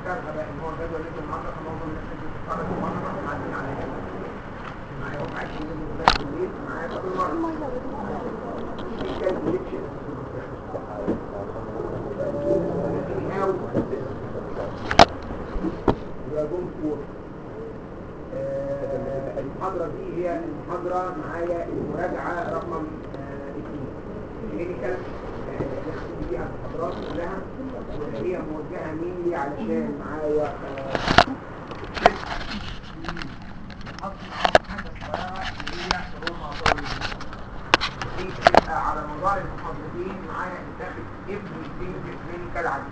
ذكرها بقى ان هو جدول نزل النهارده فمعظم الناس اللي بتتفرج النهارده عارفين على كده معايا هم عايشين نزلوا هناك بالليل معايا كل مره في كان كوليكشن دراجون فور المحاضرة دي هي المحاضرة معايا المراجعة رقم اثنين كلينيكال نختم بيها المحاضرات كلها وهي موجهة مين لي علشان معايا حاجة صغيرة هي روما دي بتبقى على مدار المحاضرتين معايا بتاخد ابن كلينيكال عادي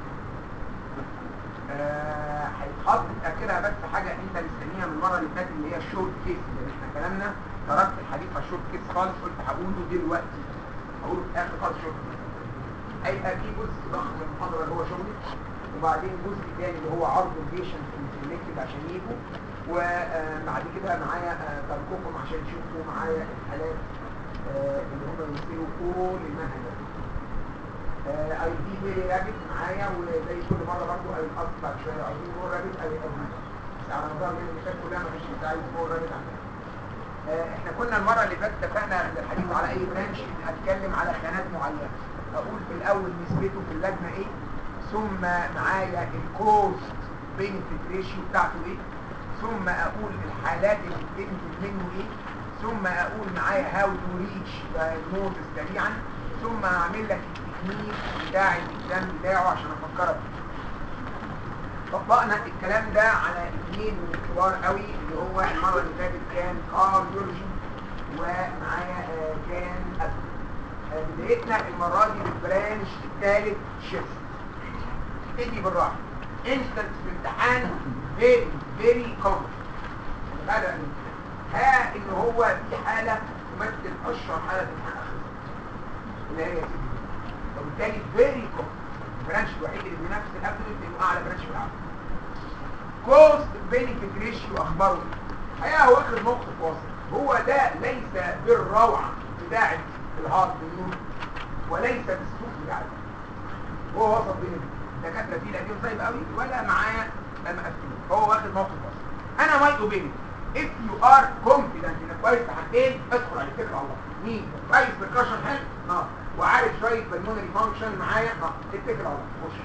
هيتحط اخرها بس حاجه انت مستنيها من المره اللي فاتت اللي هي الشورت كيس لان احنا كلامنا تركت الحديث على الشورت كيس خالص قلت هقوله دلوقتي هقوله في اخر خالص شورت كيس هيبقى في جزء ضخم من المحاضره اللي هو شغلي وبعدين جزء تاني اللي هو عرض البيشنت سيلكتد عشان يجوا وبعد كده معايا ترككم عشان تشوفوا معايا الحالات اللي هم يمثلوا كل المنهج ده اي دي فيري رابط معايا وزي كل مره برضو اي اصلا شويه اي دي مور رابط اي ادي بس على مدار اليوم اللي فات كلها ما فيش حد عايز مور رابط عندنا احنا كنا المره اللي فاتت اتفقنا ان الحديث على اي برانش اتكلم على خانات معينه اقول في الاول نسبته في اللجنه ايه ثم معايا الكوست بينفيت ريشيو بتاعته ايه ثم اقول الحالات اللي بتنتج منه ايه ثم اقول معايا هاو تو ريتش دايجنوز سريعا ثم اعمل لك التكنيك بتاع الاكزام بتاعه عشان افكرك طبقنا الكلام ده على اثنين من الكبار قوي اللي هو المره اللي فاتت كان كارديولوجي ومعايا آه كان أسد. آه بدايتنا المره دي بالبرانش الثالث شيفت ابتدي بالراحه انستنت في الامتحان فيري فيري كومن هذا ها ان هو في حاله تمثل اشهر حاله امتحان اخر اللي هي سيدي وبالتالي فيري كومن البرانش الوحيد اللي بينافس الابدومين انه اعلى برانش في العالم كوست بينيفيت ريشيو اخباره الحقيقه هو واخد موقف واضح هو ده ليس بالروعه بتاعه الهارد نيوز وليس بالسوق بتاعه هو وسط بين الدكاتره فيه لا فيهم طيب قوي ولا معاه مقفلين هو واخد موقف واضح انا ماي اوبينيون if you are confident انك كويس في حاجتين ادخل على اتكل على الله مين كويس بالكشن حلو اه وعارف شويه بالمونري فانكشن معايا اه اتكل على الله خش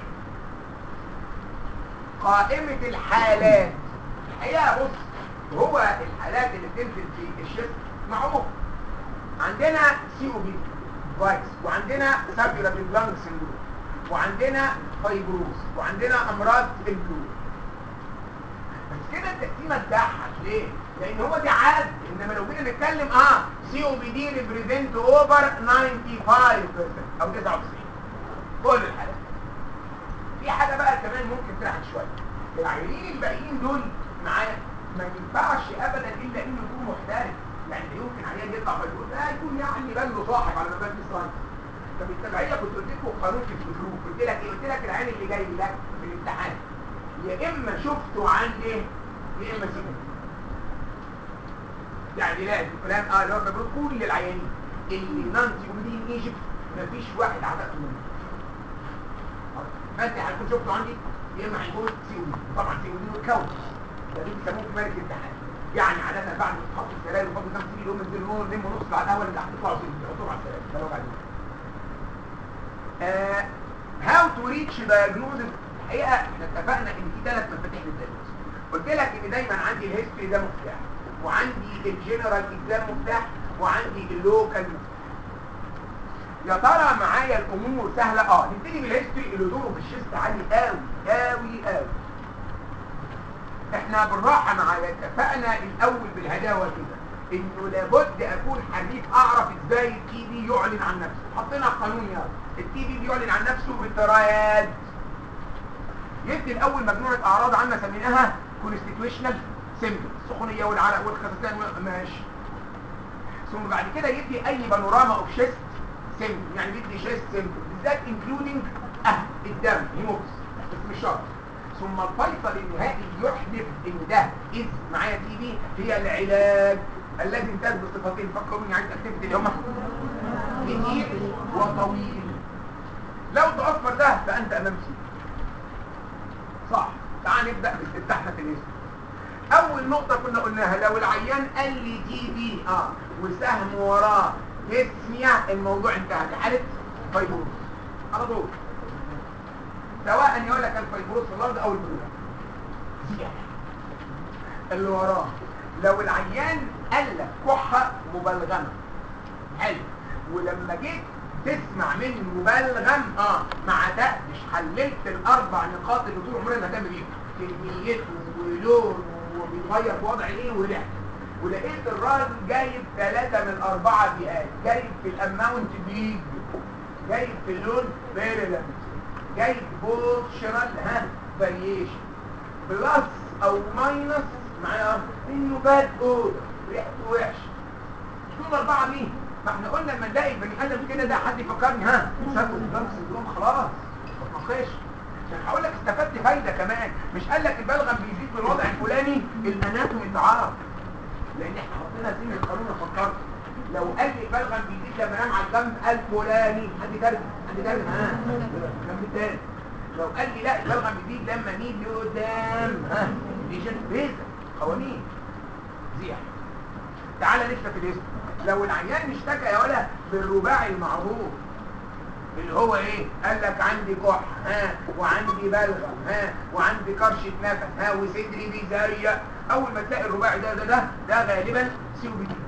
قائمه الحالات الحقيقه بص هو الحالات اللي بتنزل في الشيست معروف عندنا سي او بي فايروس وعندنا سابيولار بلانك سندروم وعندنا فايبروز وعندنا امراض البلوغ بس كده التقسيمه تضحك ليه؟ لان هو دي عاد انما لو جينا نتكلم اه سي او بي دي ريبريزنت اوفر 95% او 99 كل الحالات في حاجه بقى كمان ممكن تضحك شويه العيانين الباقيين دول معايا ما ينفعش ابدا الا انه يكون محترف يعني يمكن عيان يطلع فيقول ده يكون يعني بان له صاحب على مبان الصاحب فبالتبعيه كنت قلت لكم قانون في الفلوس قلت لك ايه قلت لك العين اللي جاي لك في الامتحان يا اما شفته عندي يا اما سيبه يعني لازم فلان اه اللي هو بقول كل العيانين اللي نانسي ومدين ايجيبت مفيش واحد عدد منهم فانت هتكون شفته عندي يا اما هيكون سيودي طبعا سيودي والكون ده دي بيسموه في ملك الامتحان يعني عادة بعد ما تحط السلال وفضل كام سيدي يقوم ينزل نور لم نص على الاول اللي تحت يطلعوا سيدي يحطوهم على السلال ده لو بعدين هاو تو ريتش دايجنوزز الحقيقه احنا اتفقنا ان في ثلاث مفاتيح للدايجنوز قلت لك ان دايما عندي الهيستوري ده مفتاح وعندي الجنرال اكزام مفتاح وعندي اللوكال مفتاح يا ترى معايا الامور سهله اه نبتدي بالهيستوري اللي دوره في الشيست عالي قوي قوي قوي احنا بالراحه معايا اتفقنا الاول بالهداوه كده انه لابد اكون حريف اعرف ازاي التي بي يعلن عن نفسه حطينا قانون يلا التي بي بيعلن عن نفسه بالتراياد يدي الاول مجموعه اعراض عامه سميناها كونستيتويشنال سيمبل السخونيه والعرق والخسسان ماشي ثم بعد كده يدي اي بانوراما اوف شيست سيمبل يعني بيدي شيست سيمبل بالذات انكلودنج اه الدم هيموكس بس مش شرط ثم الفيصل النهائي يحلف ان ده اذ معايا تي بي هي العلاج الذي انتهت بصفتين فكروني عايز اكتبت اللي هم كتير وطويل لو تأثر ده فانت امام سيدي صح تعال نبدا باستفتاحنا في الاسم اول نقطه كنا قلناها لو العيان قال لي تي بي اه وسهم وراه تسميع الموضوع انتهى دي حاله فيبروس على طول سواء يقول لك الفيبروس في الارض او البلوغ اللي وراه لو العيان قال لك كحه مبلغمه حلو ولما جيت تسمع مني مبلغم اه ما عتقتش حللت الاربع نقاط اللي طول عمرنا نهتم بيهم كميته ولونه وبيتغير في وضع ايه وريحته ولقيت الراجل جايب ثلاثة من أربعة جهات جايب في الأماونت بيج جايب في اللون فيرلنت جايب بوتشرال ها فاريشن بلس أو ماينس معناها إنه باد أودر ريحته وحشة دول أربعة مين؟ ما احنا قلنا لما نلاقي البني آدم كده ده حد يفكرني ها سابوا البلغم سندروم خلاص ما تناقش عشان هقول لك استفدت فايدة كمان مش قال لك البلغم بيزيد في الوضع الفلاني الاناتومي ضعاف لان احنا حطينا سن القانون فكرت لو قال لي البلغم بيزيد لما انام على الجنب الفلاني حد ترجم حد ترجم ها الجنب التاني لو قال لي لا البلغم بيزيد لما نيجي لقدام ها ليجن بيزا قوانين زيح تعالى لسه في الاسم لو العيان اشتكى يا ولا بالرباعي المعروف اللي هو ايه قال لك عندي كح ها وعندي بلغم ها وعندي كرشة نفس ها وصدري بيزيق اول ما تلاقي الرباعي ده ده ده ده غالبا سي او بي دي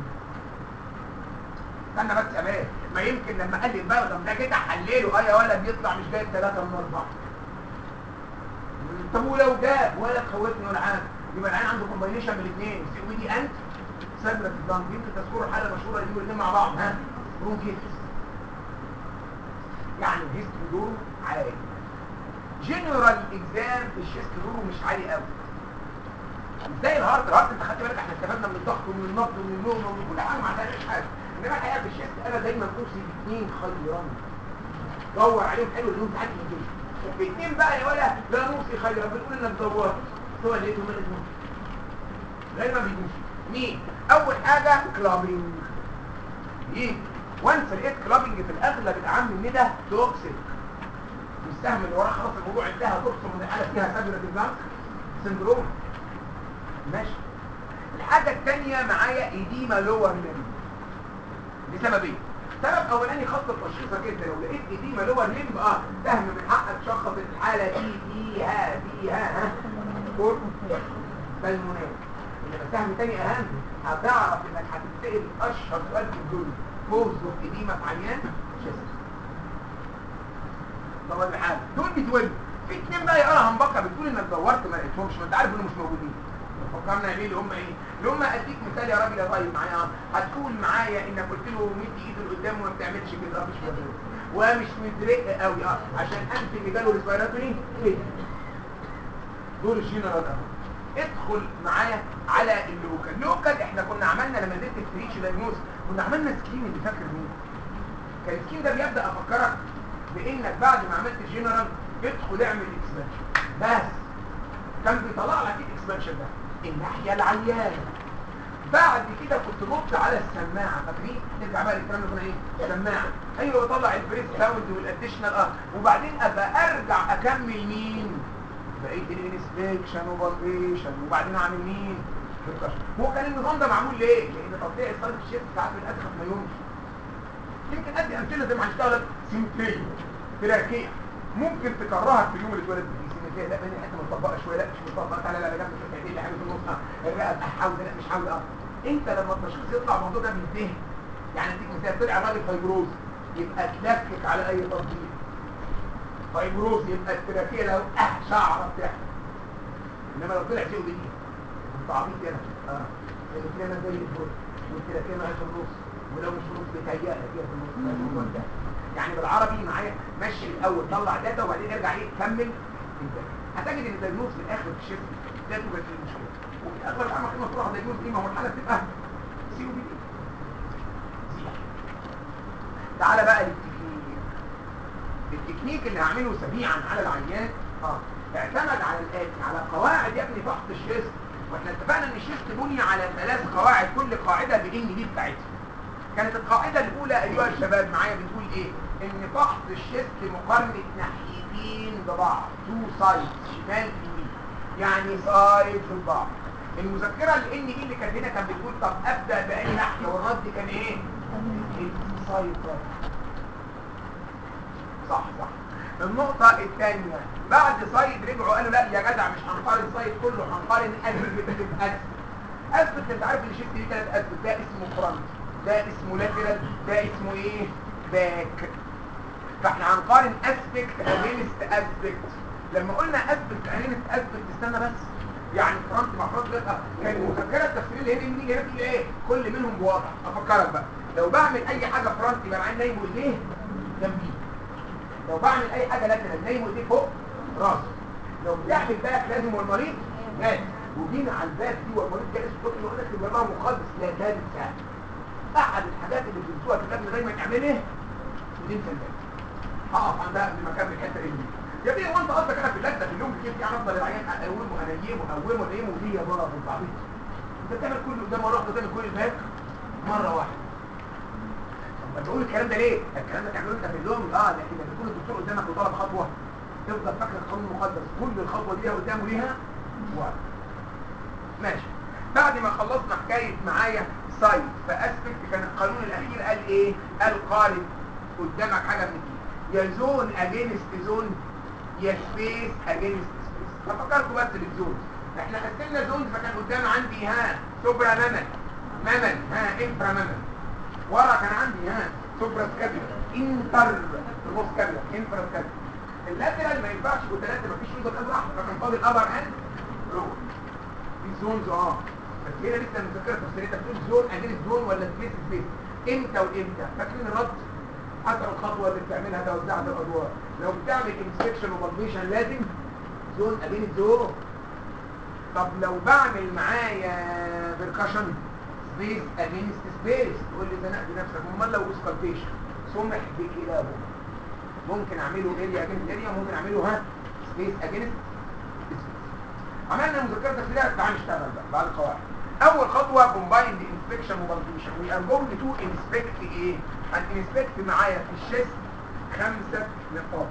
استنى بس يا مان ما يمكن لما قال لي البلغم ده كده حلله اه يا ولد بيطلع مش جايب ثلاثة من أربعة طب ولو جاب ولا تخوفني ولا حاجه يبقى العين عنده كومباينيشن من الاثنين سي او بي دي انت سبب الضم يمكن تذكروا الحاله المشهوره دي والاثنين مع بعض ها برونكيتس يعني الهيستوري دوره عالي جنرال اكزام في الشيست دوره مش عالي قوي ازاي الهارت الهارت انت خدت بالك احنا استفدنا من الضغط ومن النبض ومن النوم ومن كل حاجه ما عندناش حاجه انما الحقيقه في الشيست انا دايما اوصي باثنين خيران دور عليهم حلو اليوم تعدي الدنيا اثنين بقى يا ولا لا نوصي خيرا بنقول انك دورت سواء لقيته من اسمه غير ما بيجوش مين اول حاجه كلابينج ايه وانس لقيت كلابنج في الاغلب الاعم من ده توكسيك السهم اللي وراه خلاص الموضوع انتهى تقسم من الحاله فيها سابيلة البلانك سندروم ماشي الحاجه الثانيه معايا ايديما لور ليمب لسببين سبب اولاني خط التشخيصك انت لو لقيت ايديما لور ليمب اه سهم من حقك تشخص الحاله دي فيها فيها ها كور بالمونات انما سهم تاني اهم هتعرف انك هتتسال اشهر سؤال في الدنيا كوز اوف اديما في عيان شيست طبعا الحال دول بيتولدوا في اتنين بقى يقرا همبكه بتقول انك دورت ما لقيتهمش ما انت عارف انهم مش موجودين فكرنا ليه اللي هم ايه اللي هم اديك مثال يا راجل يا طيب معايا هتقول معايا انك قلت له مد ايده لقدام وما بتعملش كده مش مدرك ومش مدرك قوي اه عشان انت اللي جاله ريسبيراتوري ايه دول الجنرال اهو ادخل معايا على اللوكال لوكال احنا كنا عملنا لما نزلت الفريتش دايجنوز كنا عملنا سكين اللي فاكر مين كان السكين ده بيبدا افكرك بانك بعد ما عملت جنرال ادخل اعمل اكسبانشن بس كان بيطلع لك الاكسبانشن ده الناحيه العيانه بعد كده كنت نط على السماعه فاكرين نرجع بقى للكلام اللي كنا ايه سماعه ايوه بطلع البريس ساوند والاديشنال اه وبعدين ابقى ارجع اكمل مين بقيه الانسبكشن وفالبيشن وبعدين اعمل مين بالكشف هو كان النظام ده معمول ليه لان تطبيق الصلاه الشيست ساعات الادخل ما يمشي يمكن ادي امثله زي ما هنشتغل سيمتريه تراكيه ممكن تكرهها في اليوم اللي اتولد فيه سيمتريه لا بين حته مطبقه شويه لا مش مطبقه تعالى لا جنب شويه ايه اللي حاجه في النص اه الرئه حاول لا مش حاول اه انت لما التشخيص يطلع الموضوع ده بينتهي يعني اديك مثال طلع راجل فايبروز يبقى تلكك على اي تطبيق فايبروز يبقى التراكيه لو اه شعره بتحصل انما لو طلع سي او دي انت عبيط كده اه الكلمه زي الفل والتراكيه ما هي في النص ولو مش في النص بيتهيأ لك هي في النص ما هي في النص ده يعني بالعربي معايا مشي الاول طلع داتا وبعدين ارجع ايه كمل انت هتجد ان الدايجنوز في الاخر في الشيفت ده توجد فيه المشكله وفي اغلب العمل كلمه تروح دايجنوز ايه ما هو الحاله بتبقى سي او دي تعالى بقى للتكنيك التكنيك اللي هعمله سريعا على العيان اه اعتمد على الاتي على قواعد يا ابني فحص الشيست واحنا اتفقنا ان الشيست بني على ثلاث قواعد كل قاعده بان دي بتاعتها كانت القاعده الاولى ايها الشباب معايا بتقول ايه ان فحص الشيست مقارنه ناحيتين ببعض تو سايدز شمال يمين يعني سايد في بعض المذكره اللي ان اللي كانت هنا كانت بتقول طب ابدا باي ناحيه والرد كان ايه سايد صح صح النقطة الثانية بعد صيد رجعوا قالوا لا يا جدع مش هنقارن صيد كله هنقارن اثبت اثبت اثبت انت عارف اللي شفت ليه ثلاث اثبت ده اسمه فرونت ده اسمه لاترال ده اسمه ايه باك فاحنا هنقارن اسبكت اجينست اسبكت لما قلنا اسبكت اجينست اسبكت استنى بس يعني فرونت مع فرونت لا كان المذكره التفسيريه اللي هنا دي هنا في ايه كل منهم بوضع افكرك بقى لو بعمل اي حاجه فرونت يبقى العين نايم وايديه جنبيه لو بعمل اي حاجه لاترال نايم وايديه فوق راسه لو بتعمل باك لازم والمريض لازم وجينا على الباك دي والمريض جالس تقول له انا في الله مقدس لا تنسى احد الحاجات اللي بتنسوها في اللجنه دايما اعملها وتنسى الباك هقف عندها قبل ما اكمل الحته دي يا بيه هو انت قصدك انا في اللجنه في اليوم كتير يعني افضل العيان اقومه انيمه اقومه انيمه دي يا بره في التعبيط انت بتعمل كل قدام مره واحده تعمل كل الباك مره واحده طب بقول الكلام ده ليه؟ الكلام ده تعمله انت في اليوم اه لكن لما يكون الدكتور قدامك وطلب خطوه تفضل فاكر القانون المقدس كل الخطوه دي قدامه ليها وقت ماشي بعد ما خلصنا حكايه معايا سايد فاسبكت كان القانون الاخير قال ايه؟ قال قارن قدامك حاجه من دي يا زون اجينست زون يا سبيس اجينست سبيس هفكركم بس بالزون احنا قسمنا زون فكان قدام عندي ها سوبرا ممن ممن ها انفرا ممن ورا كان عندي ها سوبرا سكابيلا انتر نص كابيلا انفرا سكابيلا اللاترال ما ينفعش وثلاثه مفيش يوزر غير واحده فكان فاضل ابر اند لور دي زونز اه بس هنا لسه المذكره التفسيريه انت بتقول زون اجينست زون ولا سبيس سبيس امتى وامتى فاكرين الرد حسب الخطوة اللي بتعملها توزعت الأدوار لو بتعمل انسبكشن وبلميشن لازم زون أجين زون طب لو بعمل معايا بركشن سبيس اجينست سبيس تقول لي زنقت نفسك امال لو اسكالتيشن سمح بكلاهما ممكن اعمله اريا اجينست اريا ممكن اعمله ها سبيس اجينست سبيس عملنا مذكره تفسيريه تعال نشتغل بقى بعد القواعد اول خطوه كومبايند انسبكشن وبلميشن وي ار جوينج تو انسبكت ايه هنسبكت معايا في الشيست خمسة نقاط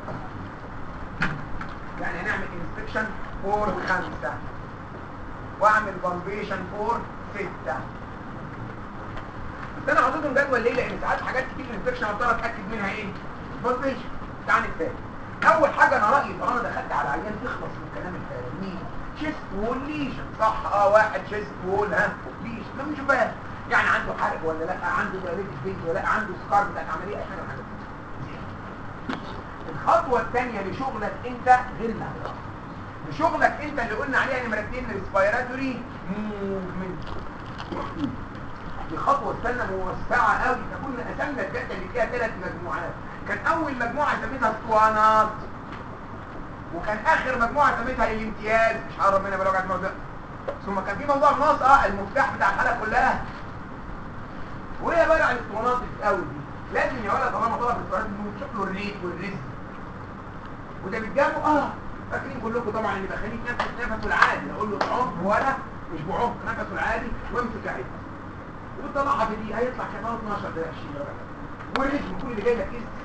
يعني هنعمل انسبكشن فور خمسة واعمل بلبيشن فور ستة بس انا حاططهم جدول ليه لان ساعات حاجات كتير الانسبكشن هضطر اتاكد منها ايه بلبيشن تعال نتفاهم اول حاجه انا رايي طالما دخلت على عيان تخلص من كلام الفاهمين شيست وول ليجن صح اه واحد شيست وول ها ليجن ما مش فاهم يعني عنده حرق ولا لا عنده دايابيتس بيج ولا لا عنده سكار بتاعت عمليه اي حاجه من الحاجات دي الخطوه الثانيه لشغلك انت غير اللي هتعرفه لشغلك انت اللي قلنا عليها نمره 2 ريسبيراتوري موفمنت دي خطوه استنى موسعه قوي احنا كنا قسمنا الداتا اللي فيها ثلاث مجموعات كان اول مجموعه سميتها اسطوانات وكان اخر مجموعه سميتها للامتياز مش هقرب منها بلغه الموضوع ثم كان في موضوع النص اه المفتاح بتاع الحلقه كلها وهي بقى على الاسطوانات قوي دي لازم يا ولد طالما طلب الاسطوانات انه تشوف له الريت والرزق وده بيتجابوا اه فاكرين كلكم طبعا اللي بخليك نفس نفسه العادي اقول له بعمق ولا مش بعمق نفسه العادي وامسك عادي وتطلعها في دي هيطلع كمان 12 ده 20 درجه والرزق كل اللي جاي لك كيس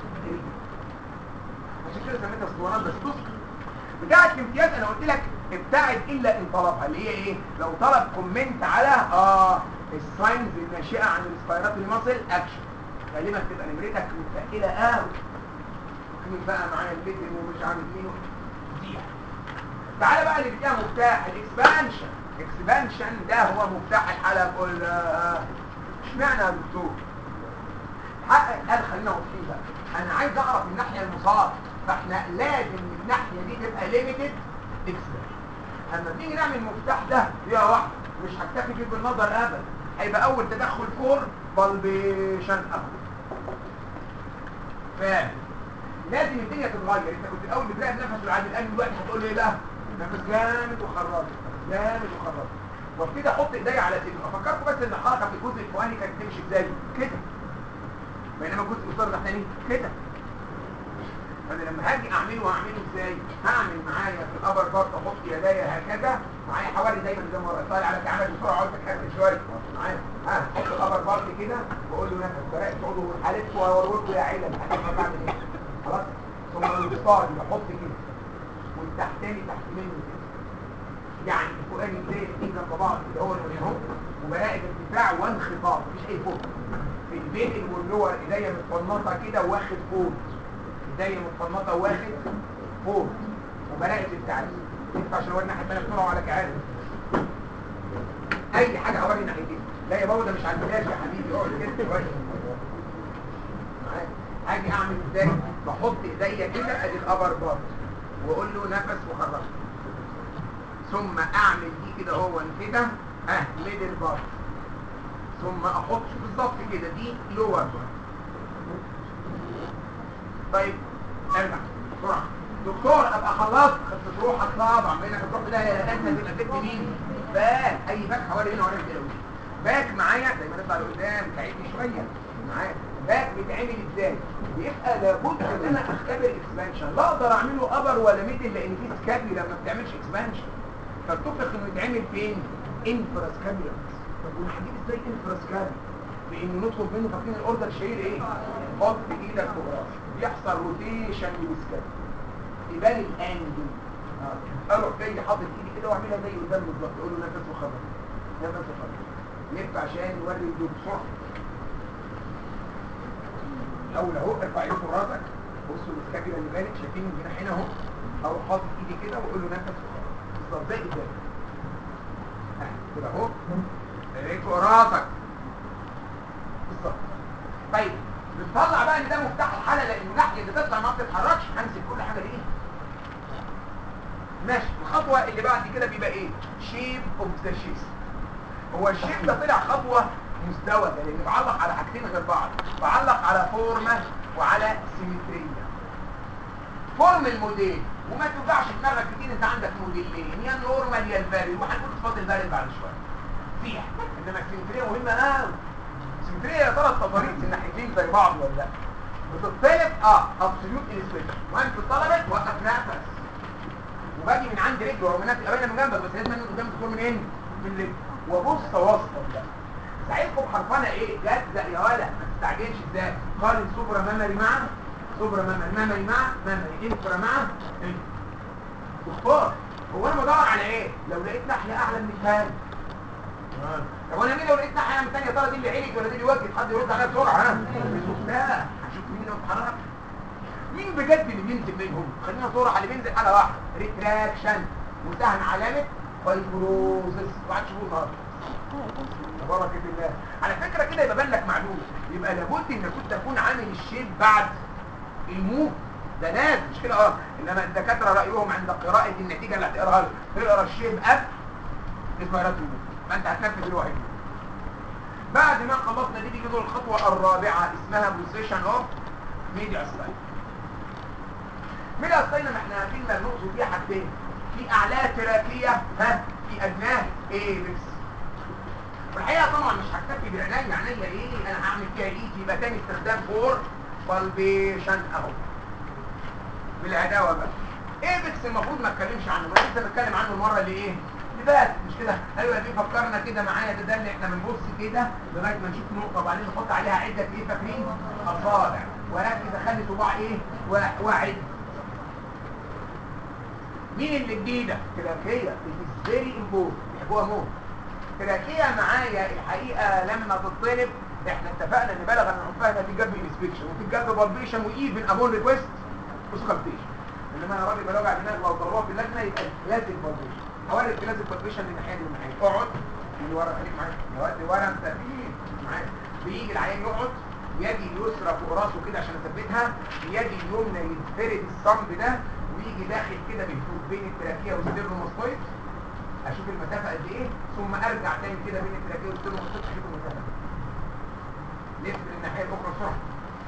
عشان كده سميتها اسطوانات بس بص بتاعه الامتياز انا قلت لك ابتعد الا ان طلبها اللي هي ايه لو طلب كومنت على اه الساينز الناشئه عن الاسبيراتوري ماسل اكشن غالبا تبقى نمرتك متقله قوي مين بقى معايا الليتن ومش عارف مين دي تعالى بقى اللي فيها مفتاح الاكسبانشن الاكسبانشن ده هو مفتاح الحلقه كلها اشمعنى يا دكتور حقق قال خلينا واضحين بقى انا عايز اعرف الناحيه المصاب فاحنا لازم الناحيه دي تبقى ليميتد اكسبانشن اما بنيجي نعمل المفتاح ده فيها واحده مش هكتفي بيه بالنظر ابدا هيبقى اول تدخل فور بلبيشن اهو فاهم لازم الدنيا تتغير انت كنت الاول بتلاقي النفس العادي الان دلوقتي هتقول لي لا نفس جامد وخراج جامد وخراج وابتدي احط ايديا على صدري افكركم بس ان الحركه في الجزء الفوقاني كانت تمشي ازاي كده بينما الجزء اليسار تحتاني كده فانا لما هاجي اعمله هعمله ازاي هعمل معايا في الابر بارت احط يدايا هكذا معايا حوالي دايما زي ما طالع على تعمل بسرعه عاوز تكمل شويه معايا ها احط الابر بارت كده واقول له نفس فرقت تقعدوا حالتكم واوريكم يا عيله هتفهم بعمل ايه خلاص ثم الوسطاني بحط كده والتحتاني تحت منه كده يعني الفوقاني زي الاثنين جنب بعض اللي هو اللي اهو وبلاقي ارتفاع وانخفاض مفيش اي فوق في البين واللور ايديا متفنطه كده واخد فوق ايديا متفنطه واخد فوق وبلاقي الابتعاد ينفع عشان اوري الناحيه الثانيه بسرعه ولا كعادة اي حاجه اوري ناحيتين لا يا بابا ده مش على البلاش يا حبيبي اقعد كده شويه معاك هاجي اعمل ازاي بحط ايديا كده ادي الابر بار واقول له نفس وخرج ثم اعمل دي كده هو كده اه ميدل بار ثم احط بالظبط كده دي لور بار طيب ارجع بسرعه دكتور ابقى خلصت خدت روحك طبعا بينك تروح ده يا انت تبقى ست مين باك اي باك حوالي هنا ولا كده باك معايا زي ما نطلع لقدام تعيدني شويه معايا باك بيتعمل ازاي بيبقى لابد ان انا اختبر اكسبانشن لا اقدر اعمله ابر ولا ميدل لان في سكابي لما بتعملش اكسبانشن فاتفق انه يتعمل فين انفراسكابيولار طب ونحدد ازاي انفراسكابي بانه نطلب منه فاكرين الاوردر شهير ايه حط ايدك فوق راسك بيحصل روتيشن للسكابي يبان الانجل اه اروح جاي حاطط ايدي كده واعملها زي قدام بالظبط اقول له نفس وخرج نفس وخرج نبقى عشان نوري الدور بسرعه الاول اهو ارفع ايدك فوق راسك بصوا السكابيولا اللي بانت شايفين من هنا هنا اهو اروح حاطط ايدي كده واقول له نفس وخرج بالظبط زي قدام كده اهو ايديك فوق راسك بالظبط طيب بنطلع بقى ان ده مفتاح الحاله لان الناحيه اللي تطلع ما بتتحركش همسك كل حاجه دي ماشي الخطوه اللي بعد كده بيبقى ايه شيب اوف ذا شيس هو الشيب ده طلع خطوه مزدوجه لان بعلق على حاجتين غير بعض بعلق على فورمه وعلى سيمتريه فورم الموديل وما توجعش دماغك كتير انت عندك موديلين يا النورمال يا الفاريد وهنقول صفات الفاريد بعد شويه فيها انما السيمتريه مهمه قوي السيمتريه يا ترى التضاريس الناحيتين زي بعض ولا لا بتطلب اه ابسوليوت انسبكشن وانت اتطلبت وقف نفس وباجي من عند رجله رغم انها تبقى باينه من جنبك بس لازم من قدام الدكتور منين؟ من رجله وابص واسطه بقى ساعتكم حرفانه ايه؟ جزء يا ولا ما تستعجلش ازاي؟ قارن سوبرا مامري مع سوبرا مامري مامري مع مامري انفرا مع انفرا دكتور هو انا بدور على ايه؟ لو لقيت ناحيه اعلى من الثانيه طب وانا مين لو لقيت ناحيه من ثانيه ترى دي اللي عليك ولا دي اللي وجهت حد يرد عليها بسرعه ها؟ لا هشوف مين لو اتحرك مين بجد اللي بينزل منهم خلينا صورة اللي بينزل حاجه واحده ريتراكشن وسهم علامه فايبروزس وقعد تشوفوه النهارده تبارك الله على فكره كده يبقى بان لك معلومه يبقى لابد ان كنت اكون عامل الشيب بعد الموف ده لازم مش كده اه انما الدكاتره رايهم عند قراءه النتيجه اللي هتقراها لك تقرا الشيب قبل اسمها رد الموف ما انت هتنفذ الواحد بعد ما خلصنا دي بيجي الخطوه الرابعه اسمها بوزيشن اوف ميديا ستايل ميديا ستايل ما احنا كلمه نقصد فيها حاجتين في اعلاه تراكيه ها في ادناه ايبكس والحقيقه طبعا مش هكتفي بعينيا عينيا ايه انا هعمل فيها ايدي يبقى تاني استخدام فور بالبيشن اهو بالعداوه بقى ايبكس المفروض ما اتكلمش عنه ما لسه بتكلم عنه المره اللي ايه اللي فاتت مش كده ايوه دي فكرنا كده معايا ده ده اللي احنا بنبص كده لغايه ما نشوف نقطه وبعدين نحط عليها عده ايه فاكرين اصابع وركز اخلي صباع ايه واحد مين اللي جديده تراكيه it is very important بيحبوها موت تراكيه معايا الحقيقه لما تطلب احنا اتفقنا ان بلغ ان نحطها في جنب انسبكشن وفي جنب بالبيشن وايفن ابون ريكويست وسكالبيشن انما انا راجل براجع دماغ لو طلبوها في اللجنه يبقى لازم بالبيشن اوري لازم بالبيشن من الناحيه دي من الناحيه اقعد اللي ورا خليك معايا يا واد ورا انت فين معايا بيجي العيان يقعد يدي اليسرى فوق راسه كده عشان اثبتها يدي اليمنى يتفرد الصمب ده ويجي داخل كده بهدوء بين التراكيه والستيرنوماستويد اشوف المسافه قد ايه ثم ارجع تاني كده بين التراكيه والستيرنوماستويد اشوف المسافه لف للناحيه الاخرى بسرعه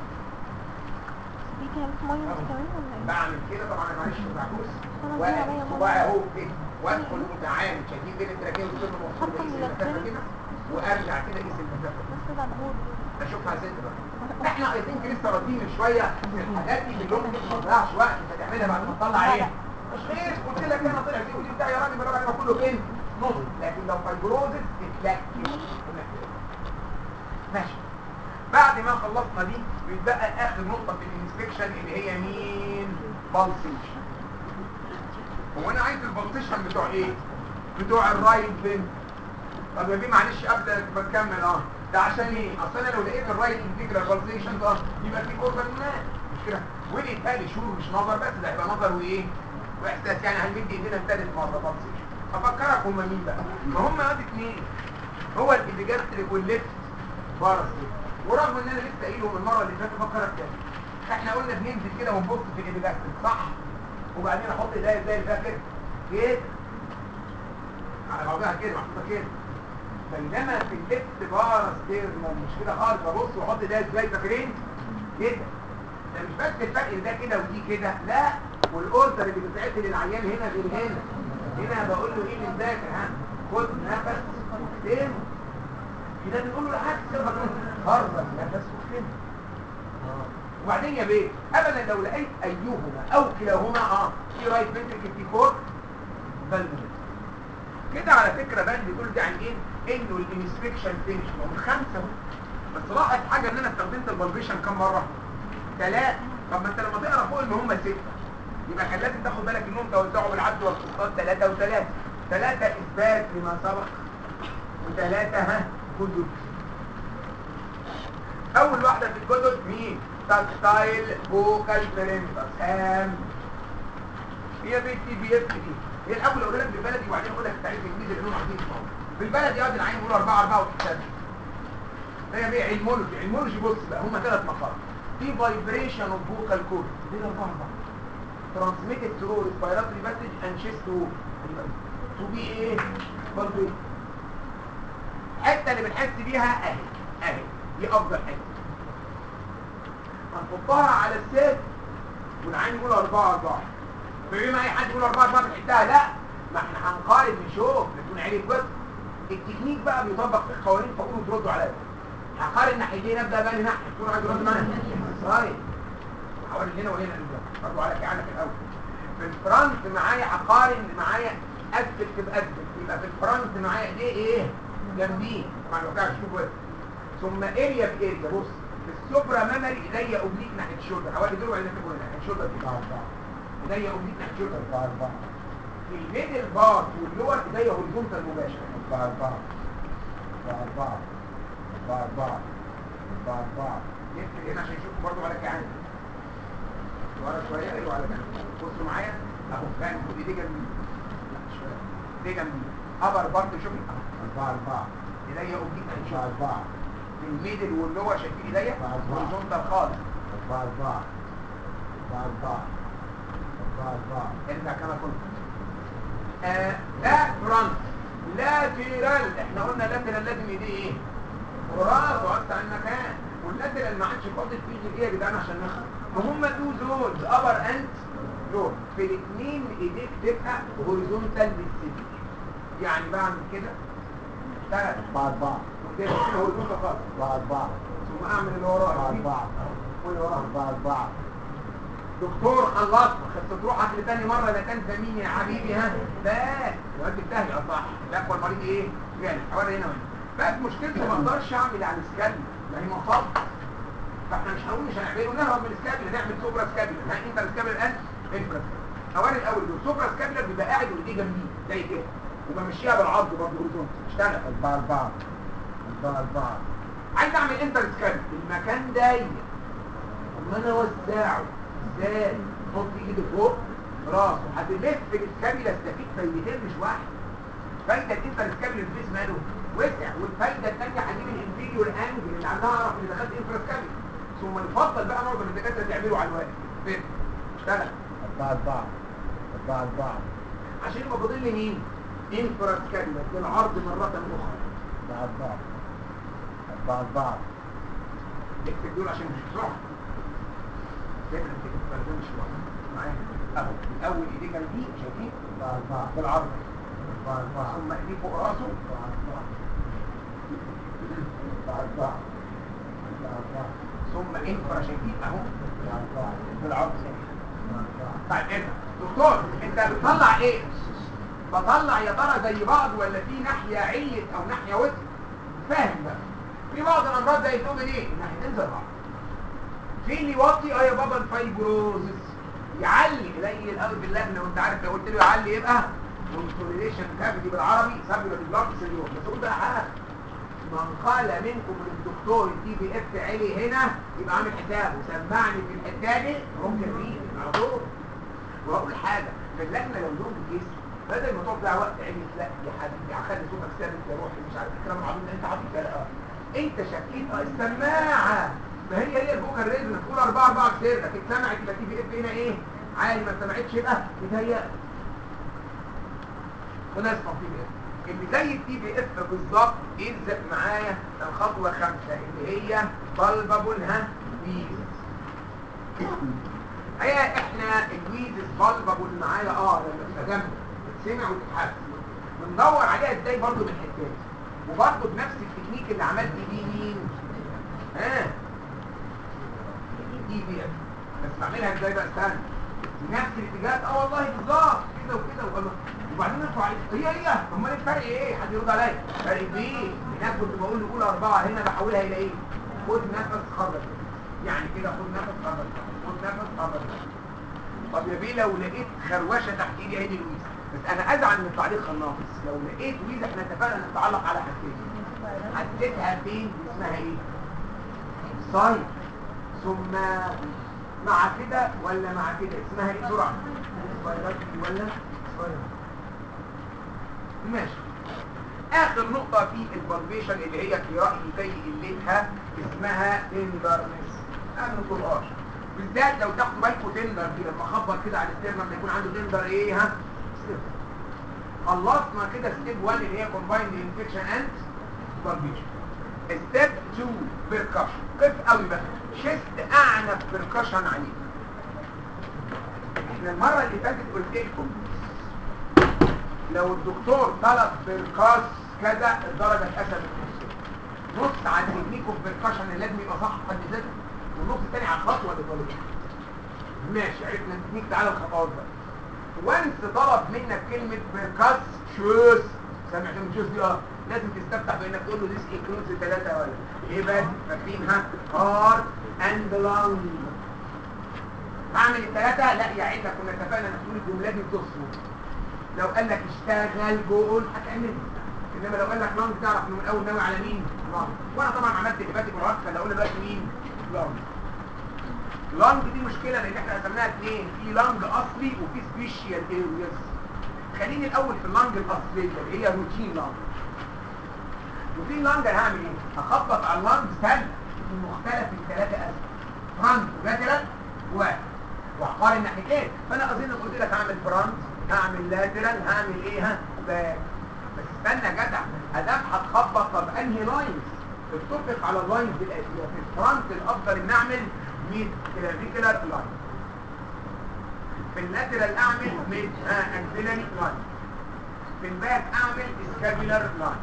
دي كانت ميه كمان ولا ايه؟ بعمل كده طبعا انا معلش معكوس أنا دي واقف عليا صباعي مرة. اهو كده وادخل متعامل شايفين بين التراكيه والستيرنوماستويد حركة اقيس من المسافه الأسفل. كده وارجع كده اقيس المسافه بس ده نقول اشوفها ست بقى احنا عايزين لسه راضيين من شويه الحاجات دي باللون دي ما تضيعش وقت انت تعملها بعد ما تطلع ايه تشخيص قلت لك انا طلع دي ودي بتاع يا راجل براجع يبقى كله فين نص لكن لو فايبروزس تتلكك ماشي بعد ما خلصنا دي بيتبقى اخر نقطه في الانسبكشن اللي هي مين بالسيشن هو انا عايز البلطيشن بتوع ايه بتوع الرايت فين طب يا بيه معلش قبل ما تكمل اه ده عشان ايه اصل انا لو لقيت الرايت انتجرال بالزيشن ده يبقى في اوربان هناك مش كده ودي تالي شهور مش نظر بس ده هيبقى نظر وايه واحساس يعني هنمد ايدينا ثالث مره بالزيشن افكرك هم مين بقى ما هم ادي اثنين هو الابيجاستريك والليفت بارس ورغم ان انا لسه قايله من المره اللي فاتت افكرك تاني احنا قلنا بننزل كده ونبص في الابيجاستريك صح وبعدين احط ايديا زي اللي كده كده على بعضها كده محطوطه كده بينما في الليفت بارس تيرمال مش كده خالص ببص واحط ايديا ازاي فاكرين كده ده مش بس الفرق ده كده ودي كده لا والاوردر اللي بيتعمل للعيان هنا غير هنا هنا بقول له ايه من ذاك ها خد نفس واكتم كده بنقول له العكس هرب نفس واكتم وبعدين يا بيه ابدا لو لقيت ايهما او كلاهما اه في رايت فنتركل في فور بالمنت كده على فكره بقى بيقول ده عن ايه انه الانسبكشن فينش من خمسه بس لاحظ حاجه ان انا استخدمت البلبيشن كم مره ثلاثه طب ما انت لما تقرا فوق ان هم سته يبقى كان لازم تاخد بالك انهم توزعوا بالعدد والقسطات ثلاثه وثلاثه ثلاثه اثبات لما سبق وثلاثه ها جدد اول واحده في الجدد مين تاكتايل فوكال بريمتر هام هي بي تي بي اف دي هي الاول اقول لك بالبلدي وبعدين اقول لك التعريف الانجليزي اللي هم عايزين يسمعوه بالبلدي يقعد العين يقول 4 4 و6 هي بيه علمولوجي علمولوجي بص بقى هم ثلاث مقاطع في فايبريشن اوف فوكال كورد دي 4 4 transmitted through respiratory passage and chest wall to be ايه برضه الحته اللي بنحس بيها اهي اهي دي افضل حته هنحطها على السيف والعين يقول 4 4 بيقول ما اي حد يقول 4 4 بنحدها لا ما احنا هنقارن نشوف نكون عيني كويس التكنيك بقى بيطبق في القوانين فقولوا تردوا عليا هقارن ناحيتين ابدا بقى ناحيه تكون عايز ترد معايا صحيح حوالي هنا وهنا برضه على كعانك الاول في الفرونت معايا هقارن معايا ادفك بادفك يبقى في الفرونت معايا ايديه ايه جنبيه طبعا لو كده شوف كويس ثم اريا في اريا بص في السوبرا ميموري ايديا اوبليك ناحيه الشولدر حوالي دول ولا تبقوا هنا ناحيه الشولدر كده ايديا اوبليك ناحيه الشولدر في الميدل بارت واللور ايديا هوريزونتال مباشر نقفل هنا عشان نشوف برضه على كعان ورا شويه ايوه على جنب بصوا معايا اهو بقى المفروض ايديه جنبي لا شويه ايديه جنبي ابر برضه شوف ايديا اوبليك ناحيه الشولدر في الميدل واللور شايفين ايديا هوريزونتال خالص ارجع كما كنت آه ده فرونت لاترال احنا قلنا لاترال لازم ايديه ايه راس وقت المكان واللاترال ما عادش فاضل فيه غير ايه يا جدعان عشان نخلص وهم تو زونز ابر اند لور في الاثنين ايديك تبقى هوريزونتال للسيدي يعني بعمل كده اشتغل وده كده هوريزونتال خالص ثم اعمل اللي وراه واللي وراه دكتور خلصنا خدت روحك لتاني مرة لا تنسى مين يا حبيبي ها لا يودي في داهية صح لا هو المريض ايه يعني حوالي هنا وهنا بقت مشكلته ما اقدرش اعمل على السكابل ما هي مصاب فاحنا مش هنقول مش هنعمله نهرب من السكابل نعمل سوبرا سكابل ها انت السكابل الان انفرا اولا الاول دول سوبرا سكابل بيبقى قاعد وايديه جنبيه زي كده وبمشيها بالعرض برضه هوريزونت اشتغل عايز اعمل انتر سكابل المكان ضيق اما انا اوسعه ازاي حط ايدي فوق راسه هتلف السكابيلا استفيد فايدتين مش واحد فايده انت السكابيلا الفيس ماله وسع والفايده الثانيه هجيب الانفيريور انجل اللي عندها اعرف اللي دخلت انفرا سكابيلا ثم يفضل بقى معظم الدكاتره تعملوا على الواقف فين اشتغل عشان يبقى فاضل لي مين انفرا سكابيلا بالعرض مره اخرى اكتب دول عشان مش بسرعه دايما انت كنت بلدان شويه معايا اهو الاول ايديه جنبيه شايفين بالعرض ثم ايديه فوق راسه ثم انفرا شايفين اهو بالعرض طيب انت دكتور انت بتطلع ايه بطلع يا ترى زي بعض ولا في ناحيه عليت او ناحيه وسط فاهم بقى في بعض الامراض زي الدومين ايه الناحيتين زي بعض في اللي يوطي اه يا بابا الفايبروزس يعلي قليل قوي في اللجنه وانت عارف لو قلت له يعلي يبقى كونسوليديشن كافيتي بالعربي سابيولار بلاد سيليوم بس قلت حاجه من قال منكم ان الدكتور الدي بي اف عالي هنا يبقى عامل حسابه سمعني في الحته دي ممكن ريد على طول واقول حاجه في اللجنه لو لهم جسم بدل ما تقعد بقى وقت عيني لا يا حبيبي هخلي صوتك ثابت يا روحي مش عارف الكلام العظيم ده انت عبيط ولا لا انت شكيت اه السماعه ما هي هي الفوكال ريز انك تقول 4 4 كتير لكن سمعت يبقى تي بي اف هنا ايه عالي ما سمعتش يبقى متهيأ وده اسمه تي بي اف اللي زي التي بي اف بالظبط الزق معايا الخطوه خمسه اللي هي بالبابول ها ويزز هي احنا الويزز بالبابول معايا اه لما تبقى جنبه تتسمع وتتحس بندور عليها ازاي برضه من الحتات وبرضه بنفس التكنيك اللي عملت بيه مين ها دي بي اف بس بعملها ازاي بقى استنى بنفس الاتجاهات اه والله بالظبط كده وكده وكده وبعدين ندخل عليه هي هي امال الفرق ايه حد يرد عليا فرق بيه هناك كنت بقول له قول اربعه هنا بحولها الى ايه خد نفس خرج يعني كده خد نفس خرج خد نفس خرج طب يا بيه لو لقيت خروشه تحت ايدي ايدي لويس بس انا ازعل من التعليق خناقص لو لقيت لويس احنا اتفقنا نتعلق على حاجتين حددها فين اسمها ايه صاير ثم مع كده ولا مع كده اسمها ايه بسرعه سبايرال ولا سبايرال ماشي اخر نقطة في البالبيشن اللي هي في رأيي زي قلتها اسمها تندرنس انا ما تقولهاش بالذات لو تاخدوا بالكم تندر دي لما اخبط كده على الستيرن لما يكون عنده تندر ايه ها ستيرن خلصنا كده ستيب 1 اللي هي كومبايند انفكشن اند بالبيشن ستيب 2 بيركشن قف قوي بقى شست اعنف بيركشن عليه احنا المرة اللي فاتت قلت لكم لو الدكتور طلب بيركاس كذا الدرجة اتقسمت نصين نص على التكنيك اوف بيركشن اللي لازم يبقى صح في حد ذاته والنص الثاني على الخطوة اللي طالبها ماشي عرفنا التكنيك تعالى الخطوات بقى وانس طلب منك كلمة بيركاس شوز سامع كلمة شوز دي اه لازم تستفتح بانك تقول له this includes ثلاثة ولا ايه بقى فاكرينها هارت اند لانج هعمل الثلاثة لا يا عينك كنا اتفقنا انك تقول الجملة دي بتصفر لو قال لك اشتغل جول هتعمل انما لو قال لك لانج تعرف انه من الاول ناوي على مين لانج وانا طبعا عملت هيباتيك والهارت فاللي اقول دلوقتي مين لانج لانج دي مشكله لان احنا قسمناها اثنين في لانج اصلي وفي سبيشال ارياز خليني الاول في اللانج الاصليه اللي هي روتين لانج روتين لانج انا هعمل ايه هخبط على اللانج سهل مختلف الثلاثه اسف فرونت ولاترال واحد وهقارن ناحيتين فانا اظن قلت لك هعمل فرونت هعمل لاترال هعمل ايه ها باك بس استنى يا جدع ادام هتخبط طب انهي لاينز اتفق على اللاينز الاتيه في الفرونت الافضل ان اعمل ميد كلافيكولار لاين في اللاترال اعمل ميد ها انزلري لاين في الباك اعمل سكابيلار لاين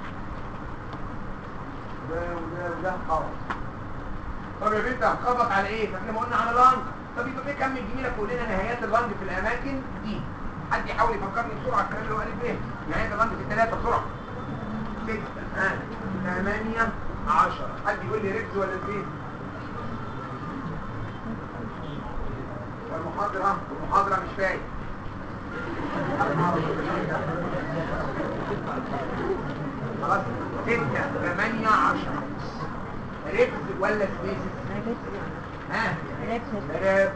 وده وده وده خلاص طب يا بنت هتخبط على ايه فاكر ما قلنا على لانج طب يبقى في كم جميله كلنا نهايات اللانج في الاماكن دي حد يحاول يفكرني بسرعه الكلام اللي هو قال ايه نهايه اللانج في الثلاثه بسرعه ستة ها ثمانية عشرة حد يقول لي ركز ولا زين والمحاضرة المحاضرة مش فايق خلاص ستة ثمانية عشرة ركز ولا سبيسز ها ركز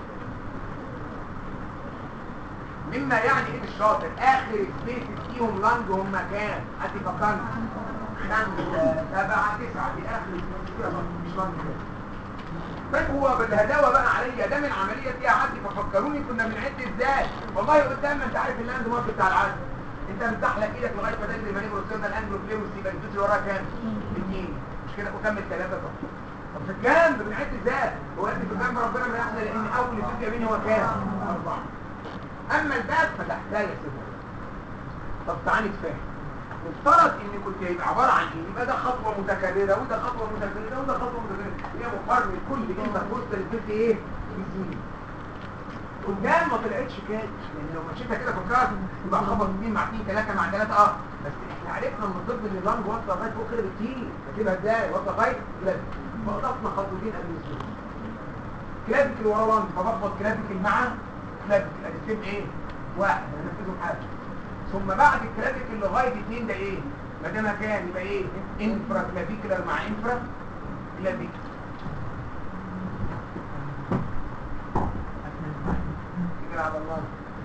مما يعني ايه الشاطر اخر سبيس فيهم لانج هم كام حد يفكرني خمسة سبعة تسعة دي اخر سبيس فيها لانج مش لانج طيب هو بالهداوة بقى عليا ده من عملية فيها عد ففكروني كنا بنعد ازاي والله قدام ما انت عارف اللاند مارك بتاع العد انت بتحلق ايدك لغايه ما تنزل مانيبر وصلنا الانجلو فليروس يبقى الجزء اللي وراها كام؟ اثنين مش كده وكمل ثلاثة طب طب في الكام بنعد ازاي؟ هو انت في الكام ربنا مريحنا لان اول جزء يمين هو كام؟ اربعة اما الباب فتحتها يا سيدي طب تعالى نتفاهم مفترض ان كنت هيبقى عباره عن ايه يبقى ده خطوه متكرره وده خطوه متكرره وده خطوه متكرره هي مقارنه كل كلمه توصل الجزء ايه بزميل قدام ما طلعتش كده لان لو مشيتها كده فكرت يبقى خبط اثنين مع اثنين ثلاثه مع ثلاثه اه بس احنا عرفنا من ضمن ان اللانج واصله لغايه فوق كده بكتير هتبقى ازاي واصله لغايه كلاسيك فاضفنا خطوتين قبل الاسبوع كلاسيك اللي ورا لانج فبخبط كلاسيك مع كلاسيك الاسم ايه واحد هنفذهم حاجه ثم بعد الكلافيكل لغايه اتنين ده ايه ما ده مكان يبقى ايه انفرا كلافيكولار مع انفرا كلافيكولار كده على الله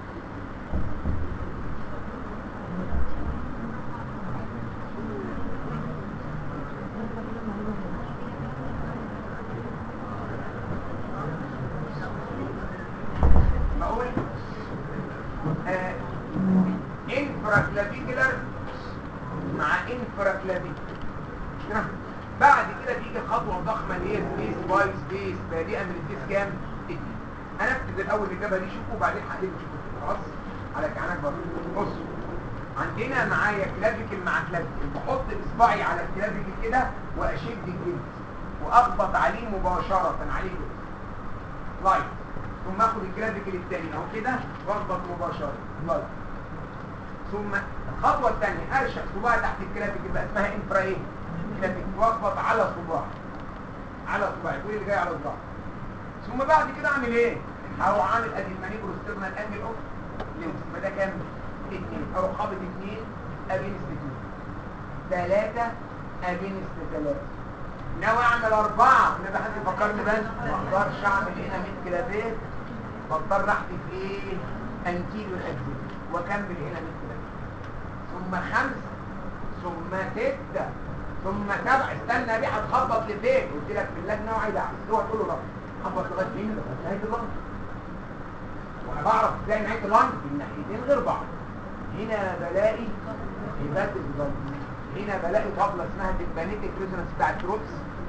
بقول آه انفرا كلافيكولار مع انفرا كلافيكولار بعد كده بيجي خطوه ضخمه اللي هي سبيس باي سبيس بادئه من السبيس كام؟ اتنين هنكتب الاول الاجابه دي شوفوا وبعدين هقلب شوفوا خلاص على كعنات برضه بصوا عندنا معايا كلافيكل مع كلافيكل بحط اصبعي على الكلافيكل كده واشد الجلد واخبط عليه مباشره عليه كده لايت ثم اخد الكلافيكل الثاني اهو كده واخبط مباشره لايت ثم الخطوه الثانيه ارشق صباعي تحت الكلافيكل بقى اسمها انفرا ايه كلافيكل واخبط على صباعي على صباعي كل اللي جاي على صباعي ثم بعد كده اعمل ايه هروح عامل ادي المانيبر ستيرنال انجل اوف لينس يبقى ده كام اثنين اروح خابط اثنين اجينست اثنين ثلاثة اجينست ثلاثة ناوي اعمل اربعة النبي حد يفكرني بس ما اقدرش اعمل هنا 100 كلافيت بضطر احكي في ايه انتيريور اكزيت واكمل هنا 100 كلافيت ثم خمسة ثم ستة ثم سبعة استنى دي هتخبط لفين قلت لك في اللجنة وعايز اعمل اوعى تقول له رقم خبط لغايه فين لغايه نهايه اللنج وانا بعرف ازاي نهايه اللنج الناحيتين غير بعض هنا بلاقي هبات الضلمه هنا بلاقي طبله اسمها تمبانيتك ريزونانس بتاع التروبس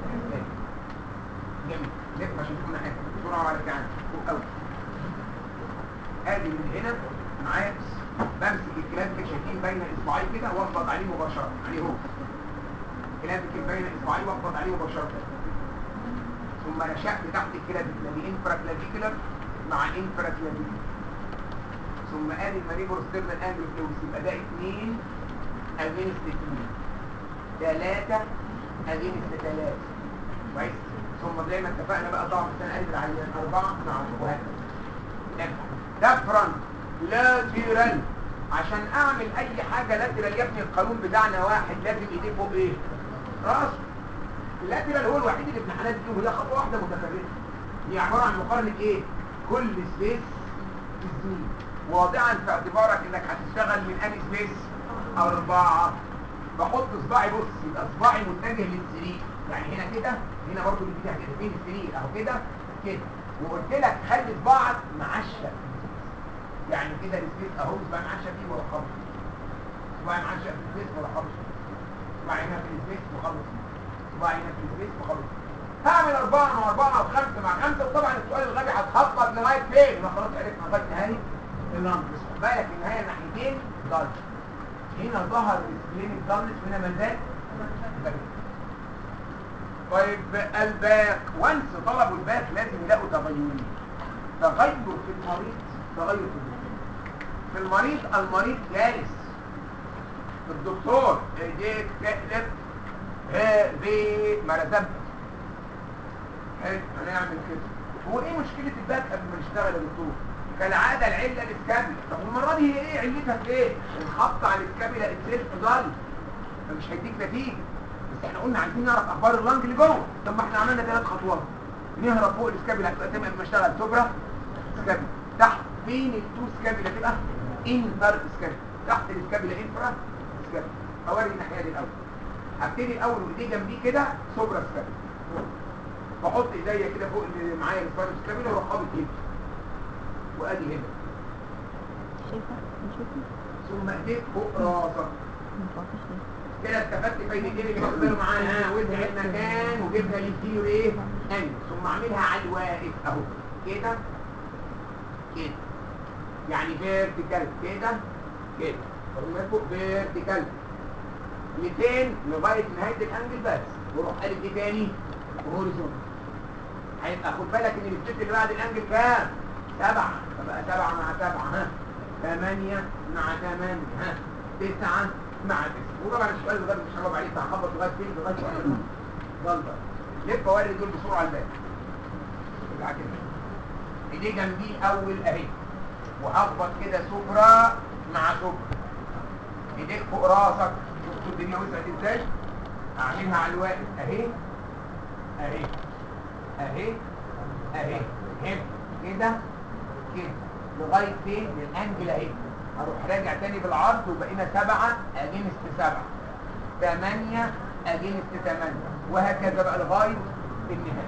جميل لف عشان تكون حاجه بسرعه وعلى كعان فوق قوي ادي من هنا معايا بمسك الكلافيك شايفين بين اصبعي كده واخبط عليه مباشره عليه هو الكلافيك بين اصبعي واخبط عليه مباشره ثم نشأت تحت الكلافيكولار دي انفرا كلافيكولار مع انفرا كلافيكولار ثم ادي المانيبر ستيرنال انجل فلوس يبقى ده اثنين اجينست اثنين ثلاثة اجينست ثلاثة كويس ثم زي ما اتفقنا بقى ضعف السنة قلب العيان أربعة مع وهكذا ده فرونت لاتيرال عشان اعمل اي حاجة لاتيرال يا ابني القانون بتاعنا واحد لازم ايديه فوق ايه؟ راسه اللاترال هو الوحيد اللي ابن حلال فيه وهي خطوه واحده متفرده هي عباره عن مقارنه ايه كل سبيس بزميل واضعا في اعتبارك انك هتشتغل من اني سبيس اربعه بحط صباعي بص يبقى صباعي متجه للسرير يعني هنا كده هنا برضه الاتجاه كده فين السرير اهو كده كده وقلت لك خلي صباعك معشق يعني كده السبيس اهو صباعي معشق فيه ولا خالص صباعي معشق في السبيس ولا خالص صباعي هنا في السبيس وخلص صباعي هنا في السبيس وخلص هعمل أربعة مع أربعة وخمسة مع خمسة وطبعا السؤال الغبي هتخبط لغاية فين؟ ما خلاص عرفنا لغاية نهاية اللمب بس خد بالك النهاية الناحيتين ضل هنا ظهر السبلين الضلس وهنا ما زال طيب الباك وانس طلبوا الباك لازم يلاقوا تغيرين تغير في المريض تغير في الدكتور في المريض المريض جالس الدكتور ايديك تقلب هذه مرزبة حلو هنعمل كده هو ايه مشكلة الباك قبل ما نشتغل يا دكتور كالعادة العلة الاسكابلة طب والمرة دي هي ايه علتها في ايه الخبط على الاسكابلة السيلف ضل فمش هيديك نتيجة بس احنا قلنا عايزين نعرف اخبار اللنج اللي جوه طب ما احنا عملنا ثلاث خطوات نهرب فوق الاسكابلة هتبقى تمام لما اشتغل سوبرا اسكابلة تحت فين التو اسكابلة تبقى انفر اسكابلة تحت الاسكابلة انفرا اسكابلة اوري الناحية دي الاول هبتدي الاول وايدي جنبيه كده سوبرا اسكابلة بحط ايديا كده فوق اللي معايا الفار اسكابلة واروح خابط هنا وادي هنا شايفة نشوفه ثم ايديك فوق راسك من فوق شايفة كده استفدت فايدتين اللي بقبله معاها ها وسع المكان وجبنا الانتيريور ايه انجل ثم اعملها على الواقف اهو كده كده يعني فيرتيكال كده كده طب فوق فيرتيكال لفين لغايه نهايه الانجل بس واروح قالب ايه تاني هوريزون هيبقى خد بالك ان الستيت اللي بعد الانجل كام سبعة فبقى سبعة مع سبعة ها ثمانية مع ثمانية ها تسعة مع تسعة وطبعا السؤال ده مش هجاوب عليه هخبط لغايه فين لغايه فين ضلبة لف اوري دول بسرعة الباقي ارجع كده ايديه جنبيه اول اهي وهخبط كده سوبرا مع سوبرا ايديك فوق راسك شفتوا الدنيا وسعت ازاي اعملها على الواقف اهي اهي اهي اهي هب كده كده لغايه فين للانجل اهي اروح راجع تاني بالعرض وبقينا سبعة اجينست سبعة ثمانية اجينست ثمانية وهكذا بقى لغاية النهاية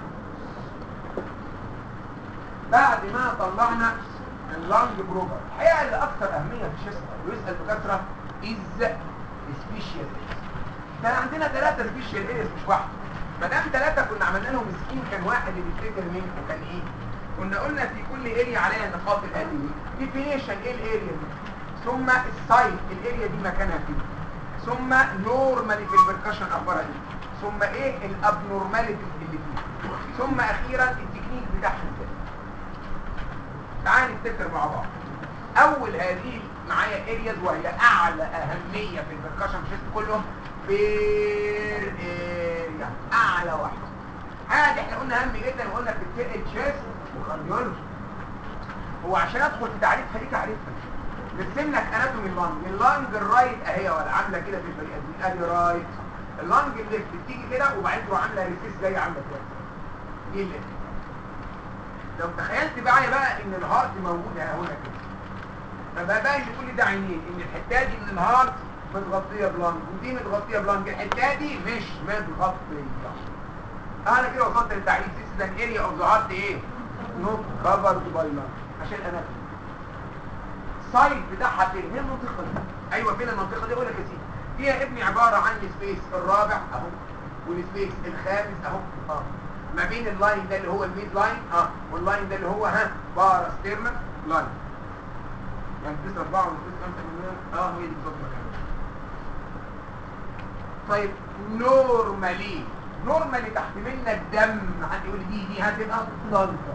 بعد ما طلعنا اللانج بروفر الحقيقة اللي اكثر اهمية في الشيست ويسأل بكثرة از سبيشال كان عندنا ثلاثة سبيشال ايريز مش واحدة ما دام ثلاثة كنا عملنا لهم سكيم كان واحد اللي بيفتكر منكم كان ايه؟ كنا قلنا في كل اريا عليها النقاط الآتية ديفينيشن ايه الاريا دي؟ ثم السايت الاريا دي مكانها فين؟ ثم نورمالي في البركشن اخبارها ايه؟ ثم ايه الابنورماليتي اللي فيه؟ ثم اخيرا التكنيك بتاعها ازاي؟ تعال نفتكر مع بعض اول هذه معايا ارياز وهي اعلى اهمية في البركشن في الشيست كله بير اريا اعلى واحدة عادي احنا قلنا اهم جدا وقلنا في التشيست وكارديولوجي هو عشان ادخل في تعريف خليك عارفها نرسم لك اناتومي اللانج اللانج الرايت اهي ولا عامله كده في البني ادمين ادي رايت اللانج الليفت بتيجي كده وبعدين تروح عامله ريسيس جايه عامله كده دي الليفت لو تخيلت معايا بقى ان الهارت موجود ها هنا كده فبقى باين لكل ده عينين ان الحته دي من الهارت متغطيه بلانج ودي متغطيه بلانج الحته دي مش متغطيه انا كده وصلت للتعريف this is an area of the heart ايه not covered by lung عشان انا السايد بتاعها فين هي المنطقه دي ايوه فين المنطقه دي اقول لك يا سيدي فيها ابني عباره عن السبيس الرابع اهو والسبيس الخامس اهو اه ما بين اللاين ده اللي هو الميد لاين اه واللاين ده اللي هو ها باراستيرنال لاين يعني السبيس اربعه والسبيس خمسه من اه هي دي بالظبط مكانها طيب نورمالي نورمالي تحت منا الدم حد يقول لي دي دي هتبقى ضلفه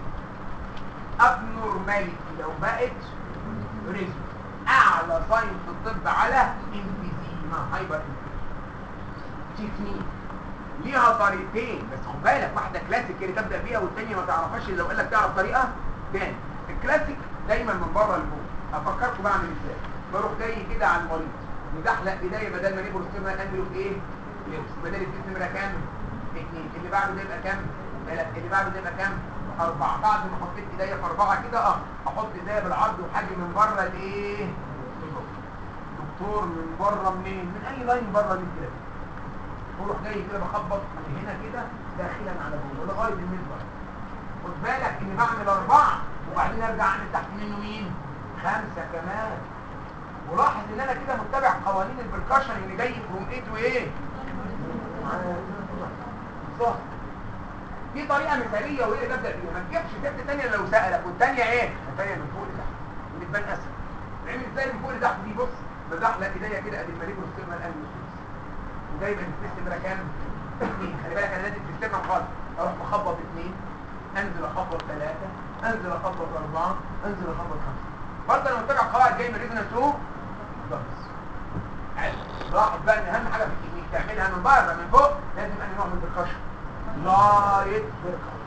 ابنورماليتي لو بقت ريزم اعلى ساين في الطب على انفيزيما هايبر تكنيك ليها طريقتين بس خد بالك واحده كلاسيك اللي تبدا بيها والثانيه ما تعرفهاش الا لو قال لك تعرف طريقه تاني الكلاسيك دايما من بره لفوق افكركم بعمل ازاي بروح جاي كده على المريض مدحلق بدايه بدل ما نبر السيرما انجلو في ايه لبس بدل الجسم نمره كام اثنين اللي بعده ده يبقى كام ثلاثة اللي بعده ده يبقى كام أربعة بعد ما حطيت ايديا في أربعة كده اه أحط ايديا بالعرض وحاجة من بره لإيه؟ دكتور من بره منين؟ من أي لاين بره من كده بروح جاي كده بخبط من هنا كده داخلا على جوه لغاية المنبر خد بالك إني بعمل أربعة وبعدين أرجع أعمل تحت منه مين؟ خمسة كمان ولاحظ إن أنا كده متبع قوانين البركشن اللي جاي فروم إيه تو إيه؟ بالظبط دي طريقه مثاليه وهي اللي ببدا بيها ما تجيبش ست ثانيه لو سالك والثانيه ايه الثانيه من فوق لتحت بتبان اسهل نعمل ازاي من فوق لتحت دي بص بزحلق ايديا كده ادي المريض والسيرما الان وجاي يبقى الفيست نمره كام؟ اثنين خلي بالك انا نازل في السيرما خالص اروح مخبط اثنين انزل اخبط ثلاثه انزل اخبط اربعه انزل اخبط خمسه برضه انا متابع قواعد جاي من ريزونانس تو بس حلو لاحظ بقى ان اهم حاجه في التكنيك تعملها من بره من فوق لازم انهي نوع من البركشن لايت بركشن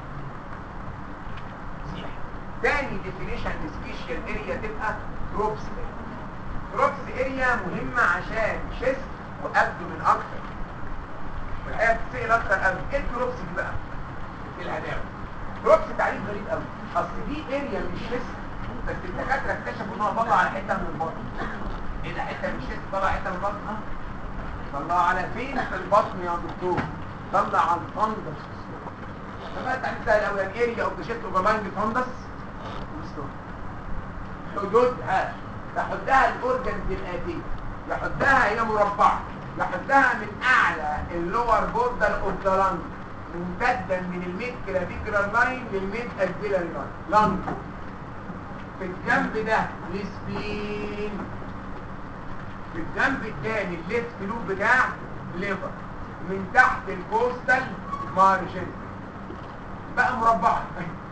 تاني ديفينيشن لسبيشال اريا تبقى دروبس دروبس اريا مهمه عشان شيست وابدومين اكتر والحقيقه بتسال اكتر قوي ايه الدروبس دي بقى في الهداوه دروبس تعريف غريب قوي اصل دي اريا مش شيست بس الدكاتره اكتشفوا انها طلع على حته من البطن ايه ده حته من الشيست طلع حته من البطن اه طلع على فين في البطن يا دكتور طلع على الفندس فبقى التعريف سهل قوي يعني اريا اوف ذا شيست اوف لاين فندس حدودها تحدها الاورجنز الاتيه يحدها هي مربعه يحدها من اعلى اللور بوردر اوف ذا لانج ممتدا من الميد كلافيكولار لاين للميد اكزيلاري لاين لانج في الجنب ده السبين في الجنب الثاني الليفت لوب بتاع ليفر من تحت الكوستال مارجن بقى مربعه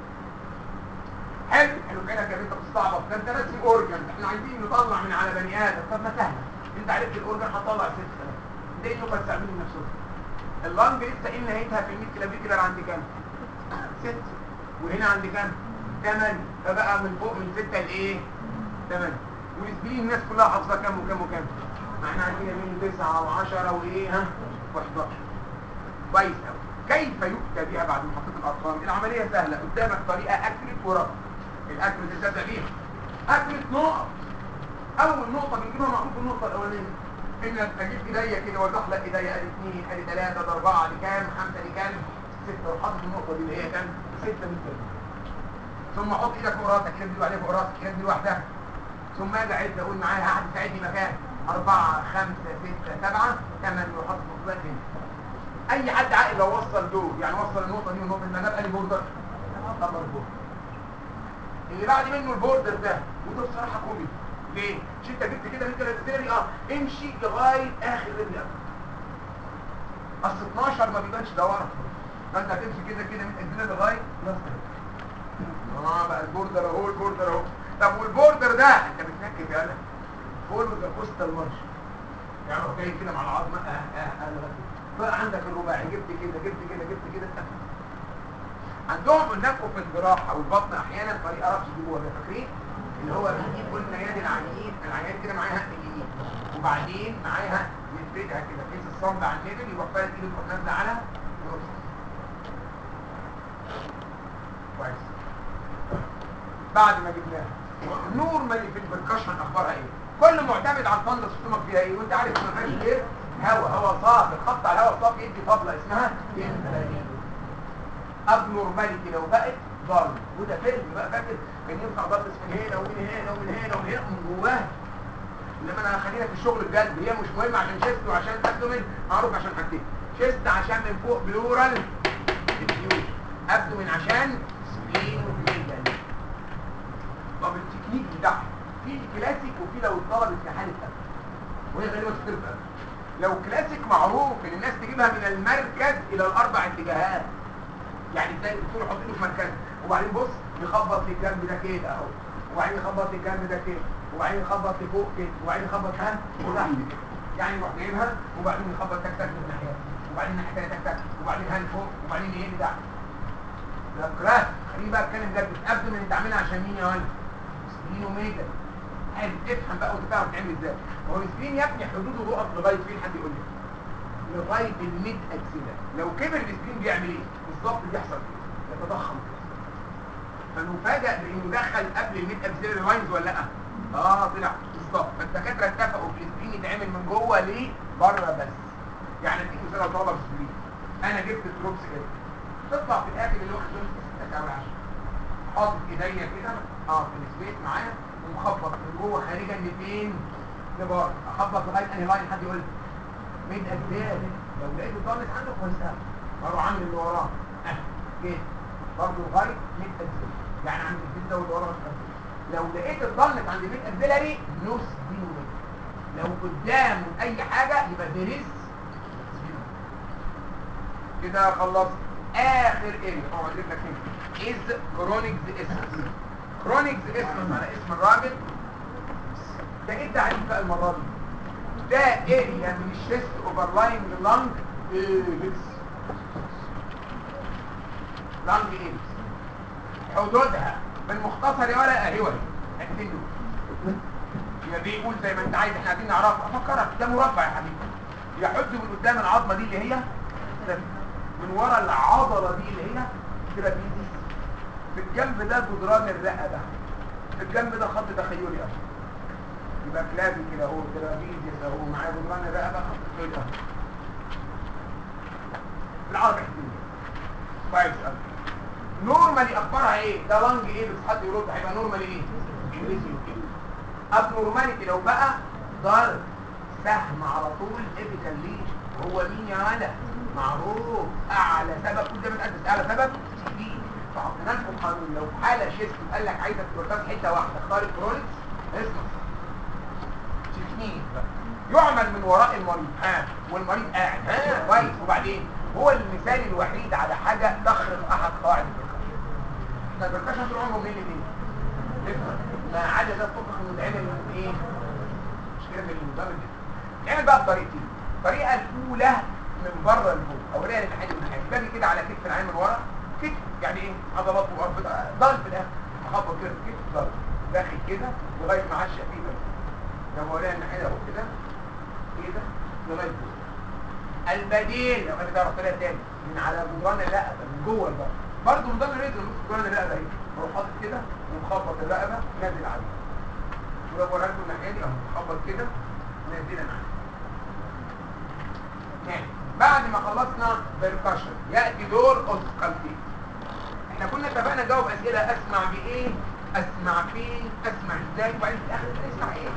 حلو حلو كده يا بنت بتستعبط ده انت ناسي اورجن احنا عايزين نطلع من على بني ادم طب ما سهله انت عرفت الاورجن هتطلع ست كلام ده يبقى تعمل نفسه اللانج لسه ايه نهايتها في الميد كلافيكولار عند كام ست وهنا عند كام ثمانية فبقى من فوق من ستة لايه ثمانية والسبرين الناس كلها حافظه كام وكام وكام ما احنا عندنا منه 9 و10 وايه ها و11 كويس قوي كيف يؤتى بها بعد ما حطيت الارقام العمليه سهله قدامك طريقه اكرت ورقم الاكرت اللي تبدا بيها اكرت نقط اول نقطه بنجيبها معروف النقطه الاولانيه ان اجيب ايديا كده وازحلق ايديا ادي اثنين ادي ثلاثه ادي اربعه دي كام خمسه دي كام سته وحاطط النقطه دي اللي هي كام سته من كام ثم احط ايدك فوق راسك كده دي عليها فوق راسك كده دي لوحدها ثم اجي اعد اقول معايا حد يساعدني مكان أربعة خمسة ستة سبعة ثمانية وحط نقطات هنا أي حد عاقل لو وصل دول يعني وصل النقطة دي والنقطة دي ما جاب أي بوردر طبعا البوردر اللي بعد منه البوردر ده وده بصراحة كومي ليه؟ مش انت جبت كده انت الرسالة دي اه امشي لغاية آخر رجل أصل 12 ما بيبانش ده ورا فانت هتمشي كده كده من الجنة لغاية نص اه بقى البوردر اهو البوردر اهو طب والبوردر ده انت بتنكب يالا فولو ذا كوستال مارش يعني هو جاي كده مع العظمه اه اه اه لغايه بقى عندك الرباعي جبت كده جبت كده جبت كده اتقفل عندهم النفخ في الجراحه والبطن احيانا طريقه رفع يجيبوها فاكرين اللي هو بيجيب قلنا يد العيان العيان كده معاها هق اليمين وبعدين معاها يفردها كده بحيث الصمد على النبل يبقى فارد ايده تروح نازله على الركبه كويس بعد ما جبناها نورمالي في البركشن اخبارها ايه كل معتمد على الفندس سيستمك فيها ايه وانت عارف ما فيهاش غير هواء هواء صافي الخط على الهواء الصافي يدي طبله اسمها اب نورماليتي لو بقت ضرب وده فيلم بقى فاكر كان ينفع ضرب من هنا ومن هنا ومن هنا ومن هنا من جواه انما انا خلينا في الشغل بجد هي مش مهم عشان شيست وعشان ابدومين معروف عشان حاجتين شيست عشان من فوق بلورال ديفيوز ابدومين عشان سبلين وميديان طب التكنيك بتاعها في كلاسيك وفي لو اتطلبت في حاله قبل وهي غالبا تصير قبل لو كلاسيك معروف ان الناس تجيبها من المركز الى الاربع اتجاهات يعني ازاي الدكتور يحط له في مركز وبعدين بص يخبط للجنب ده كده اهو وبعدين يخبط للجنب ده كده وبعدين يخبط لفوق كده وبعدين يخبط ها وتحت كده يعني يروح جايبها وبعدين يخبط تك تك من الناحيه وبعدين الناحيه الثانيه تك تك وبعدين هان فوق وبعدين يهد تحت ده كلاس خليني بقى اتكلم جد قبل ما نتعاملها عشان مين يا ولد سبلين وميجا حلو افهم بقى وتفهم تعمل ازاي هو السبلين يا ابني حدوده بيقف لغايه فين حد يقول لي لغايه الميد اكسيلا لو كبر السبلين بيعمل ايه بالظبط بيحصل ايه يتضخم فنفاجئ بانه دخل قبل الميد اكسيلا لاينز ولا لا اه طلع بالظبط فالدكاتره اتفقوا في السبلين يتعمل من جوه ليه بره بس يعني اديك مثال لو طلب سبلين انا جبت التروبس كده تطلع في الاخر اللي واخد منه 6 10 حاطط ايديا كده اه في السبيس معايا ومخبط من جوه خارجا لفين لبره اخبط لغايه انهي لاين حد يقول لي ميد اجداد لو لقيت الضالس عنده كويس قوي اروح عامل اللي وراه اه كده برضه لغايه ميد اجداد يعني عند الجلد ده واللي وراه لو لقيت الضالس عند ميد اجدلري نص دي وميد لو قدامه اي حاجه يبقى ديريس كده خلصت اخر اريا اقعد رجلك هنا از كرونيكز اسمس كرونيكز اسمس على اسم الراجل ده ايه التعريف بقى المره دي ده اريا من الشيست اوفرلاينج لانج ايبس لانج ايبس حدودها بالمختصر يا ولا اهي ولا الحتتين دول يبقى بيقول زي ما انت عايز احنا عايزين نعرف افكرك ده مربع يا حبيبي يحد من قدام العظمه دي اللي هي من ورا العضلة دي اللي هي ترابيزيس في الجنب ده جدران الرقبة في الجنب ده خط تخيلي اهو يبقى كلابي كده اهو ترابيزيس اهو معاه جدران الرقبة خط تخيلي اهو بالعربي حكيم كويس قوي نورمالي اخبارها ايه ده لانج ايه بس حد يرد هيبقى نورمالي ايه انجليزي كده اب نورماليتي لو بقى ضرب سهم على طول ايبيكال ليه هو مين يا ولد معروف اعلى سبب كل ده بتقدس اعلى سبب دي فحطينا لكم قانون لو في حاله شيست قال لك عايزك ترتاح حته واحده اختار الكرونكس اسمع تكنيك يعمل من وراء المريض ها والمريض قاعد ها كويس وبعدين هو المثال الوحيد على حاجه تخرق احد قواعد البركشن احنا البركشن طول عمره منين ليه؟ ما عدا ده الطبخ انه يتعمل من ايه؟ مش كده من المدرب يتعمل بقى بطريقتين الطريقه الاولى من بره لجوه اوريها للناحيه من الناحيه باجي كده على كتف العين من ورا كتف يعني ايه عضلات واربط ضرب في الاخر اخبط كده في كتف ضرب داخل كده لغايه ما عشق فيه ده لو اوريها الناحيه اهو كده كده لغايه جوه البديل لو انا ده رحت لها تاني من على جدران الرقبه من جوه البطن برضه من ضمن الرجل من جدران الرقبه اهي بروح حاطط كده ومخبط الرقبه نازل عليها ولو ورا لكم الناحيه دي اهو مخبط كده نازله معايا تاني بعد ما خلصنا بالكشر ياتي دور اوسكالتين احنا كنا اتفقنا نجاوب اسئله اسمع بايه اسمع فين اسمع ازاي وبعدين في الاخر اسمع ايه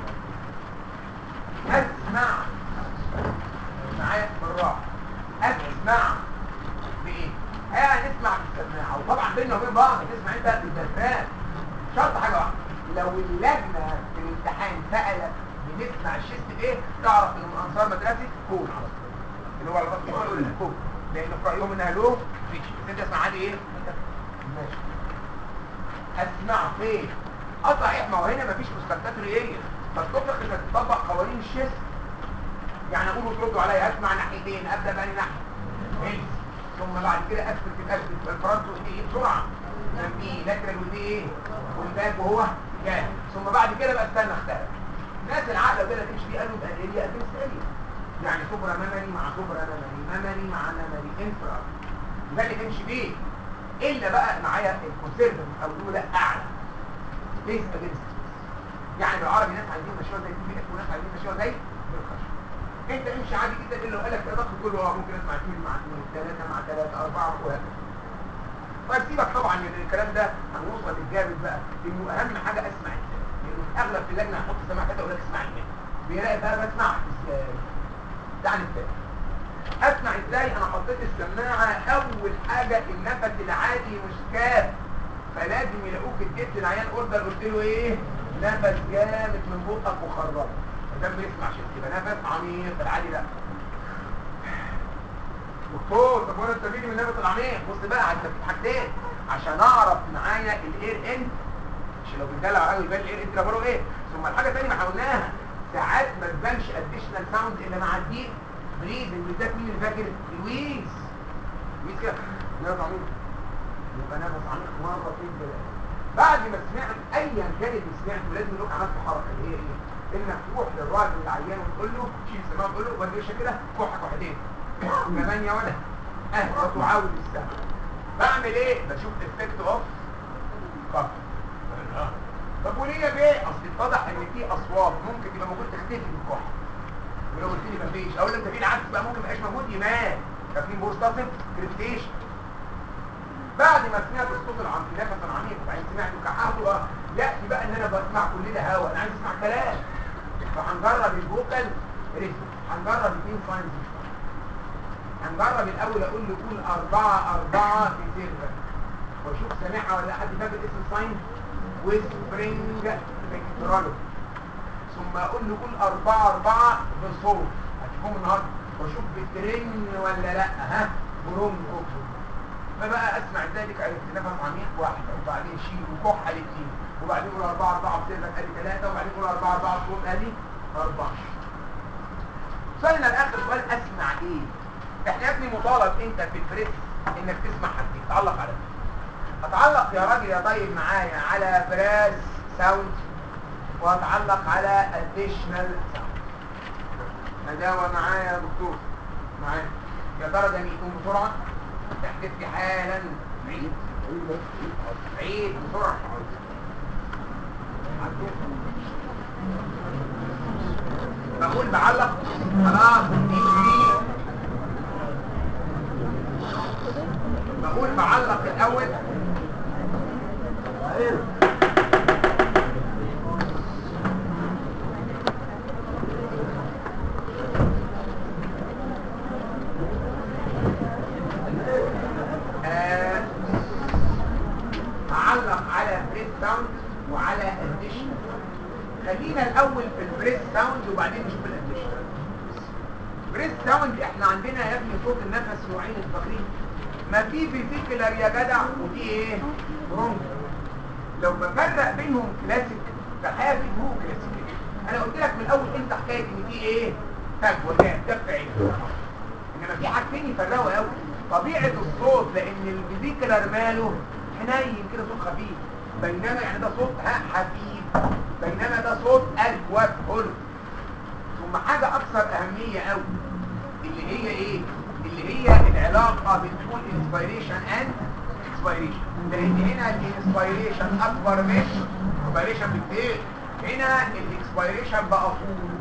اسمع معايا بالراحه اسمع بايه اه نسمع بالسماعه وطبعا بيننا وبين بعض تسمع انت بالدفان شرط حاجه واحده لو اللجنه في الامتحان سالت بنسمع الشيست بايه تعرف ان من انصار مدرسه كون على طول اللي هو على الرسم يقول الكون لان في رايهم انها له ريتش بس انت اسمع عادي ايه ماشي اسمع فين اه صحيح ما هو هنا مفيش مسكتات رئيه فالطبق انك تطبق قوانين الشيست يعني اقول وتردوا عليا اسمع ناحيتين ابدا بأني ناحيه هيلز ثم بعد كده اثبت الاثبت بالفرنت ودي ايه بسرعه جنبيه لاترال ودي ايه والباك وهو جاي ثم بعد كده بقى استنى اختار ناس العقل وكده تمشي بيه قالوا بقى اريا ادنس اريا يعني سوبرا ميموري مع سوبرا ميموري ميموري مع ميموري انفرا ده اللي تمشي بيه الا بقى معايا الكونسيرفاتيف او نقول لا اعلى ليس ادنس يعني بالعربي ناس عايزين مشروع زي تي بي اف وناس عايزين مشروع زي بالخشب انت امشي عادي جدا الا لو قال لك الضغط كله اه ممكن اسمع اثنين مع اثنين ثلاثه مع ثلاثه اربعه وهكذا طيب سيبك طبعا من الكلام ده هنوصل للجامد بقى انه اهم حاجه اسمع ازاي لانه في اغلب في اللجنه هحط سماعه كده اقول لك اسمع ازاي بيلاقي بقى بسمع ازاي تعالى ازاي اسمع ازاي انا حطيت السماعه اول حاجه النفس العادي مش كاف فلازم يلاقوك اديت للعيان اوردر قلت له ايه نفس جامد من بقك وخرجه ده بيسمع شيء يبقى نفس عميق العادي لا دكتور طب وانا استفيد من النفس العميق بص بقى هستفيد حاجتين عشان اعرف معايا الاير اند مش لو بندلع قوي يبان الاير اند عباره ايه ثم الحاجه الثانيه ما قلناها ساعات ما تبانش اديشنال ساوند الا مع الديب بريزنج بالذات مين اللي فاكر لويس لويس كده نفس عميق يبقى نفس عميق مره اثنين ثلاثه بعد ما سمعت ايا كان اللي سمعته لازم يبقى عملت حركه اللي هي ايه انك تروح للراجل العيان وتقول له شيل السماعه وتقول له ودي وشك كده كحك واحدين كمان يا ولد اه وتعاود السمع بعمل ايه بشوف افكت اوف كف طب وليه بيه اصل اتضح ان في اصوات ممكن تبقى موجود تختفي بالكحك ولو قلت لي مفيش اقول لك ده في العكس بقى ممكن ما يبقاش موجود يبان فاكرين بورستاسن كريبتيشن بعد ما سمعت الصوت العميق النفس العميق وبعدين سمعت كحاته اه ياتي بقى ان انا بسمع كل ده هوا انا عايز اسمع كلام فهنجرب الفوكال ريتم هنجرب اثنين ساينز هنجرب الاول اقول له قول أربعة أربعة في سيرفر واشوف سامعها ولا حد فاكر اسم الساين ويسبرينج بكترولو ثم اقول له قول أربعة أربعة بصوت هتشوفهم النهارده واشوف بترن ولا لا ها برونكو فبقى اسمع ذلك عرفت نفس عميق واحدة وبعدين شيل وكح على اثنين وبعدين قول أربعة أربعة بسيرفر ادي ثلاثة وبعدين قول أربعة أربعة بصوت ادي أربعة وصلنا لاخر سؤال اسمع ايه احنا يا ابني مطالب انت في البريس انك تسمع حاجتين تعلق على دي اتعلق يا راجل يا طيب معايا على براس ساوند واتعلق على اديشنال ساوند هداوة معايا يا دكتور معايا يا ترى ده يكون بسرعة تحدث لي حالا عيد عيد بسرعة بقول بعلق خلاص انجليزي بقول بعلق الاول آه، هعلق على بريس ساوند وعلى اديشنال خلينا الاول في البريس ساوند وبعدين نشوف الاديشنال بريس ساوند احنا عندنا يا ابني صوت النفس نوعين الفقرين ما في فيزيكلر يا جدع وفي ايه برونك لو بفرق بينهم كلاسيك فحافظ هو كلاسيك انا قلت لك من الاول انت حكايه ان في ايه فجوه كام دفع عين انما في حاجتين يفرقوا قوي طبيعه الصوت لان الفيزيكلر ماله حنين كده صوت خفيف بينما يعني ده صوت ها حبيب بينما ده صوت اجود حلو ثم حاجة أكثر أهمية قوي اللي هي إيه؟ اللي هي العلاقة بين طول inspiration and expiration لأن هنا الانسبيريشن أكبر من expiration بكتير هنا الاكسبيريشن بقى طول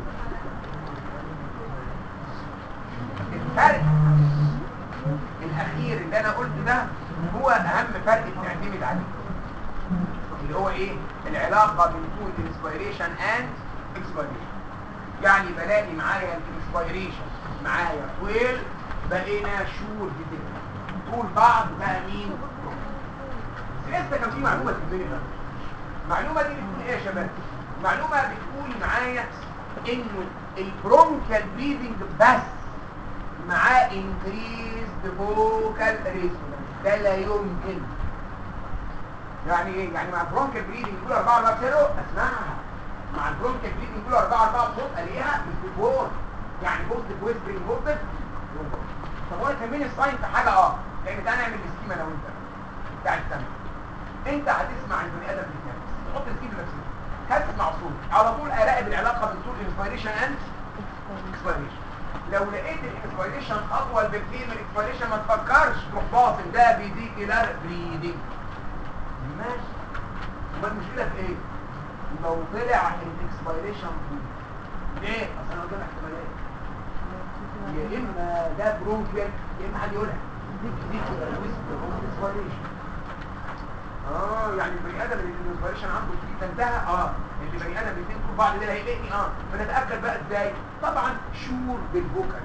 الفرق الأخير اللي أنا قلته ده هو أهم فرق بنعتمد عليه اللي هو إيه؟ العلاقة بين طول inspiration and expiration يعني بلاقي معايا الانسبيريشن معايا طويل بقينا شور بتبقى طول بعض بقى مين بس لسه كان في معلومه تهمني بقى المعلومه دي بتقول ايه يا شباب المعلومه بتقول معايا انه البرونكال بريدنج بس معاه انكريزد فوكال ريسونانس ده لا يمكن يعني ايه يعني مع البرونكال بريدنج يقول 4 4 0 اسمعها مع البرونكال بريدنج يقول 4 4 بصوت الاقيها مش بتبور يعني بوزيتيف ويسبرنج بوزيتيف طب هو تهمني الساين في حاجه اه لان تعالى نعمل السكيما انا وانت بتاع السمع انت هتسمع البني ادم بيتنفس تحط السكيما نفسك هتسمع صوت على طول اراقب العلاقه بين طول الانسبيريشن اند اكسبيريشن لو لقيت الانسبيريشن اطول بكتير من الاكسبيريشن ما تفكرش تروح باصل ده بيديكلر بريدنج ماشي امال المشكله في ايه لو طلع الاكسبيريشن طول ليه اصل انا قدام احتمالات يا اما ده برونكيال يا اما حد يقولها ديكلر ويسبر اكسبيريشن اه يعني البني ادم اللي الانسبيريشن عنده كتير ده انتهى اه اللي بني ادم الاثنين كل بعض ده هيلاقيني اه فنتاكد بقى ازاي طبعا شور بالفوكال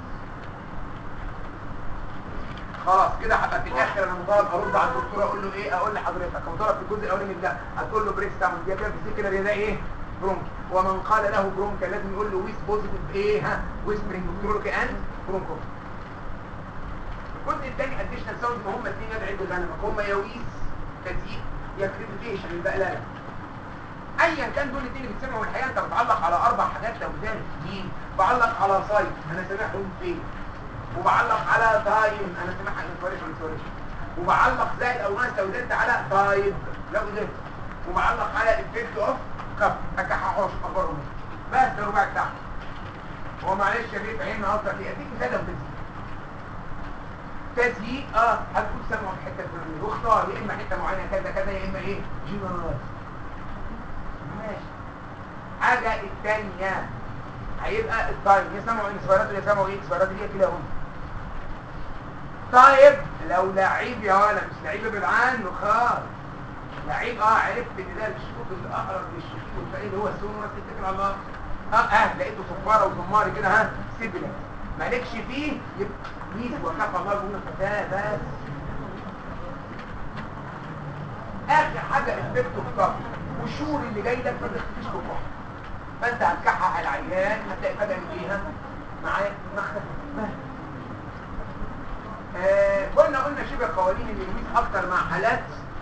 خلاص كده هبقى في الاخر انا مطالب ارد على الدكتور اقول له ايه اقول لحضرتك مطالب في الجزء الاولاني من ده هتقول له بريس ساوند يا كده فيزيكال يا ده ايه برونك ومن قال له برونك لازم يقول له ويس بوزيتيف ايه ها ويسبرنج بترولوكي اند برونكو الجزء الثاني اديشنال ساوند ما هم اثنين يدعي بغنمك هم يا ويس تزييق يا كريبيتيشن البقلاله ايا كان دول الاثنين اللي بتسمعوا الحقيقه انت بتعلق على اربع حاجات لو زاد مين بعلق على سايت انا سامعهم فين وبعلق على تايم انا سامعها انفوريشن انفوريشن وبعلق زائد او ناقص لو زدت على تايب لو زدت وبعلق على افكت اوف كف اكححوش اخبارهم بس ده ربع ساعه هو معلش يا بيه فهمنا قصدك ايه اديك مثال لو تزييق تزييق اه هتقول سامعه في حته الفلانيه واختار يا اما حته معينه كذا كذا يا اما ايه جنرال ماشي حاجه الثانيه هيبقى التايم يسمعوا انسبيرات ويسمعوا ايه انسبيرات هي كلاهما طيب لو لعيب يا ولا مش لعيب ابعد عنه خالص لعيب اه عرفت ان ده الشوط الاقرب للشكيل والفريق اللي هو السونورس اتكل على الله اه اه لقيته صفاره وزماري كده ها سيبنا مالكش فيه يبقى ميز وكفى الله بيقول فتاه بس اخر حاجه افكت الطاقه والشهور اللي جاي لك ما تختفيش بالروح فانت هتكحح العيان هتلاقي فجاه ان ايه ها معايا ما اختفى آه قلنا قلنا شبه قوانين الانجليز اكتر مع حالات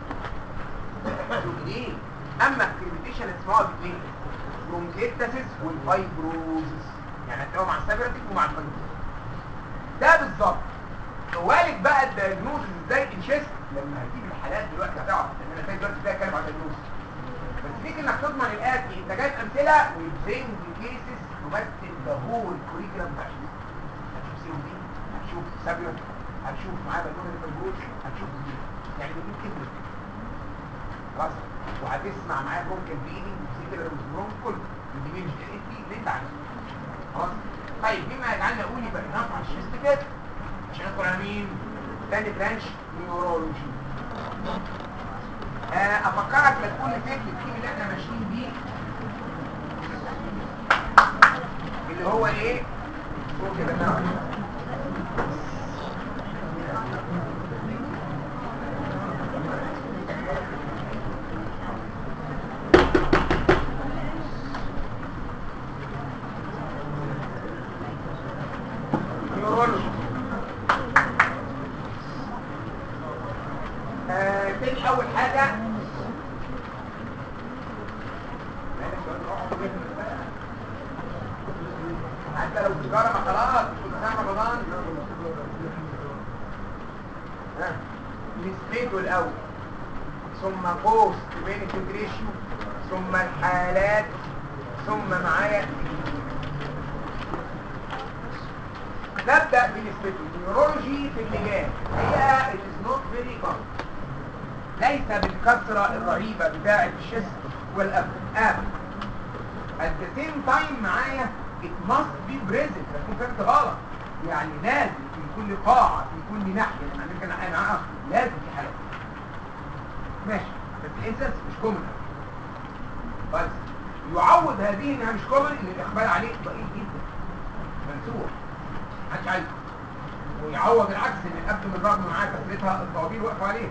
جديد اما الكريبيتيشن اسمها باثنين برونكيتاسيس والفايبروزس يعني هتلاقوا مع السابرتيك ومع الفايبروزس ده بالظبط والد بقى الدايجنوز ازاي الشيست لما هتجيب الحالات دلوقتي هتعرف ان انا فاهم دلوقتي ازاي اتكلم عن الدايجنوز بس فيك انك تضمن الاتي انت جايب امثله والبرين كيسز تمثل ذا هول كوريكولم بتاع الشيست هتشوف سي دي هتشوف سابيوت هتشوف معاه بالون الفايبروز هتشوف دي يعني بتجيب كده خلاص وهتسمع معاه ممكن بيني وسيكلر وزبرون كله الديمينج انت اللي انت عايزه خلاص طيب بما يجعلنا اقول يبقى نرفع الشيست كده عشان ندخل على مين تاني برانش نيورولوجي آه افكرك لا تكون نسيت التيم اللي احنا ماشيين بيه اللي هو ايه فوق كده نعم نيورولوجي آه، تاني اول حاجة حتى لو سيجارة ما خلاص كل سنة رمضان ها نسبته الاول ثم بوست بينفيت ريشيو ثم الحالات ثم معايا نبدا بنسبته النيورولوجي في اللجان هي it is not very common ليس بالكثره الرهيبه بتاعه الشيست والابد at the same time معايا it must be present تكون فهمت غلط يعني لازم في كل قاعة في كل ناحية يعني عندك ناحية معاها لازم في حالات ماشي بس الانسنس مش كومن بس يعوض هذه انها مش كومن ان الاقبال عليه ضئيل جدا منسوح محدش عايزه ويعوض العكس ان الابد من رغم معاه كثرتها الطوابير واقفه عليه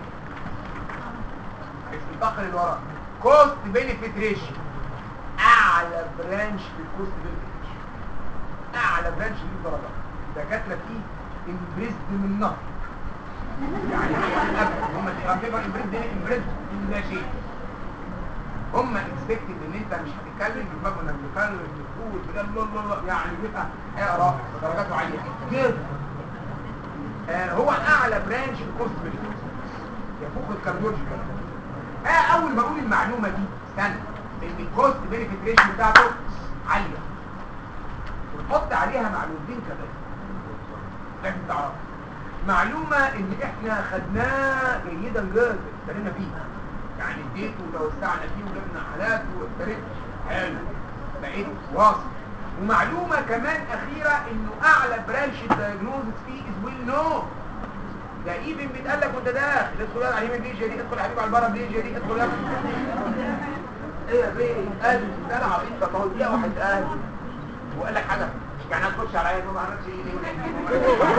الانتقل اللي وراه كوست بينيفيت ريشيو اعلى برانش في الكوست بينفيت اعلى برانش فيه درجات الدكاتره فيه امبريزد من نهر يعني هم تقريبا امبريزد امبريزد من لا شيء هم اكسبكتد ان انت مش هتتكلم دماغه انك بتتكلم بتقول بلا لا لا لا يعني بيبقى اقرا درجاته عاليه جدا آه هو اعلى برانش في الكوست بينفيت يفوق الكارديولوجي كمان آه اول ما اقول المعلومه دي استنى ان الكوست بينفيت ريشيو بتاعته عاليه ونحط عليها معلومتين كمان لازم تعرفها معلومه ان احنا خدناه جيدا جدا اشترينا فيه يعني اديته وتوسعنا فيه وجبنا حالات واشتريت حلو بقيت واثق ومعلومه كمان اخيره انه اعلى برانش الدايجنوزس فيه از ويل نو ده ايفن بيتقال لك وانت داخل ادخل يا على اليمين دي ادخل يا حبيبي على البره دي دي ادخل يا ايه يا بيه قال ده انا عبيط طب ما هو دقيقه واحد قال وقال لك حاجه يعني هتخش على ايه ما عرفش ايه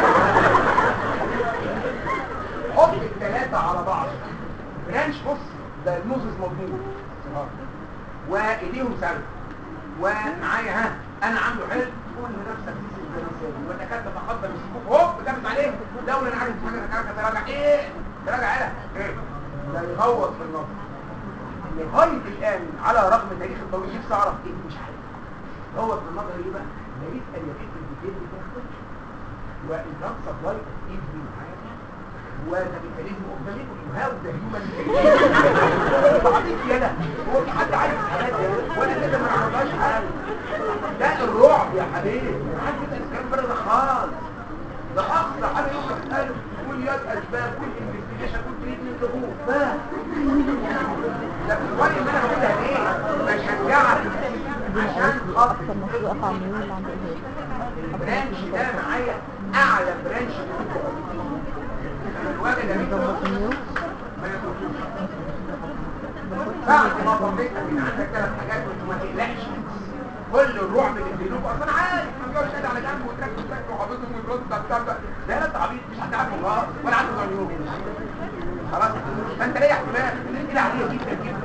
حط الثلاثه على بعض برانش بص ده النوزس مضمون وايديهم سلبي ومعايا ها انا عنده حلم قول لنفسك دي الزلزال وتكاد تتقدم الصفوف هوب جابت عليه دولة انا عارف حاجه انا عارف تراجع ايه تراجع ايه ايه ده يغوط في النظر لغايه الان على رغم تاريخ الطويل نفسي اعرف ايه مش عارف غوط في النظر ايه بقى لا يسال يا بنت الديتيل بتاخده والدراج سبلاي ايه دي معايا وكابيتاليزم اوف ذا ليبل وهاو ذا هيومن عبيط يلا هو في حد عارف الحاجات دي ولا كده ما نعرفهاش حاجه ده الرعب يا حبيبي محدش يسال الكلام بره ده خالص ده اقصى حاجه يوم ما تساله كل يد اسباب كل انفستيجيشن كل تريتمنت هو فاهم ده الفرق اللي انا بقولها ليه بشجعك عشان خاطر اكتر مسؤول عن الميول اللي عنده ايه البرانش ده معايا اعلى برانش في الوجه ده ظبط الميول ما يدخلوش بعد ما طبيت ان عندك ثلاث حاجات وانت ما تقلقش كل الرعب اللي في قلوبه اصلا عارف ما بيقعدش قاعد على جنب وتركز تركز وحافظهم ويرد بتاع بتاع بتاع لا لا انت عبيط مش حد عارفه خالص ولا عنده نوع اليوم خلاص فانت ريح دماغك كده عاديه جدا جدا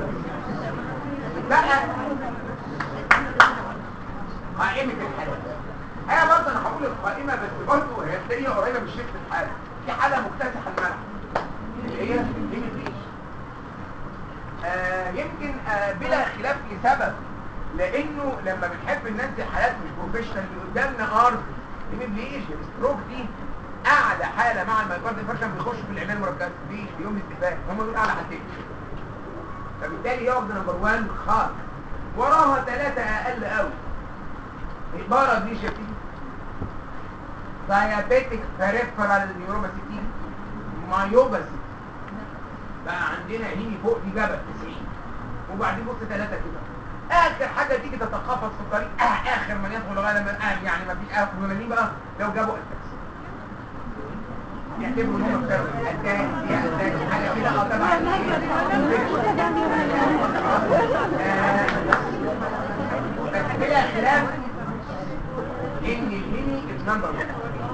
بقى قائمة الحالات هي برضه انا هقول القائمة بس برضه هي هتلاقيها قريبة من شكل الحالة في حالة مكتسحة الملح اللي هي الليميتيشن آه يمكن آه بلا خلاف لسبب لانه لما بنحب ننزل حالات مش بروفيشنال اللي قدامنا ارض الليميتيشن الستروك دي اعلى حالة مع المايكارد انفاركشن بيخش في العنايه المركزة ليه؟ في يوم الاستفاده هم دول اعلى حالتين فبالتالي ياخد نمبر 1 خالص وراها ثلاثة اقل قوي عبارة دي شايفين diabetic peripheral neuropathy مايوباثي بقى عندنا هيني فوق دي جبل 90 وبعدين بص ثلاثة كده اخر حاجة تيجي تتخبط في الطريق آه اخر من يدخل لغاية لما آه يعني ما فيش اخر من بقى لو جابوا التاكسي يعتبروا ان هم بتاعوا اتاك اتاك حاجة كده اه طبعا بس بلا خلاف ان الهيني النمبر 1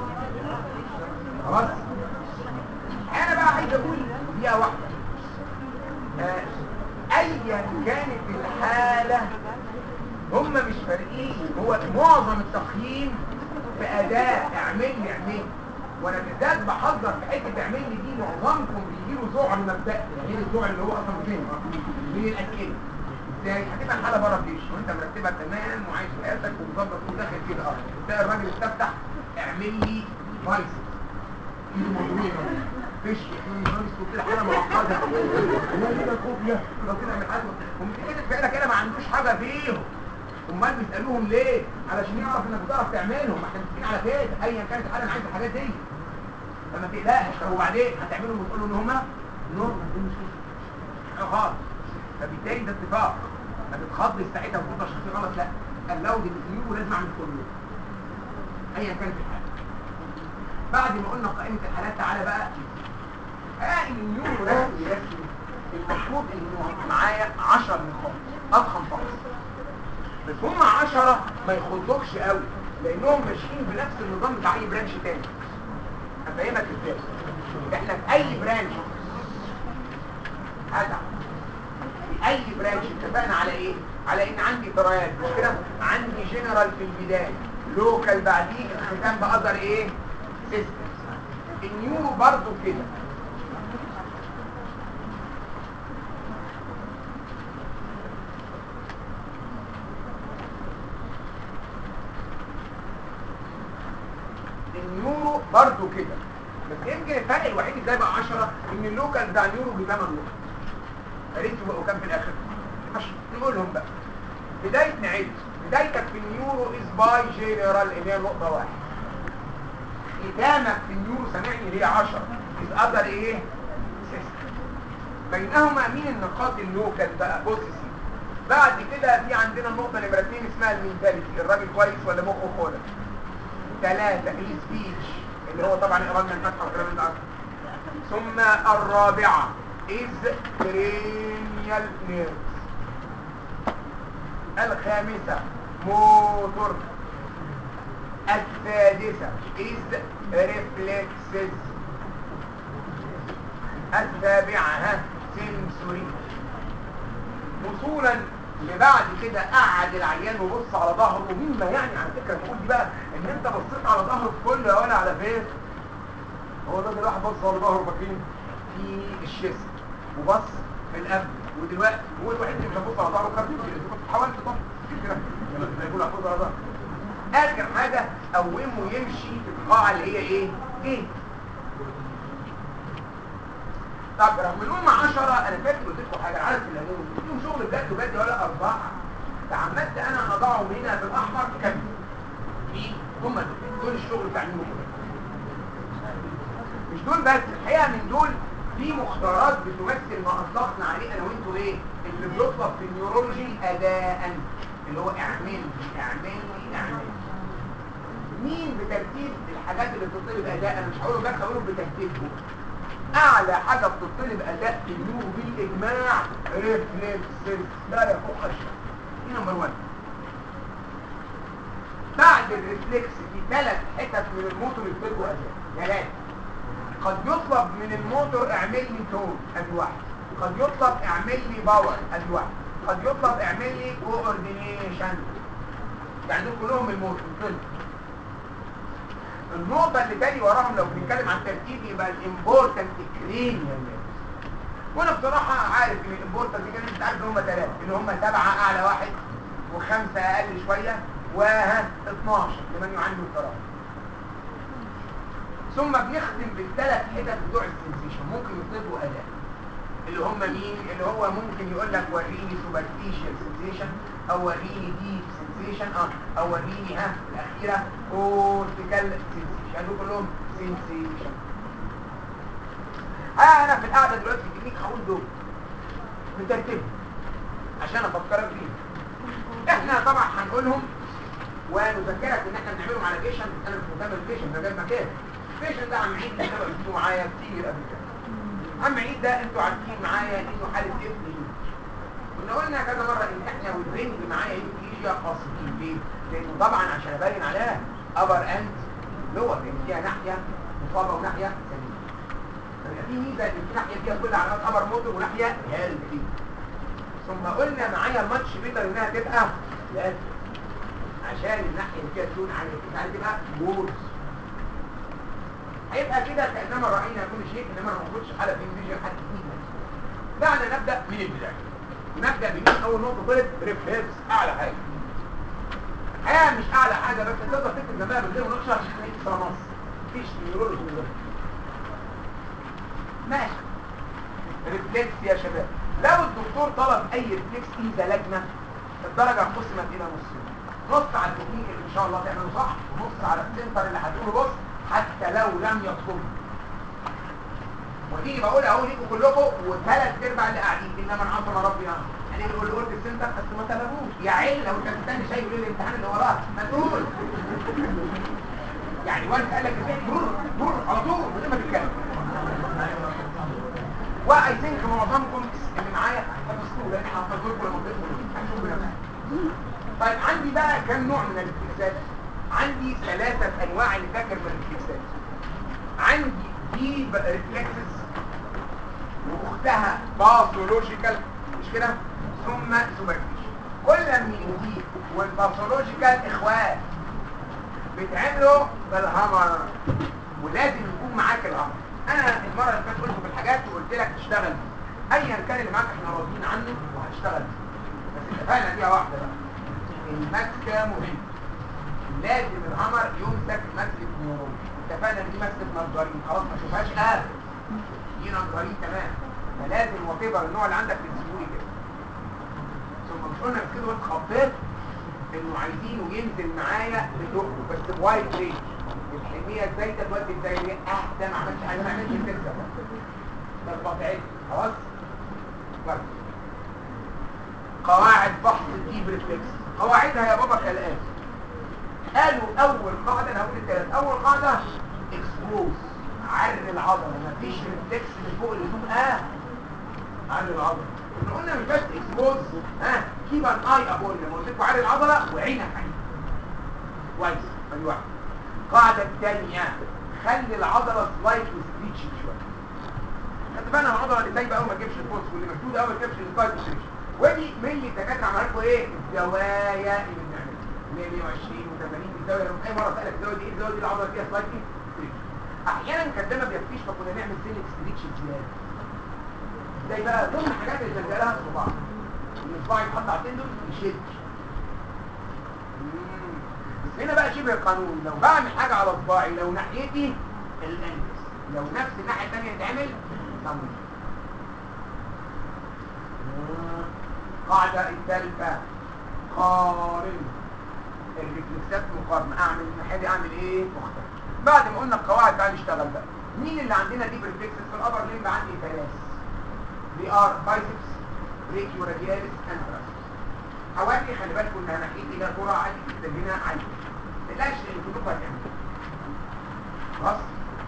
خلاص انا بقى عايز اقول دقيقه واحده آه، ايا كانت الحاله هم مش فارقين هو معظم التقييم في اداء اعمل لي اعمل لي وانا بالذات بحذر في حته اعمل لي دي معظمكم بيجي له ذعر مبدئي غير الذعر اللي هو اصلا فين من الاسئله ازاي هتبقى الحاله بره الجيش وانت مرتبها تمام وعايش حياتك ومظبط وداخل كده اه تلاقي الراجل استفتح اعمل لي بايسكل ايده مضروبه فيش خالص وكده حاله معقده ولا كده كوبيا لو كده من حاجه ومتكتب في عينك كده ما عندوش حاجه فيهم امال بيسالوهم ليه علشان يعرف انك بتعرف تعملهم احنا متفقين على كده ايا كانت الحاله انا عايز الحاجات دي فما تقلقش طب وبعدين هتعملهم وتقول له ان هم نورمال دي مشكله خالص فبالتالي ده اتفاق ما تتخضش ساعتها وتقول ده شخصي غلط لا اللود النيورو لازم اعمل كله ايا كانت الحاله بعد ما قلنا قائمه الحالات تعالى بقى قائم النيورو رسمي رسمي المفروض انه معايا 10 نقاط اضخم فقط بس هم 10 ما يخضوكش قوي لانهم ماشيين بنفس النظام بتاع اي برانش تاني هفهمك ازاي احنا في اي برانش هذا في اي برانش اتفقنا على ايه على ان عندي درايات مش كده عندي جنرال في البدايه لوكال بعديه الختام باذر ايه سيستم النيورو برضو كده النيورو برضو كده بس يمكن الفرق الوحيد ازاي بقى 10 ان اللوكال بتاع النيورو بيبقى نقطه قريت بقوا كام في الاخر 10 نقولهم بقى بدايه نعد بدايتك في النيورو از باي جنرال اللي هي نقطه واحد ختامك في النيورو سامعني اللي هي 10 از اذر ايه سيستم بينهما مين النقاط اللوكال بقى بص سي بعد كده في عندنا النقطه نمره 2 اسمها المينتاليتي الراجل كويس ولا مخه خالص ثلاثة السبيتش اللي هو طبعا إيرادنا الفتحة والكلام ده ثم الرابعة is cranial nerves الخامسة موتور السادسة is reflexes السابعة ها sensory وصولا لبعد كده قعد العيان وبص على ظهره مما يعني على فكره بقول دي بقى ان انت بصيت على ظهره في كل ولا على فين هو الراجل راح بص على ظهره فاكرين في الشيست وبص في القبل ودلوقتي هو الوحيد اللي مش هبص على ظهره كان انت كنت حاولت طب كده لما يقول هبص على ظهره اخر حاجه قومه يمشي في القاعه اللي هي ايه ايه طب رغم ان هم 10 انا فاكر قلت لكم حاجه عارف الليمون فيهم شغل بجد بجد ولا اربعه تعمدت انا اضعهم هنا بالاحمر كم مين هم دول دول الشغل بتاع مين مش دول بس الحقيقه من دول في مختارات بتمثل ما اطلقنا عليه انا وانتوا ايه اللي بيطلب في النيورولوجي اداء اللي هو اعمل اعمل اعمل مين بترتيب الحاجات اللي بتطلب اداء انا مش هقوله بس هقوله بترتيبهم اعلى حاجة بتطلب اداء النور بالاجماع ريفلكسز لا يفوق اشياء دي نمبر 1 بعد الريفلكس في ثلاث حتت من الموتور يطلبوا اداء ثلاثة قد يطلب من الموتور اعمل لي تون ادي واحد قد يطلب اعمل لي باور ادي واحد قد يطلب اعمل لي كوردينيشن يعني دول كلهم الموتور يطلب النقطة اللي تاني وراهم لو بنتكلم عن ترتيب يبقى الامبورتنت كرينيال وانا بصراحة عارف ان الامبورتنت دي كانت عارف ان هم ثلاثة اللي هم سبعة اعلى واحد وخمسة اقل شوية وها 12 لمن يعنوا القرار ثم بنختم بالثلاث حتت بتوع السنسيشن ممكن يطلبوا اداء اللي هم مين اللي هو ممكن يقول لك وريني سوبرفيشال سنسيشن او وريني ديب سنسيشن اه او وريني ها الاخيره كورتيكال سنسيشن دول كلهم سنسيشن اه انا في القعده دلوقتي في الكلينيك هقول دول بترتيب عشان افكرك بيهم احنا طبعا هنقولهم ونذكرك ان احنا بنعملهم على بيشنت انا مش مهتم بالبيشنت ده جايب مكان البيشنت ده عم عيد اللي انتوا قلتوه معايا كتير قبل كده عم عيد ده انتوا عارفين معايا انه حاله ابن كنا قلنا كذا مرة ان احنا والبنج معايا يوتيجيا خاصين ليه؟ لانه طبعا عشان ابين عليها ابر اند لور لان فيها ناحية مصابة وناحية سليمة فبيبقى في ميزة ان في ناحية فيها كل علامات ابر موتور وناحية هيلثي ثم قلنا معايا ماتش بيتر انها تبقى لا عشان الناحية اللي فيها تكون عالية كده تبقى وورز هيبقى كده كأنما رأينا كل شيء انما ما ناخدش حالة في انفيجن حد جديد دعنا نبدأ من البداية نبدأ بمين أول نقطة طلب ريفلكس أعلى حاجة الحقيقة مش أعلى حاجة بس تقدر تكتب جنبها من غير مناقشة عشان اكسترا نص مفيش نيورولوجي ماشي ريفلكس يا شباب لو الدكتور طلب أي ريفلكس إذا لجنة الدرجه قسمت الى نصين نص على التكنيك اللي ان شاء الله تعمله صح ونص على السنتر اللي هتقوله بص حتى لو لم يطلبه ودي بقولها اهو ليكم كلكم وثلاث ارباع اللي قاعدين انما من عصم ربي اه يعني بيقول قلت السنتر بس ما طلبوش يا عيل لو انت مستني شايف ليه الامتحان اللي وراه ما تقول يعني والد قال لك البيت مر مر على طول من غير ما تتكلم واي ثينك معظمكم اللي معايا هتسكتوا لان هحفظ لكم لما تدخلوا طيب عندي بقى كم نوع من الريفلكسات عندي ثلاثة انواع اللي فاكر من الريفلكسات عندي ديب ريفلكسز واختها باثولوجيكال مش كده ثم سوبرفيشن كل من دي والباثولوجيكال اخوات بتعملوا بالهامر ولازم يكون معاك الهامر انا المره اللي فاتت قلت في الحاجات وقلت لك تشتغل ايا كان اللي معاك احنا راضيين عنه وهتشتغل بس اتفقنا فيها واحده بقى المسكه مهم لازم الهامر يمسك مسكه نيورون اتفقنا ان دي مسكه نظارين خلاص ما اشوفهاش اه دي نظارين تمام فلازم وتبر النوع اللي عندك تنسيبولي كده ثم مش قلنا كده وانت خطيت انه عايزينه ينزل معايا بدقه بس بوايد رينج الحميه ازاي ده تودي ازاي ليه اه ده ما عملش حاجه ما عملش تكسب ده القطعين خلاص كويس قواعد بحث الديب ريفلكس قواعدها يا بابا كالاتي قالوا اول قاعده انا هقول الثلاث اول قاعده اكسبوز عر العضله مفيش ريفلكس من فوق اللزوم اه عر العضله احنا قلنا مش بس اكسبوز ها كيب ان اي ابول لما قلت لكم عر العضله وعينك عين كويس ادي واحده القاعده الثانيه خلي العضله سلايت وستريتش شويه اتفقنا العضله اللي سايبه قوي ما تجيبش الفوس واللي مشدوده قوي ما تجيبش السلايت وستريتش ودي مين الدكاتره عملوا لكم ايه الزوايا اللي بنعملها 120 و80 الزاويه لو اي مره سالك الزاويه دي ايه الزاويه دي العضله فيها سلايت ستريتش احيانا كان ده ما بيكفيش فكنا نعمل سيلك ستريتش زياده زي بقى ضمن الحاجات اللي بنلجأ الصباع الصباع يتحط على التندون يشد بس هنا بقى شبه قانون لو بعمل حاجة على صباعي لو ناحيتي الانفس لو نفس الناحية الثانية يتعمل صمم قاعدة الثالثة قارن الريفلكسات مقارنة اعمل الناحية دي اعمل ايه مختلف بعد ما قلنا القواعد تعالى نشتغل بقى مين اللي عندنا دي ريفلكسز في الابر ليمب عندي ثلاثة دي ار بايسبس بريكيو رادياليس انتراس حوالي خلي بالكم انها ناحيتي لا ترى عادي جدا هنا عادي ما تقلقش ان كلكم هتعملوا خلاص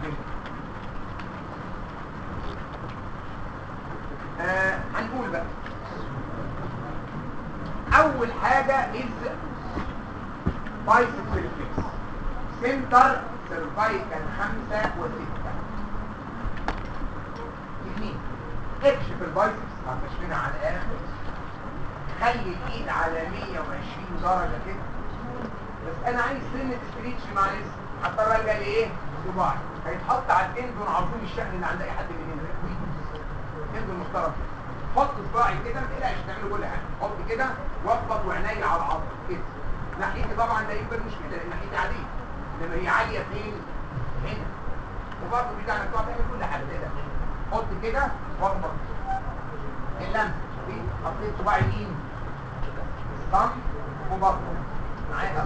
آه هنقول بقى اول حاجه از بايسبس ريفلكس سنتر سيرفايكال خمسة وستة اثنين اكشف البايسبس هتشمينها على الاخر خلي الايد على 120 درجة كده بس انا عايز سنة ستريتش مع الاسم هضطر الجا لايه؟ صباعي هيتحط على التندون عظيم الشأن اللي عند اي حد مننا تندون محترم حط صباعي كده ما تقلقش تعملوا كل حاجه حط كده واخبط وعيني على العضله كده ناحيتي طبعا ده يبقى مشكله لان ناحيتي عاديه انما هي عاليه فين؟ هنا وبرضه دي انك تقعد تعمل كل حاجه كده حط كده واخبط اللمسه دي حطيت صباعي اليمين الصم وبطل معايا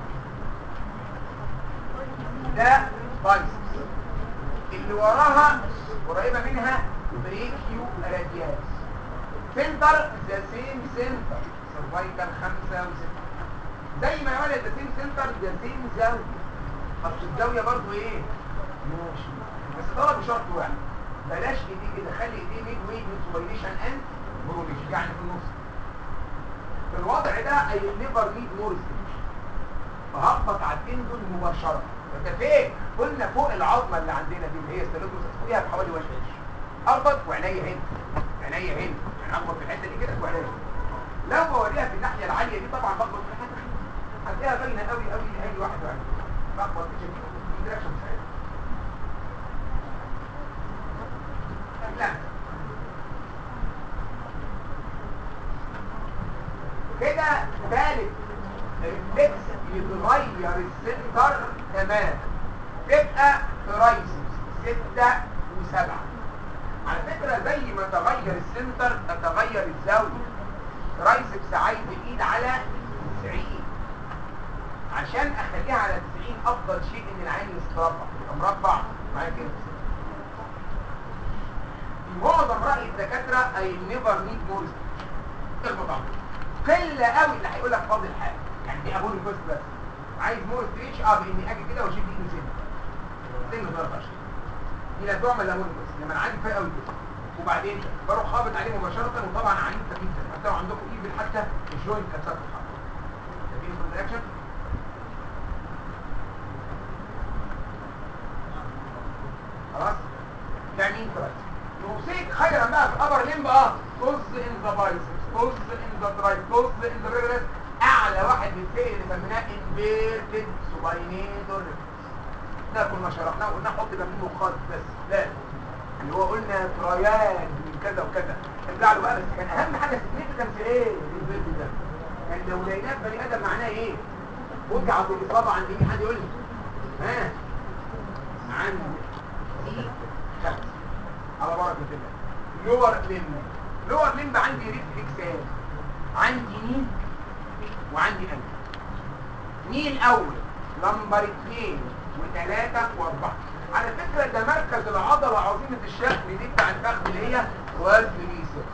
ده بايسبس اللي وراها قريبه منها بريكيو راديالس سنتر ذا سيم سنتر سيرفايكال خمسة وستة زي ما يقول ذا سيم سنتر ذا سيم زاوية اصل الزاوية برضو ايه ماشي بس طلب شرط واحد بلاش ايديه كده خلي ايديه ميد وي من سوبينيشن اند برونيشن يعني في النص في الوضع ده اي نيفر نيد مور فهبط على التندون مباشرة انت فين؟ قلنا فوق العظمة اللي عندنا دي اللي هي السلوكوس فوقيها بحوالي وش اربط وعينيا هنا عينيا هنا يعني اخبط في الحته دي كده وعينيا لو بوريها في الناحيه العاليه دي طبعا بخبط في الحته دي هتلاقيها باينه قوي قوي لاي واحد وعين بخبط في الدايركشن لا كده ثالث الريفلكس يتغير السنتر تمام تبقى كرايسيس ستة وسبعة على فكرة زي ما تغير السنتر تتغير الزاوية كرايسيس بايسبس عايز الايد على 90 عشان اخليها على 90 افضل شيء ان العين يستربع يبقى مربع معايا كده في معظم راي الدكاتره اي نيفر نيد مور اربط على طول. قله قوي اللي هيقول لك فاضل حاجه يعني دي ابوني بس بس عايز مور ستريتش اه باني اجي كده واشيل ايدي سنه سنه ضرب عشان دي لا تعمل لا بس لما العين فيها قوي كده وبعدين بروح خابط عليه مباشره وطبعا عنيفه جدا هتلاقوا عندكم ايد حتى الجوينت نفسها بتتحرك شايفين الكونتراكشن خلاص ده مين كويس يوصيك خيرا بقى في الابر ليمب اه طز ان ذا بايسبس طز ان ذا تراي طز ان ذا ريجرس اعلى واحد بيتسال اللي سميناه انفيرتد سوباينيتور ده كنا شرحناه وقلنا حط جنبه مخاط بس لا اللي هو قلنا تريان من كذا وكذا ارجع له بقى بس كان اهم حاجه سيجنيفيكانس ايه الانفيرتد ده كان لو لقيناه في بني ادم معناه ايه وجع بالاصابه عند مين حد يقول لي ها عند دي خمس على بركه الله لور لمب لور لمب عندي ريفلكسات عندي ني وعندي قلب ني الاول نمبر اثنين وثلاثة واربعة على فكرة ده مركز العضلة عظيمة الشكل دي بتاع الفخذ اللي هي كوادريسبس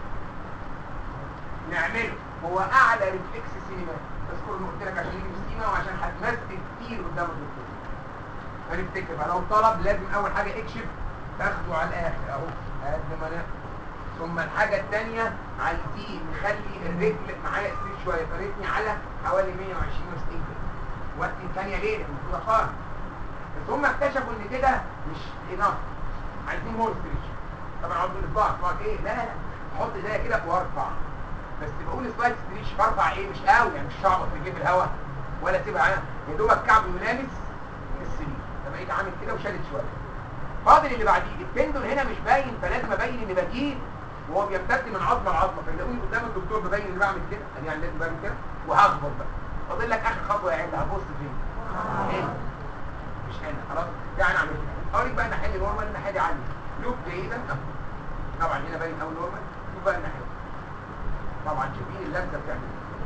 نعمله هو اعلى ريفلكس سينما تذكر انه قلت لك عشان يجي سينما وعشان هتمثل كتير قدام الدكتور هنفتكر بقى لو طلب لازم اول حاجة اكشف تاخده على الاخر اهو قد ما انا ثم الحاجة الثانية عايزين نخلي الرجل معايا ستريت شوية فرقني على حوالي 120 وستين كده وقت الثانية ليه؟ لأن المفروض اقارن بس هم اكتشفوا ان كده مش اناف عايزين مور ستريتش طبعا اقعد اقول صباعك صباعك ايه؟ لا لا لا احط ايديا كده وارفع بس بقول سلايد ستريتش برفع ايه مش قوي يعني مش شعبط في جيب الهواء ولا تبقى عنا يا دوبك كعب ملامس السرير فبقيت عامل كده وشادد شويه فاضل اللي بعديه التندون هنا مش باين فلازم ابين اني بجيب وهو بيمتد من عظمه لعظمه فيلاقوني قدام الدكتور ببين اني بعمل كده أنا يعني لازم بعمل كده وهخبط بقى فاضل لك اخر خطوه يا عيني هبص فين هنا مش هنا خلاص يعني اعمل كده اوريك بقى الناحيه نورمال الناحيه دي عاليه لوب جيدا طبعا هنا باين قوي نورمال شوف بقى الناحيه طبعا شايفين اللمسه بتعمل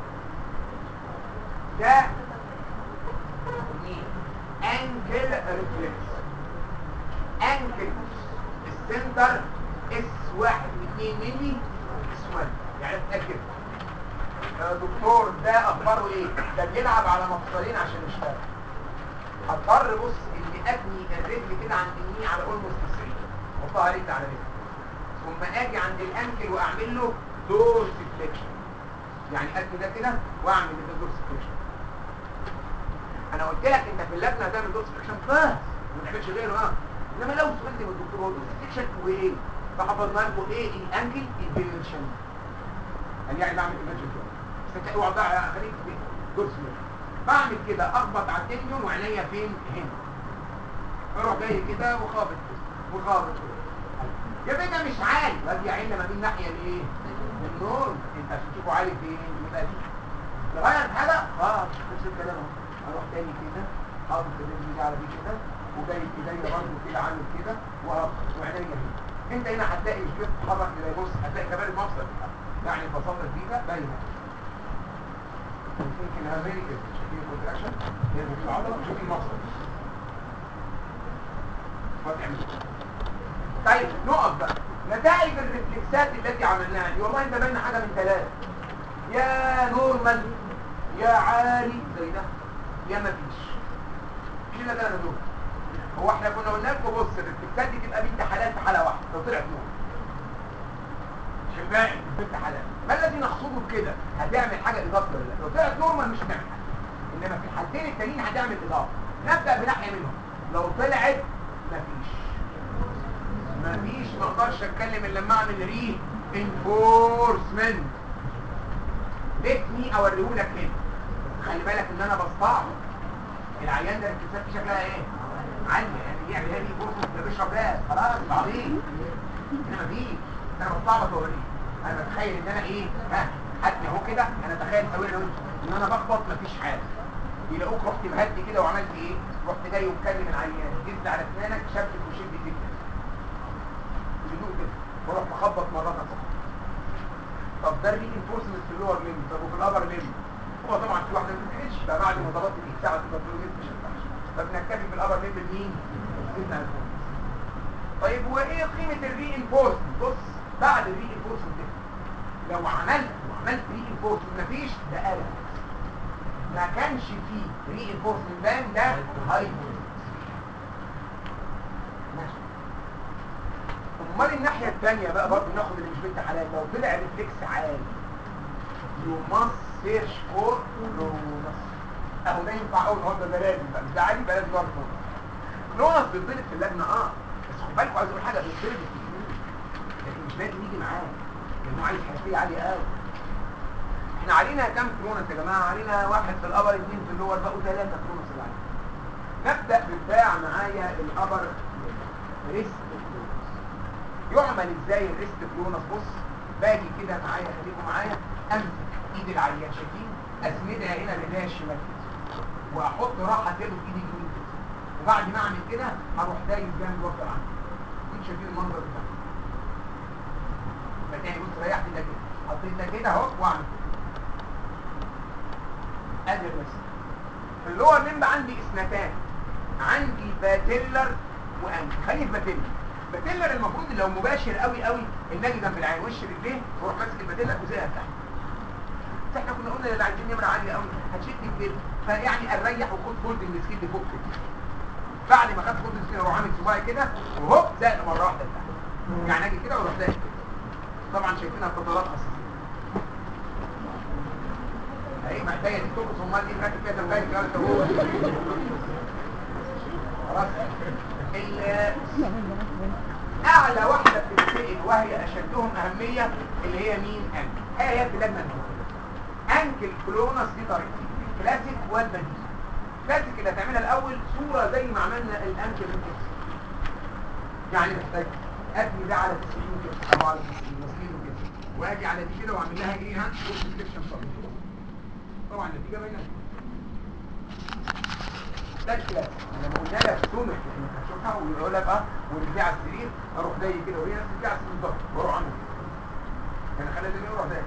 ده انكل ريفلكس انكل السنتر اس واحد اتنين ملي اس 1 يعني اتأكد يا دكتور ده اخباره ايه ده بيلعب على مفصلين عشان يشتغل هضطر بص اني ابني الرجل كده عند الني على اولموست 90 احطها رجل على رجل ثم اجي عند الانكل واعمل له دورس فليكشن يعني ابني ده كده واعمل ده دورس فليكشن انا قلت لك انت في اللجنه هتعمل دورس فليكشن بس ما تعملش غيره اه انما لو سئلت من الدكتور هو دورس فليكشن وايه فحفظنا لكم ايه الانكل الفيرشن قال يعني بعمل ايمرجن بس انت اوعى بقى خليك دورس فليكشن بعمل كده اخبط على التنيون وعينيا فين هنا اروح جاي كده وخابط كده وخابط كده يا بيه ده مش عالي واجي عين لما بين ناحيه الايه النور انت عشان تشوفه عالي فين يبقى دي تغير حاجه اه نفس الكلام اهو اروح تاني كده حاطط الرجل دي على دي كده وجاي ايديا برضه كده عامل كده وهبط وعينيا هنا انت هنا هتلاقي مش بتتحرك الى بص هتلاقي كمان المفصل يعني البساطه الجديده باينه يمكن هذه كده شايفين الكونتراكشن هي مش العضله شوفي المفصل وتعمل طيب نقف بقى نتائج الريفلكسات التي عملناها دي والله انت باين حاجه من ثلاثه يا نورمال يا عالي زي ده يا ما فيش مش الا ثلاثه دول هو احنا كنا قلنا لكم بص الريفلكسات دي تبقى بنت حلال في حاله واحده لو طلعت نور مش الباقي بنت حلال ما الذي نقصده بكده هتعمل حاجه اضافه ولا لا لو طلعت نورمال مش هتعمل حاجه انما في الحالتين التانيين هتعمل اضافه نبدا بناحيه منهم لو طلعت مفيش مفيش ما اقدرش اتكلم الا لما اعمل ري انفورسمنت ليتني اوريهولك هنا خلي بالك ان انا بستعرض العيان ده الكتاب شكلها ايه عاليه يعني يعمل هذه فرصه ده بيشرب جاز خلاص عظيم انما مفيش انا بستعرض اوريه انا بتخيل ان انا ايه ها حتى اهو كده انا تخيل سوي له ان انا بخبط مفيش حاجه يلاقوك رحت مهدي كده وعملت ايه رحت جاي ومكلم العيان جبت على اسنانك شبك وشد جدا هدوء كده واروح مخبط مرات اخرى طب ده الري انفورسمنت في اللور ليمب طب وفي الابر ليمب هو طبعا في واحده ما بتتقلش بقى بعد ما ضغطت الايد ساعه تبقى تقول مش هينفعش فبنكتفي بالابر ليمب مين؟ سيدنا الفورس طيب وايه قيمه الري انفورسمنت بص بعد الري انفورسمنت لو عملت وعملت ري انفورسمنت مفيش ده قلق ما كانش فيه ري انفورسمنت بان ده هايبر ماشي امال الناحيه الثانيه بقى برضه ناخد اللي مش بنت حلال لو طلع ريفلكس عالي يو ماست سيرش فور كلونس اهو ده ينفع اول النهارده ده لازم بقى مش ده عادي بقى لازم برضه كلونس بيتضرب في اللجنه اه بس خد بالكوا عايز اقول حاجه بيتضرب في اليمين لكن مش لازم يجي معاه لانه عايز حرفيه عاليه قوي احنا علينا كام كلونس يا جماعه علينا واحد في الابر اثنين في اللور بقوا ثلاثه كلونس اللي علينا نبدا بالباع معايا الابر ريست كلونس يعمل ازاي الريست كلونس بص باجي كده معايا خليكم معايا امسك ايد العيان شايفين اسندها هنا بايديا الشمال واحط راحه كده في ايدي اليمين كده وبعد ما اعمل كده هروح دايس جامد وافضل عنه انتوا شايفين المنظر بتاعه يبقى تاني بص ريحت ايدك كده حطيت ايدك كده اهو واعمل كده ادي الريست في اللور لمب عندي اثنتان عندي باتيلر وانكل خليك باتيلر باتيلر المفروض لو مباشر قوي قوي الناجي جنب العين وش رجليه واروح ماسك الباتيلر وزيها تحت بس احنا كنا قلنا اللي عايزين نمره عاليه قوي هتشد كده فيعني اريح وخد فولد السكيد فوق كده بعد ما خدت فولد السكيد اروح عامل صباعي كده وهوب زائد مره واحده لتحت يعني اجي كده واروح زائد كده طبعا شايفينها بتطلعات حساسيه اهي ما هي دي ترقص امال دي راكب فيها تنبالي كده هو خلاص اعلى واحده بتتسال وهي اشدهم اهميه اللي هي مين انكل هي هي في لجنه انكل كلونس دي طريقتين الكلاسيك والبديل الكلاسيك اللي هتعملها الاول صوره زي ما عملنا الانكل ريفلكس يعني محتاج ابني ده على 90 كده او على 90 واسيبه كده واجي على دي كده واعمل لها ايه هاند ريفلكشن طبعا النتيجه باينه ده الكلاسيك لما قلنا لك سمك انك هتشوفها ويقول لك اه ورجلي على السرير اروح جاي كده وهي نفس رجلي على السرير بالظبط واروح عامل كده يعني خلي اللي يروح ده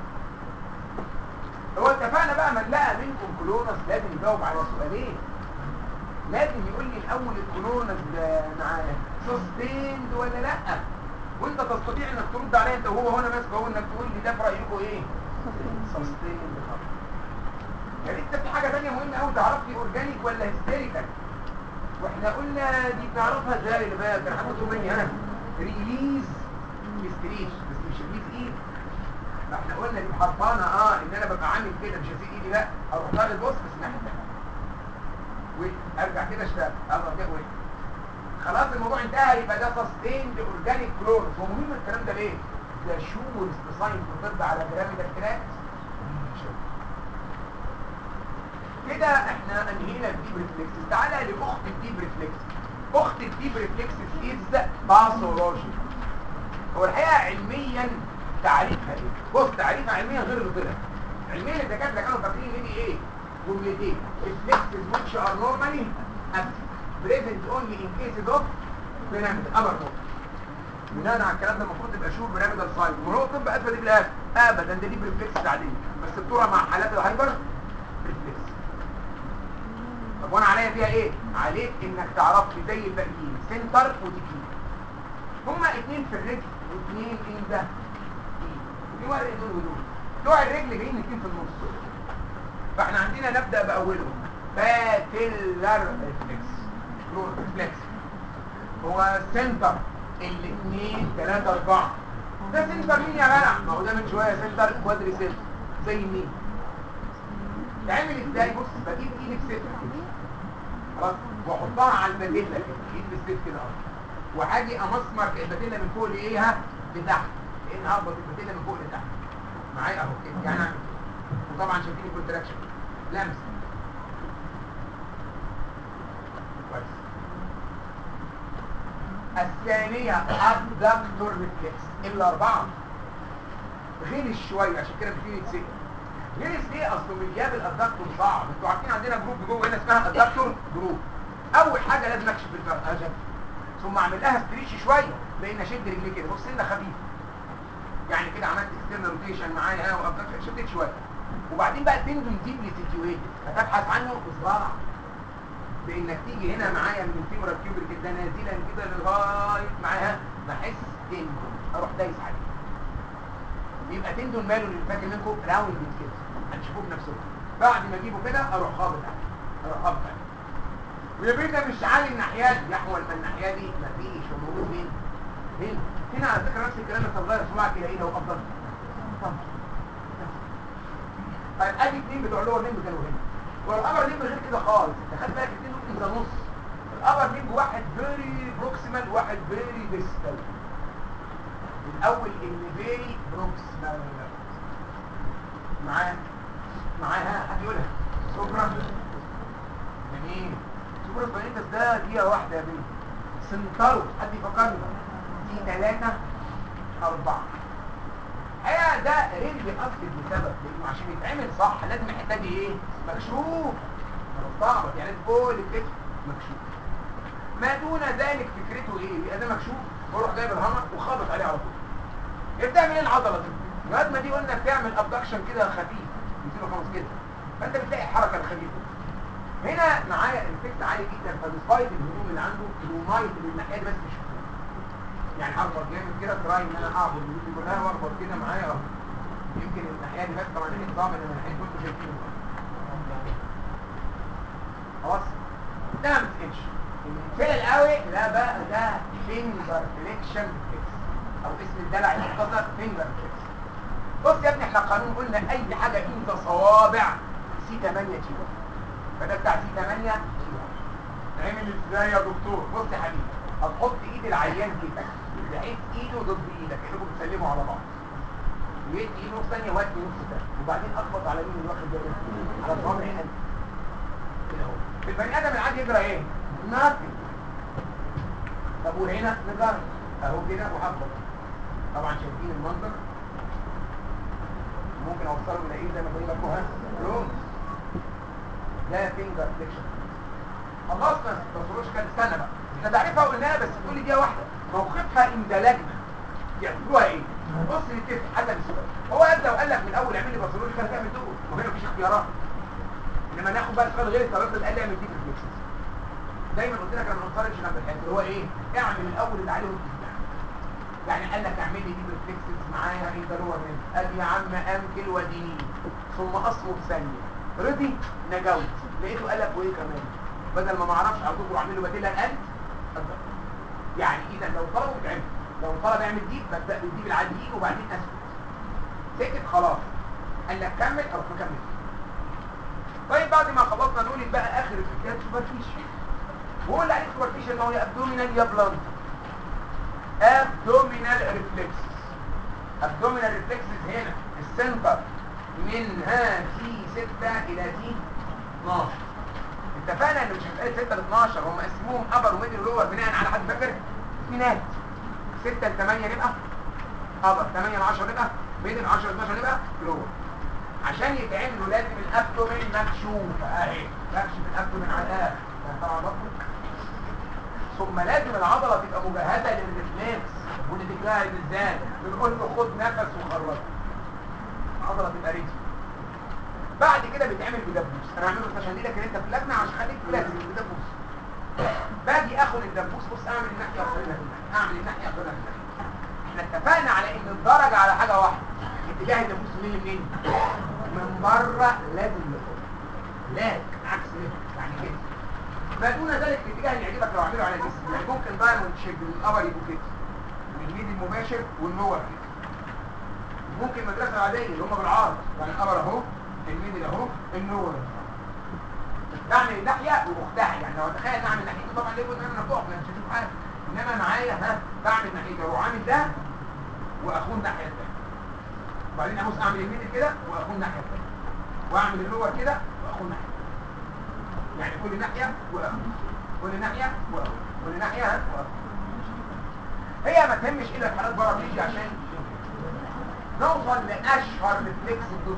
هو اتفقنا بقى من لقى منكم كلونس لازم يجاوب على سؤالين لازم يقول لي الاول الكلونس ده معاه سستيند ولا لا وانت تستطيع انك ترد عليا انت وهو هنا ماسك اهو انك تقول لي ده في رايكم ايه سستيند خلاص يا ريت في حاجه ثانيه مهمه قوي تعرف لي اورجانيك ولا هيستيريكال واحنا قلنا دي بنعرفها ازاي اللي بقى كان حد مني انا ريليز هيستريش بس مش ريليز ايد ما احنا قلنا دي حرفانه اه ان انا ببقى عامل كده مش هسيب ايدي لا اروح ضارب بص بس الناحيه الثانيه وارجع كده اشتغل اضغط كده وين خلاص الموضوع انتهى يبقى ده سستيند اورجانيك كلورس هو مهم الكلام ده ليه؟ ده شورز ديزاين في الطب على بيراميدال تراكس كده احنا انهينا الديب ريفلكس تعالى لاخت الديب ريفلكس اخت الديب ريفلكس از باثولوجي هو الحقيقه علميا تعريفها ايه بص تعريفها علميا غير اللي طلع علميا الدكاتره كانوا فاكرين ان دي ايه جملتين ريفلكسز which are normally absent present only in cases of pyramid upper node بناء على الكلام ده المفروض تبقى شور بيراميدال سايد وهو طب اثبت دي بالاخر ابدا ده دي بريفلكس عاديه بس الدوره مع حالات الهايبر ريفلكس طب وانا عليا فيها ايه عليك انك تعرف لي زي الباقيين سنتر وتكين هما اتنين في الرجل واتنين ان ده في ورق دول ودول بتوع الرجل جايين اتنين في النص فاحنا عندنا نبدا باولهم باتيلر ريفلكس كلور ريفلكس هو سنتر الاثنين ثلاثة أربعة ده سنتر مين يا جدع؟ ما هو ده من شوية سنتر كوادريسيبس زي مين؟ تعمل ازاي بص بجيب ايدي بستر كده خلاص واحطها على البدله كده ايد بالست كده اهو وهاجي امسمر البدله من فوق لايه لتحت لان هربط البدله من فوق لتحت معايا اهو كده يعني اعمل كده وطبعا شايفين الكونتراكشن لمس كويس الثانية الدكتور ريفلكس الأربعة غلس شوية عشان كده بتيجي تسيب غلس ليه اصله من جاب الادكتور صعب انتوا عارفين عندنا جروب جوه هنا اسمها الادكتور جروب اول حاجه لازم اكشف الفرقه ثم اعمل لها ستريتش شويه لان اشد رجلي كده بص سنه خفيفه يعني كده عملت انترنال روتيشن معايا وابدكشن شديت شويه وبعدين بقى تندم ديبلي سيتويتد فتبحث عنه بصراحه بانك تيجي هنا معايا من الفيمورال كيوبريك ده نازلا كده لغايه معاها بحس تندم اروح دايس عليه يبقى تندون ماله اللي فاكر منكم راوند كده هتشوفوه بنفسكم بعد ما اجيبه كده اروح خابط عليه اروح خابط عليه ويبقى ده مش عالي الناحيه دي يحول من الناحيه دي مفيش هو موجود فين؟ هنا هنا على فكره نفس الكلام بس صغير صباعك الى ايه لو افضل طيب ادي اثنين بتوع اللور ليمب كانوا هنا والابر ليمب غير كده خالص انت خد بالك الاثنين ممكن ده نص الابر ليمب واحد فيري بروكسيمال وواحد فيري ديستال الاول اللي فيري بروكسيمال معاه معاها هتقولها سوبرا جميل سوبرا سباينيتس ده دقيقة واحدة يا بنت سنترو حد يفكرني دي ثلاثة أربعة هي ده ريلي أكتب لسبب لأنه عشان يتعمل صح لازم الحتة دي إيه؟ مكشوف صعبة يعني لازم كل الكتف مكشوف ما دون ذلك فكرته إيه؟ يبقى ده مكشوف واروح جايب الهامر وخابط عليه على طول هي بتعمل ايه العضله دي لغايه ما دي قلنا بتعمل ابدكشن كده خفيف 205 كده فانت بتلاقي الحركه الخفيفه هنا معايا الافكت عالي جدا فديسبايت الهجوم اللي عنده ومايت من الناحيه دي بس مش فوق. يعني اخبط جامد كده تراي ان انا اعبد اليمين دي كلها واخبط كده معايا اهو يمكن الناحيه دي بس طبعا الحين صعب ان الناحيه كنتوا شايفينه خلاص ده ما بتقلش المثال القوي لا بقى ده فينجر فليكشن فيكس او اسم الدلع المختصر فينجر فليكس بص يا ابني احنا قانون قلنا اي حاجه انت صوابع سي 8 كيلو فده بتاع سي 8 كيلو عمل ازاي يا دكتور بص يا حبيبي هتحط ايد العيان كده بحيث ايده ضد ايدك كانكم بتسلموا على بعض ويدي ايده نص ثانيه وادي نص ثانيه وبعدين اخبط على مين اللي واخد باله على صوابع قلبي كده اهو في البني ادم العادي يجرى ايه؟ nothing طب وهنا نجرب اهو كده وهخبط طبعا شايفين المنظر ممكن اوصله الى ايه زي ما بقول لكم ها لون ده فينجر فليكشن خلصنا بصروش كان استنى بقى احنا تعرفها قلناها بس تقول لي دي واحده موقفها اندلجنا يعملوها ايه بص نتفق حتى السؤال هو ابدا وقال لك من الاول اعمل لي بصروش كان تعمل دول وهنا مفيش اختيارات انما ناخد بقى سؤال غير الطريقه اللي قال لي اعمل دي ريفلكسز دايما قلت لك انا ما بنقارنش جنب الحته اللي هو ايه اعمل الاول اللي عليه وتتبع يعني قال لك اعمل لي دي ريفلكسز معايا انت لور من قال يا عم امكل وديني ثم اصمت ثانيه رضي نجوت لقيته قال لك وايه كمان بدل ما ما اعرفش على طول واعمل له بديلها القلب أبدأ. يعني اذا لو طلبوا بتعمل لو طلب يعمل دي ببدا بالدي بالعاديين وبعدين اسكت سكت خلاص قال لك كمل اروح مكمل طيب بعد ما خلصنا نقول لك بقى اخر الفكرات سوبرفيشن وهو اللي عليه سوبرفيشن ما هو يا ابدومينال يا بلانت ابدومينال ريفلكسز ابدومينال ريفلكسز هنا السنتر منها تي 6 الى تي 12 اتفقنا ان مش هتلاقي 6 ل 12 هم اسمهم ابر وميدل ولور بناء على حد فاكر اثنينات 6 ل 8 نبقى ابر 8 ل 10 نبقى ميدل 10 ل 12 نبقى لور عشان يتعملوا لازم الابدومين مكشوف اهي مكشف الابدومين على الاخر طبعا بطنك ثم لازم العضله تبقى مجهزه للريفلكس ونتجاهل ازاي بنقول له خد نفس وخرج العضله تبقى ريدي بعد كده بيتعمل بدبوس انا هعمله بس عشان لك ان انت في اللجنه عشان خليك لازم بدبوس باجي اخد الدبوس بص اعمل الناحيه اخرجها في الناحيه اعمل الناحيه اخرجها في الناحيه احنا اتفقنا على ان الدرجه على حاجه واحده اتجاه الدبوس منين منين من بره لازم لفوق لا عكس كده يعني كده ما دون ذلك الاتجاه اللي يعجبك لو عمله على جسم يعني ممكن دايموند شيب الابر يبقوا كده والميد المباشر والنور كده ممكن المدرسه العاديه اللي هم بالعرض يعني الابر اهو الميد اهو النور بعمل الناحيه واختها يعني لو اتخيل ان اعمل ناحيته طبعا ليه ان انا بقف مش هشوف حاجه انما معايا ها بعمل ناحيته اروح عامل ده واخون الناحيه الثانيه وبعدين ابص اعمل الميد كده واخون الناحيه الثانيه واعمل اللور كده واخون الناحيه يعني كل ناحيه واخون كل ناحيه واخون كل ناحيه ها واخون هي ما تهمش الا الحالات بره بتيجي عشان نوصل لاشهر ريفلكس الضد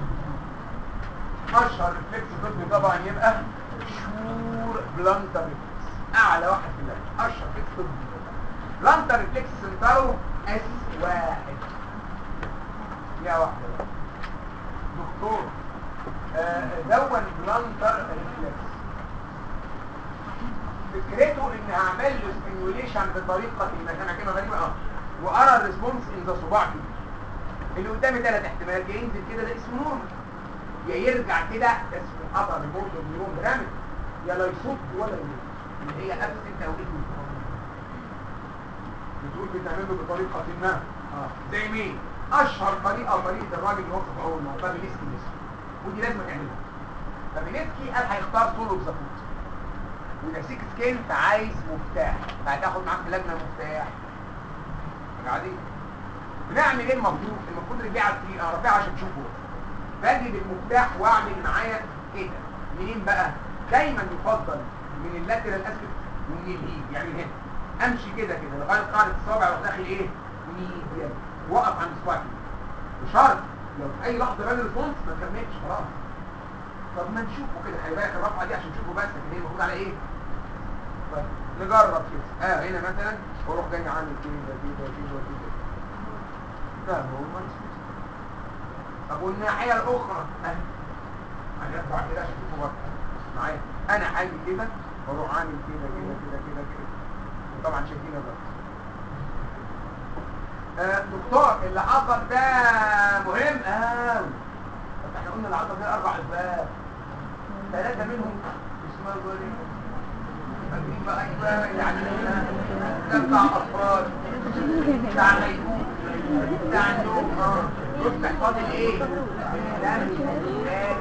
اشهر ريفلكس الضد طبعا يبقى شور بلانتر ريفلكس اعلى واحد في اللجنه اشهر ريفلكس ضد بلانتر ريفلكس سنترو اس واحد فيها واحده بقى. دكتور آه، دون بلانتر ريفلكس فكرته ان هعمل له ستيميوليشن بطريقه ما انا كلمه غريبه اه وارى الريسبونس ان ذا صباع كده اللي قدامي ثلاث احتمالات يا ينزل كده ده اسمه نورمال يا يرجع كده ده اسمه ابر ريبورت نيورون رامد يا لا يصد ولا يموت اللي هي ابسنت او اسمه بتقول بتعمله بطريقه ما اه زي مين اشهر طريقه طريقه الراجل اللي وصف اول ما فابيليسكي ودي لازم تعملها فابيليسكي قال هيختار طول بزفوت وده سيك سكين فعايز مفتاح فهتاخد معاك في لجنه مفتاح عادي بنعمل ايه المفروض المفروض رجلي على الطريق انا رافعها عشان تشوفه باجي بالمفتاح واعمل معايا كده منين بقى دايما يفضل من اللاترال اسفل ومن اليد يعني هنا امشي كده كده لغايه قاعده الصابع واروح داخل ايه ميديال واقف عند صباعي بشرط لو في اي لحظه بان ريسبونس ما كملش خلاص طب ما نشوفه كده خلي بالك الرفعه دي عشان تشوفه بس لكن هي المفروض على ايه طيب نجرب كده اه هنا مثلا واروح جاي عامل كده كده كده كده لا هو ما نسيت طب والناحيه الاخرى اهي هنرفع كده عشان تشوفه برضه معايا انا هاجي كده واروح عامل كده كده كده كده كده وطبعا شايفين الرفع آه دكتور اللي حصل ده مهم قوي بس احنا قلنا اللي حصل ده اربع اسباب ثلاثه منهم اسمها ظريف فاكرين بقى ايوه يعني ده بتاع اطفال بتاع غيبوب بتاع النوم اه يفتح فاضل ايه؟ الكلام الكلام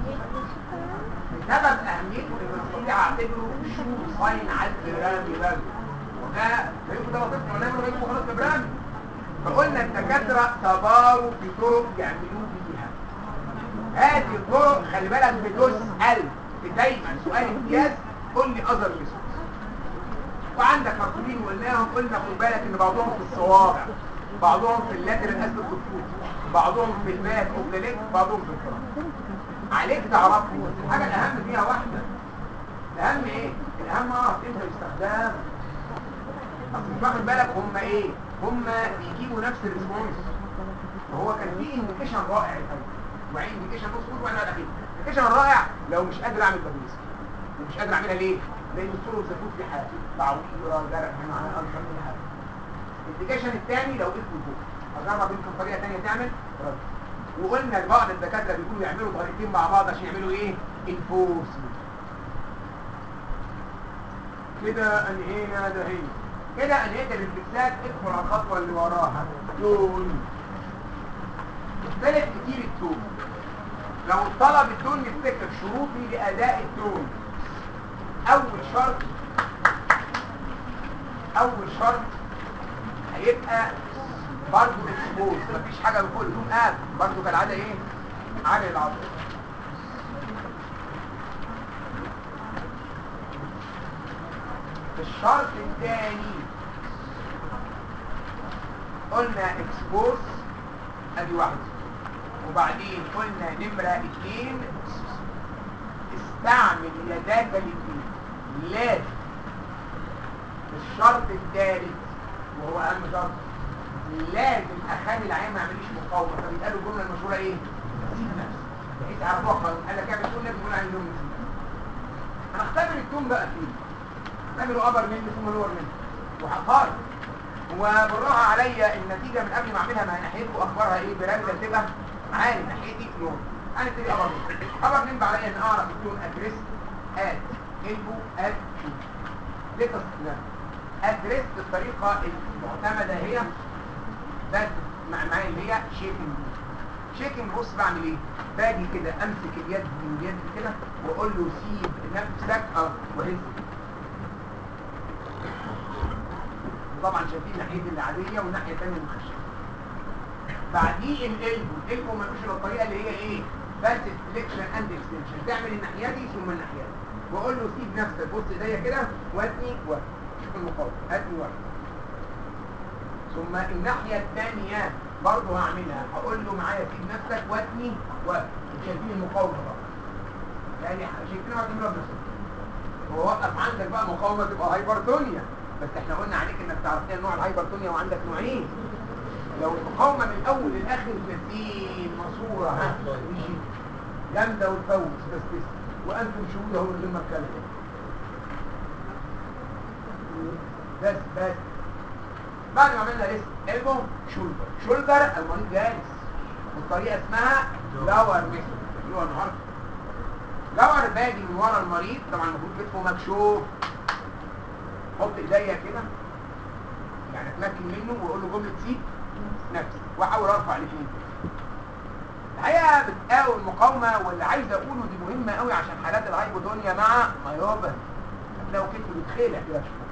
بسبب اهميته ان نستطيع اعتبره شو صاين على البرامي بقى وده هيبقوا ده وظيفته ولا يبقوا يبقوا خلاص برامي فقلنا الدكاتره تباروا في طرق يعملوه بيها هذه الطرق خلي بالك بتسال دايما سؤال امتياز قول لي اذر ميثود وعندك مكتوبين وقلناهم قلنا خد بالك ان بعضهم في الصوابع بعضهم في اللاترال اسفل الفوت بعضهم في الباك اوف ذا ليج بعضهم في الفرع عليك تعرفه بس الحاجه الاهم فيها واحده الاهم ايه الاهم اعرف امتى يستخدم اصل مش واخد بالك هم ايه هم بيجيبوا نفس الريسبونس وهو كان في انديكيشن رائع الحقيقه وعين انديكيشن نص قول وانا الاخير الانديكيشن الرائع لو مش قادر اعمل بابليس ومش قادر اعملها ليه لان الصوره زفوت في حاجه تعويره جرح معاه الفا اي حاجه الانديكيشن الثاني لو اسمه فوق اجرب يمكن طريقه ثانيه تعمل رد وقلنا لبعض الدكاتره بيقولوا يعملوا طريقتين مع بعض عشان يعملوا ايه انفورسمنت كده انهينا ده هي كده انهيت الريفلكسات ادخل على الخطوه اللي وراها تون اختلف كتير التون لو طلب التون نفتكر شروطي لاداء التون اول شرط اول شرط هيبقى برضه اكسبوز مفيش حاجه بفوق التون قاعد برضه كالعاده ايه عامل العضله الشرط الثاني قلنا اكسبوز ادي واحده وبعدين قلنا نمرة اتنين استعمل يداك الاثنين لازم الشرط الثالث وهو اهم شرط لازم اخلي العيان ما يعمليش مقاومه فبيتقالوا الجمله المشهوره ايه؟ سيب نفسك بحيث يعرفوها قانون قال لك اعمل كل اللي بيقول عليه اليوم هنختبر التون بقى فيه هنختبره ابر مني ثم لور مني وهقارن وبالراحه عليا النتيجه من قبل ما اعملها مع ناحيتكم اخبارها ايه بيراميدال تبقى عالي ناحيتي نور هنبتدي ابر مني ابر مني عليا ان اعرف التون ادريس اد البو اد ليه تصنيف ادريس بالطريقه المعتمده هي بس مع معايا اللي هي شيكنج شيكنج بص بعمل ايه باجي كده امسك اليد من اليد كده واقول له سيب نفسك اه وهز طبعا شايفين ناحيه العاديه والناحيه الثانيه المخشبه بعديه القلبو القلبو ملوش الا الطريقه اللي هي ايه بس فليكشن اند اكستنشن تعمل الناحيه دي ثم الناحيه دي واقول له سيب نفسك بص ايديا كده واتني واتني شوف المقاومه اتني واتني ثم الناحيه الثانيه برضه هعملها هقول له معايا سيب نفسك واتني واتني شايفين المقاومه بقى يعني شايفين هتعملها بنفسك ووقف عندك بقى مقاومه تبقى هايبرتونيا بس احنا قلنا عليك انك تعرف ايه نوع الهايبرتونيا وعندك نوعين لو المقاومه من الاول للاخر متين مصوره ها يجي جامده وتفوز بس بس وانتم شهود اهو من غير ما اتكلم بس بس بعد ما عملنا ريست البو شولدر شولدر المريض جالس والطريقه اسمها لاور ميثود بيقولوها النهارده لاور باجي من ورا المريض طبعا المفروض كتفه مكشوف حط ايديا كده يعني اتمكن منه واقول له جمله سيب نفسي واحاول ارفع الاثنين الحقيقه بتقاوم المقاومه واللي عايز اقوله دي مهمه قوي عشان حالات الهايبودونيا مع مايوبا هتلاقوا كتفه بيتخلع كده شويه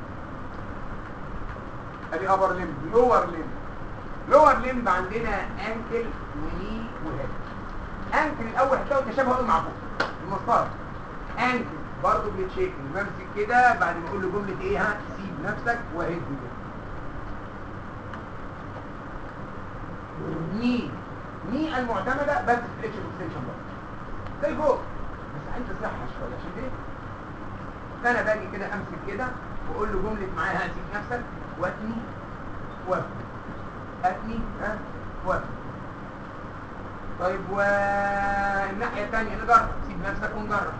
ادي ابر ليمب لور ليمب لور ليمب عندنا انكل وني وهيد انكل الاول هتلاقوا تشابه قوي مع فوق المسطره انكل برضه بيتشيكن بمسك كده بعد ما اقول له جمله ايه ها سيب نفسك وهد كده ني ني المعتمده بس فليكشن اكستنشن برضه زي فوق بس عايز تصحى شويه عشان ايه انا باجي كده امسك كده واقول له جمله معايا ها سيب نفسك واتني وافني اتني ها وافني طيب والناحيه الثانيه نجرب سيب نفسك ونجرب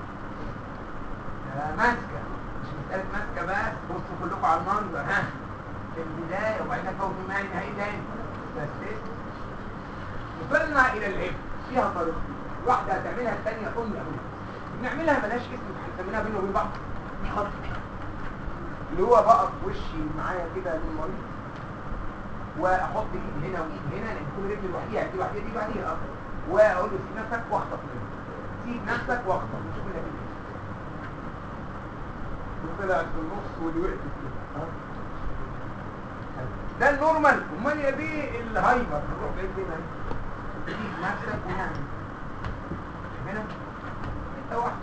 آه، ماسكه مش مساله ماسكه بس بصوا كلكم على المنظر ها في البدايه وبعدين فوق في المعنى النهائي تاني بس لسه وصلنا الى العلم فيها طريقه واحده هتعملها الثانيه ام الابواب بنعملها ملهاش اسم بنسميها بينه وبين بعض خط اللي هو بقى في وشي معايا كده للمريض واحط ايد هنا وايد هنا لان كل رجل لوحديها دي لوحديها دي لوحديها اه واقول له سيب نفسك واخطف منه سيب نفسك واخطف نشوف النتيجه وطلعت في النص واللي وقفت كده اه ده النورمال امال يا بيه الهايبر نروح بعيد كده سيب نفسك ونعمل هنا انت واحد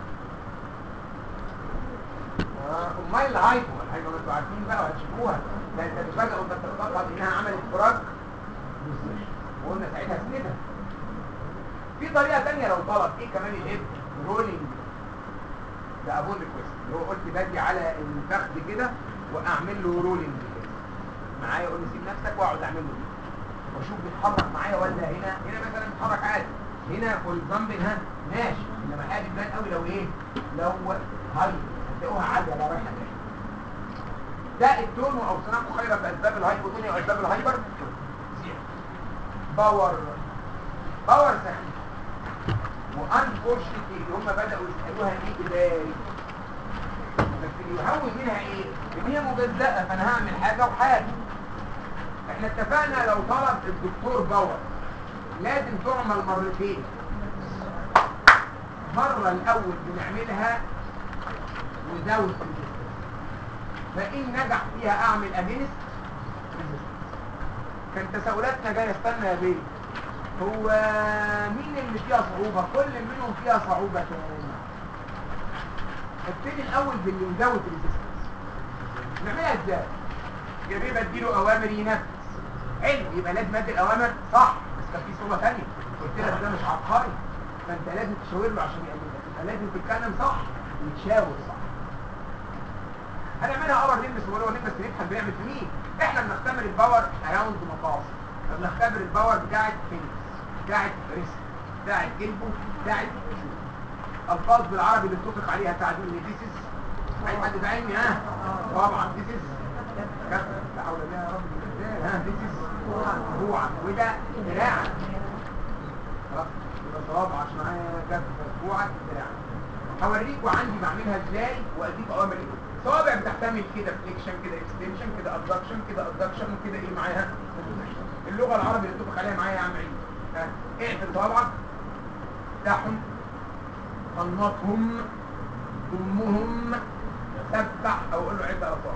امال الهايبر الهايبر انتوا عارفين بقى وهتشوفوها ده انت تفاجئ وانت بتطبقها بانها عملت فراج وقلنا ساعتها اسندها في طريقه ثانيه لو طلب ايه كمان الهيب رولينج ده ابون ريكويست اللي هو قلت باجي على الفخذ كده واعمل له رولينج كده معايا اقول له سيب نفسك واقعد اعمل له واشوف بيتحرك معايا ولا هنا هنا مثلا بيتحرك عادي هنا فور اكزامبل ها ماشي انما حاجه تبان قوي لو ايه لو هاي هتلاقوها عاليه لا رايحه جايه ده التون واوصناكم خيرا باسباب الهايبوتونيا واسباب الهايبر باور باور سخيف وانفورشنتلي هم بداوا يسالوها ايه ازاي بس اللي يهون منها ايه ان هي مجزأة فانا هعمل حاجه وحاجه احنا اتفقنا لو طلب الدكتور باور لازم تعمل مرتين مرة الاول بنعملها without resistance فإن نجح فيها أعمل أجنس كان تساؤلاتنا جاية استنى يا بيه هو مين اللي فيها صعوبة كل منهم فيها صعوبة تاني ابتدي الأول باللي without resistance نعملها ازاي يا بيه بديله أوامر ينفذ حلو يبقى لازم ادي الأوامر صح بس كان في صعوبة تانية قلت لك ده مش عبقري فانت لازم تشاور له عشان يعمل لك يبقى لازم تتكلم صح وتشاور صح هنعملها اور نلبس ولا نلبس نفهم بنعمل في مين احنا بنختبر الباور اراوند مقاصد بنختبر الباور بتاعت فينكس بتاعت ريسك بتاعت جلبه بتاعت الفاظ بالعربي اللي بتطلق عليها تعديل ديسيس اي حد ده علمي ها طبعا ديسيس كفر لا حول الله يا رب ازاي ها ديسيس روعا وده دراعا خلاص يبقى صوابعك معايا كف كوعك دراعا هوريكوا عندي بعملها ازاي واديك اوامر ايه صوابع بتحتمل كده فليكشن كده اكستنشن كده ابدكشن كده ابدكشن وكده ايه معاها اللغه العربي اللي اتفق عليها معايا يا عم عيد ها اقفل صوابعك افتحهم انمطهم ضمهم سبح او قول له عد اصابع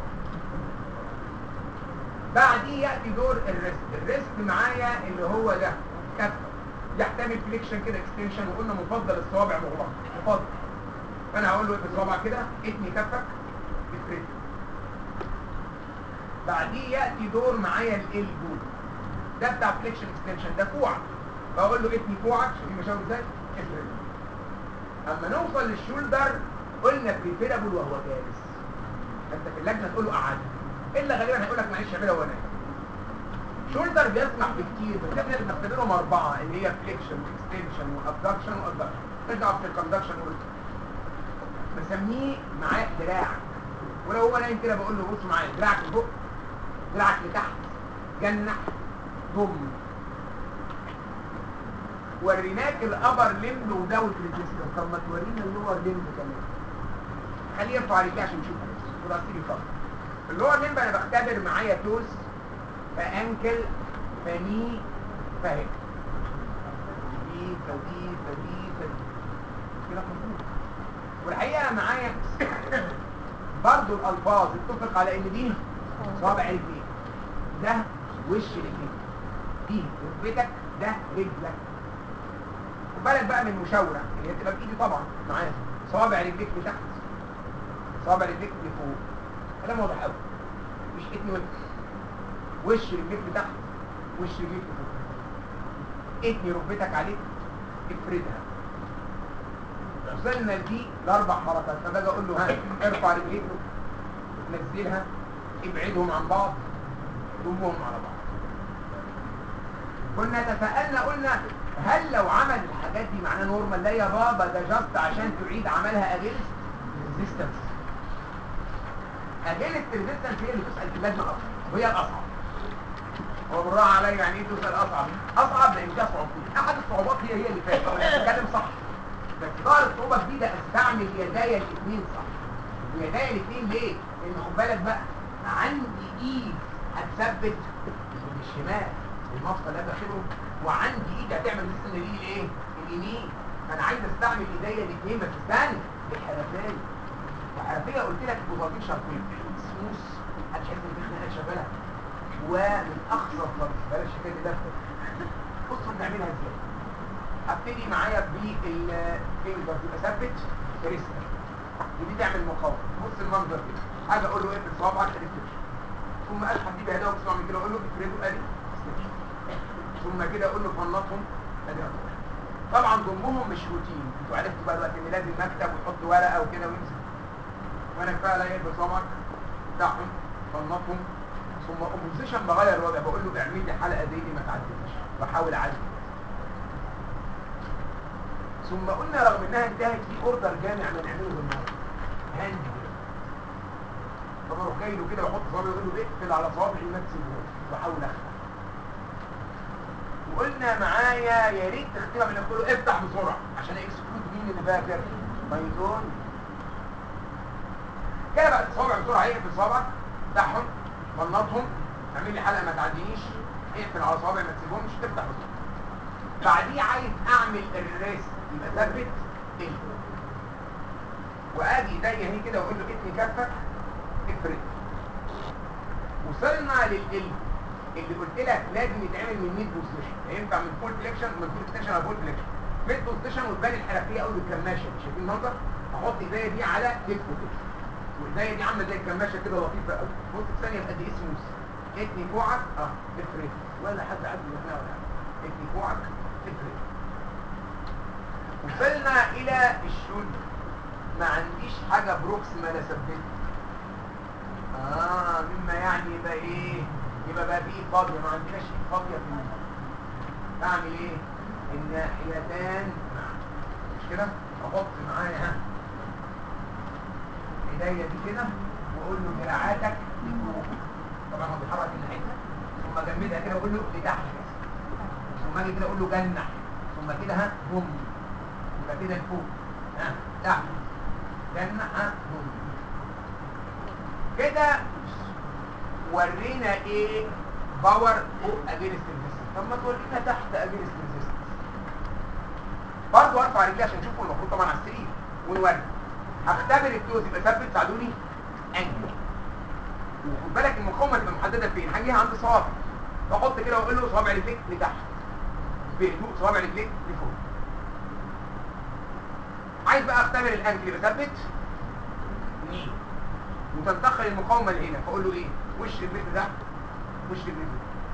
بعديه ياتي دور الريست الريست معايا اللي هو ده كفه يحتمل فليكشن كده اكستنشن وقلنا مفضل الصوابع مغلقه مفضل فانا هقول له بالصوابع كده اتني كفك افرد بعديه ياتي دور معايا الالبو ده بتاع فليكشن اكستنشن ده كوعك بقول له اتني كوعك شوفي بشاور ازاي افرد اما نوصل للشولدر قلنا بريفيرابل وهو جالس انت في اللجنه تقول له قعد الا غالبا هيقول لك معلش اعملها وانا شولدر بيسمح بكتير بس احنا اللي بنختبرهم اربعه اللي هي فليكشن واكستنشن وابدكشن وادكشن ترجع في الكوندكشن بسميه معاه دراع ولو هو نايم كده بقول له بص معايا دراعك لفوق دراعك لتحت جنح ضم وريناك الابر ليمب وداوت ريزيستنس طب ما تورينا اللور ليمب كمان خليه يرفع رجليه عشان نشوف وراسي خالص اللور ليمب انا بختبر معايا توز فانكل فني فهي دي فدي فدي فدي كده مظبوط والحقيقه معايا برضو الالفاظ اتفق على ان دي صابع رجليك ده وش رجليك دي ركبتك ده رجلك وبالك بقى من مشاوره اللي هي تبقى بايدي طبعا معايا صابع رجليك لتحت صابع رجليك لفوق كلام واضح قوي مش اتني وانت وش رجليك لتحت وش رجليك لفوق اتني ركبتك عليك افردها وصلنا لدي لاربع حركات فباجي اقول له ها ارفع رجليك نزلها ابعدهم عن بعض ضمهم على بعض كنا تساءلنا قلنا هل لو عمل الحاجات دي معناه نورمال لا يا بابا ده جاست عشان تعيد عملها اجينست ريزيستنس اجينست ريزيستنس هي اللي تسال في اللجنه اصلا وهي الاصعب هو بالراحه عليا يعني ايه تسال اصعب اصعب لان فيها صعوبتين احد الصعوبات هي هي اللي فاتت انا بتكلم صح بس ظهر الصعوبه الجديده استعمل يدايا الاثنين صح ويدايا الاثنين ليه؟ لان خد بالك بقى عندي ايد هتثبت الشمال المفصل ده داخله وعندي ايد هتعمل لسه الايد الايه؟ اليمين فانا عايز استعمل ايديا الاثنين بس استنى الحنفيه الحنفيه قلت لك بوزيشن سموث هتحس ان في خناقات شغاله ومن اخطر خالص بلاش كده دفتر بصوا بنعملها ازاي هبتدي معايا بالفينجر يبقى ثبت ريست ودي تعمل مقاومه بص المنظر كده حاجه اقول له ايه صوابعك ريستريكشن ثم اسحب دي بهداوه بسرعه من كده اقول له افرده ادي ثم كده اقول له فنطهم ادي طبعا ضمهم مش روتين انتوا عرفتوا بقى دلوقتي ان لازم مكتب ويحط ورقه وكده ويمسك وانا كفايه عليا بصوابعك بتاعهم فنطهم ثم اوبوزيشن بغير الوضع بقول له اعمل لي حلقه زي دي ما تعديش واحاول اعدي ثم قلنا رغم انها انتهت في اوردر جامع ما نعمله بالنهارده هاند طب اروح جاي له كده واحط صابعي واقول له اقفل على صوابعي ما تسيبهوش واحاول اخلع وقلنا معايا يا ريت تختمها من تقول له افتح بسرعه عشان اكسكلود مين اللي فاكر مايلون كده بقى الصوابع بسرعه اقفل صوابعك افتحهم فنطهم اعمل لي حلقه ما تعدينيش اقفل على صوابع ما تسيبهمش تفتح بسرعه بعديه عايز اعمل الريست يبقى ثبت ال وادي ايديا اهي كده واقول له اتني كفك افرد وصلنا للقلب اللي قلت لك لازم يتعمل من ميد بوزيشن ينفع من فول فليكشن من فول اكستنشن على فول فليكشن ميد بوزيشن وتبان الحركيه قوي بالكماشه شايفين المنظر احط ايديا دي على كتفه كده وايديا دي عامله زي الكماشه كده لطيفه قوي بص ثانيه قد ايه سموث اتني كوعك اه افرد ولا حد عدل هنا ولا حاجه اتني كوعك افرد وصلنا الى الشولدر ما عنديش حاجة بروكسيمال اثبتها اه مما يعني يبقى ايه يبقى بقى فيه فاضية ما عندناش ايد فاضية في المنطقة اعمل ايه الناحيتان معا مش كده احط معايا ها ايديا دي كده واقول له دراعاتك لفوق طبعا هو بيحرك الناحية ثم جمدها كده واقول له لتحت ثم اجي كده اقول له جنح ثم كده ها بوم يبقى كده لفوق ها تحت جنح ها بوم كده ورينا ايه باور فوق اجينست ريزيستنس طب ما تورينا تحت اجينست ريزيستنس برضه ارفع رجلي عشان اشوفه المفروض طبعا على السرير ونوري هختبر التوز يبقى ثبت ساعدوني انجل وخد بالك المقاومه تبقى محدده فين هجيها عند صوابع بحط كده واقول له صوابع رجليك لتحت بهدوء صوابع رجليك لفوق عايز بقى اختبر الانجل يبقى ثبت ني وتنتقل المقاومه لهنا فاقول له ايه وش رجليك ده وش رجليك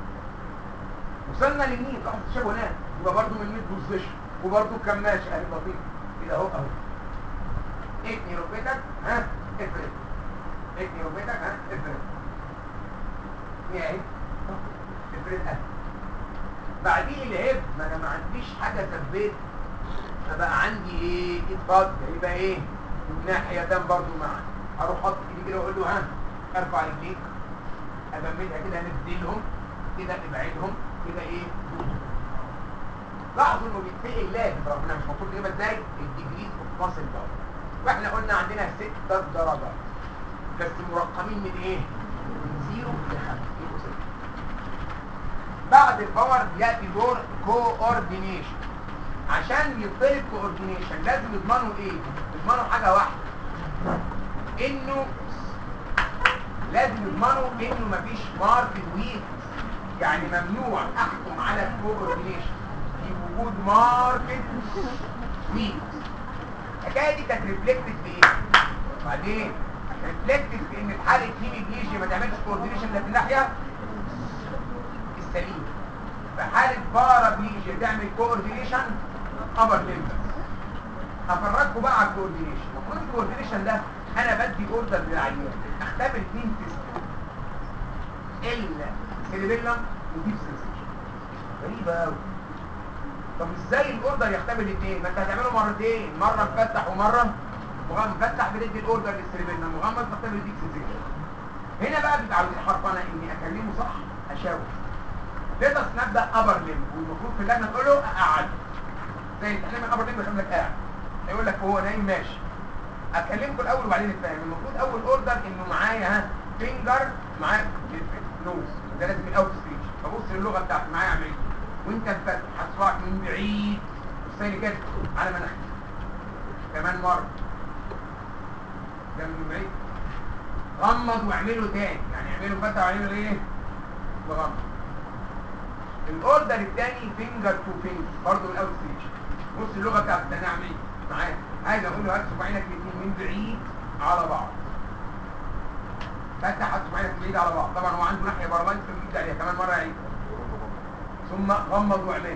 وصلنا للنين لاحظ الشبه هناك يبقى برضه من ميد بوزيشن وبرضه كماش اهي لطيف كده اهو اهو اتني ركبتك ها افرد اتني ركبتك ها افرد ايه اهي افرد القلب بعديه الهيب ما انا ما عنديش حاجه ثبت فبقى عندي ايه ايد فاضيه يبقى ايه الناحيتين برضو معا اروح احط ايدي كده واقول له ها ارفع رجليك ابمدها كده نبدلهم كده ابعدهم كده ايه لاحظوا انه بيتفق لازم ربنا مش المفروض يبقى ازاي الديجريز اوف ماسل باور واحنا قلنا عندنا ست درجات بس مرقمين من ايه؟ من زيرو لخمسة يبقوا ستة بعد الباور ياتي دور كوردينيشن عشان يطلب كوردينيشن لازم يضمنوا ايه؟ يضمنوا حاجة واحدة انه لازم يضمنوا انه مفيش ماركت ويك يعني ممنوع احكم على الكوردينيشن في وجود ماركت ويك الحكايه دي كانت ريفلكتد في ايه؟ بعدين ريفلكتد في ان في حاله هيميبليجيا ما تعملش كوردينيشن الا في الناحيه السليمه في حاله بارابليجيا تعمل كوردينيشن ابر ليمبس افرجكم بقى على الكوردينيشن المفروض الكوردينيشن ده انا بدي اوردر للعيان اختبر اثنين تيست السيريبيلم وديب سنسيشن غريبه قوي طب ازاي الاوردر يختبر الاثنين ما انت هتعمله مرتين مره مفتح ومره مغمض مفتح بندي الاوردر للسيريبيلم مغمض بختبر الديب سنسيشن هنا بقى بيبقى عاوزين حرفنه اني اكلمه صح اشاور تقدر نبدا ابر ليم والمفروض في اللجنه تقول له اقعد زي التعليم الابر ليم بيخلي لك قاعد يقول لك هو نايم ماشي اكلمكم الاول وبعدين نتفاهم المفروض اول اوردر انه معايا ها فينجر معاك نوز ده لازم الاوت ستيج فبص للغه بتاعتي معايا اعمل ايه وانت مفتح هتصبعك من بعيد بصيني كده على مناخيري كمان مره ده من بعيد غمض واعمله تاني يعني اعمله فتح واعمله ايه وغمض الاوردر الثاني فينجر تو فينجر برضه من الاوت ستيج بص اللغه بتاعت الثانيه اعمل ايه معايا هاجي اقول له هات صباعينك الاثنين من بعيد على بعض فتح هات صباعينك من بعيد على بعض طبعا هو عنده ناحيه بارلايز في الايد عليها كمان مره يعيد ثم غمض واعمل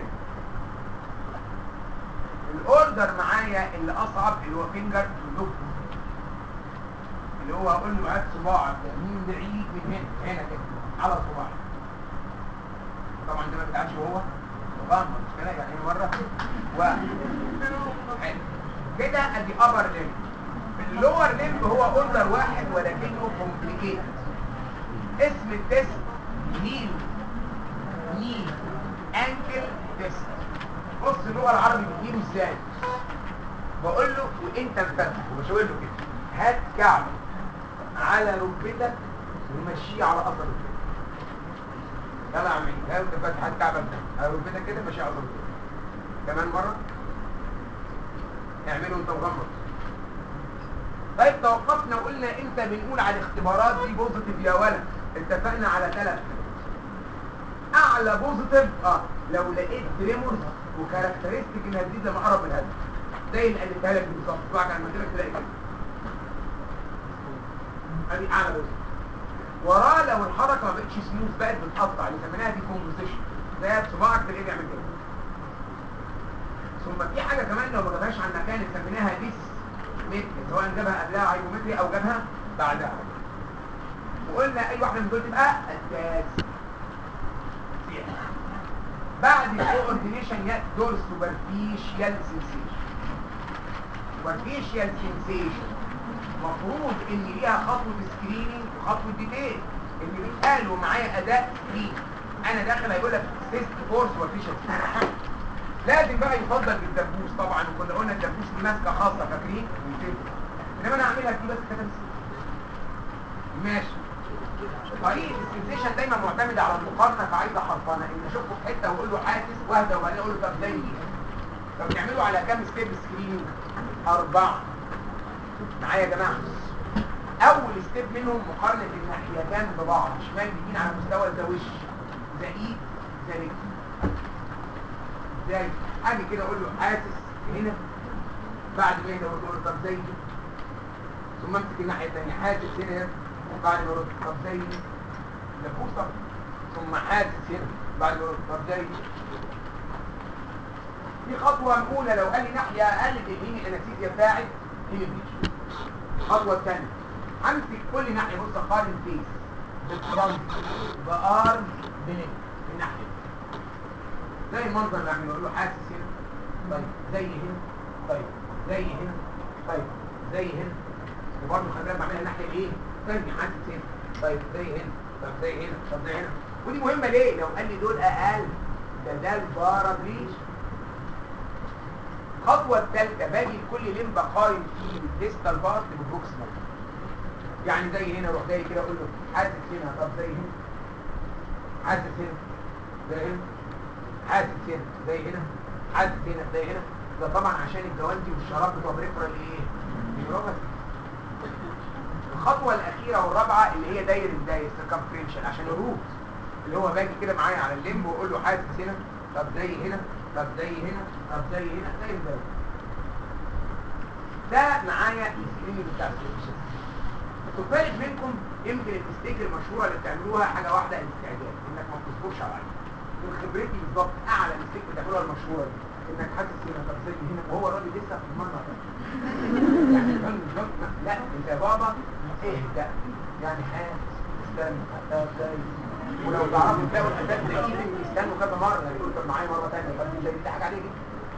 الاوردر معايا اللي اصعب اللي هو فينجر تو لوك اللي هو اقول له هات صباعك من بعيد من هنا هنا كده على صباعك طبعا ده ما بيتعبش وهو مغمض مش كده يعني مره و حلو. كده ادي ابر ليمب اللور ليمب هو اوردر واحد ولكنه كومبليكيتد اسم التست هيل ني انكل تيست بص اللغه العربي بتجيبه ازاي بقول له وانت مفتح وبشاور له كده هات كعبك على ركبتك ومشيه على اثر ركبتك يلا يا عم عيد ها انت فاتح هات كعبك على ركبتك كده مشيه على اثر ركبتك كمان مره اعمله انت مغمض طيب توقفنا وقلنا امتى بنقول على الاختبارات دي بوزيتيف يا ولد اتفقنا على ثلاث اعلى بوزيتيف اه لو لقيت تريمورز وكاركترستيك انها تزيد لما قرب من الهدف زي اللي قلتها لك بالظبط طبعا على المنزلك تلاقي كده ادي اعلى بوزيتيف وراه لو الحركه ما بقتش سموث بقت بتقطع اللي سميناها دي كومبوزيشن زي صباعك تلاقيه بيعمل كده ثم في حاجة كمان لو ما جابهاش عن مكان سميناها ديس متر سواء جابها قبلها هايبومتري او جابها بعدها وقلنا اي واحدة من دول تبقى اساس بعد الكوردينيشن ياتي دور سوبرفيشيال سنسيشن سوبرفيشيال سنسيشن المفروض ان ليها خطوة سكريننج وخطوة ديتيل اللي بيتقالوا معايا اداء سكرين انا داخل هيقول لك تيست فور سوبرفيشيال لازم بقى يفضل بالدبوس طبعا وكنا قلنا الدبوس دي ماسكه خاصه فاكرين انما انا هعملها دي بس كده ماشي طريقه السنسيشن دايما معتمده على المقارنه فعايزه حرفانه ان اشوفه في حته واقول له حاسس واهدى وبعدين اقول له طب زي دي طب نعمله على كام ستيب سكريننج اربعه معايا يا جماعه اول ستيب منهم مقارنه الناحيتين ببعض شمال يمين على مستوى ده وش ده ايد ده رجل ازاي اجي كده اقول له حاسس هنا بعد ما يهدى اقول له طب زي دي ثم امسك الناحيه الثانيه حاسس هنا بعد ما اقول طب زي دي لفوس طب ثم حاسس هنا بعد ما اقول طب زي دي دي خطوه الاولى لو قال لي ناحيه اقل تديني الانستيزيا بتاعت هيلبريج الخطوه الثانيه همسك كل ناحيه بص اقارن فيس بالفرونت بارم بلينك الناحيه زي المنظر اللي عامله له حاسس هنا طيب زي هنا طيب زي هنا طيب زي هنا وبرضه خلي بالك بعملها الناحيه الايه ثانيه حاسس هنا طيب زي هنا طب زي هنا طب زي هنا ودي مهمه ليه لو قال لي دول اقل ده ده البارابليش الخطوه الثالثه باجي لكل لمبه قايم فيه الديستال بارت ببروكسيمال يعني زي هنا اروح جاي كده اقول له حاسس هنا طب زي هنا حاسس هنا زي هنا حاسس هنا زي هنا حاسس هنا زي هنا ده طبعا عشان الجوانتي والشراب بتوع بريفرال ايه نيوروباثي الخطوه الاخيره والرابعه اللي هي داير الداير سيركمفرنشال عشان الروت اللي هو باجي كده معايا على الليمب واقول له حاسس هنا طب زي هنا طب زي هنا طب زي هنا زي الداير ده معايا السكرين بتاع السيركمفرنشال الفارق منكم يمكن المستيك المشهوره اللي بتعملوها حاجه واحده الاستعجال انك ما بتصبرش على العين من خبرتي بالظبط اعلى مستيك بتعملوها المشهوره دي انك حاسس هنا طب زي هنا وهو الراجل لسه في المره يعني الراجل مش بطمع. لا انت يا بابا اهدى يعني حاسس استنى طب زي ولو تعرفوا تلاقوا الاساس تلاقيه يستنوا كذا مره يعني يقولوا طب معايا مره ثانيه طب دي دي حاجه عليه جدا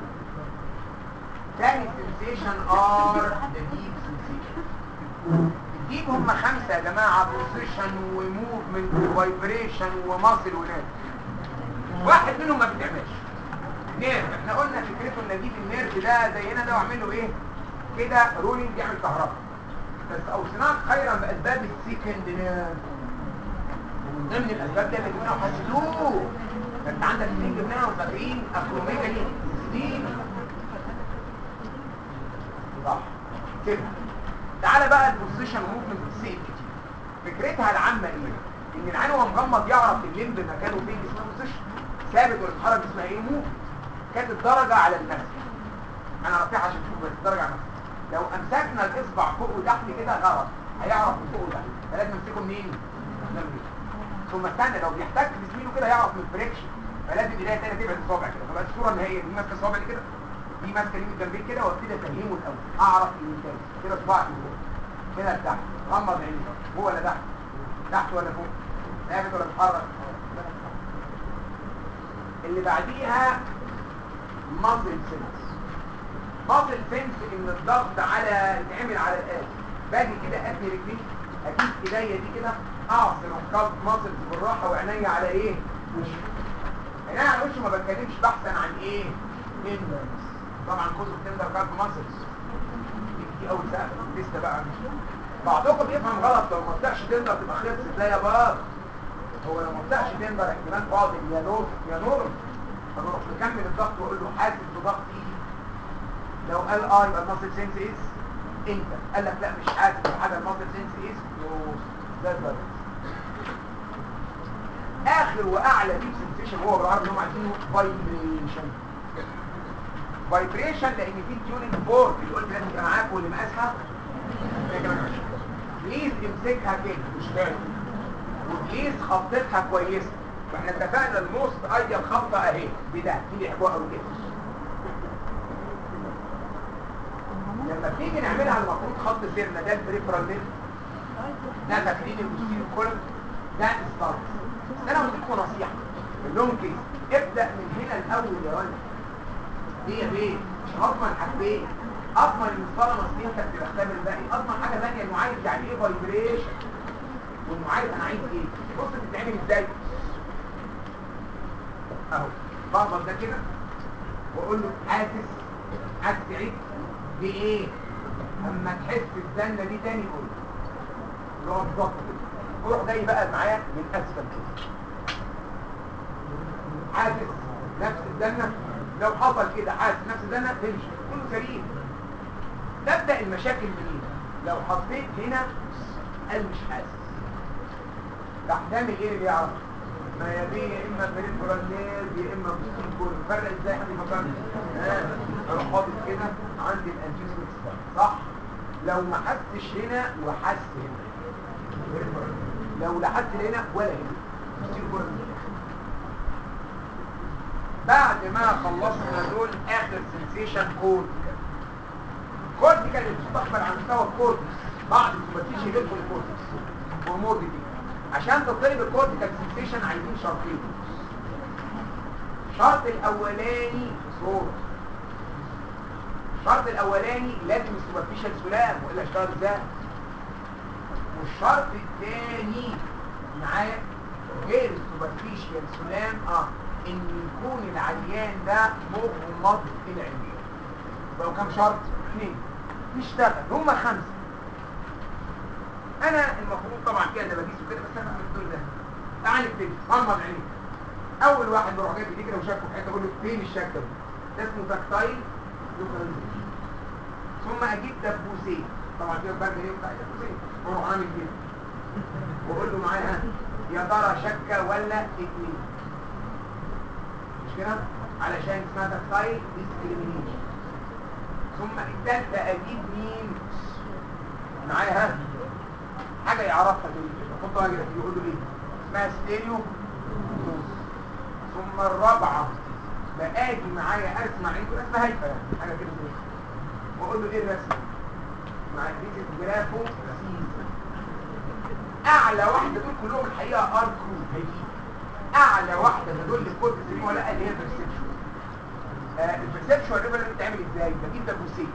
تاني سنسيشن ار ذا ديب سنسيشن الديب هم خمسة يا جماعة بوزيشن وموفمنت وفايبريشن وماسل وناس واحد منهم ما بيتعملش نيرف احنا قلنا فكرته ان اجيب النيرف ده زي هنا ده واعمل له ايه كده رولينج يعمل كهرباء بس اوصناك خيرا باسباب السيكند نيرف ومن ضمن الاسباب دي اللي جبناها وحسدوه ده انت عندك اثنين جبناها وفاكرين اكروميجالي ستيل صح كده تعالى بقى البوزيشن موفمنت السي كتير فكرتها العامه ايه ان العين وهو مغمض يعرف الليمب مكانه فين اسمها بوزيشن ثابت ولا بيتحرك اسمها ايه موف كانت الدرجه على المسك انا رافعها عشان تشوف بس الدرجه على المسك لو امسكنا الاصبع فوق وتحت كده غلط هيعرف من فوق وتحت فلازم امسكه منين من الجنب. ثم استنى لو بيحتك بزميله كده يعرف من الفريكشن فلازم ايديها تاني تبعد الصابع كده فبقى الصوره النهائيه دي ماسكه صابع كده دي ماسكه اليمين جنبين كده وابتدي افهمه الاول اعرف اليمين تاني كده صباعي من فوق كده لتحت غمض عينيك فوق ولا تحت تحت ولا فوق ثابت ولا بتحرك اللي بعديها ماسل سنس ماسل سنس ان الضغط على يتعمل على القلب باجي كده ادي رجلي اجيب ايديا دي كده اعصر الكالب ماسلز بالراحه وعينيا على ايه وشي عينيا على وشي ما بتكلمش بحثا عن ايه تندرنس طبعا كتب تندر كالب ماسلز دي اول سقف لسه بقى مش بعضكم يفهم غلط لو ما طلعش تندر تبقى خلصت لا يا باب هو لو ما طلعش تندر احتمال فاضل يا نور يا نور اروح مكمل الضغط واقول له حاسس بضغط ايدي لو قال اه يبقى الماسل سنس از انت قال لك لا مش حاسس حاجه الماسل سنس از نو ده الضغط اخر واعلى ديب سنسيشن هو بالعربي اللي هم عايزينه فايبريشن فايبريشن لان في تيوننج بورد اللي قلت لازم يبقى معاك واللي مقاسها بليز امسكها كده مش فاهم وبليز خبطتها كويسه فاحنا اتفقنا الموست ايديال خبطه اهي بده دي بيحبوها قوي كده لما بنيجي نعملها المفروض خط سيرنا ده البريفرال ليف ده تكلين البوستيريو كولم ده الستارت بس انا قلت لكم نصيحه اللونج كيس ابدا من هنا الاول يا ولد ليه يا بيه مش هضمن حاجتين اضمن المصطلح ان انت بتختبر الباقي اضمن حاجه ثانيه انه عارف يعني ايه فايبريشن وانه عارف انا عايز ايه بص بتتعمل ازاي اهو بقبض ده كده واقول له حاسس حاسس تعيد بايه اما تحس الزنه دي تاني قول اللي هو بالظبط كده روح جاي بقى معايا من اسفل كده حاسس نفس الزنه لو حصل كده حاسس نفس الزنه تمشي كله سليم تبدا المشاكل منين لو حطيت هنا قال مش حاسس راح تعمل ايه اللي يعرف ما يبيه يا اما بريفرال نيرف يا اما بوستين كول فرق ازاي حد يفكرني ها اروح حاطط كده عندي الانتيسبكس صح لو ما حسش هنا وحس هنا بريفرال لو لا حس هنا ولا هنا بوستين كول بعد ما خلصنا دول اخر سنسيشن كورتيكال كورتيكال المستقبل عن مستوى الكورتكس بعد السوبرتيشن يدخل الكورتكس هرمون دي عشان تطلب الكورتيكال سنسيشن عايزين شرطين الشرط الاولاني صوره الشرط الاولاني لازم السوبرفيشال سلام والا اشتغل ازاي والشرط الثاني معايا غير السوبرفيشال سلام اه ان يكون العيان ده مغمض العينين يبقى كام شرط؟ اثنين يشتغل هم خمسه انا المفروض طبعا كده انا بقيسه كده بس انا بعمل الدور ده تعال نبتدي غمض عينيك اول واحد بروح جايب ايدي كده وشاكه في حته اقول له فين الشك ده ده اسمه تاكتايل لوكاليزيشن ثم اجيب دبوسين طبعا كده برجع ايه بتاع دبوسين واروح عامل كده واقول له معايا ها يا ترى شكه ولا اتنين مش كده علشان اسمها تاكتايل ديسكريمينيشن ثم الثالثه اجيب مين معايا ها حاجه يعرفها دي احط راجل يقول له ايه اسمها ستيريو ثم الرابعه بقاجي معايا ارسم عليه كده اسمها هيفا يعني حاجه كده زي واقول له ايه الرسم مع ديزل جرافو سيزا اعلى واحده دول كلهم الحقيقه ار كرو اعلى واحده دول الكود اللي ولا اللي هي البرسبشن آه البرسبشن ريفر بتتعمل ازاي بجيب دبوسين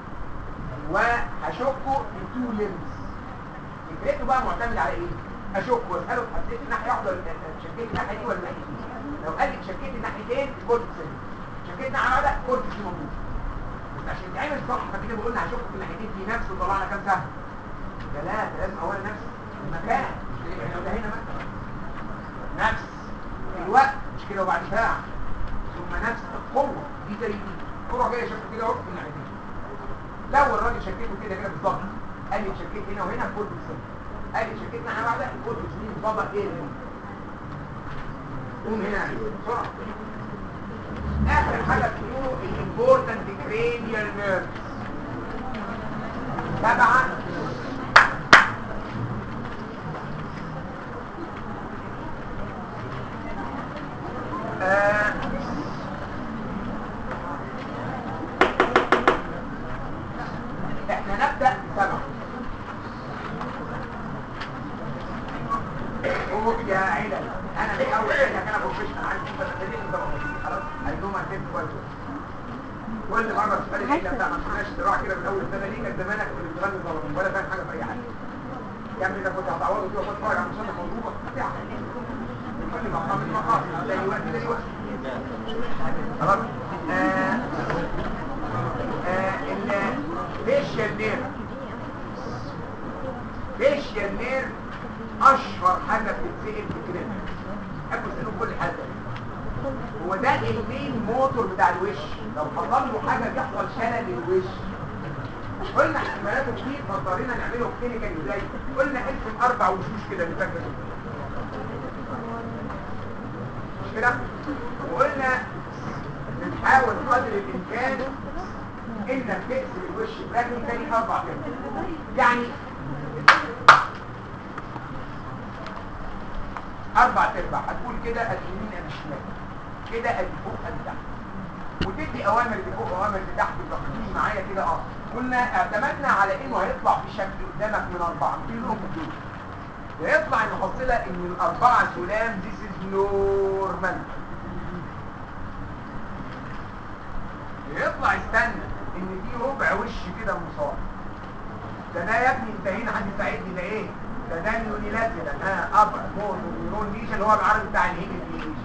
وهشكه بتو ليمز فكرته بقى معتمد على ايه اشك واساله حسيت الناحيه واحده ولا شكيت الناحيه دي ولا الناحيه دي لو قال لي شكيت الناحيتين الكورتكس سليم شكيت ناحيه واحده الكورتكس موجود بس عشان يتعمل صح فكده بقولنا هشك في الناحيتين في نفس وطلعنا كام سهم ثلاثه لازم اولا نفس المكان مش كده احنا ده هنا مثلا نفس الوقت مش كده وبعد ساعه ثم نفس القوه دي زي دي الكوره جايه شكل كده اهو في الناحيتين لو الراجل شكيته كده كده بالظبط قال لي شكيت هنا وهنا الكورتكس سليم قال لي شكيت ناحيه واحده الكورتكس دي طبق ايه اللي قوم هنا بسرعه اخر حاجه تقولوا الامبورتنت كرينيال نيرفز سبعه آه. احنا نبدا بسبعه قوم يا علل انا من اول حاجه كان بروفيشنال عندي انت بتدريب انت بروفيشنال خلاص هيدوم هتفهم كويس كل مره تسال العيله بتاع ما تخش تروح كده من اول سنه ليه كان زمانك في الامتحان ظلم ولا فاهم حاجه في اي حاجه يا ابني ده كنت هتعوضه فيه وكنت اتفرج على مسلسل موضوع بتاع من كل مقام من مقام تاني وقت تاني وقت خلاص آه آه الفيشيال نير فيشيال نير اشهر حاجه بتتسال في الكلام احب اساله كل حاجه هو ده المين موتور بتاع الوش لو حصل له حاجه بيحصل شلل للوش قلنا احتمالاته كتير فاضطرينا نعمله كلينيكال ازاي قلنا ارسم اربع وشوش كده اللي فاكر مش كده وقلنا بنحاول قدر الامكان انك تقسم الوش براكتيكالي اربع كده يعني اربع ارباع هتقول كده ادي يمين ادي شمال كده ادي فوق ادي تحت وتدي اوامر اللي فوق اوامر اللي تحت تقديم معايا كده اه كنا اعتمدنا على انه هيطلع في شكل قدامك من اربعه في لهم دول يطلع المحصله ان الاربعه سلام ذيس از نورمال يطلع استنى ان في ربع وش كده مصاب ده ده يا ابني انت هنا حد يساعدني ده ايه ده ده اليونيلاترال ها ابر مور نيورون ليشن هو العرض بتاع الهيد ليشن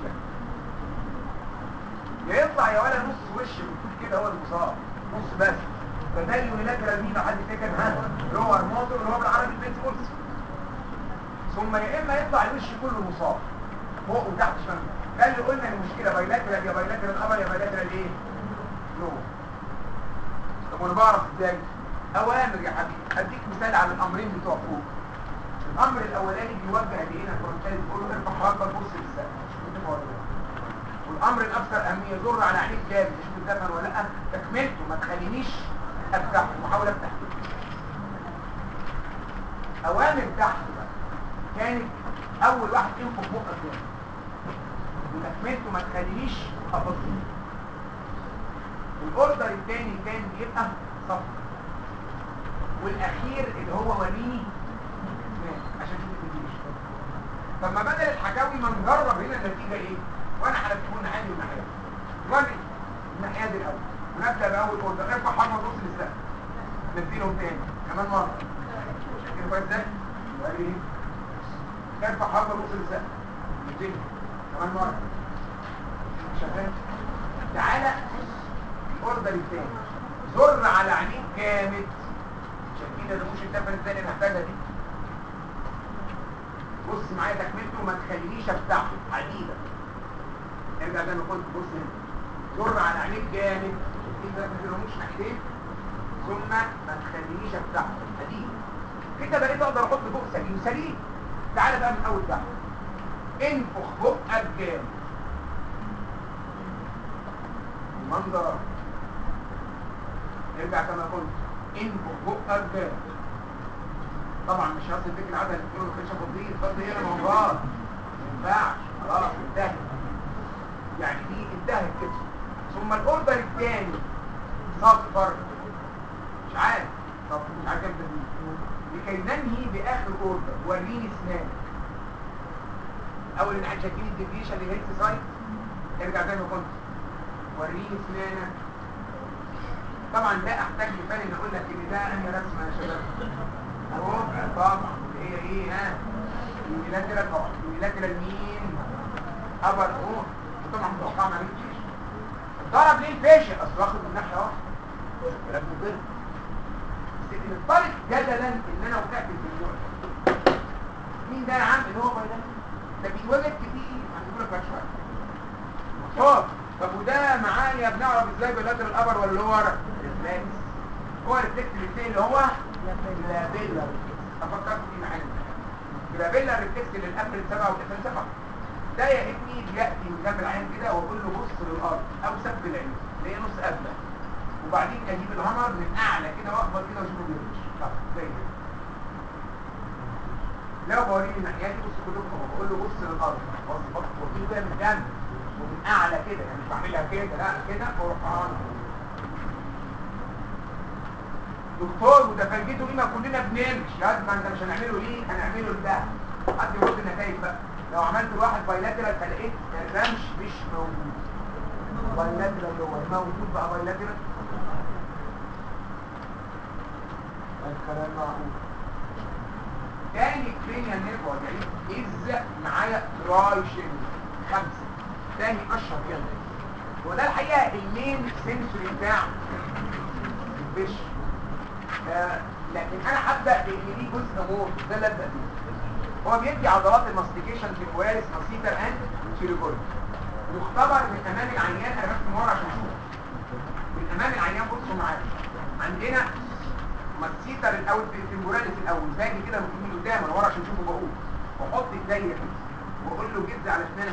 يطلع يا ولا نص وش بتقول كده هو المصاب نص بس ده ده اليونيلاترال دي لو حد فاكر ها لور موتور اللي هو بالعربي البيت كورس ثم يا اما يطلع الوش كله مصاب فوق وتحت شمال ده اللي قلنا المشكله بايلاترال يا بايلاترال ابر يا بايلاترال ايه لور طب وانا بعرف ازاي اوامر يا حبيبي اديك مثال على الامرين بتوع فوق الامر الاولاني بيوجه لهنا الفرونتال بيقول له ارفع راسك بص للسقف شوف انت ولا لا والامر الاكثر اهميه يضر على عينيك جامد شوف الدفن ولا لا تكملته ما تخلينيش افتحه بحاول افتح اوامر تحت بقى كانت اول واحد ينفخ بقك جامد وتكملته ما تخلينيش افضيه الاوردر الثاني كان بيبقى صفر والاخير اللي هو وريني عشان تشوف النتيجه طب ما بدل الحكاوي ما نجرب هنا النتيجه ايه وانا هلفهن عادي ونحيا راجل الناحيه دي الاول ونبدا باول اوردر ارفع حرمه نص للسقف نديلهم تاني كمان مره شايفين كويس ازاي؟ وريني ارفع حرمه نص للسقف نديلهم كمان مره شغال تعالى الاوردر الثاني زر على عينيك جامد شايفين الرموش الدفن الثاني اللي محتاجها دي بص معايا تكملته وما تخلينيش افتحه حديده ارجع زي ما كنت بص هنا زر على عينيك جامد شايفين ده ما الرموش ناحيتين ثم ما تخلينيش افتحه حديد كده بقيت اقدر احط فوق سليم سليم تعالى بقى من اول تحت انفخ بقك جامد المنظر ارجع كما كنت انفخ بقك جامد طبعا مش هصل فيك العدد اللي تقول له كانش فضيل فضيل هنا موضوعات ما ينفعش خلاص انتهت يعني دي انتهت كده ثم الاوردر الثاني صفر مش عارف طب مش عارف كام تدريب لكي ننهي باخر اوردر وريني اسنانك اول ان احنا شايفين الديفيشن للهيلث سايت ارجع زي ما كنت وريني اسنانك طبعا لا احتاج لفن ان اقول لك ان ده انا رسمه يا شباب اهو طبعا هي ايه ها يونيلاترال اه يونيلاترال مين ابر اهو طبعا متوقع ما نجيش ضرب ليه الفاشل اصل واخد من ناحيه واحده كلام مضر بس اللي الطالب جدلا ان انا وقعت في النوع ده. مين ده يا عم اللي هو بايلات ده بيتواجد كتير هنقول لك بعد شويه طب طب وده معايا بنعرف ازاي بايلاترال ابر ولا اللي هو ورا ريفلكس هو الريفلكس الاثنين اللي هو جرابيلا افكرت فيه معانا جرابيلا الريفلكس اللي الابل سبعه والابل سبعه ده يا ابني بياتي من جنب العين كده واقول له بص للارض او سب العين اللي هي نص قبله وبعدين اجيب الهمر من اعلى كده واخبط كده واشوفه بيرمش طب زي كده لو بوريني الناحيات دي بص كلكم بقول له بص للارض بص بص ودي كده من جنب ومن اعلى كده يعني مش بعملها كده لا كده واروح قران دكتور متفاجئته ليه ما كلنا بنمشي يا ما انت مش هنعمله ليه هنعمله لده حد يرد النتائج بقى لو عملت واحد بايلاترال فلقيت الرمش مش موجود بايلاترال اللي هو موجود بقى بايلاترال الكلام معقول تاني كلينيا نيرف وجعين إذا معايا رايشن خمسة تاني أشهر كده وده الحقيقة المين سنسوري بتاع الفيش آه لكن أنا هبدأ بإن دي جزء موت ده اللي أبدأ بيه هو بيدي عضلات الماستيكيشن في الكوارث ماسيتر اند تيريجويد يختبر من امام العيان انا بس من ورا عشان اشوف من امام العيان بصوا معايا عندنا ماسيتر الاول في التمبوراليس الاول باجي كده من قدام انا ورا عشان اشوفه بقول واحط ايديا كده واقول له جد على اسنانك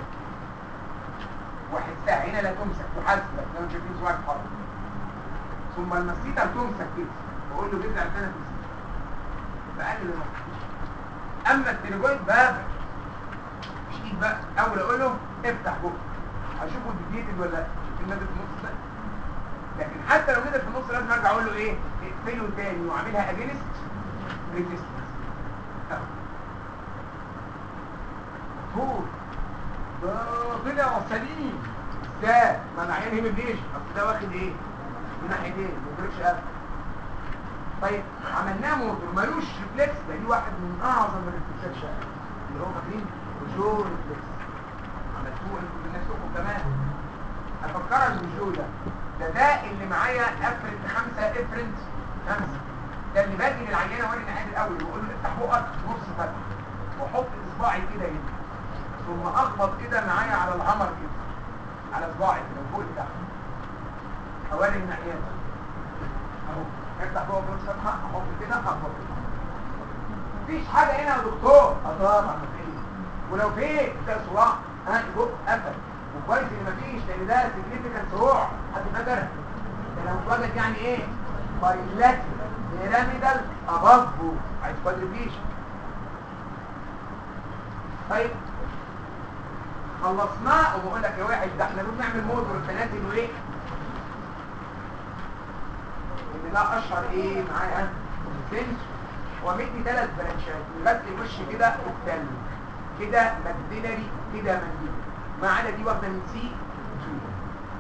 واحسها هنا لا تمسك تحاسب زي ما شايفين صباعك اتحرك ثم الماسيتر تمسك كده واقول له جد على اسنانك بقلل الماسيتر اما التليجويد بقى مش ايد بقى اول اقول له افتح بقى اشوفه ديفيتد ولا لا شوف نازل في النص ده لكن حتى لو نزل في النص لازم ارجع اقول له ايه اقفله تاني واعملها اجينست ريزيستنس طول ده طلع سليم ازاي ما انا عيني مبليش اصل ده واخد ايه من ناحيه ايه ما يضربش قلب طيب عملناه موتور ملوش ريفلكس ده دي واحد من اعظم الريفلكسات شغال اللي هو فاكرين جو ريفلكس عملتوه انتوا بنفسكم كمان افكرك بالجو ده ده ده اللي معايا افرنت خمسة افرنت خمسة ده اللي باجي للعيانة واري العيان الاول واقول له افتح بقك نص فتح واحط اصبعي كده هنا ثم اخبط كده معايا على الهمر كده على صباعي كده فوق لتحت حوالي الناحيات اهو افتح جوه بلوك فتحه احط كده اخبط مفيش حاجه هنا يا دكتور اه طبعا مفيش ولو في ده صراع ها بص قفل وكويس ان مفيش لان ده سيجنيفيكانت روع حد فاكر ده لو اتوجد يعني ايه بايلاترال بيراميدال ابافو عايز كوادريبليشن طيب خلصناه وبقول لك يا واحد ده احنا بنعمل موتور الفناتل وايه ان ده اشهر ايه معايا سنس ومدي ثلاث برانشات بس الوش كده التل كده ماكسيلري كده منديل ما عدا دي واخده من سي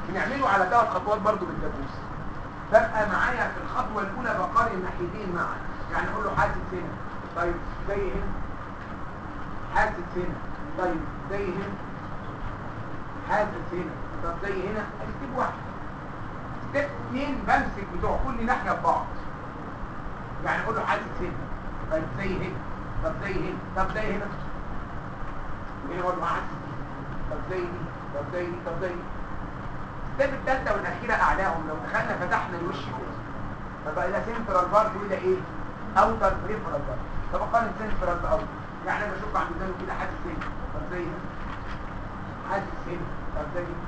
بنعمله على ثلاث خطوات برضو بالدبوس ببقى معايا في الخطوه الاولى بقارن الناحيتين معا يعني اقول له حاسس هنا طيب زي هنا حاسس هنا طيب زي هنا حاسس هنا طب زي هنا ستيب واحد ستيب اثنين بمسك بتوع كل ناحيه ببعض يعني اقول له حاسس هنا طيب زي هنا طب زي هنا طب زي هنا وهنا برضه حاسس دي طب زي دي طب زي دي طب زي دي الستيب الثالثه والاخيره اعلاهم لو دخلنا فتحنا الوش كده فبقى ده سنترال بارت وده ايه اوتر بريفرال بارت طب اقارن سنترال باوتر يعني انا بشوف عند ده كده حاسس هنا طب زي هنا حاسس هنا طب زي هنا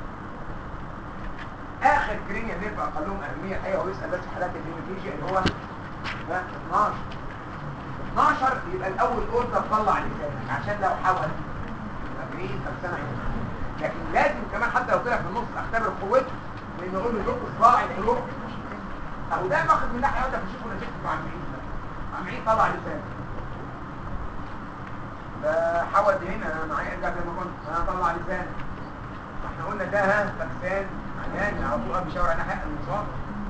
اخر كرينيا نيرف اقلهم اهميه الحقيقه هو بيسال بس في حالات الهيماتيجيا اللي هو ده 12 12 يبقى الاول اوردر طلع لسانك عشان لو حاول تمرين طب سنه لكن لازم كمان حتى لو طلع في النص اختبر قوته لان اقول له دق صباعي في روح اهو ده باخد من ناحيه واحده بشوفه نتيجته مع معين مع معين طلع لسانه بحاول هنا انا معايا ارجع زي ما كنت انا اطلع لساني ما احنا قلنا ده ها فكسان عياني على طول قبل شاور على حق المصاب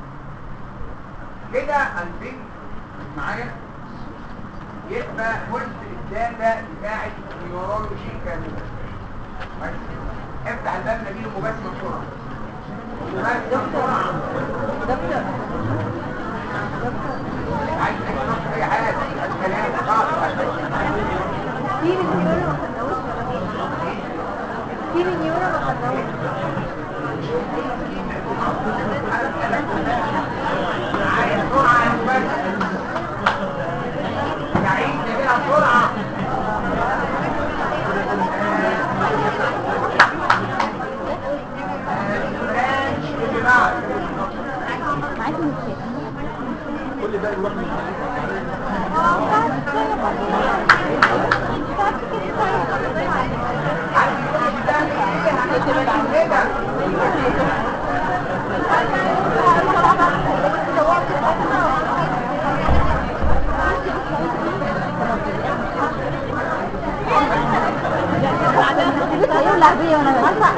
كده هنبين معايا يبقى قلت الداتا بتاعت النيورولوجي كامله كويس؟ افتح الباب نجيله مباشره بسرعه مباشره بسرعه دكتور عايز تكتب اي حاجه الكلام خلاص كتير النيورو ما خدناهوش كتير النيورو ما خدناهوش معايا بسرعه يا مباشر يعيد كده بسرعه البرانش اللي بعده معاك مشكلة كل ده يروح من عايز يقول لي بتعمل ايه هنبعد عن كده هيولع بيا وانا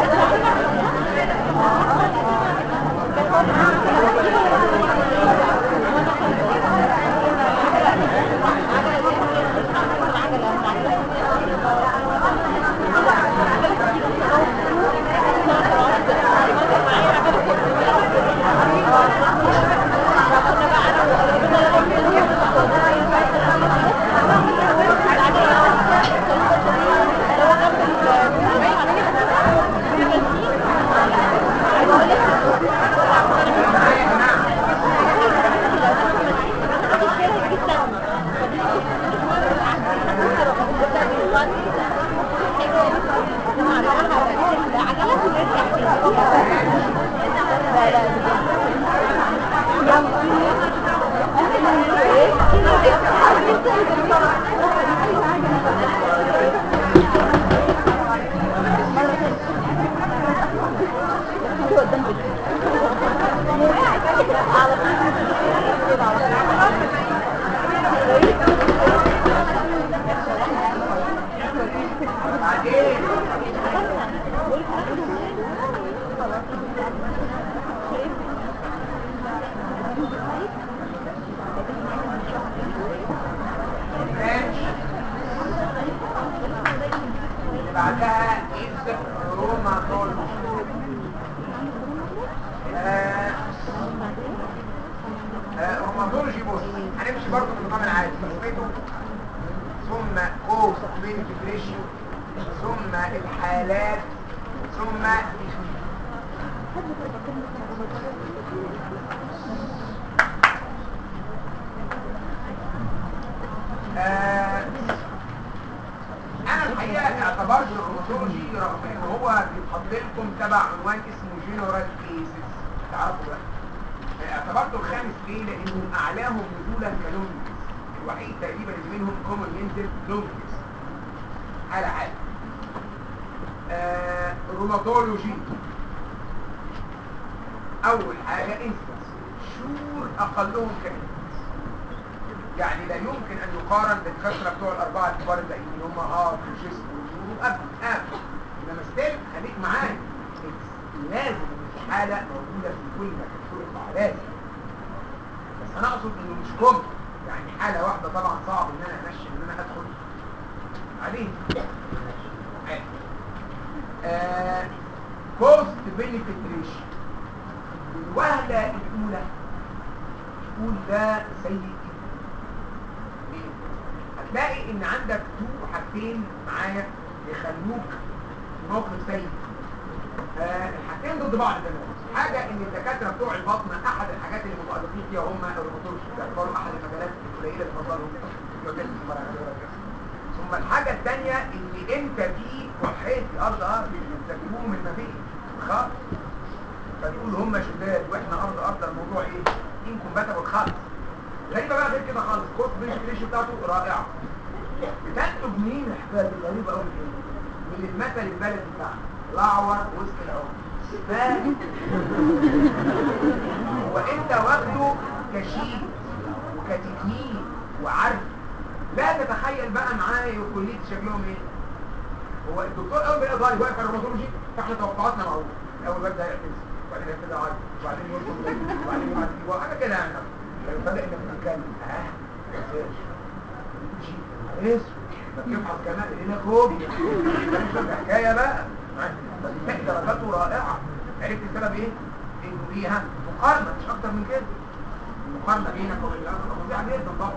بعدين البرانش اللي بعدها از روماتولوجي آه، آه، روماتولوجي بص هنمشي برضه بالنظام العادي تصفيته ثم كوست بنفيت ريشيو ثم الحالات ثم آه، انا الحقيقه اعتبرت الروماتولوجي رغم ان هو بيتحط لكم تبع عنوان اسمه جنرال كيسز تعرفوا بقى اعتبرته الخامس ليه لانه اعلاهم نزولا كلونجز الوحيد تقريبا اللي منهم كومن ينزل لونجز حاله حاله آه روماتولوجي اول حاجه انسلس شور اقلهم كانسلس يعني لا يمكن ان يقارن بالكثره بتوع الاربعه الكبار الباقيين اللي هم هارت وشيست وجور وابل ام انما ستيل خليك معايا لازم حاله موجوده في كل دكتور العلاج بس انا اقصد انه مش كوم يعني حاله واحده طبعا صعب ان انا امشي ان انا ادخل عليه كوست بينيفيت ريشيو الوهله الاولى تقول ده سيء جدا ليه؟ هتلاقي ان عندك تو حاجتين معايا يخلوك في موقف سيء آه، الحاجتين ضد بعض تماما حاجه ان الدكاتره بتوع البطن احد الحاجات اللي متالقين فيها هم الروماتولوجي بيعتبروا احد المجالات القليله اللي فضلهم ثم الحاجه الثانيه ان انت في وحيد في ارض ارض انت تقوم من ما فيه خالص فتقول هم شداد واحنا ارض ارض الموضوع ايه انكمباتبل خالص غريبه بقى غير كده خالص كوست بينفيشن بتاعته رائعه بتنتج مين الحكايه دي غريبه قوي من المثل البلدي بتاعنا لعور وسط العمر فاهم وانت واخده كشيء وكتكنيك وعرف لا تتخيل بقى معايا كليه شكلهم ايه هو الدكتور اول ما يلاقي ضايع واقف على الروماتولوجي فاحنا توقعاتنا معروفه الاول واد ده هيعتذر وبعدين هيبتدي يعيط وبعدين يرفض وبعدين يبعت يجيبه حاجه كده يعني فبدا انك بتتكلم ها ما تنساش تمشي اسود ده بيفحص كمان هنا كوبيا ده حكايه بقى فبتلاقي درجاته رائعه عرفت السبب ايه؟ انه ليها مقارنه مش اكتر من كده المقارنه بينك وبين الاخر فظيعه جدا طبعا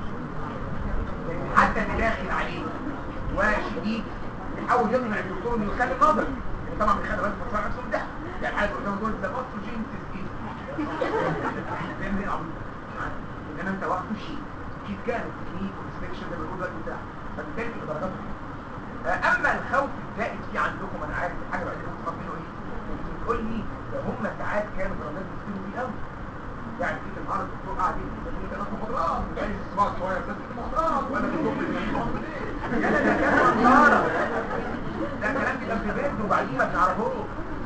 حتى اللي داخل عليه وشديد يحاول يقنع الدكتور انه يخلي النظر يعني طبعا بيخلي بالك بتصنع نفسه ده يعني حاجه قدام دول ده بص جين تسجيل فاهم ايه عبيط انما انت واخده شيء شيء كامل تكنيك وانسبكشن ده بيقول لك بتاع فبالتالي بيبقى درجاته حلوة. اما الخوف الزائد فيه عندكم انا عارف الحاجه بعدين ممكن تخاف منه ايه بتقول لي ده هم ساعات كانوا درجات بيكتبوا فيه قوي يعني في النهارده الدكتور قاعد يقول لي ثلاث محاضرات وجاي الصباح صغير ثلاث محاضرات وانا الدكتور يا لا ده كلام منظره ده كلام بيبقى في بيت وبعدين ما بنعرفوش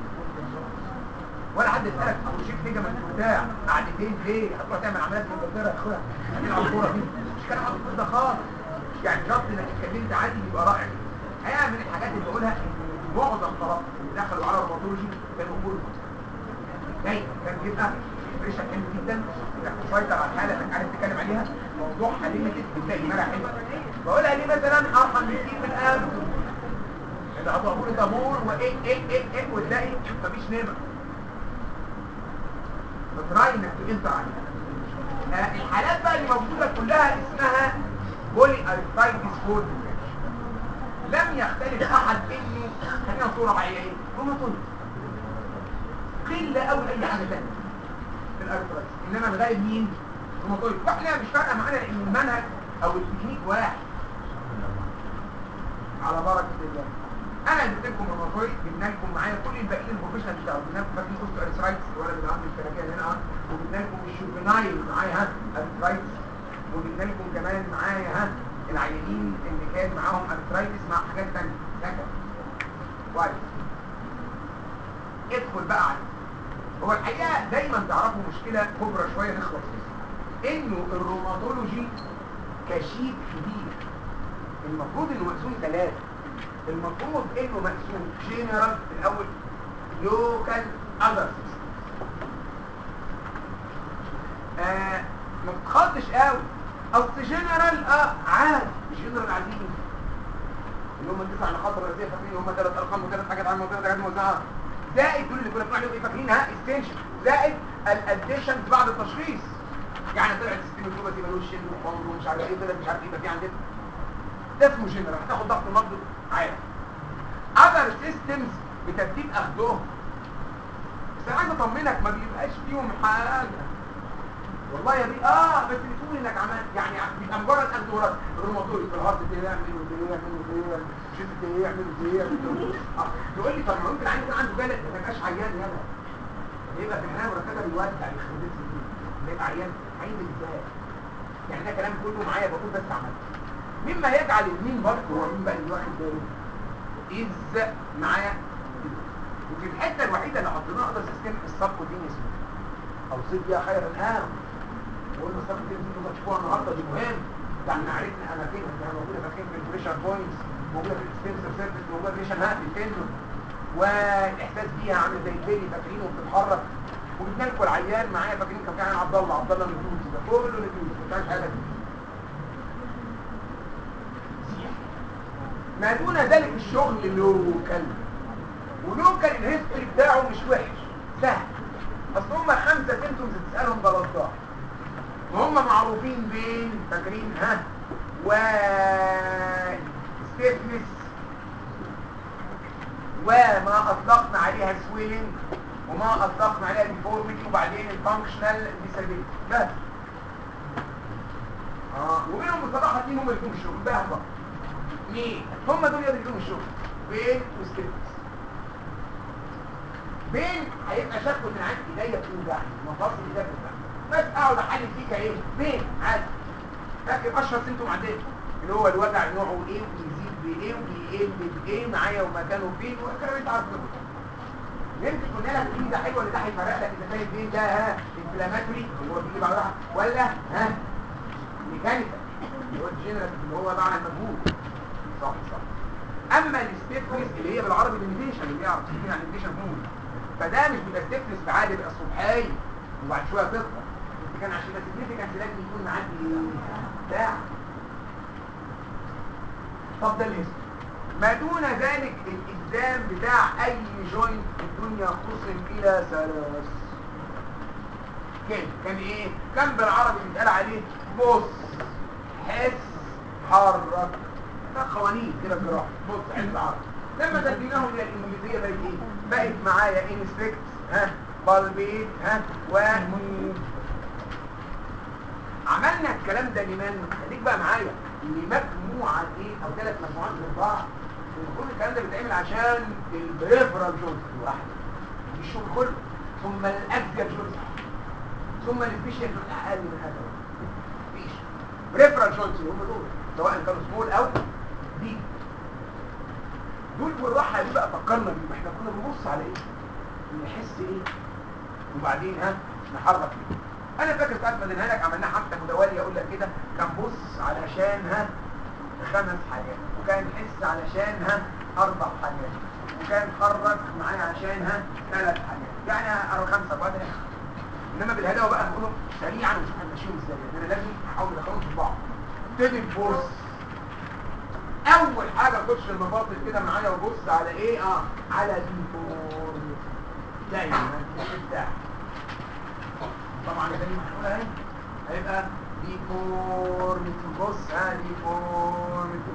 ولا حد يسالك ابو شيخ نجا من بتاع قعدتين ليه هتروح تعمل عمليات في انجلترا يا اخويا هتلعب كوره دي مش كلام ابو ده خالص يعني شرط انك اتكلمت عادي بيبقى رائع الحقيقه من الحاجات اللي بقولها ان معظم طلبه اللي دخلوا على الروماتولوجي كانوا كله دايما كان بيبقى بريشر حلو جدا انك تسيطر على الحاله انك عارف تتكلم عليها موضوعها ليميتد بتلاقي مرة حلوه بقولها ليه مثلا ارحم بكتير من الامن اللي هتقول طابور وايه ايه ايه ايه وتلاقي مفيش نمر فتراي انك تنتر عليها آه الحالات بقى اللي موجوده كلها اسمها بولي ارثرايتس فود لم يختلف احد انه خلينا صوره معايا ايه روماتويد قله قوي اي حاجه ثانيه في الارثرايتس انما الغالب مين روماتويد واحنا مش فارقه معانا لان المنهج او التكنيك واحد على بركه الله انا جبت لكم روماتويد جبنا لكم معايا كل الباقيين البروفيشنال بتاعه جبنا لكم فاكرين اوستو ارثرايتس الولد اللي عنده الكراكيه هنا اه وجبنا لكم الشوفينايل معايا ها ارثرايتس وجبنا لكم كمان معايا ها العيانين اللي كان معاهم ارثرايتس مع حاجات ثانيه سكن كويس ادخل بقى عليه هو الحقيقه دايما تعرفوا مشكله كبرى شويه نخلص منها انه الروماتولوجي كشيء كبير المفروض انه مقسوم ثلاثه المفروض انه مقسوم جنرال في الاول لوكال اذر آه ما تتخضش قوي اصل جنرال اه عادي جنرال عاديين اللي هم التسع نقاط الرئيسيه فاكرين هم ثلاث ارقام وثلاث حاجات عامه وثلاث حاجات موزعه زائد دول اللي كنا بنقول عليهم ايه فاكرينها استنشن زائد الاديشن بعد التشخيص يعني طلعت سيستم الجوبه دي ملوش شيل وحمر ومش عارف ايه طلعت مش عارف ايه يبقى في عندنا ده اسمه جنرال هتاخد ضغط نبض عادي اذر سيستمز بترتيب اخدهم بس انا عايز اطمنك ما بيبقاش فيهم حاجه والله يا بيه اه بس بتقول انك عملت يعني بيبقى مجرد اخد ورد الروماتويد في الهارت ده يعمل وده يعمل وده يعمل شد ده يعمل وده يعمل آه، تقول لي طب ما ممكن عايز يكون عنده جلد ما تبقاش عيان يلا يبقى في النهايه مرتبه بيودع يخرب بيت الدنيا يبقى عيان عين ازاي يعني ده كلام كله معايا بقول بس عملت مما يجعل المين برضه هو مين بقى اللي واخد باله إذ معايا وفي الحته الوحيده اللي حطيناها ده سيستم السبكوتينيوس او صيد بيها خيرا الان وقلنا السبكوتينيوس اللي تشوفوها النهارده دي مهم ده احنا عرفنا اماكنها انها موجوده فاكرين في البريشر بوينتس موجوده في الاكسبنسر سيرفيس موجوده في الريشن هات التندون والاحساس بيها عامل زي البيلي فاكرينه وبتتحرك وجبنا لكم العيان معايا فاكرين كان في عيان عبد الله عبد الله النجوزي ده كله نجوزي ما كانش حاجه فيه. ما دون ذلك الشغل لوكال ولوكال الهيستوري بتاعه مش وحش سهل اصل هم خمسه سيمتومز تسالهم بلطات وهم معروفين بين فاكرين ها و ستيفنس وما اطلقنا عليها سويلنج وما اطلقنا عليها ديفورميتي وبعدين الفانكشنال ديسابيلتي بس اه ومنهم بصراحه اتنين هم اللي فيهم الشغل ده بقى مين هم دول اللي فيهم الشغل بين وستيفنس بين هيبقى شكله من عند ايديا بتوجعني مفاصل ايديا بتوجعني بس اقعد احلل فيك ايه بين عادي لكن اشهر سيمتوم عندنا اللي هو الوجع نوعه ايه وبيزيد بايه وبيقل بايه معايا ومكانه فين والكلام انت عارفه يمكن قلنا لك مين ده حلو ولا ده هيفرق لك انت شايف فين ده ها انفلاماتوري اللي هو بيجي بعد راحه ولا ها ميكانيكال اللي هو الجنرال اللي هو معنى المجهول صح صح اما الستيفنس اللي هي بالعربي ليميتيشن اللي هي عرفتين عن ليميتيشن مود فده مش بيبقى ستيفنس بعادي بيبقى الصبحيه وبعد شويه تطلع بس كان عشان يبقى سيجنيفيكانت لازم يكون معدي ساعه طب ده الاسم ما دون ذلك الإجزام بتاع أي جوينت في الدنيا قسم إلى ثلاث كان كان إيه؟ كان بالعربي بيتقال عليه بص حس حرك ده قوانين كده جراحة بص حس حرك لما ترجمناهم إلى الإنجليزية بقت إيه؟ بقت معايا انسبكت ها بالبيت ها وموف عملنا الكلام ده لمن خليك بقى معايا لمجموعة ايه او ثلاث مجموعات من بعض المفروض الكلام ده بيتعمل عشان البريفرال جونز الواحد مش الشغل كله ثم الاكزيال جونز ثم السبيشال جونز اقل من هذا مفيش بريفرال جونز اللي هم دول سواء كانوا سمول او دي دول بالراحه دي بقى فكرنا بيه ما احنا كنا بنبص على ايه نحس ايه وبعدين ها نحرك ايه انا فاكر ساعه ما اديناها لك عملناها حتى متواليه اقول لك كده كان بص علشان ها خمس حاجات وكان حس علشان ها اربع حاجات وكان خرج معايا عشان ها ثلاث حاجات يعني اربع خمسه بعد انما بالهداوه بقى بقولهم سريعا ونشوف هنمشيهم ازاي لان انا لازم احاول ادخلهم في بعض ابتدي البص اول حاجه خش المفاصل كده معايا وبص على ايه اه على الفور دايما بتاع طبعا زي ما هنقولها اهي هيبقى ديفورميتي بص ها ديفورميتي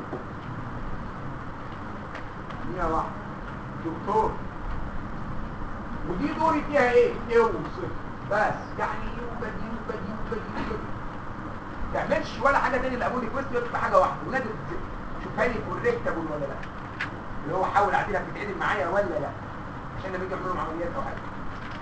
دي واحده دكتور ودي دوري فيها ايه اوصف بس يعني يوجد يوجد يوجد يوجد تعملش ولا حاجه تاني لابو ريكوست يبقى حاجه واحده ولازم شوفها لي كوريكتابل ولا لا اللي هو حاول اعدلها بتتعدل معايا ولا لا عشان لما يجي يعملوا عمليات او حاجه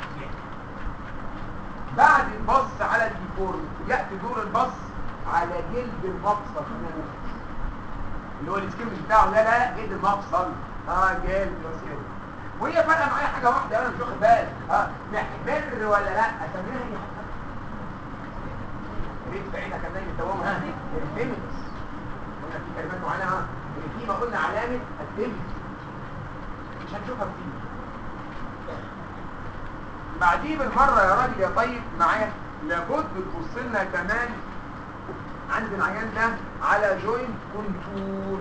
بعد البص على الديفورم ياتي دور البص على جلد المفصل اللي هو السكيم بتاعه لا لا جلد المفصل اه جلد المفصل وهي فارقه معايا حاجه واحده انا مش واخد بالي اه محمر ولا لا اسميها هي حاجه ريت في عينك كان نايم الدوام ها الفيمنس قلنا في كلمات معينه ها اللي فيه ما قلنا علامه الفيمنس مش هنشوفها كتير بعديه بالمرة يا راجل يا طيب معايا لابد تبص لنا كمان عند العيان ده على جوينت كونتور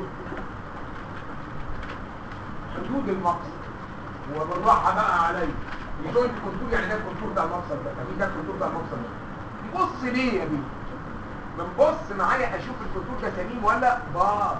حدود المقصد وبالراحة بقى عليه الجوينت كونتور يعني ده الكونتور بتاع المقصد ده مين ده الكونتور بتاع المقصد ده بص ليه يا بيه بنبص معايا اشوف الكونتور ده سليم ولا باظ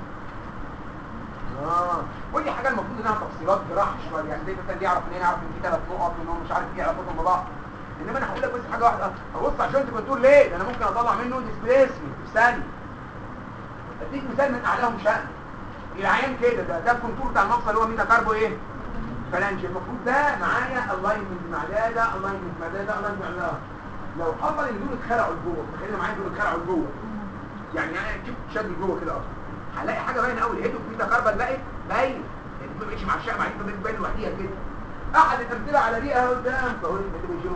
اه ودي حاجه المفروض انها تفصيلات جراحه شويه يعني زي مثلا يعرف ان يعرف ان في ثلاث نقط وان هو مش عارف ايه علاقتهم ببعض انما انا هقول لك بس حاجه واحده ابص على الجوينت كنترول ليه ده انا ممكن اطلع منه ديسبيسمنت في ثانيه اديك مثال من اعلاهم شأن العيان كده ده ده الكونتور بتاع المفصل اللي هو ميتا كاربو ايه فلانج المفروض ده معايا الاينمنت مع ده ده الاينمنت مع ده ده الاينمنت مع ده لو حصل ان دول اتخلعوا لجوه تخيل معايا دول اتخلعوا لجوه يعني يعني شوف شد لجوه كده اصلا هلاقي حاجه باينه قوي لقيته في كربن بقت باين ما بقتش مع الشقه بعدين بقت باين لوحديها كده احد الامثله على دي اهو قدام فهو اللي بيشوف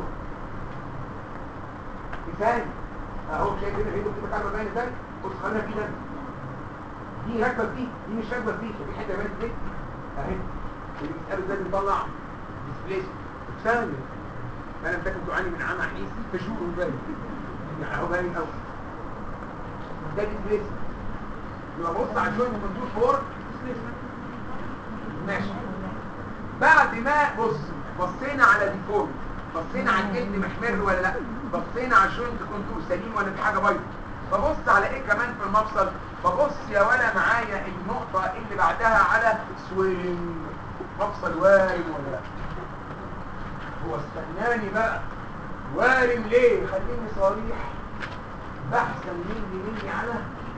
مثال اهو شايف هنا لقيته في كربن باين ازاي بص خلينا كده دي راكبه فيه دي مش راكبه فيه شايفين حته باينه ازاي اهي اللي بيسالوا ازاي بنطلع ديسبليس ثاني انا فاكر تعاني من عمى حنيس تشوف باين يعني هو باين قوي ده ديسبليس يبقى بص على الجوينت كنترول فور ماشي بعد ما بص بصينا على ديفولت بصينا على الجلد محمر ولا لا بصينا على الجوينت كنترول سليم ولا في حاجه بايظه ببص على ايه كمان في المفصل ببص يا ولا معايا النقطه اللي بعدها على سويلنج مفصل وارم ولا لا هو استناني بقى وارم ليه خليني صريح بحثا مني مني على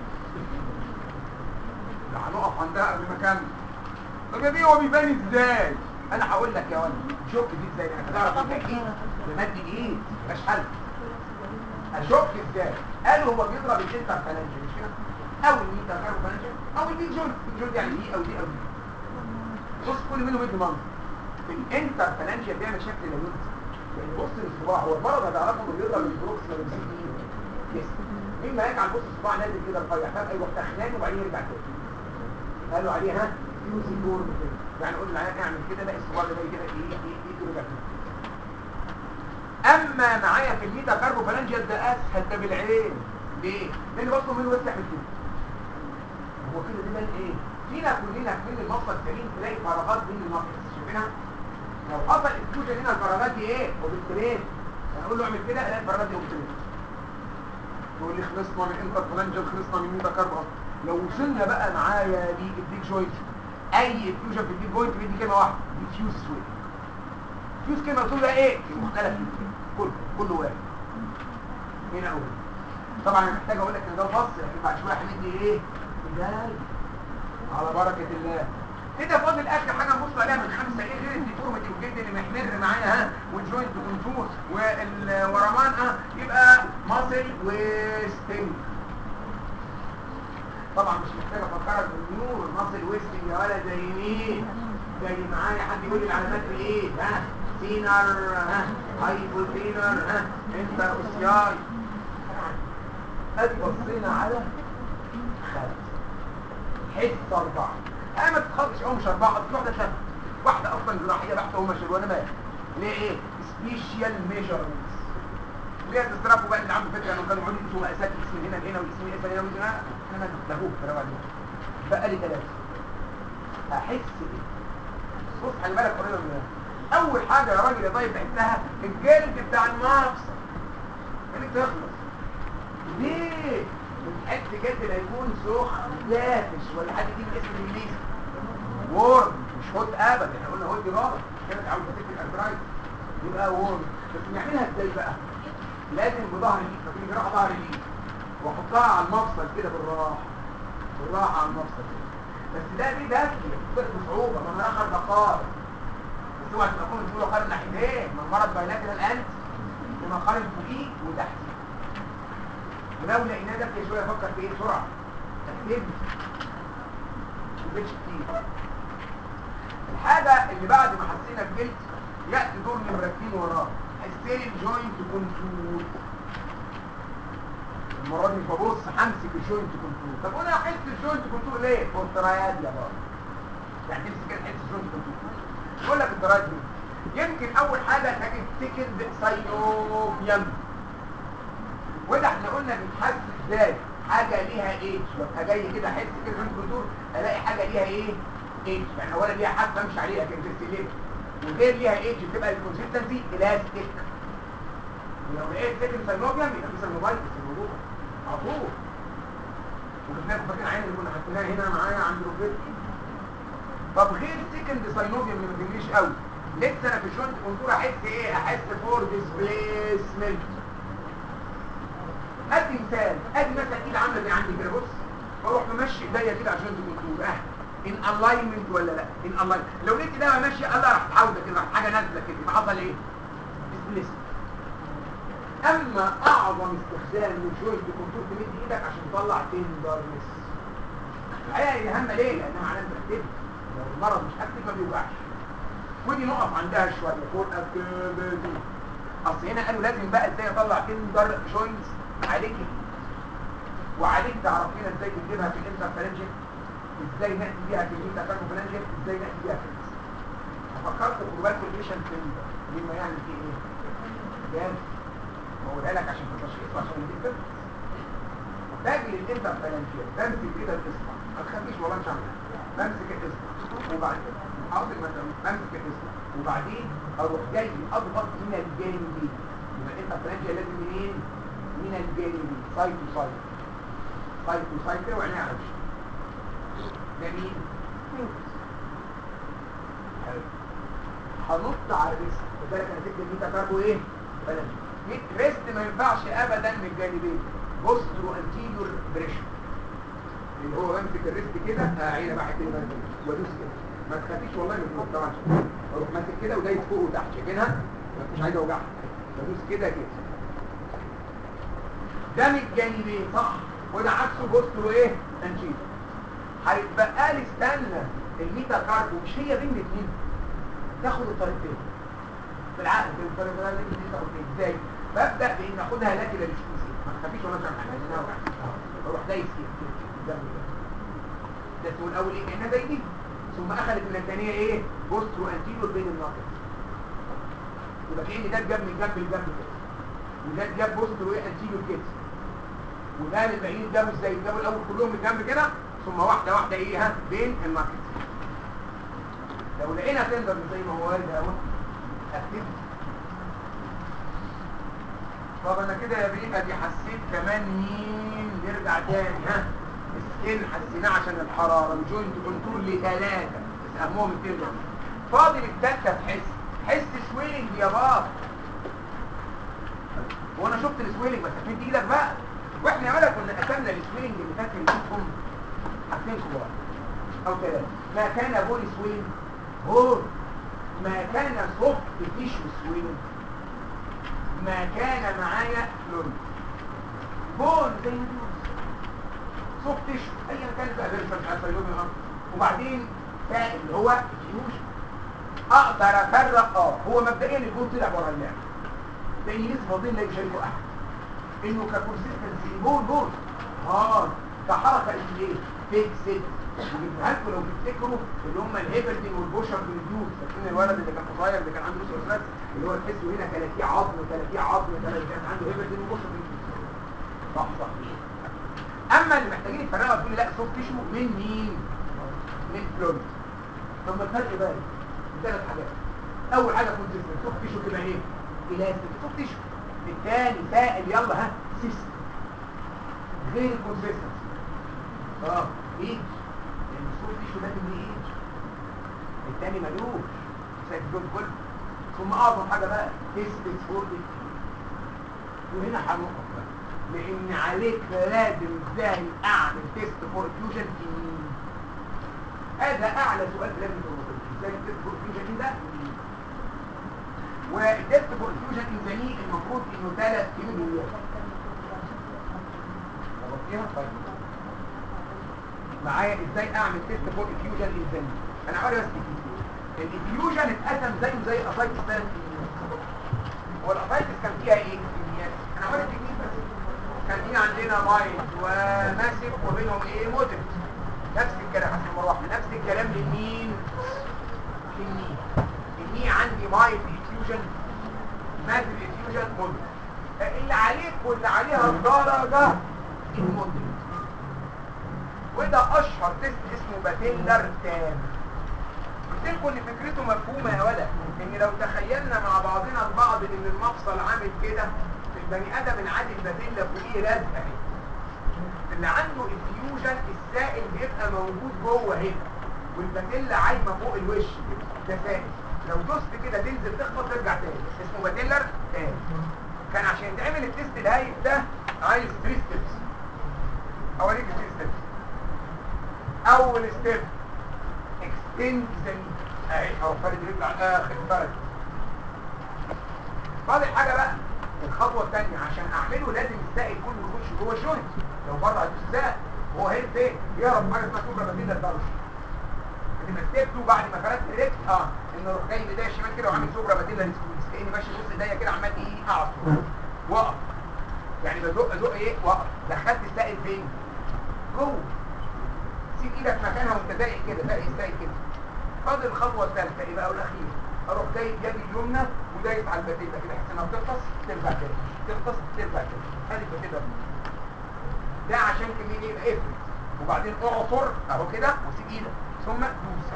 لا هنقف عندها قبل ما اكمل طب يا بيه هو بيبان ازاي انا هقول لك يا ولد شك دي ازاي انا هتعرف انت اكيد بمد الايد مفيهاش حل اشك ازاي قالوا هو بيضرب الانتر فالانجل مش كده او الميتا كارو فالانجل او البيج جون البيج جون يعني دي او دي او دي بص كل منهم يدي منظر الانتر فالانجل بيعمل شكل ليونت يعني بص للصباع هو المرض هتعرفه انه بيضرب البروكسيمال والسي يس مين ما يجعل بص الصباع نازل كده رفيع فجاه يروح تخنان وبعدين يرجع تاني قالوا عليه ها يوزي فورم كده يعني قول العيان اعمل كده لا الصباع ده جاي كده ايه ايه ايه رجع كده اما معايا في الميتا كاربو فالانجيال ده اسهل ده بالعين ليه؟ لان بطنه منه بس يعمل كده هو كده دي بان ايه؟ فينا كلنا كل المفصل سليم تلاقي فراغات بين المفصل شايفينها؟ لو حصل اكسكلوجن هنا الفراغات دي ايه؟ اوبسترين اقول له اعمل كده الاقي الفراغات دي اوبسترين تقول لي خلصنا من انتر فلانجل خلصنا من ميتا كاربو لو وصلنا بقى معايا للديك جوينت اي افيوجن في الديك جوينت بيدي كلمه واحده ديفيوز سويت فيوز كلمه مكتوب ده ايه؟ المختلف فيه كله كله واحد هنا اول طبعا انا محتاج اقول لك ان ده فصل لكن بعد شويه هندي ايه؟ بدايه على بركه الله كده فاضل اخر حاجه نبص عليها من خمسه ايه غير الديفورميتي والجلد اللي محمر معايا ها والجوينت كونتور والورمان اه يبقى ماسل وستنج طبعا مش محتاج افكرك بالنور ماسل ويستنج يا ولا زي مين زي معايا حد يقول لي العلامات في ايه ها سينر ها هايبوتينر ها انتر اوسياي ادي بصينا على خمسه حس اربعه انا ما تتخضش اهو مش اربعه اصل واحده شبه واحده اصلا جراحيه بحته وهم شبه وانا مالي ليه ايه سبيشال ميجرمنتس ليه تسترافوا بقى اللي عنده فكره انه كانوا يقعدوا يقيسوا مقاسات الاسم هنا لهنا والاسم هنا هنا وهنا انا لهوك كلام عليك بقى لي ثلاثه احس ايه بص خلي بالك قريبه من هنا. اول حاجه يا راجل يا طيب تحسها الجلد بتاع المفصل خليك تخلص ليه بتحس جلد لا يكون سخن دافش ولا حد يجيب الاسم الانجليزي وورم مش هوت ابدا احنا قلنا هوت دي غلط كانت عاوزه تكتب الارترايت يبقى وورم بس نعملها ازاي بقى لازم بظهر الايد فاكرين جراحه ظهر الايد واحطها على المفصل كده بالراحه بالراحه على المفصل كده بس ده دي دافيه بتبقى بصعوبه ما انا اخر دقائق بس اوعى تبقى كل تقول قارن ناحيتين ما المرض بايلاترال انت تبقى قارن فوقيه وتحتيه ولو لقيناه دافيه شويه افكر في ايه بسرعه تكتب مش كتير الحاجه اللي بعد ما حسينا بجلد ياتي دور نمره اتنين وراه حسين الجوينت كنترول المره دي مش ببص همسك الجوينت كنترول طب وانا احس الجوينت كنترول ليه؟ هو التراياد يا بابا يعني تمسك كده تحس الجوينت كنترول يقول لك التراياد دي يمكن اول حاجه تجد سكند ساينوفيان وده احنا قلنا بيتحس ازاي حاجه ليها ايدج ببقى جاي كده احس كده الجوينت كنترول الاقي حاجه ليها ايه؟ ايدج يعني اولا ليها حد امشي عليها كده تستلم وغير ليها ايدج بتبقى الكونسيستنسي الاستيك ولو لقيت سكن ساينوبيان يبقى في ساينوبايتس الموضوع على طول وجبناها فاكرين عين اللي كنا حاطينها هنا معايا عند روبيت طب غير سكند ساينوبيان اللي ما تجريش قوي لسه انا في الجوينت كونتور احس ايه احس فور ديسبليسمنت ادي مثال ادي مثلا ايد عامله زي عندي كده بص بروح ممشي ايديا كده على الجوينت كونتور اه ان الاينمنت ولا لا ان الاينمنت لو لقيت ده ماشي الله راح تحاوزه كده راح حاجه نازله كده يبقى حصل ايه ديسبليسمنت اما اعظم استخدام للجوينت كنترول تمد ايدك عشان تطلع تندرنس الحقيقه دي هامه ليه لانها معناها مرتبه لو المرض مش اكتف ما بيوجعش ودي نقف عندها شويه فور اكتيفيتي اصل هنا قالوا لازم بقى ازاي اطلع تندر جوينتس عليك وعليك تعرف لنا ازاي تجيبها في الانتر فالنجل ازاي ناتي بيها في الميتا فالنجل ازاي ناتي بيها في الانتر فكرت خد بالك البيشنت بما يعني في ايه؟ جامد بقولها لك عشان في التشخيص وعشان الانتر باجي للانتر فلانجيال بمسك كده الاصبع ما تخافيش والله مش عامل بمسك الاصبع وبعدين حاضر مثلا بمسك الاصبع وبعدين اروح جاي اضغط من الجانبين يبقى الانتر فلانجيال لازم منين؟ من الجانبين سايد تو سايد سايد تو سايد كده وعينيها على وشي جميل حلو. هنط على الريست خد بالك انا سبت الميتا كاربو ايه؟ بلاش ريست ما ينفعش ابدا من الجانبين بوسترو انتيريور بريشر اللي هو بمسك الريست كده اعينه بقى حته وادوس كده ما تخافيش والله من فوق طبعا اروح ماسك كده ودايس فوق وتحت شايفينها؟ مش عايز اوجعها بدوس كده كده ده من الجانبين صح وده عكسه بوسترو ايه؟ انتيريور هيتبقى لي استنى الميتا كاربو مش هي بين الاثنين تاخد الطريقتين بالعقل كده الطريقه ده اللي انت تاخد ازاي ببدا بان اخدها لكن للسكوسي ما تخافيش ولا تعمل حاجه انا بروح دايس كده كده جنب كده ده اسمه الاول ايه كانها زي دي ثم اخذت من الثانيه ايه بوسترو انتيريور بين الناقص يبقى كان ده جاب من جنب لجنب كده وده جاب بوسترو ايه انتيريور كده وده البعيد جابوا ازاي جابوا الاول كلهم من جنب كده ثم واحده واحده ايه ها بين الناقص لو لقينا تندر زي ما هو وارد اهو اكتب طب انا كده يا بيه ادي حسيت كمان مين نرجع تاني ها السكين حسيناه عشان الحراره الجوينت كنترول لثلاثه بس اهمهم التندر فاضل التالتة تحس حس سويلنج يا بابا وانا شفت السويلنج بس مد ايدك بقى واحنا يا ولد كنا قسمنا السويلنج اللي فاكر فيكم حاجتين كبار او ثلاثه ما كان بولي سويلنج هو ما كان سوفت تيشو سويلنج ما كان معايا فلويد بون زي ما تقول سوفت تيشو ايا كان بقى فيرسال مش عارفه يوم الامر وبعدين سائل اللي هو فيوجن اقدر افرق اه هو مبدئيا البون طلع بره اللعبه لان نسبه ضمن لا يشاركه احد انه ككونسيستنسي بون بون اه كحركه ايه فيكسد وجبناها لكم لو تفتكروا اللي هم الهيبردين والبوشر بالديوز فاكرين الولد اللي كان صغير اللي كان عنده لوس اللي هو تحسه هنا كلاكيع عظم كلاكيع عظم كلاكيع كان عنده هيبردين وبوشر بالديوز صح صح اما اللي محتاجين يفرقوا تقول لي لا سوفت تيشو من مين من فلويد ثم الفرق بقى ايه ثلاث حاجات اول حاجه كونسيستنت سوفت تيشو تبقى ايه الاستيك سوفت تيشو الثاني سائل يلا ها سيستم غير الكونسيستنت اه ايه لان السوفت تيشو لازم ليه ايه الثاني ملوش سايد دول كله ثم اعظم حاجه بقى تيست فور وهنا هنقف بقى لان عليك لازم ازاي اعمل تيست فور فيوجن في مين هذا اعلى سؤال في لجنه الوظيفه ازاي التيست فور فيوجن ده والتيست فور فيوجن انزانيه المفروض انه ثلاث كيميائيات غطيها طيب معايا ازاي اعمل تيست فور فيوجن انزانيه انا عارف بس الفيوجن اتقسم زيه زي الاسايتس ثلاث كيميائيات هو الاسايتس كان فيها ايه كيميائيات انا عارف التكنيك بس كان في عندنا مايند وماسك وبينهم ايه موديل نفس الكلام عشان مروحه نفس الكلام للمين للمين الني عندي مايند افيوجن ماسك افيوجن موديل اللي عليك واللي عليها الدرجه الموديل وده اشهر تيست اسمه باتيلر تام قلت لكم ان فكرته مفهومه يا ولد ان لو تخيلنا مع بعضنا البعض ان المفصل عامل كده البني ادم العادي الباتيلا فوقيه لازقه اهي اللي عنده الفيوجن السائل بيبقى موجود جوه هنا والباتيلا عايمه فوق الوش كده ده سائل لو دوست كده تنزل تخبط ترجع تاني اسمه باتيلر تاني كان عشان يتعمل التيست الهايف ده عايز 3 ستيبس اوريك 3 ستيبس اول ستيب اكستند ذا اهي او فرد رجل على اخر فرد فاضل حاجه بقى الخطوه الثانيه عشان اعمله لازم السائل كله يخش جوه الجوينت لو بره هتدوس السائل هو هنا فين يهرب حاجه اسمها سوبرا باتيلا الدرج لما ستيبته بعد ما فردت رجل اه انه اروح جاي بايديا الشمال كده وعامل سوبرا باتيلا سكويز كاني ماشي نص ايديا كده عمال ايه اعصر وقف يعني بزق ازق ايه وقف دخلت السائل فين جوه سيب ايدك مكانها وانت زايق كده زايق السائل كده فاضل الخطوه الثالثه ايه بقى والاخيره اروح جايب يدي اليمنى ودايس على البتيله كده احس انها بتغطس ترجع تاني تغطس ترجع تاني ادي البتيله ده عشان كمين يبقى افرد وبعدين اعصر اهو كده وسيب ايدك ثم دوس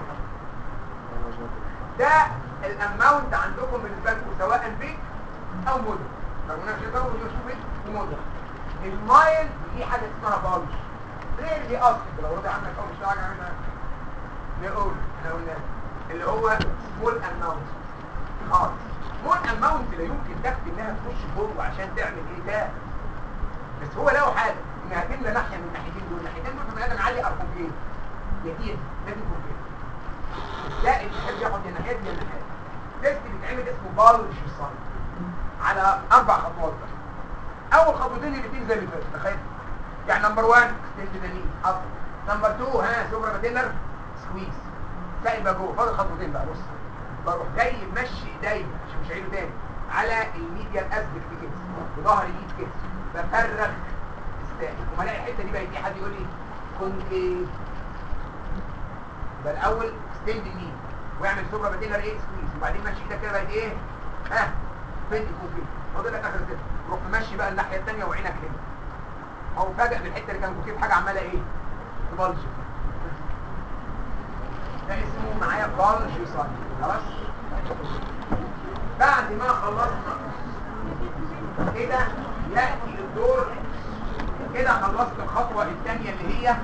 ده الاماونت عندكم بالنسبه لكم سواء بيك او مدر رغم انها شايفاه ويشوف بيك ومدر المايل دي حاجه اسمها بالج غير دي اصل لو رضي عنك او مش راجع عنها نقول احنا قلنا اللي هو سمول اماونت خالص سمول اماونت لا يمكن تكفي انها تخش جوه عشان تعمل ايه ده بس هو له حاجه انها تملى ناحيه من الناحيتين دول الناحيتين دول في بني ادم عالي ارقام فين يتيم لازم يكون كده لا اللي بيحب ياخد من ناحيه من ناحيه تيست بيتعمل اسمه بالج صن على اربع خطوات بقى اول خطوتين الاثنين زي اللي فاتوا تخيل يعني نمبر 1 ستيل دانين اصلا نمبر 2 ها سوبر باتيلر سكويز ساقي بقى جوه فاضل خطوتين بقى بص بروح جاي مشي ايديا عشان مش هعيده تاني على الميديا الاسبكت كده بظهر الايد كده بفرغ الساقي وما الاقي الحته دي بقى في حد يقول لي كونكيف يبقى الاول ستيل دانين واعمل سوبر باتيلر ايه سكويز وبعدين مشي ايدك كده بقت ايه ها فين يكون كده فاضل لك اخر سته روح ماشي بقى الناحيه الثانيه وعينك هنا هو فاجئ بالحته اللي كان كوكيب حاجه عماله ايه تبلج ده اسمه معايا بلج صن خلاص بعد ما خلصنا كده ياتي الدور كده خلصت الخطوه الثانيه اللي هي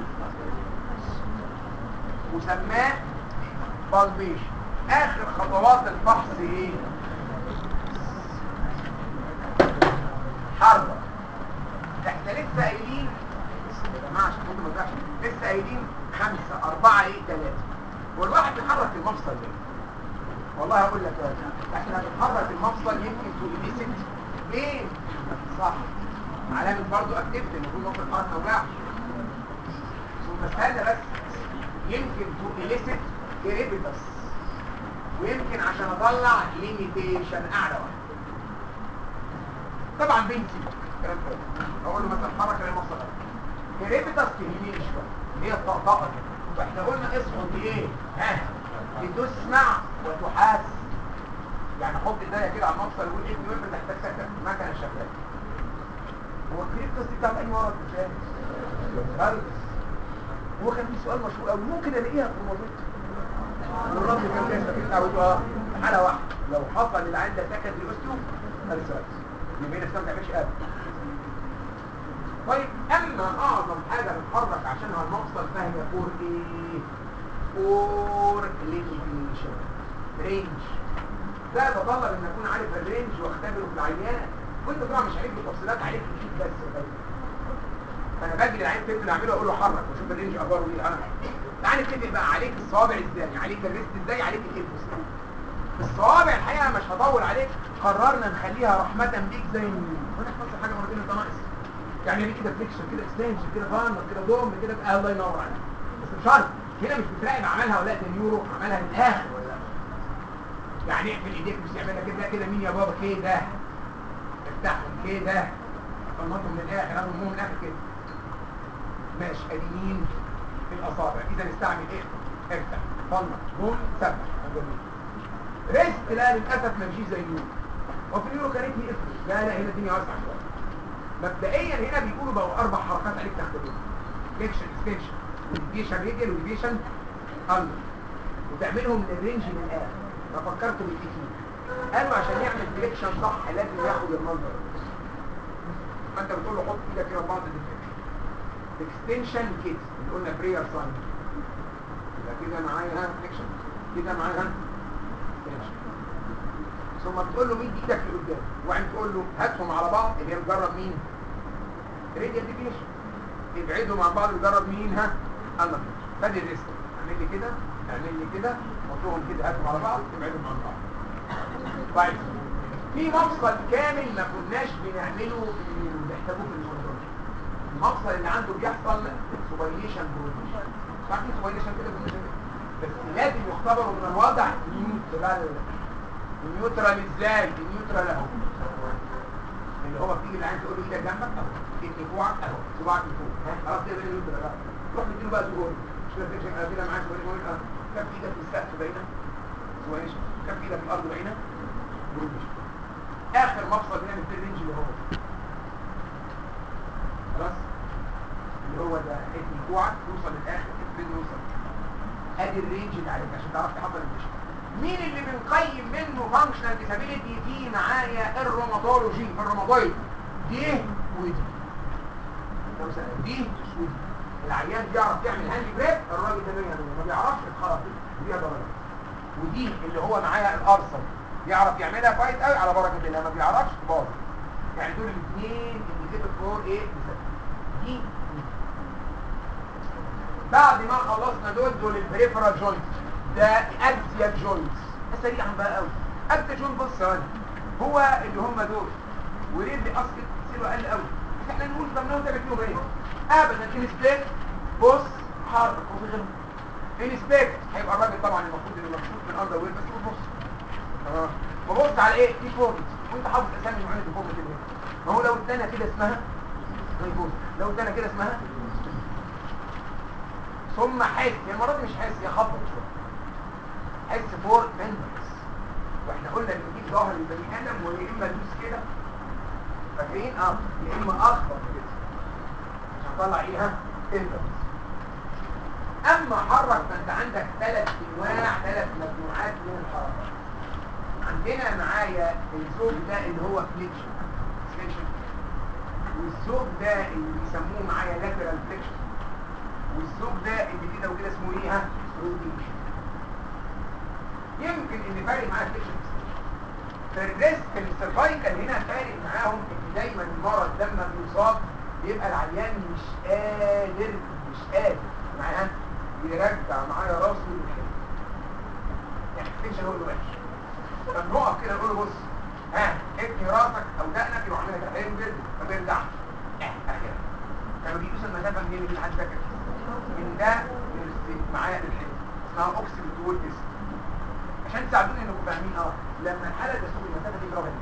وسماه بالبيش اخر خطوات الفحص ايه حرة احنا لسه قايلين يا جماعه عشان كنت ما لسه قايلين خمسة أربعة ايه ثلاثة والواحد بيحرك المفصل ليه؟ والله هقول لك يا جماعة. احنا بنحرك المفصل يمكن تو ايليسيت ليه؟ صح علامة برضه اكتيفيتي المفروض ممكن الحركة ما توجعش ثم استنى بس يمكن تو ايليسيت كريبيتس ويمكن عشان اطلع ليميتيشن اعلى واحد طبعا بنتي كلام كده اقول له مثلا حركه للمفصل كريبيتس تهمني شويه اللي هي الطقطقه دي واحنا قلنا اصحوا ايه ها لتسمع وتحاس يعني حط ايديا كده على المفصل وقول ابني وانت تحتاج سكت مكنه شغاله هو الكريبيتس دي بتاعت اي مرض ازاي هرس هو كان في سؤال مشهور قوي ممكن الاقيها في الموضوع والرب كان لسه في الاول اه حاله واحده لو حصل العين ده سكت الاوستيو هرس يبقى نفسها ما تعملش ابدا طيب اما اعظم حاجه بتحرك عشانها المفصل فهي فور ايه فور ليميتيشن رينج ده بطلب ان اكون عارف الرينج واختبره في العيان وانت طبعا مش عارف التفصيلات عليك الايد بس يا باشا. فانا باجي للعيان فين اللي اعمله اقول له حرك واشوف الرينج اخباره ايه ها تعالى نتفق بقى عليك الصوابع ازاي عليك الريست ازاي عليك الالبس الصوابع الحقيقه مش هطول عليك قررنا نخليها رحمه بيك زي النيل وانا حصل حاجه مرتين انت ناقص يعني دي كده فليكشن كده اكستنشن كده فان كده دوم كده بقى الله ينور عليك بس مش شرط هنا مش بتراقب عملها ولا ده نيورو عملها للاخر ولا لا يعني اقفل ايديك مش تعملها كده كده مين يا بابا كده افتحهم كده طلعتهم من الاخر انا من الاخر كده ماشي ادي مين في الاصابع اذا نستعمل ايه افتح طلع بوم ثبت ريست لا للاسف ما بيجيش زي النيورو وفي النيورو كانت افرض لا لا هنا الدنيا واسعه شويه مبدئيا هنا بيقولوا بقوا اربع حركات عليك تختبرهم فليكشن اكستنشن وديفيشن ريديال وديفيشن اندر وتعملهم للرينج من الاخر ففكرتوا بالكتير قالوا عشان يعمل فليكشن صح لازم ياخد المنظر ما انت بتقول له حط ايدك كده بعض الديفليكشن اكستنشن كده اللي قلنا برير ساين يبقى كده معايا ها فليكشن كده معايا ها extension. ثم بتقول له مد ايدك لقدام وبعدين تقول له هاتهم على بعض اللي هي بتجرب مين راديال ديفيشن ابعدهم عن بعض بتجرب مين ها انا فادي الريست اعمل لي كده اعمل لي كده حطهم كده هاتهم على بعض ابعدهم عن بعض طيب في مفصل كامل ما كناش بنعمله بنحتاجه في الموضوع المفصل اللي عنده بيحصل سوبايليشن بروديشن عارفين سوبايليشن كده بروديشن بس لازم يختبروا من الوضع نيوترال نيوترال ازاي النيوترال اهو اللي هو بتيجي العين تقول له ايدك جنبك اهو ادي كوعك اهو صباعك لفوق ها خلاص كده بقى نيوترال بقى روح نديله بقى زهور مش كده فيكشن كده معاك ولا مهم اه كف ايدك في السقف باينه كويس كف ايدك في الارض باينه بروجيشن اخر مفصل بنعمل فيه الرينج اللي هو خلاص اللي هو ده حته كوعك توصل للاخر افرد يوصل ادي الرينج اللي عليك عشان تعرف تحضر الجسم مين اللي بنقيم منه فانكشنال ديسابيليتي في معايا الروماتولوجي الروماتويد دي ودي لو سأل دي ودي العيان بيعرف يعمل هاند جريب الراجل ده 100 ما بيعرفش اتخرج دي درجه ودي اللي هو معايا الارسل يعرف يعملها كويس قوي على بركه الله ما بيعرفش باظ يعني دول الاثنين انديكيتور فور ايه دي بعد ما خلصنا دول دول البريفرال جوينت ده اكسيال جوينت سريعا بقى قوي اكسيال جوينت بص ثواني هو اللي هم دول وليه اصل سيله قل قوي بس احنا نقول طب ناخد ده فيهم ايه ابدا انسبكت بص حرك وفي غيرهم انسبكت هيبقى الراجل طبعا المفروض انه مكشوف من اندر وير بس بص تمام ببص على ايه دي فورمز وانت حافظ اسامي معينه دي فورمز كده ما هو لو ادانا كده اسمها ريبوز لو ادانا كده اسمها ثم حس هي المره دي مش حس هي خبط شويه حس فور اندكس واحنا قلنا ان دي ظاهر البني ادم ويا اما دوس كده فاكرين اه يا اما اخبط كده عشان اطلع ايه ها اندكس اما حرك فانت عندك ثلاث انواع ثلاث مجموعات من الحركات عندنا معايا الزوج ده اللي هو فليكشن فليكشن والزوج ده اللي بيسموه معايا لاترال فليكشن والزوج ده اللي كده وكده اسمه ايه ها روتيشن يمكن اللي فارق معاه فليكشن في الريسك السيرفايكال هنا فارق معاهم ان دايما المرض لما بيصاب بيبقى العيان مش قادر مش قادر معاها يرجع معايا راسه للحلم يعني الفليكشن هو اللي وحش فنقف كده نقول له بص ها ابني راسك او دقنك يروح عاملها كده حلو جدا ما بيرجعش اه اخيرا كانوا بيقيسوا المسافه منين اللي حد فاكر من ده للس- معايا للحلم اسمها اوكسيد وول تيست عشان تساعدوني انكم فاهمين اه لما الحاله تسوق المسافه دي برافو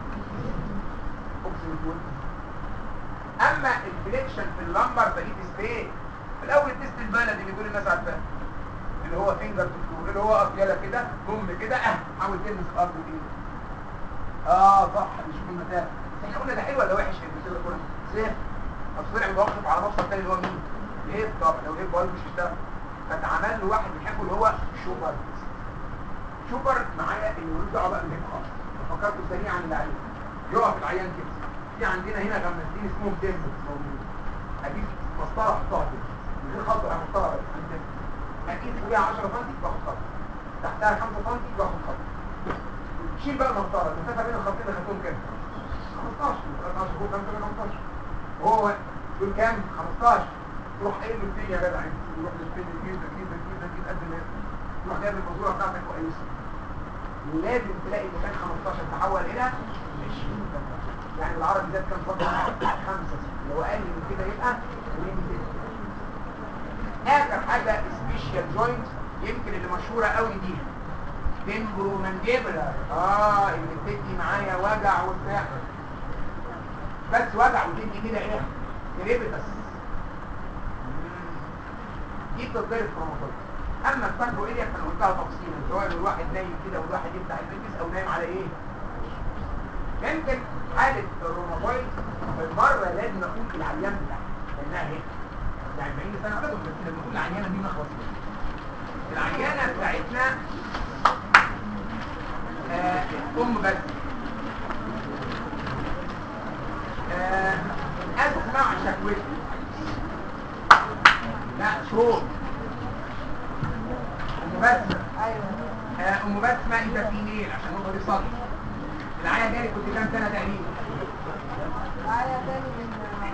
اوكسيد وول تيست اما الفليكشن في اللمبر فايد سبين في الاول التست البلدي اللي كل الناس عارفاه اللي هو فينجر تو اللي هو اطيله كده بوم كده اه حاول تلمس الارض بايدك اه صح بيشوف المسافه بس احنا قلنا ده حلو ولا وحش اللي كده كله زين اصل طلع متوقف على مفصل تاني اللي هو مين الهيب طبعا لو الهيب بايظ مش هيشتغل فتعمل له واحد بيحبه اللي هو شوبر شوبر معايا اللي ملوش دعوه بقى بالهيب خالص فكرته سريعا اللي عليه يقف العيان كده في عندنا هنا غمازين اسمهم ديمبلز موجودين اجيب مسطره احطها كده من غير خط ولا مسطره بس عندنا اكيد فوقيها 10 سم باخد خط تحتها 5 سم باخد خط شيل بقى المسطره المسافه بين الخطين اللي خدتهم كام 15 13 فوق 5 15 وهو دول كام 15 تروح قايل له الدنيا يا جدع يروح للفين جدا جدا جدا جدا قد ما تروح جايب المنظوره بتاعتك وقايسها ولازم تلاقي مكان 15 تحول الى 20 يعني بالعربي زاد كام سم خمسة لو اقل من كده يبقى من اخر حاجه سبيشال جوينت يمكن اللي مشهوره قوي دي تمبرو مانديبلر اه اللي بتدي معايا وجع وبتاع بس وجع وتدي كده ايه كريبتس دي بتضرب في رمضان اما الفاكرو ايه انا قلتها تفصيلا سواء الواحد نايم كده والواحد يفتح البيبس او نايم على ايه يمكن حالة الروماتويد بالمرة لازم اقول العيان بتاعها لانها هيك يعني 40 سنة عدد بس لما اقول العيانة دي نخلص منها العيانة بتاعتنا آه ام بس آه اسمع شكوتي لا صوت ام بسمة ايوه آه، ام بسمة انت في ميل عشان نقطة دي صدر العيا جالي كنت كام سنة تقريبا معايا تاني من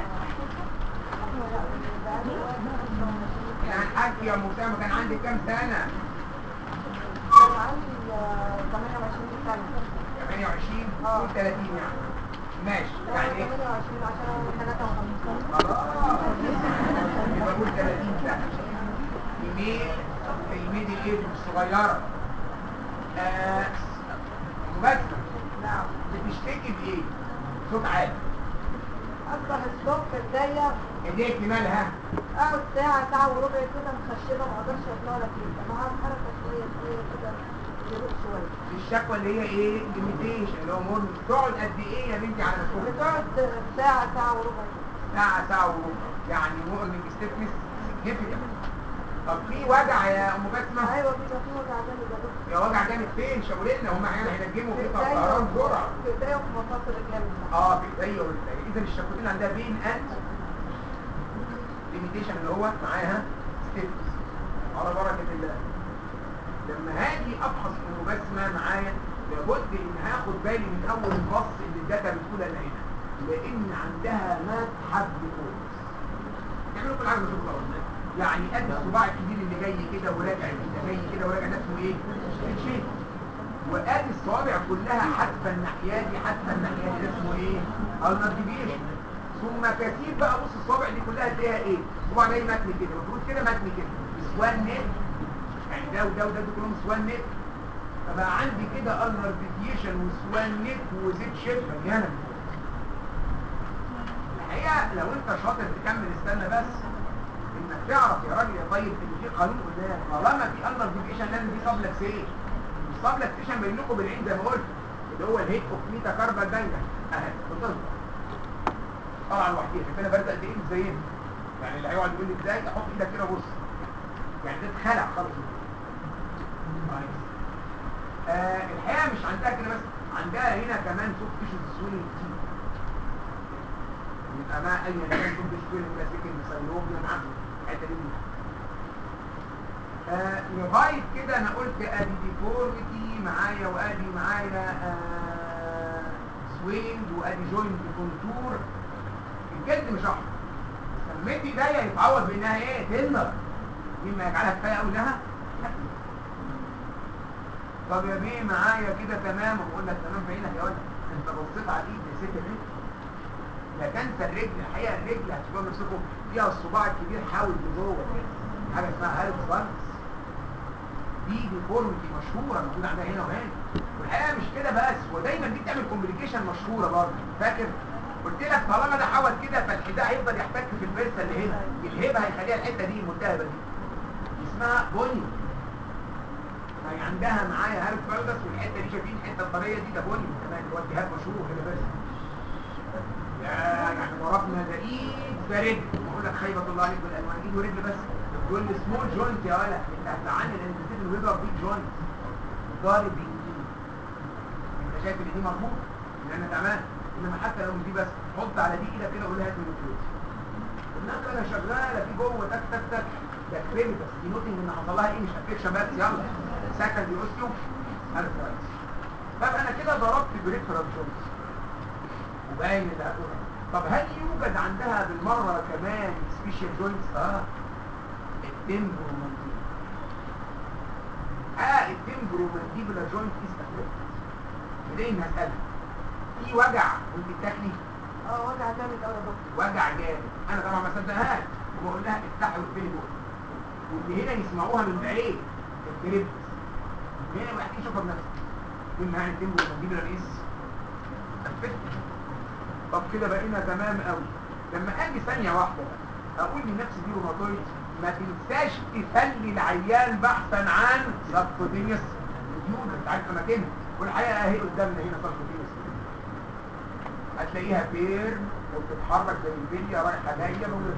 كان الحاج يا ام اسامة كان عندك كام سنة كان عندي آه، 28 سنة 28 آه. قول 30 يعني ماشي لا يعني ايه 28 عشان انا 53 خلاص يبقى قول 30 سنة ايميل في الميدل ايج الصغيرة آه، ام بسمة نعم بتشتكي بايه؟ صوت عالي اصبح الصبح الجاية ايديك مالها اقعد ساعة ساعة وربع كده مخشبة ما اقدرش اطلع لك كده مع الحركة شوية شوية كده يروق شوية الشكوى اللي هي ايه ليميتيشن اللي هو مور تقعد قد ايه يا بنتي على الشغل بتقعد ساعة ساعة وربع كده ساعة ساعة وربع يعني مورنينج ستيفنس سيجنيفيكانت طب في وجع يا ام بسمة ايوه بيبقى في وجع جامد يا دكتور يا وجع جامد فين شاوري لنا هم احيانا هينجموا في في ايديا طهران بسرعة في ايديا وفي مفاصل الجنب اه في ايديا ورجليا اذا الشكوتين عندها بين اند ليميتيشن اللي هو معاها ستيفنس على بركة الله لما هاجي افحص ام بسمة معايا لابد ان هاخد بالي من اول البص اللي الداتا بتقول انا هنا لان عندها مات حب كويس يعملوا كل حاجه بشوف طبعا يعني قد الصباع الكبير اللي جاي كده وراجع كده جاي كده وراجع ده اسمه ايه؟ شيء وادي الصوابع كلها حتى الناحيه دي حتى الناحيه دي ده اسمه ايه؟ النافيجيشن ثم كثير بقى بص الصوابع دي كلها تلاقيها ايه؟ صباع جاي متني كده المفروض كده متني كده سوان نت يعني ده وده وده دول كلهم سوان نت فبقى عندي كده النر ديفيشن وسوان نت وزيت شيب مليانه الحقيقه لو انت شاطر تكمل استنى بس انك تعرف يا راجل يا طيب ان في قانون قدام طالما في النر ديفيشن لازم في سبلكسيشن السبلكسيشن باين لكم بالعين زي ما قلت اللي هو الهيت اوف ميتا كاربال دايما اهي بتظهر طبعا لوحديها شايف انا برد قد ايه زي يعني اللي هيقعد يقول لي ازاي احط ايدك كده بص يعني ده اتخلع خالص كويس آه الحقيقه مش عندها كده بس عندها هنا كمان سوفت تيشوز سويلنج كتير يبقى ما اي كان سوفت سويلنج كده سكن سيروبيوم عقل الحته دي آه لغايه كده انا قلت ادي ديفورميتي معايا وادي معايا آه سويلنج وادي جوينت كونتور الجلد مش احمر سميت ايديا يتعوض بانها ايه تنر مما يجعلها كفايه قوي لها طب يا بيه معايا كده تمام وبقول لك تمام في عينك يا ولد انت بصيت على الايد نسيت الرجل ده كانت الرجل الحقيقه الرجل هتشوفوا نفسكم فيها الصباع الكبير حاول لجوه كده حاجه اسمها هالب فالس دي ديفورميتي مشهوره موجوده عندنا هنا وهنا والحقيقه مش كده بس ودايما دي بتعمل كومبليكيشن مشهوره برضه فاكر قلت لك طالما ده حاول كده فالحذاء هيفضل يحتك في البرسه اللي هنا الهبه هيخليها الحته دي الملتهبه دي اسمها بونيو هي عندها معايا هارب فالدس والحته دي شايفين الحته الطريه دي ده بونيو كمان اللي هو التهاب مشهور هنا بس يا يعني ضربنا ده ايد ده رجل بقول لك خيبه الله عليك بالالوان ايد ورجل بس دول سمول جوينت يا ولد انت هتلعني لان انت نسيت انه بيضرب بيج جوينت ضارب بايديه انت شايف ان دي مربوطه ان انا تمام انما حتى لو مش دي بس حط على دي كده كده قول لها هات من الفلوس النقله انا شغاله في جوه تك تك تك ده كريمتس دي نوتنج ان حصل لها ايه مش افكشن بس يلا سكند اوستيو انا كويس طب انا كده ضربت بريفرال جوينت وباين اللي هتقولها طب هل يوجد عندها بالمره كمان سبيشال جوينتس اه التمبرومانديبل اه التمبرومانديبل جوينت از افكت بعدين هسالك في وجع وانت بتاكلي اه وجع جامد قوي يا دكتور وجع جامد انا طبعا ما صدقهاش وبقول لها افتحي واقفلي بقى واللي هنا يسمعوها من بعيد الكريبس هنا ما يحكيش يشوفها بنفسه قلنا يعني تمبر منديل رئيس طب كده بقينا تمام قوي لما اجي ثانيه واحده بقى اقول لنفسي دي روماتويد ما تنساش تخلي العيان بحثا عن سبكوتينيوس ديون انت عارف اماكنها والحقيقه اهي قدامنا هنا سبكوتينيوس هتلاقيها بيرم وبتتحرك زي البليه رايحه جايه موجوده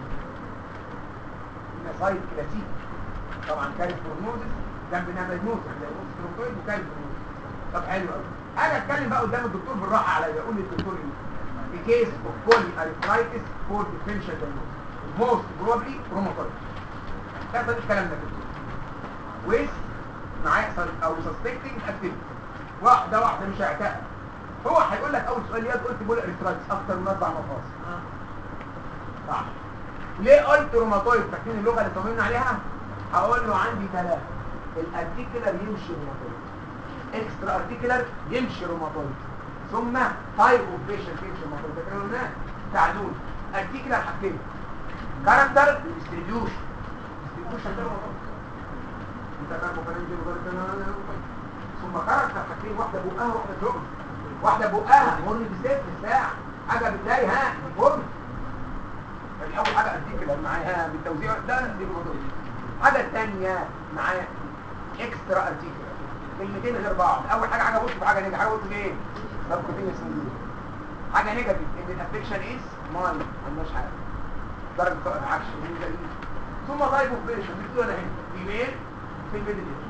هنا سايت كلاسيكي طبعا كارث برونوزس جنبنا مجنون هتلاقي نص كروماتويد وكارث برونوزس طب حلو قوي انا اتكلم بقى قدام الدكتور بالراحه عليا اقول للدكتور ايه في كيس اوف بولي ارثرايتس فور ديفرنشال دايجنوز موست بروبلي روماتويد ده ده الكلام ده كده ويز معايا او سسبكتنج اكتيفيتي واحده واحده مش هيعتقد هو هيقول لك اول سؤال ليه قلت بولي ارثرايتس اكتر من اربع مفاصل صح ليه قلت روماتويد فاكرين اللغه اللي طمنا عليها هقول له عندي ثلاثه الارتيكولار يمشي روماتويد اكسترا ارتيكولار يمشي روماتويد ثم تايب اوف بيشنت يمشي روماتويد ده كانوا قلناه ساعدوني ارتيكولار حاجتين كاركتر ديستريبيوشن ديستريبيوشن ده روماتويد انت كاربو فرنجل وغير ثم كاركتر حاجتين واحده بقها واحده شغل واحده بقها مر بست ساعه حاجه بتلاقي ها ديفورم يعني اول حاجه ارتيكولار معاها التوزيع ده الموضوع الحاجه الثانيه معايا اكسترا ارتيكولار كلمتين غير بعض اول حاجه حاجه بص حاجه نيجاتيف حاجه بص ايه سبكوتينيوس حاجه نيجاتيف ان الافكشن از ماي ما عندناش حاجه درجه اكشن ثم طيب اوبريشن بتقول انا هنا ايميل في الميدل اير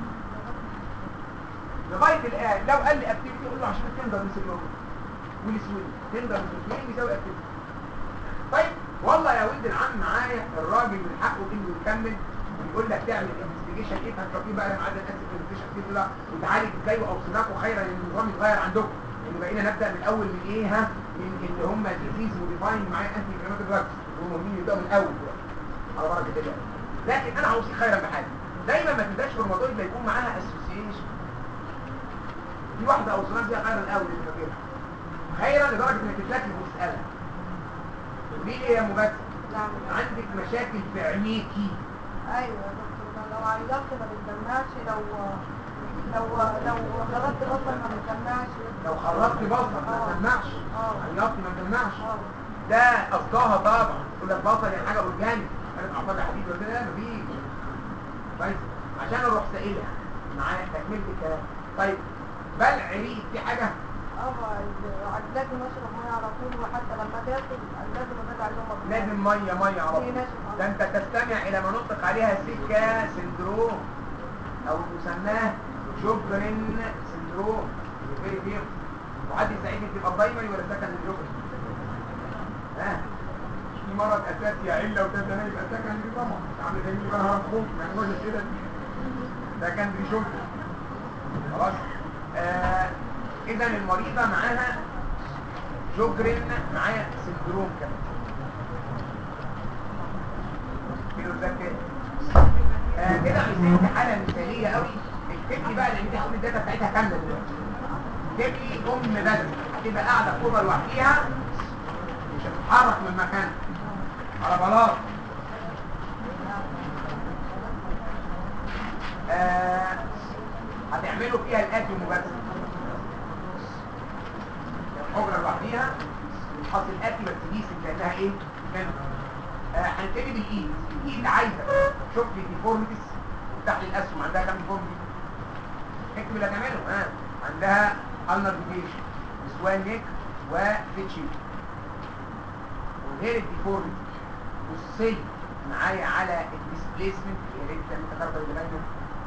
لغايه الان لو قال لي اكتيفيتي اقول له عشان تندر مثل الموجود والسويد تندر مثل السويد يساوي اكتيفيتي طيب والله يا ولد العم معايا الراجل من حقه انه يكمل ويقول لك تعمل انفستيجيشن ايه هتشوفيه بقى لما عدد اسف انفستيجيشن كتير لا وتعالج ازاي واوصيناكم خيرا ان النظام يتغير عندكم ان بقينا نبدا من الاول من ايه ها من اللي هم ديزيز موديفاينج معايا انتي انفلاماتوري دراجز اللي هم مين يبداوا من الاول على بركه الله لكن انا هوصيك خيرا بحاجه دايما ما تنساش في الروماتويد لا يكون معاها اسوسيشن في واحده اوصيناك بيها خيرا الاول اللي فاكرها خيرا لدرجه انك تتلاقي وتسالها ليه ايه يا مباشر نعم عندك مشاكل في عينيكي ايوه يا دكتور ما لو عيطت ما بتدمعش لو لو لو خرجت بصر ما بتدمعش لو خرجت بصر ما تدمعش اه عيطت ما تدمعش اه ده قصدها طبعا يقول لك بصر يعني حاجه اورجانيك انا اعطاها حديد ولا لا مفيش كويس عشان اروح سائلها معايا تكمله الكلام طيب بلع ريق في حاجه اه ما- لازم اشرب ميه على طول وحتى لما باكل لازم ابعد عنهم لازم ميه ميه على طول ده انت تستمع الى ما نطلق عليها سيكا سندروم او مسماه جوجرين سندروم فيري فيهم وحد يساعدني تبقى برايمري ولا سكندري جوجرين ها في مرض اساسي عله وكذا يبقى سكندري طبعا عامل زي اللي بقى هرفوك يعني هو كده سكندري جوجرين خلاص آه اذا المريضه معاها جوجرين معايا سندروم كمان كيلو ده كده آه كده عايزين في حاله مثاليه قوي اكتب لي بقى لان دي هقول الداتا بتاعتها كامله دلوقتي اكتب لي ام بس هتبقى قاعده في اوضه لوحديها مش هتتحرك من مكانها على بلاط آه هتعملوا فيها الاتي مباشر الحجره لوحديها حاطط الاتي بس دي كانها ايه؟ كده آه، هنبتدي بالايد الايد عايزه شوف لي ديفورميتيز افتح لي الاسهم عندها كام ديفورميتي اكتب اللي هتعمله ها عندها النر ديفيشن سوان نيك وفيتشي وغير الديفورميتي بصي معايا على الديسبليسمنت يا ريت تعمل تكرر اللي باينه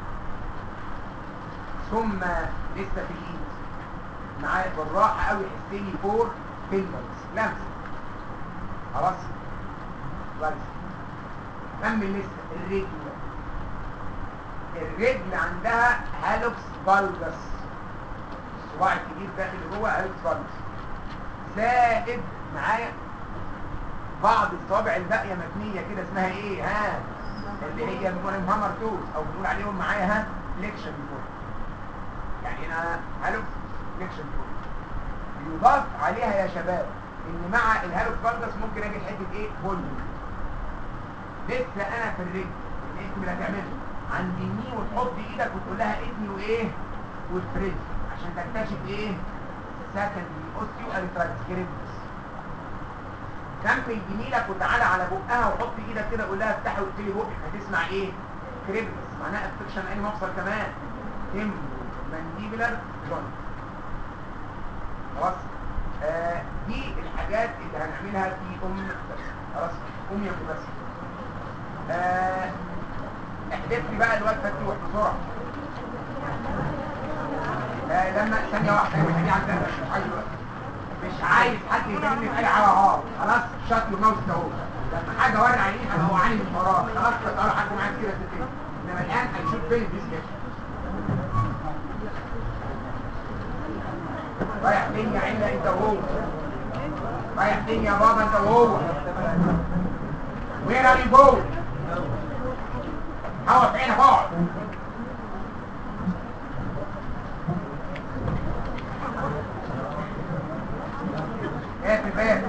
ثم لسه في الايد معايا بالراحه قوي حس لي فور فينجرز لمسه خلاص كويس كمل لسه الرجل الرجل عندها هالوكس فالجس الصباع الكبير داخل جوه هالوكس فالجس زائد معايا بعض الصوابع الباقيه متنيه كده اسمها ايه ها اللي هي بنقول هامر توز او بنقول عليهم معايا ها فليكشن فور يعني انا هالوكس فليكشن فور يضاف عليها يا شباب ان مع الهالوكس فالجس ممكن اجي حته ايه فوليوم لسه انا في الرجل انت اللي هتعمله عند الني وتحط ايدك وتقول لها ابني وايه وتفرد عشان تكتشف ايه سكندري اوستيو اريترايتس كريبتس كمل جميلك وتعالى على بقها وحط ايدك كده قول لها افتحي واقفلي بقك هتسمع ايه كريبتس معناها افكشن اي مفصل كمان تم مانديبلر جوينت خلاص آه دي الحاجات اللي هنعملها في ام بس خلاص ام يا بس آه احذف لي بقى الواد فتوح بسرعه آه لما ثانيه واحده ثانيه دي عندنا مش عايز وقت. مش عايز حد يكلمني في اي حاجه اه خلاص شات يور ماوس اهو لما حاجه ورا عينيه هبقى وعاني من وراه خلاص تقرا حد معاك كده ستين انما الان هيشوف فين الديسك رايح فين يا عيني انت وهو رايح فين يا بابا انت وهو وين ار يو جوينج هوا في عينك اقعد ايه في الباب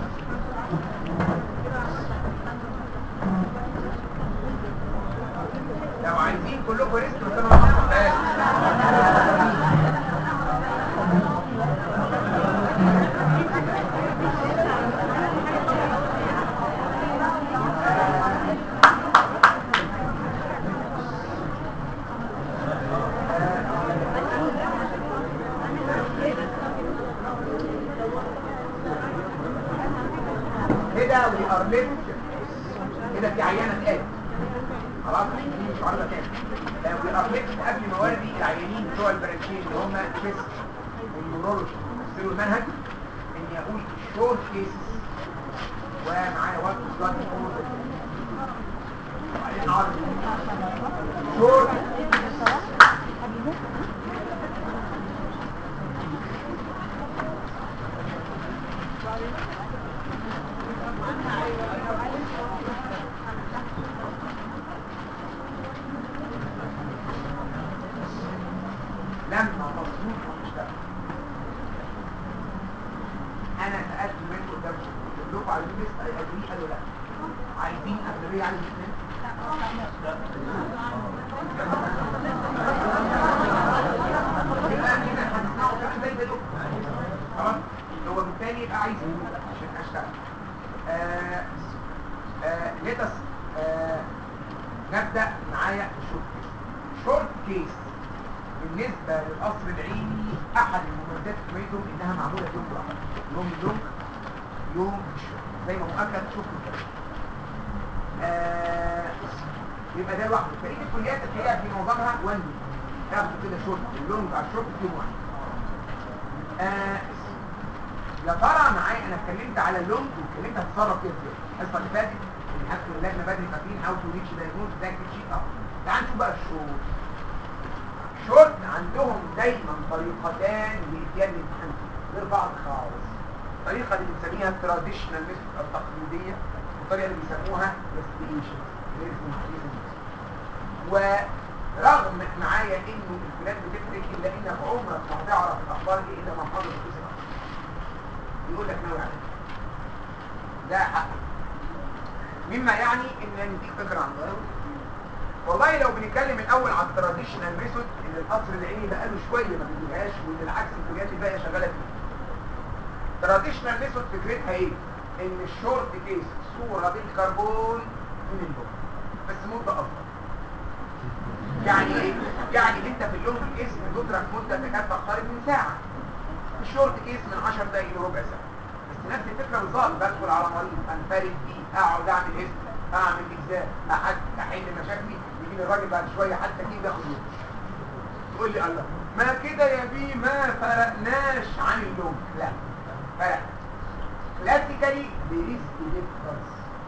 لو عايزين كلكم ريست قدام المطبخ كده وي ار ليفت كده في عيانه اتقالت خلاص عشان دي مش عارضه تاني وي ار ليفت قبل ما اوري العيانين بتوع البرانشين اللي هم فيست والنورولوجي يمثلوا المنهج اني اقول الشورت كيسز ومعايا وقت بلاد وبعدين عرض شورت لما مظبوط هتشتغل انا سالت منكم قدام قلت لكم عايزين لسه اجري قالوا لا عايزين اجري على الاثنين يبقى هنا هنسمعوا كلام زي ده خلاص هو بالتالي يبقى عايز يقول عشان اشتغل آه آه let us آه نبدا معايا شورت كيس شورت كيس بالنسبة للقصر العيني أحد المميزات بتاعتهم إنها معمولة يوم واحد يوم اللونج يوم الشغل زي ما مؤكد شفته كده آه يبقى ده لوحده بقية الكليات الحقيقة في معظمها وان دي تاخدوا كده شورت اللونج على الشورت في يوم واحد آه يا ترى معايا أنا اتكلمت على اللونج واتكلمت هتصرف كده ازاي الحصة اللي فاتت الحمد لله احنا بدري فاكرين هاو تو ريتش دايجنوز ده شيء اه تعال نشوف بقى الشورت شورت عندهم دايما طريقتان لاتيان الامتحان غير بعض خالص الطريقه اللي بنسميها التراديشنال ميثود التقليديه والطريقه اللي بيسموها ريستيشن ورغم معايا انه البلاد بتفرق الا انك عمرك ما هتعرف الاخبار دي الا من حضر الجزء يقول لك ناوي على ده حق مما يعني ان نديك فكره عن ده والله لو بنتكلم الاول على التراديشنال ميثود اللي القصر العيني بقاله شويه ما بيجيبهاش وبالعكس الكليات الباقيه شغاله فيه التراديشنال ميثود فكرتها ايه ان الشورت كيس صوره بالكربون من اللون بس مده افضل يعني ايه يعني انت في اللون كيس بتترك مده تكاد تقترب من ساعه الشورت كيس من 10 دقائق لربع ساعه بس نفس الفكره بالظبط بدخل على مريض انفرد بيه اقعد اعمل اسم اعمل اجزاء احد احل مشاكلي يجي لي الراجل بعد شويه حتى كده ياخد يوم تقول لي الله ما كده يا بيه ما فرقناش عن اللون لا فرق كلاسيكالي بيريز ديفرنس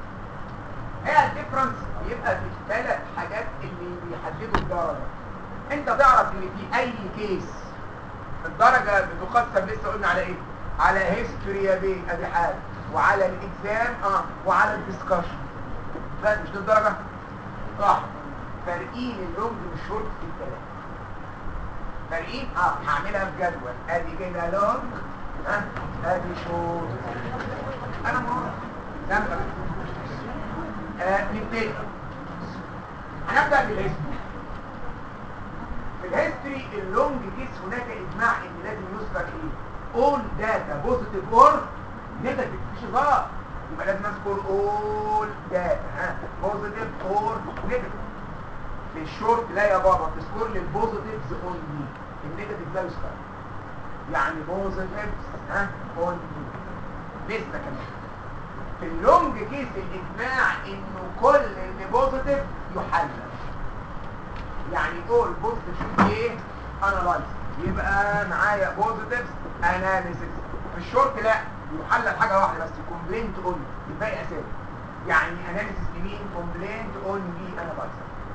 هي الديفرنس بيبقى في الثلاث حاجات اللي بيحددوا الدرجه انت تعرف ان في اي كيس الدرجه بتقسم لسه قلنا على ايه على هيستوري يا بيه ادي حاجه وعلى الاكزام اه وعلى الديسكشن لا مش دي الدرجه صح فارقين اللونج من الشورت في الثلاثه فارقين اه هعملها بجدول ادي كده لونج ها ادي شورت انا مرة جنبك آه نبتدي هنبدا بالهيستوري في الهيستوري اللونج كيس هناك اجماع ان لازم يذكر ايه all data positive or negative مفيش هزار يبقى لازم اذكر all data ها positive or negative في الشورت لا يا بابا تذكر لي البوزيتيفز اونلي النيجاتيف لا يذكر يعني بوزيتيفز ها اونلي لسه كمان في اللونج كيس الاجماع انه كل اللي بوزيتيف يحلل يعني قول بوزيتيف شوف ايه انالايز يبقى معايا بوزيتيف اناليسيس في الشورت لا يحلل حاجه واحده بس كومبلينت اون الباقي اساسي يعني اناليسيس لمين كومبلينت اون لي انالايز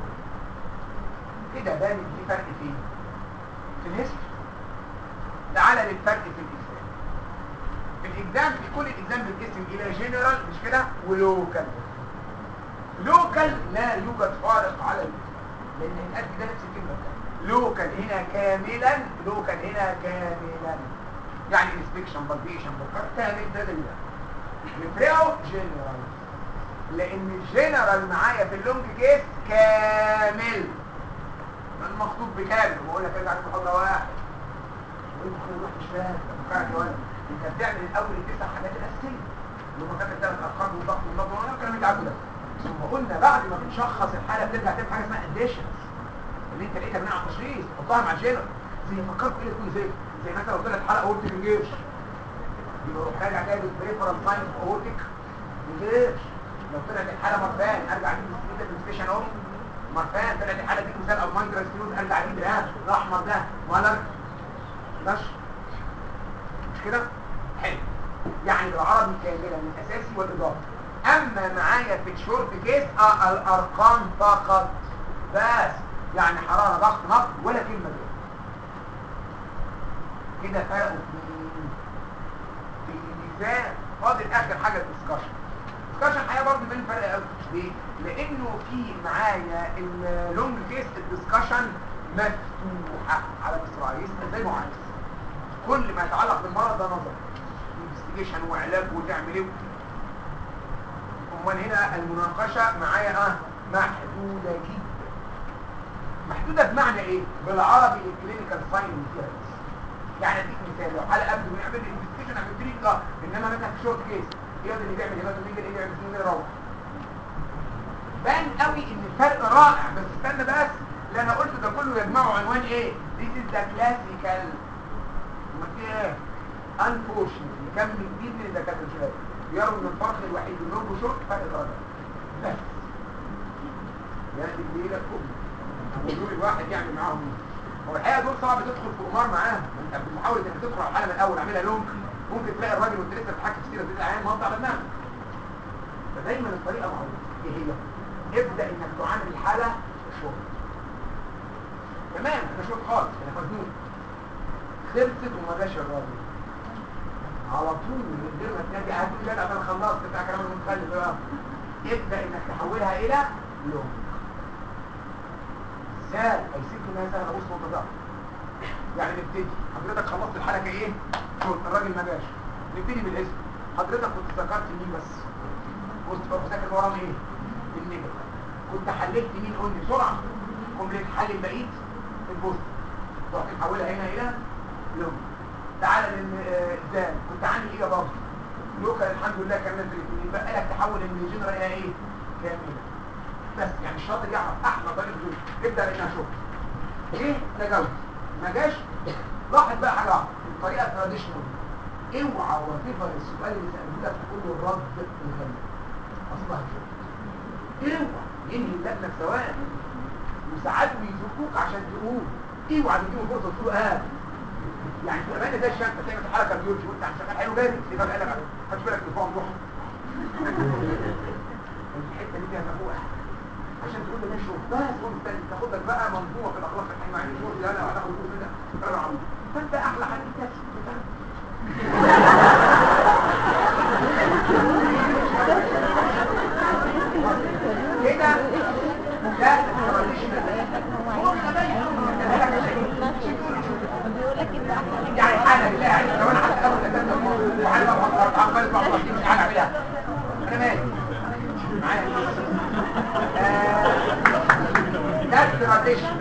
كده ده في فرق فين في الهيستوري تعالى للفرق في الاكزام في الاكزام في كل الاكزام بيتقسم الى جنرال مش كده ولوكال لوكال لا يوجد فارق على الاكزام لان الأد ده نفس الكلمه لوكال هنا كاملا لوكال هنا كاملا يعني انسبكشن بالبيشن بالكار كامل ده ده ده نفرقه جنرال لان الجنرال معايا في اللونج كيس كامل المخطوط بكامل وبقول لك ارجع للمحاضره واحد وانت كل واحد مش فاهم فكرك يا ولد انت بتعمل الاول التسع حاجات الاساسيه اللي هم كانت الثلاث ارقام والضغط والنبض وانا الكلام اللي عارفه ده ثم قلنا بعد ما بنشخص الحاله بترجع تعمل حاجه اسمها اديشنز اللي انت لقيتها من على التشخيص تحطها مع الجنرال زي فكرت ايه تكون زي زي مثلا لو طلعت حلقه اورتيك انجيرش يبقى روح راجع جايب البريفرال ساين اورتيك مفيش لو طلعت الحاله مرفان ارجع اجيب السكيت البلايستيشن اهو مرفان طلعت الحاله دي مثال او مانجرا ستيروز ارجع اجيب الايه الاحمر ده مالر مش مش كده حلو يعني بالعربي كاملا من الاساسي والاضافي اما معايا في الشورت كيس اه الارقام فقط بس يعني حراره ضغط نبض ولا كلمه دي كده فرقوا في مين؟ في الميزان فاضل اخر حاجه الدسكشن الدسكشن الحقيقه برضه بين فرق قوي ليه؟ لانه في معايا اللونج كيس الدسكشن مفتوحه على مصراعي يسال زي ما عايز كل ما يتعلق بالمرض ده نظر انفستيجيشن وعلاج وتعمل ايه امال هنا المناقشه معايا اه محدوده جدا محدوده بمعنى ايه بالعربي الكلينيكال ساين فيها بس يعني اديك مثال لو حاله قبل ونعمل انفستيجيشن عملت لي اه انما مثلا في شورت كيس ايه اللي بيعمل هيماتوميجا ايه اللي بيعمل سنين يروح بان قوي ان الفرق رائع بس استنى بس اللي انا قلته ده كله يجمعه عنوان ايه This is the classical ما في ايه unfortunately كم كبير من الدكاتره الشباب يروا ان الفرق الوحيد اللونج وشورت فرق الرجل بس يعني الليله كله ودول الواحد يعمل معاهم ايه هو الحقيقه دول صعب تدخل في قمار معاهم انت بتحاول انك تدخل على الحاله من الاول اعملها لونج ممكن تلاقي الراجل وانت لسه بتحكي في سيره العيان مقطع على دماغك فدايما الطريقه معروفه ايه هي ابدا انك تعامل الحاله شورت تمام انا شورت خالص انا مجنون خلصت وما جاش الراجل على طول من غير ما تنادي قاعد تقول جدع انا خلصت بتاع كلام المتخلف بقى ابدا انك تحولها الى لونج ازاي هيسيب لنا سهل ابص نقطه ضغط يعني نبتدي حضرتك خلصت الحاله كايه شورت الراجل ما جاش نبتدي بالاسم حضرتك كنت ذكرت مين بس كنت بروح ذاكر وراهم ايه النجم كنت حللت مين قول لي بسرعه كومبليت حل بقيت البوست رحت محولها هنا الى لون تعالى للزان كنت عامل ايه يا بابا لوكال الحمد لله كملت الاثنين يبقى لك تحول من جنرال الى ايه كامله بس يعني الشاطر يعرف احلى طريقه دول ابدا بانها شغل ايه تجاوز ما جاش لاحظ بقى حاجه واحده الطريقه التراديشنال اوعى وظيفه السؤال اللي سالوه لك تقول له الرد الغني اصبح شغل اوعى ينهي اللجنه في ثواني وساعات بيزقوك عشان تقول اوعى تديله فرصه تقول اه يعني في امان زي الشمس تعمل حركه بيولوجي وانت عم شغال حلو جدا في بقى قلق خدش بالك من فوق روح الحته دي فيها مجموعه عشان تقول لي ماشي بس هو مستني تاخد لك بقى منظومه في الاخلاق الحلوه يعني شو لا لا هتاخد كل ده ترى عم فانت احلى حاجه تكسب كده ده بيقول لك انت احسن يعني انا بالله عليك لو انا حتى اول اساس وعلى ما افكر عمال بفكر دي مش حاجه اعملها انا مالي معايا ده التراديشنال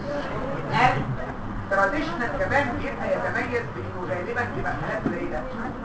التراديشنال كمان بيبقى يتميز بانه غالبا بيبقى حالات قليله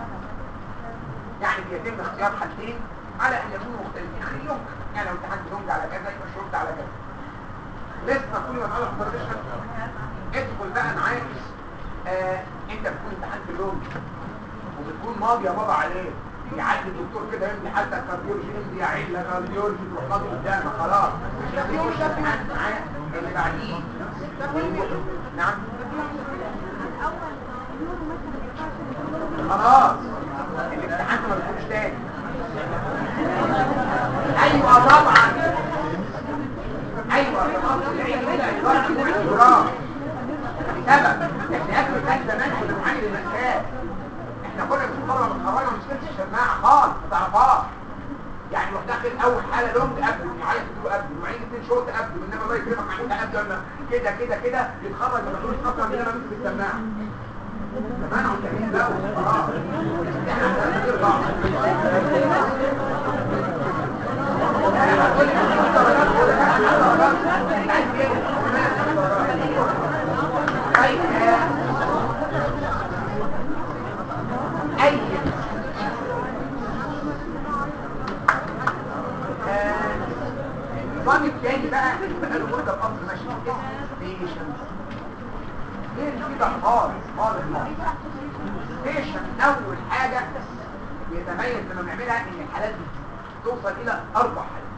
يعني بيتم اختيار حالتين على ان يكونوا مختلفين عن اللونج يعني لو امتحان لونج على كذا يبقى الشورت على كذا لسه كل ما تعرف التراديشنال ادخل بقى معايا آه انت بتكون امتحان في اللونج وبتكون ماضي يا بابا عليه يعدي الدكتور كده يمضي حتى الكارديولوجي يمضي يا عيله كارديولوجي تروح ماضي قدامك خلاص يخش امتحان معايا اللي بعديه نعم خلاص الامتحان ما بيكونش تاني ايوه طبعا ايوه التخصص العلمي ده عباره عن اعتراف لسبب احنا قبل كان زمان كنا بنعاني المسائل احنا كنا بنشوف طلبه متخرجه ما تشتغلش الشماعه خالص ما تعرفهاش يعني روح داخل اول حاله لونج قبل معين تديله قبل وبعدين اثنين شورت قبل انما الله يكرمك عملت قبل ولا كده كده كده يتخرج ما تقولش اصلا من ما مسك السماعه زمان عم بقى خلاص احنا عندنا كتير ضعف أي النظام الثاني بقى اللي بقى له مده القصر ماشي ستيشن غير كده خالص خالص ستيشن اول حاجه بيتميز لما بنعملها ان الحالات دي توصل الى اربع حالات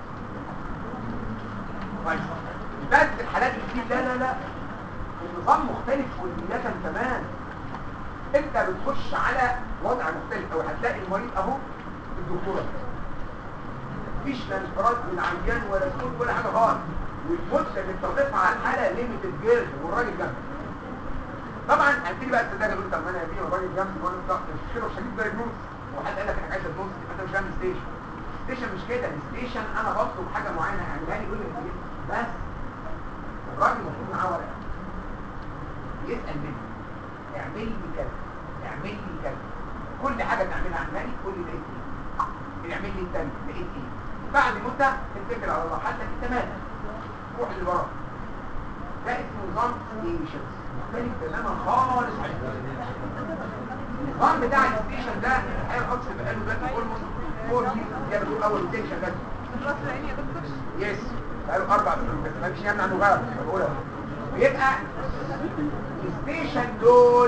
طيب بس الحالات اللي فيه لا لا لا النظام مختلف كليا تماما انت بتخش على وضع مختلف او هتلاقي المريض اهو الدكتوره مفيش لا انفراد للعيان ولا سكوت ولا حاجه خالص والمده اللي بتضيفها على الحاله ليميتد جيرد والراجل جنبك طبعا هتيجي بقى السداد يقول طب ما انا يا الراجل جنبي وانا بتاع مش كده مش هجيب دايجنوز وحد قال لك انا عايز ادوز يبقى انت مش فاهم ستيشن ستيشن مش كده الستيشن انا بطلب حاجه معينه اعملها لي يقول لي إيه؟ بس الراجل المفروض معاه ورقه يسال مني اعمل لي كذا اعمل لي كذا كل حاجه تعملها عمالي تقول لي لقيت ايه اعمل لي الثاني لقيت ايه بعد مده تتكل على الله حتى انت مالك روح اللي وراه ده اسمه نظام ستيشن مختلف تماما خالص عن التاني. النظام بتاع الستيشن ده الحقيقه القدس بقاله دلوقتي اولموست فور سيزون زي ما بتقول اول ستيشن شغال الراس العيني يا دكتور يس بقاله اربع سنين بس ما فيش يمنع انه غلط أنا بقولها بيبقى الستيشن دول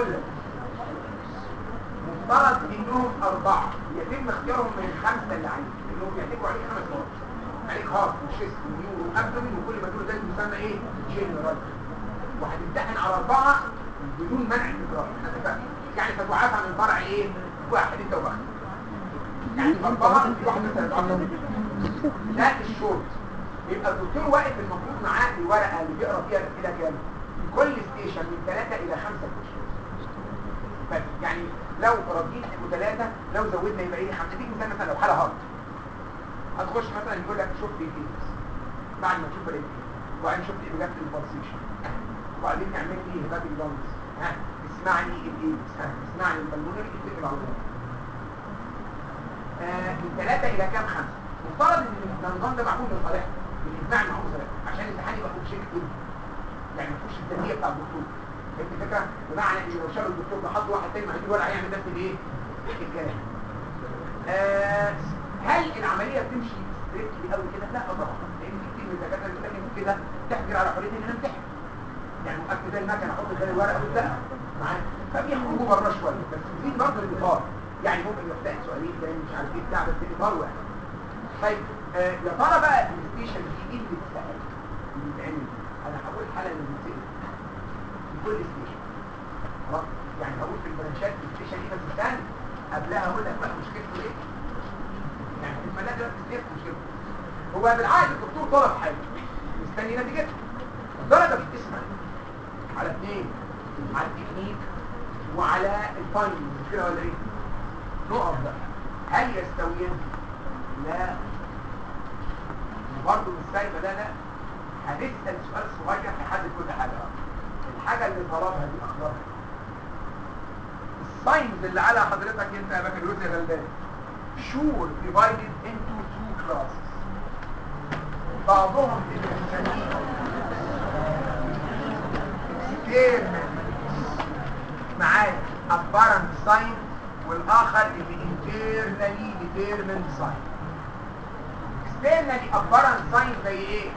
مفترض انهم اربعه يتم اختيارهم من الخمسه اللي عليك اللي هم بيعتبروا عليك خمس نقط عليك هارت وشيست ونيورو وابدومين وكل ما دول ده بيسمى ايه؟ جنرال وهتمتحن على اربعه بدون منع التكرار احنا اتفقنا يعني فتعافى من فرع ايه؟ واحد انت وواحد يعني اربعه في واحد مثلا يتعافى ده الشورت يبقى الدكتور واقف المفروض معاه الورقه اللي بيقرا فيها الاسئله كام في كل ستيشن من ثلاثه الى خمسه كويشنز بس يعني لو راضيين يبقوا ثلاثه لو زودنا يبقى ايه خمسه دي مثال مثلا لو حاله هارت هتخش مثلا يقول لك شوف لي ايه بعد ما تشوف الايه وبعدين شوف لي اجابه البلسيشن وبعدين اعمل لي هبات اللونز ها اسمعني الايه ها اسمعني البلمونري اتفق على طول آه، من ثلاثة إلى كام خمسة مفترض إن النظام ده معمول لصالحنا بالإجماع معمول لصالحنا عشان الامتحان يبقى اوبجيكتيف يعني ما فيهوش الذاتية بتاع الدكتور فهمت الفكرة؟ بمعنى إن لو شالوا الدكتور ده حط واحد تاني ما هيجي ولا هيعمل نفس الإيه؟ الكلام آه هل العملية بتمشي ستريكتلي قوي كده؟ لا طبعا لأن في كتير من الدكاترة يقول لك أنت كده تحجر على حرية إن أنا أمتحن يعني وقفت زي المكنه احط زي الورقه وبتاع معاك فبيخرجوا بره شويه بس في برضه الاطار يعني ممكن يحتاج سؤالين تاني مش عارف ايه بتاع بس الاطار واحد طيب آه يا ترى بقى الستيشن دي ايه اللي بتسال اللي بيتعمل انا هقول الحاله اللي بتسال في كل ستيشن خلاص يعني هقول في البرانشات في الستيشن ايه بس استنى قبلها اقول لك بقى مشكلته ايه يعني في الملاذ دلوقتي مشكلته مشكلته هو بالعقل الدكتور طلب حاجه مستني نتيجتها الدرجه بتتقسم على إيه؟ على اثنين على التكنيك وعلى الفاينل مش كده ولا ايه نقف بقى هل يستويان لا وبرضه مش سايبه لا لا هنسال سؤال صغير هيحدد كل حاجه بقى الحاجه اللي طلبها دي اخبارها الساينز اللي على حضرتك انت يا بكالوريوس يا غلبان sure divided into two classes بعضهم experiment معايا apparent sign والاخر اللي internally determined sign externally apparent sign زي ايه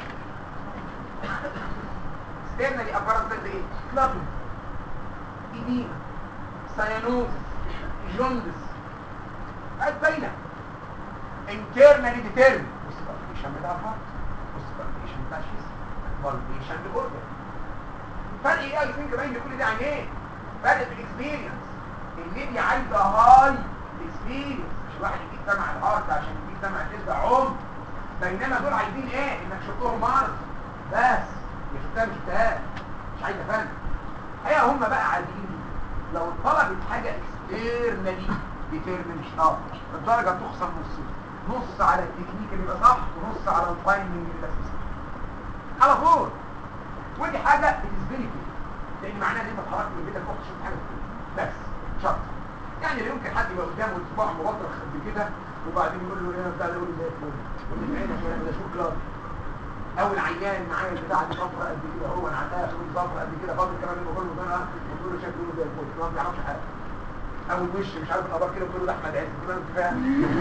externally apparent sign زي ايه clubbing edema cyanosis jaundice قاعد باينه internally determined بص بقى الفيشن بتاع الهارت بص بقى الفيشن بتاع الشيست فالفيشن الاورجن فرق ايه اي ثينك باين لكل ده عن ايه فرق في الاكسبيرينس الميديا عايزه هاي اكسبيرينس مش الواحد يجيب سمع الهارت عشان يجيب سمع الجلد عم بينما دول عايزين ايه انك شفتهم مرض بس يا شفتها مش شفتها مش عايز افهم هي هم بقى عايزين لو طلبت حاجه اكسترنالي ديترمنت اه الدرجه بتخصم نصين نص على التكنيك اللي يبقى صح ونص على الفايندنج اللي يبقى صح على طول ودي حاجه بالنسبه لان معناها ان انت اتحركت من بيتك رحت شفت حاجه كتير. بس شرط يعني لا يمكن حد يبقى قدامه صباع مبطرخ قد كده وبعدين يقول له ايه بتاع ده يقول له زي الفل يقول له عينك يا ده شو كلاب او العيان معايا البتاع دي صفرة قد كده هو انا على الاخر صفرة قد كده فاضل كمان لما كله ضرها وتقول له شكله زي الفل ما بيعرفش حاجه او الوش مش عارف الابر كده وتقول له ده احمد عز كده انت فاهم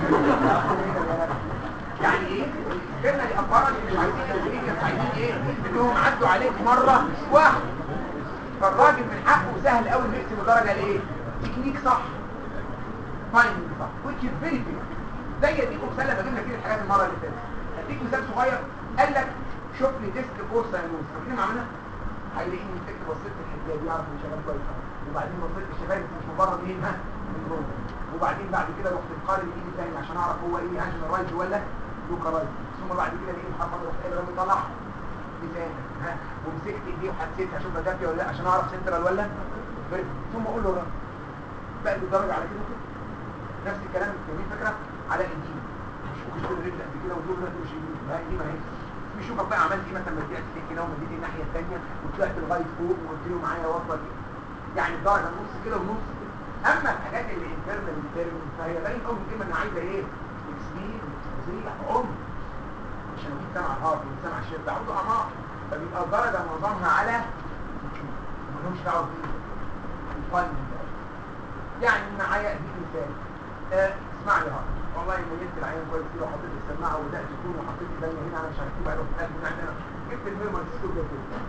يعني ايه السنه دي ابرد مش عايزين ايه عايزين ايه انهم عدوا عليك مره واحده فالراجل من حقه سهل قوي انه يقسم الدرجه لايه تكنيك صح فاينل صح which is very big زي اديكم مثال لما جبنا فيه الحاجات المره اللي فاتت اديك مثال صغير قال لك شوف لي تيست فور ساينوز فاكرين ما عملنا هيلاقيني مسكت بصيت في الحجاب يعرف ان شغال كويس أوي. وبعدين بصيت في الشفايف مش مجرد ايه ها النور. وبعدين بعد كده رحت مقارن ايدي تاني عشان اعرف هو ايه انجل رايت ولا لوكا رايت ثم بعد كده لقيت محمد رحت قايل رامي طلع لسان ها ومسكت ايديه وحسيتها اشوفها دافيه ولا لا عشان اعرف سنترال ولا فيرتيكال. ثم اقول له رامي بقى بالدرجه على كده كده. نفس الكلام جميل فكره على ايديه مش كل الرجل قد كده ودول لا مش يمين لا دي ما هي في شوفك بقى عملت ايه مثلا مديت ايديك كده ومديت الناحيه الثانيه وطلعت لغايه فوق وقلت له معايا واصله دي يعني درجه نص كده ونص كده اما الحاجات اللي انترنال انترنال فهي باين قوي كلمه ان عايزه ايه تكسبير وتفصيح عمر عشان اجيب سمع هارت وسمع الشيب ده عاوزه اعماق فبيبقى الدرجه معظمها على ملهمش دعوه بايه الفاينل يعني معايا اديك مثال آه، اسمع لي هارت والله ما جبت العيان كويس كده وحطيت السماعه وبدات تكون وحطيت ايديا هنا انا مش عارف ايه في قلب عندنا جبت الميموري ستوب ده كده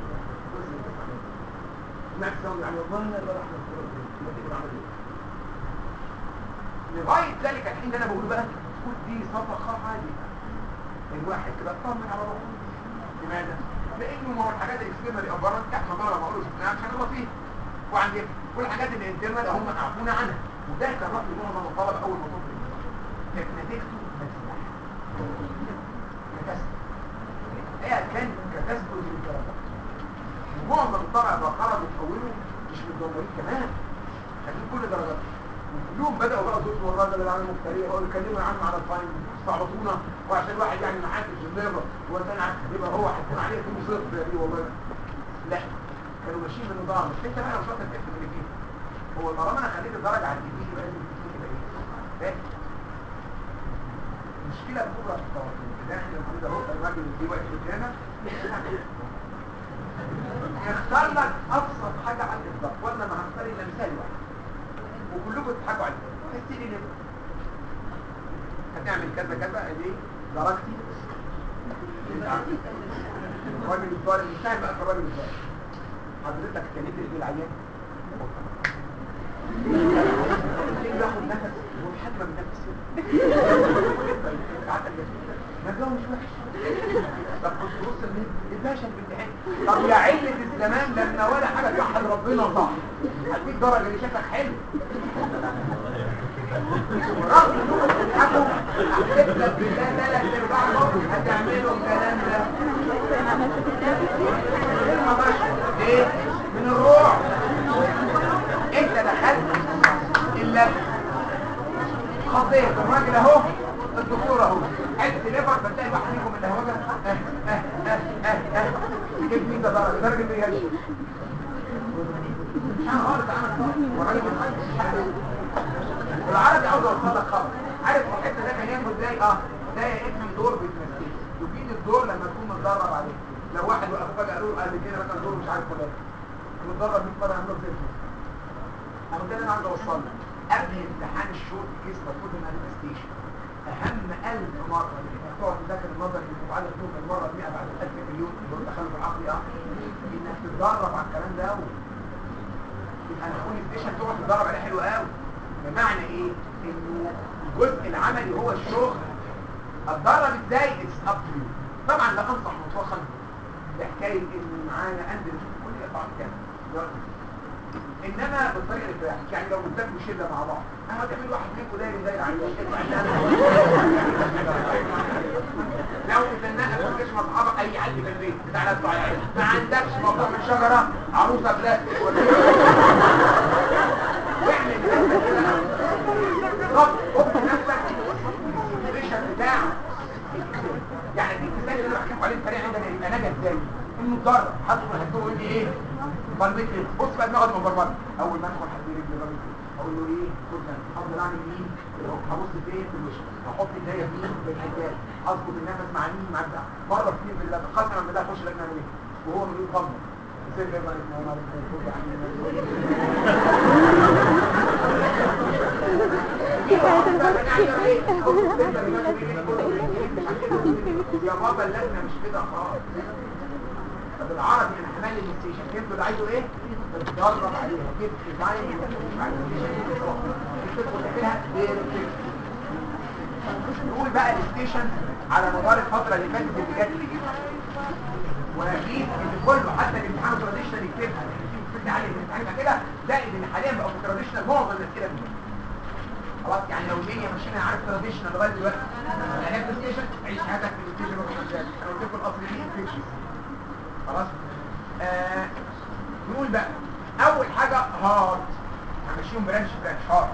سمعت ساوند يعني والله لا لا احنا ما تقدر اعمل ايه لغايه ذلك الحين اللي انا بقوله بقى خد دي صفقه عاديه الواحد كده اطمن على روحه لماذا؟ لانه ما هو الحاجات الاكسترنال اوفرنت احنا طبعا ما اقولش شفناها عشان هو فيه وعندنا والحاجات الانترنال هم اعفونا عنها وده كان راي معظم الطلبه اول ما طلب كانت نتيجته مسيح ككسب هي كان ككسب للدرجه ومعظم الطلبه بقى خرجوا تحولوا مش متدمرين كمان خدين كل درجات وكلهم بدأوا بقى صوت والراجل اللي عامل مفترية بقوا يتكلموا يا عم على الفاين استعبطونا وعشان واحد يعني معاه في الجنيفة هو تاني عارف يبقى هو هيكون عليه في صفر دي والله لا كانوا ماشيين بالنظام بس انت بقى لو شاطر تكتب اللي فيه هو طالما انا خليت الدرجة على الجديد يبقى لازم الجديد يبقى ايه؟ فاهم؟ المشكلة الكبرى في التواصل داخل المريض اهو الراجل اللي واقف قدامك هيختار لك ابسط حاجة على الضغط وانا ما هختار الا مثال واحد وكلكم تضحكوا عليه تحسي لي هتعمل كذا كذا ادي درجتي الراجل الظالم مش فاهم بقى في الراجل الظالم حضرتك كلمت ابن العيان ليه بياخد نفس هو في حد ما بينفس ما جو مش وحش طب كنت بص لمين الباشا الامتحان طب يا علة الزمان لما ولا حاجة توحد ربنا صح هديك درجة اللي شافك حلو رغم انكم بتضحكوا احلف لك بالله ثلاث ارباعكم هتعملوا الكلام ده ليه؟ من الروح انت دخلت الا خطيت الراجل اهو الدكتور اهو حته ليفر فتلاقي واحد منكم اللي هو اه اه اه اه اه جبت مين ده درجه درجه ايه هي مش عارف خالص عمل والراجل والعربي عاوز اوصل لك خبر عارف الحته ده كان ياخد ازاي اه ده يا ابني دور بيتمثل يبين الدور لما تكون متدرب عليه لو واحد وقف فجاه قالوا له قال كده مثلا دور مش عارف فلان متدرب 100 مره عمله زي الفل اهو ده اللي انا عاوز اوصل له قبل امتحان الشورت كيس المفروض ان انا ستيشن اهم 1000 مره انك تقعد تذاكر النظر اللي متعلق بيهم المره ال 100 بعد 1000 مليون اللي هو التخلف العقلي اه انك تتدرب على الكلام ده قوي يبقى انا اقول ستيشن تقعد تتدرب عليه حلو قوي بمعنى ايه انه الجزء العملي هو الشغل اتدرب ازاي اتس اب تو يو طبعا لا انصح مطلقا بحكايه ان معانا انزل اشوف الكليه طبعا كام انما بالطريقه اللي تريحك يعني لو بتذاكروا شله مع بعض انا هتعمل واحد منكم داير زي العيال لو اتنقل ما تسمع اصحابك اي حد في البيت تعالى اطلع يا عيال ما عندكش مقام من شجره عروسه بلاستيك ولا واعمل نفسك كده بالظبط حط نفسك السيتويشن بتاع يعني دي مثال اللي انا بحكي لكم عليه الفريق عندنا يبقى نجا ازاي انه اتدرب حط في الحته يقول لي ايه ضربت لي بص بقى دماغي مبرمجه اول ما ادخل حد رجلي الراجل اقول له ايه خد ده افضل اعمل مين هبص فين في الوش احط ايديا فين في الحجاب اظبط النفس مع مين مع ده مره اثنين بالله قسما بالله اخش لجنه اعمل ايه وهو من يتغمض يصير يفضل يسمع ما يا بابا اللجنه مش كده خالص بالعربي انا حمال الستيشن فهمتوا اللي عايزه ايه بتدرب عليها كيف ديزاين مش عارف تدخل تعملها دايركت نقول بقى الستيشن على مدار الفتره اللي فاتت اللي جت دي. واكيد ان كله حتى الامتحان تراديشنال يكتبها لان في فكره عاليه الامتحان يبقى كده زائد ان حاليا بقى في تراديشنال معظم الاسئله دي خلاص يعني لو الدنيا ماشيين عارف تراديشنال لغايه دلوقتي انا بلاي ستيشن عيش حياتك في الستيشن وروح مجال انا قلت لكم الاصل دي انفكشن خلاص آه نقول بقى اول حاجه هارد همشيهم برانش برانش هارد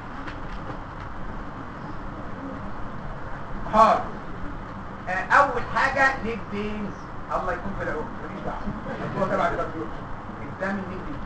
هارد آه اول حاجه نيك بينز الله يكون في العون ماليش دعوه هو تبع الدكتور قدام النيك بينز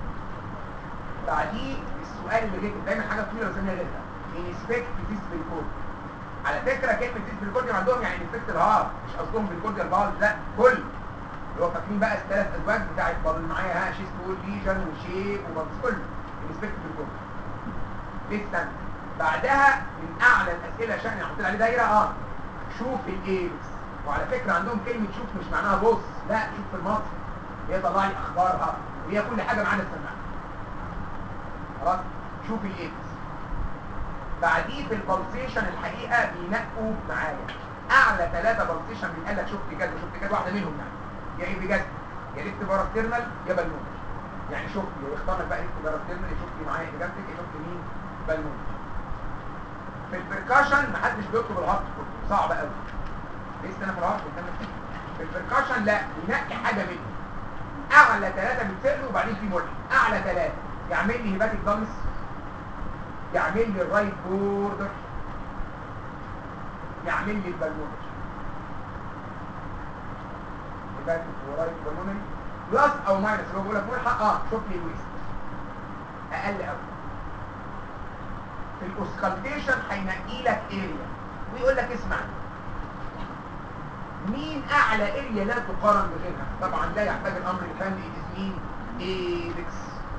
بعديه السؤال اللي جاي دايما حاجه طويله بسميها غيرها انسبكت ذيس بالكود على فكره كلمه ذيس بالكود عندهم يعني انسبكت الهارد مش قصدهم بالكود البالز لا كل اللي هو فاكرين بقى الثلاث ازواج بتاعت بال معايا ها شيست وول ليجن وشيب وبالز كله انسبكت بالكود لسه بعدها من اعلى الاسئله عشان احط عليه دايره اه شوف الايبكس وعلى فكره عندهم كلمه شوف مش معناها بص لا شوف في المصري هي طلع لي اخبارها وهي كل حاجه معانا السماعه خلاص شوف الايبكس بعديه في البلسيشن الحقيقه بينقوا معايا اعلى ثلاثه بلسيشن بيتقال لك شفت كذا شفت كذا واحده منهم يعني يا ايه بجد يا ليفت باراسترنال يا بالمون يعني شوف لي يختار لك بقى ليفت باراسترنال يشوف لي معايا اجابتك يشوف لي مين بالمون في البركاشن محدش بيطلب الهارت كله صعب قوي لسه انا في الهارت قدام في البركاشن لا ينقي حاجه منهم اعلى ثلاثه بيتسالوا وبعدين في ملحق اعلى ثلاثه يعمل لي هيباتيك دامس يعمل لي الرايت بوردر يعمل لي البلمونر هيباتيك ورايت بالمونري بلس او ماينس اللي هو بيقول لك ملحق اه شوف لي الويست اقل قوي في الاوسكالتيشن هينقي لك اريا ويقول لك اسمع مين اعلى اريا لا تقارن بغيرها طبعا لا يحتاج الامر الفني مين ايبكس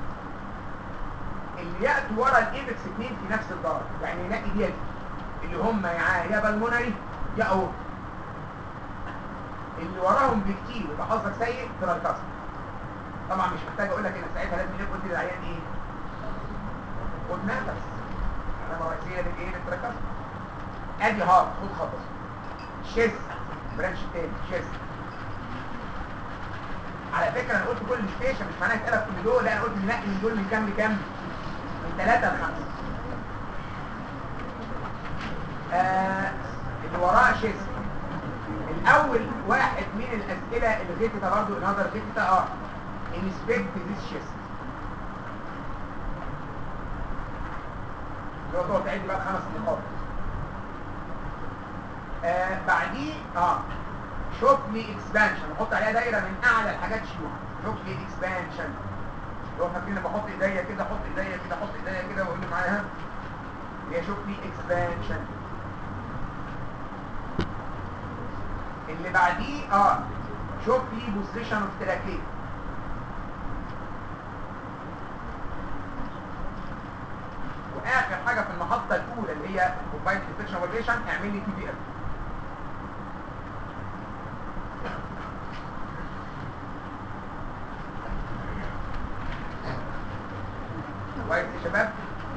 اللي ياتوا ورا الايبكس اثنين في نفس الدرجه يعني ينقي دي اللي هم يا يا بالمونري يا اورت اللي وراهم بكتير يبقى حظك سيء ترايكاست طبعا مش محتاج اقول لك ان ساعتها لازم يقول قلت للعيان ايه خد نفس علامه رئيسيه للايه للترايكاست ادي هارت خد خطوه شيس برانش تاني شيس على فكره انا قلت كل ستيشن مش معناها يتقلب كل دول لا انا قلت ننقي من دول من كام لكام من ثلاثة لخمسة آه اللي وراه شيس الاول واحد من الاسئله اللي غيتها برضه نظر غيتها اه انسبكت ذيس شيست اللي هو تقعد تعد بقى خمس نقاط آه بعديه اه شوف لي اكسبانشن بحط عليها دايره من اعلى الحاجات شيوعا شوف لي اكسبانشن اللي هو فاكرين بحط ايديا كده احط ايديا كده احط ايديا كده واقول لي معاها هي شوف لي اكسبانشن اللي بعديه اه شوف لي بوزيشن اوف تراكيه واخر حاجه في المحطه الاولى اللي هي الكومبايند انفكشن فاليشن اعمل لي تي بي ال كويس يا شباب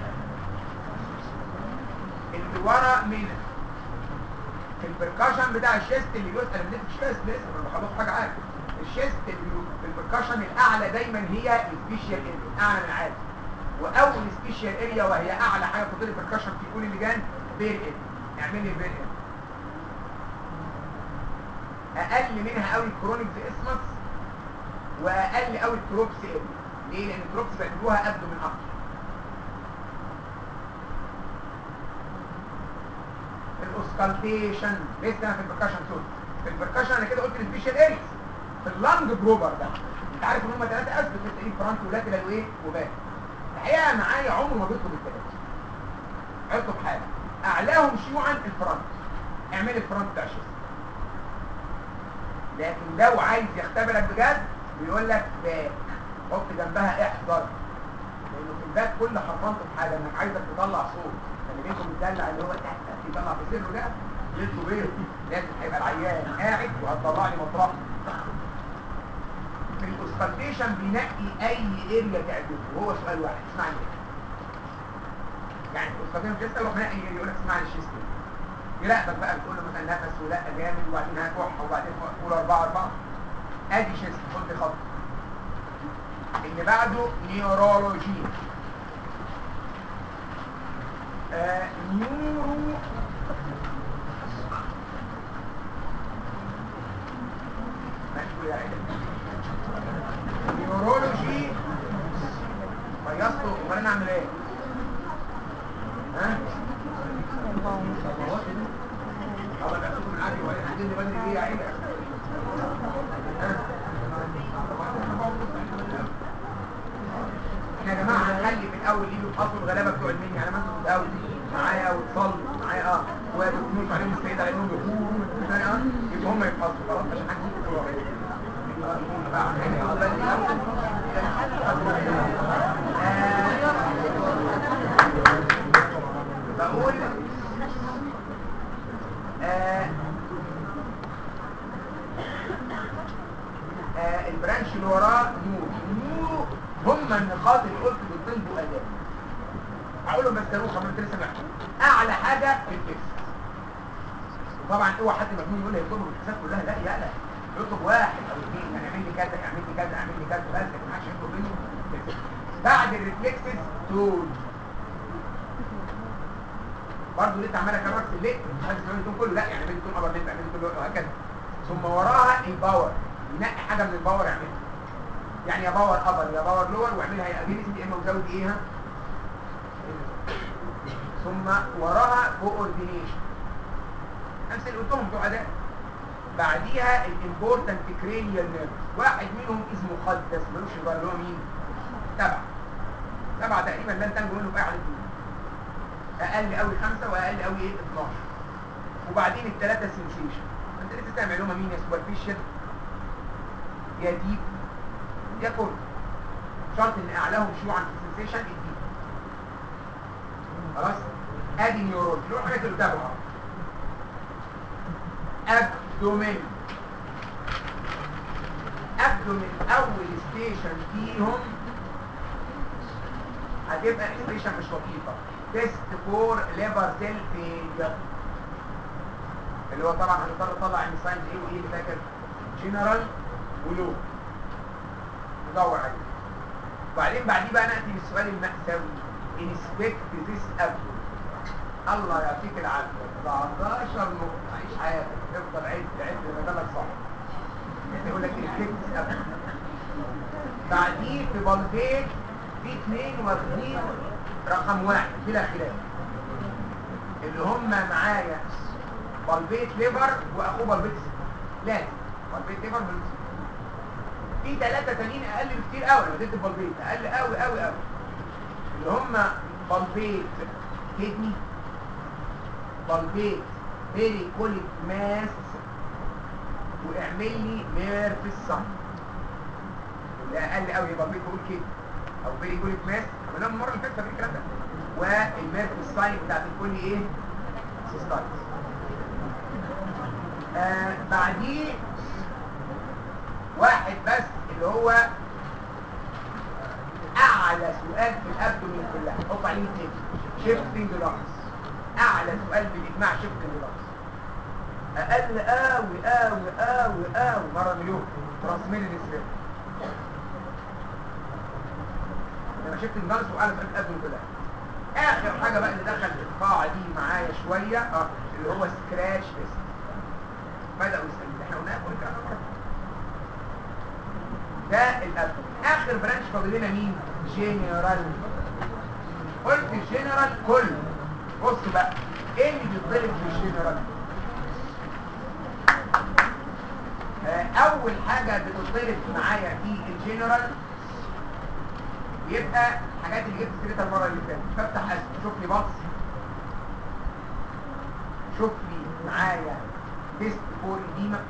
اللي ورا مين في البركاشن بتاع الشيست اللي يسأل من الشيست لسه ما بخلص حاجه عارف الشيست اللي في البركاشن الاعلى دايما هي السبيشال اريا اعلى من العادي واول سبيشال اريا وهي اعلى حاجه في طول البركاشن في كل اللجان بير اريا اعمل لي بير اريا اقل منها قوي الكرونيك اسمس واقل قوي التروبس اريا ليه لان التروبس بيعتبروها قبله من اكتر الاوسكالتيشن لسه انا في البركاشن سوري في البركاشن انا كده قلت السبيشال اريا في اللانج بروبر ده انت عارف ان هم ثلاثه اسبت بتلاقيه فرونت ولاترال وايه وباك الحقيقه معايا عمره ما بيطلب الثلاثه اطلب حاجه اعلاهم شيوعا الفرونت اعمل الفرونت بتاع الشيست لكن لو عايز يختبرك بجد بيقول لك باك حط جنبها احذر لانه في الباك كل حرفنته في حاجه انك عايزك تطلع صوت اللي بينكم مدلع اللي هو يطلع في سره ده لسه بيه لازم هيبقى العيان قاعد وهتطلع لي مطرح في الاوسكالتيشن بينقي اي اريا تعجبه وهو سؤال واحد اسمعني يعني الاوسكالتيشن جيست يروح نقي يقول لك اسمعني الشيست يراقبك بقى بتقول له مثلا نفس ولا جامد وبعدين هكح وبعدين قول اربعه اربعه ادي شيست خد خط اللي بعده نيورولوجي آه نيورو ماشي يا عيال نيورولوجي فيصله امال انا اعمل ايه؟ ها؟ الله يبقى من عادي وهي عندنا بدري ليه يا عيال؟ احنا يا جماعه هنخلي في الاول يجوا يفحصوا الغلابه بتوع المنيا يعني مثلا الاول معايا وتصلوا معايا اه وبتموت عليهم السيده لانهم بيقولوا اه يبقى هم يفحصوا خلاص عشان حد بقول آه آه البرانش اللي وراه نور نور هم النقاط اللي قلت بتطلبوا اداء هقول لهم بس صاروخ ما انت لسه محكوم اعلى حاجه في التكست طبعا اوعى حد مجنون يقول لي يطلبوا التكستات كلها لا يقلق يطلب واحد او اثنين يعني اعمل لي كذا اعمل لي كذا اعمل لي كذا بس ما حدش يطلب منه تكست. بعد الريفلكسز تول برضه لسه عمال اكرر في الليل مش عايز تقول التون كله لا يعني اعمل لي تون ابر ليب اعمل لي تون وهكذا ثم وراها الباور ينقي حاجه من الباور يعملها يعني يا باور ابر يا باور لور واعملها يا اجينست يا اما وزود ايه ها ثم وراها كوردينيشن نفس اللي قلتهم بتوع اداء بعديها الامبورتنت كرينيال نيرف واحد منهم اسمه مقدس ملوش يبقى اللي هو مين سبعه سبعه تقريبا لن تنجو منه باي حاله فيهم اقل قوي خمسه واقل قوي ايه 12 وبعدين الثلاثه سنسيشن انت لسه سامع اللي هم مين يا سوبرفيشال يا ديب يا كورد شرط ان اعلاهم شيوعا في السنسيشن الديب خلاص ادي نيورون اللي هو الحاجات اللي قدامها ابدومين ابدومين اول ستيشن فيهم هتبقى ستيشن مش لطيفه تيست فور ليفر سيل فيلير اللي هو طبعا هنضطر نطلع ان ساينز ايه وايه اللي فاكر جنرال ولو ندور عليه وبعدين بعديه بقى ناتي للسؤال المأساوي انسبكت ذيس ابدو الله يعطيك العافيه 19 نقطه عيش حياتك تفضل عد عد بدلك صح يقول لك انسبكت ذيس ابدو بعديه في بلطيك في اثنين واخدين رقم واحد بلا خلاف اللي هم معايا بلبيت ليفر واخوه بلبيت لازم بلبيت ليفر بلبيت في ثلاثة تانيين اقل بكتير قوي انا بديت بلبيت اقل قوي قوي قوي اللي هم بلبيت كدني بلبيت بيري كوليك ماس واعمل لي ميرف الصن اللي اقل قوي بلبيت بقول كدني او بيري كوليك ماس عملناها المره اللي فاتت فاكر الكلام ده والميرف الساين بتاعت الكل ايه سيستايتس آه بعديه واحد بس اللي هو اعلى سؤال في الابدومين كلها حط عليه اثنين شيفتنج لانس اعلى سؤال بالاجماع شيفتنج لانس اقل قوي قوي قوي قوي مره مليون ترانسميل الاسرائيل لما شيفتنج لانس واعلى سؤال في الابدومين كلها اخر حاجه بقى اللي دخل في القاعه دي معايا شويه اه اللي هو سكراتش تيست بداوا يسالوا احنا قلنا كل الكلام ده ده الأب آخر برانش فاضل لنا مين؟ جنرال قلت الجنرال كله بصوا بقى ايه اللي بيتضرب في الجنرال؟ آه أول حاجة بتتضرب معايا في الجنرال يبقى الحاجات اللي جبت سيرتها المرة اللي فاتت بفتح قلبي شوف لي بص شوف لي معايا تيست فور إديمة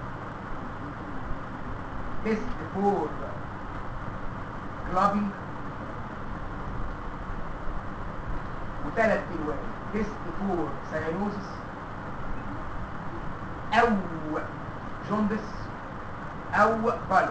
تيست فور كلابينج وثلاث الوان تيست فور سيانوزس او جوندس او بالو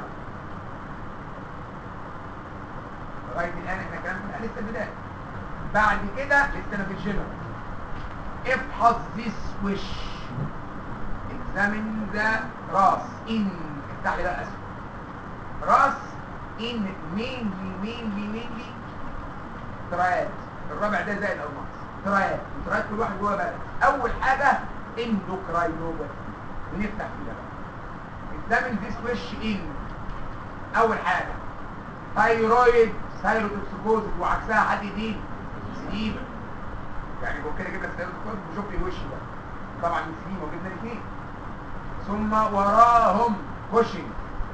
لغايه الان احنا كلام كنا لسه البدايه بعد كده لسه انا في الجنرال افحص this wish examine the راس in افتح لي بقى اسفل راس in mainly mainly mainly ترايات الرابع ده زي الالماس ترايات الترايات كل واحد جوه بلد اول حاجه اندوكراينوباثي بنفتح فيها بقى examine this wish in اول حاجه ثايرويد ثايروتوكسيكوزيس وعكسها حد يدين سليمه يعني ممكن اجيب لك ثايروتوكسيكوزيس وشوف لي الوش ده طبعا من سليمه وجبنا الاثنين ثم وراهم كوشنج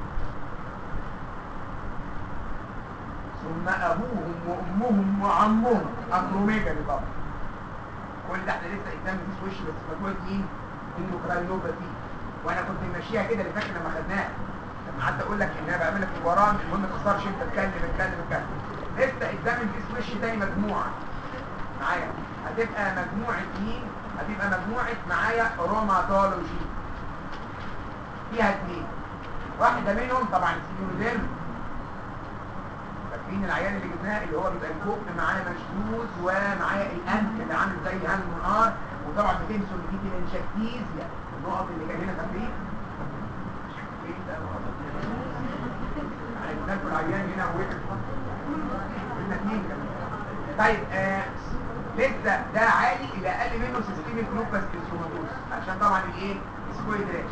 ثم ابوهم وامهم وعمهم اكروميجالي طبعا كل ده احنا لسه قدام مفيش وش بس مجموعه مين اندوكراينوباثي وانا كنت ماشيها كده اللي فاكر لما خدناها لما قعدت اقول لك ان انا بعمل لك الورام المهم ما تخسرش انت اتكلم اتكلم اتكلم لسه قدام مفيش وش تاني مجموعه معايا هتبقى مجموعه مين هتبقى مجموعه معايا روماتولوجي فيها اثنين واحده منهم طبعا سيونوديرم فاكرين العيان اللي جبناه اللي هو بيبقى البق معاه مشدود ومعاه الانف اللي عامل زي هان منقار وطبعا بتنسوا ان دي الانشكتيزيا النقط اللي كان هنا فاكرين مش فاكرين ده يعني جبنا لكم العيان هنا ووقف قلنا اثنين كمان طيب آه لسه ده عالي الى اقل منه سيستميك لوبس انسوماتوس عشان طبعا الايه سكويد راش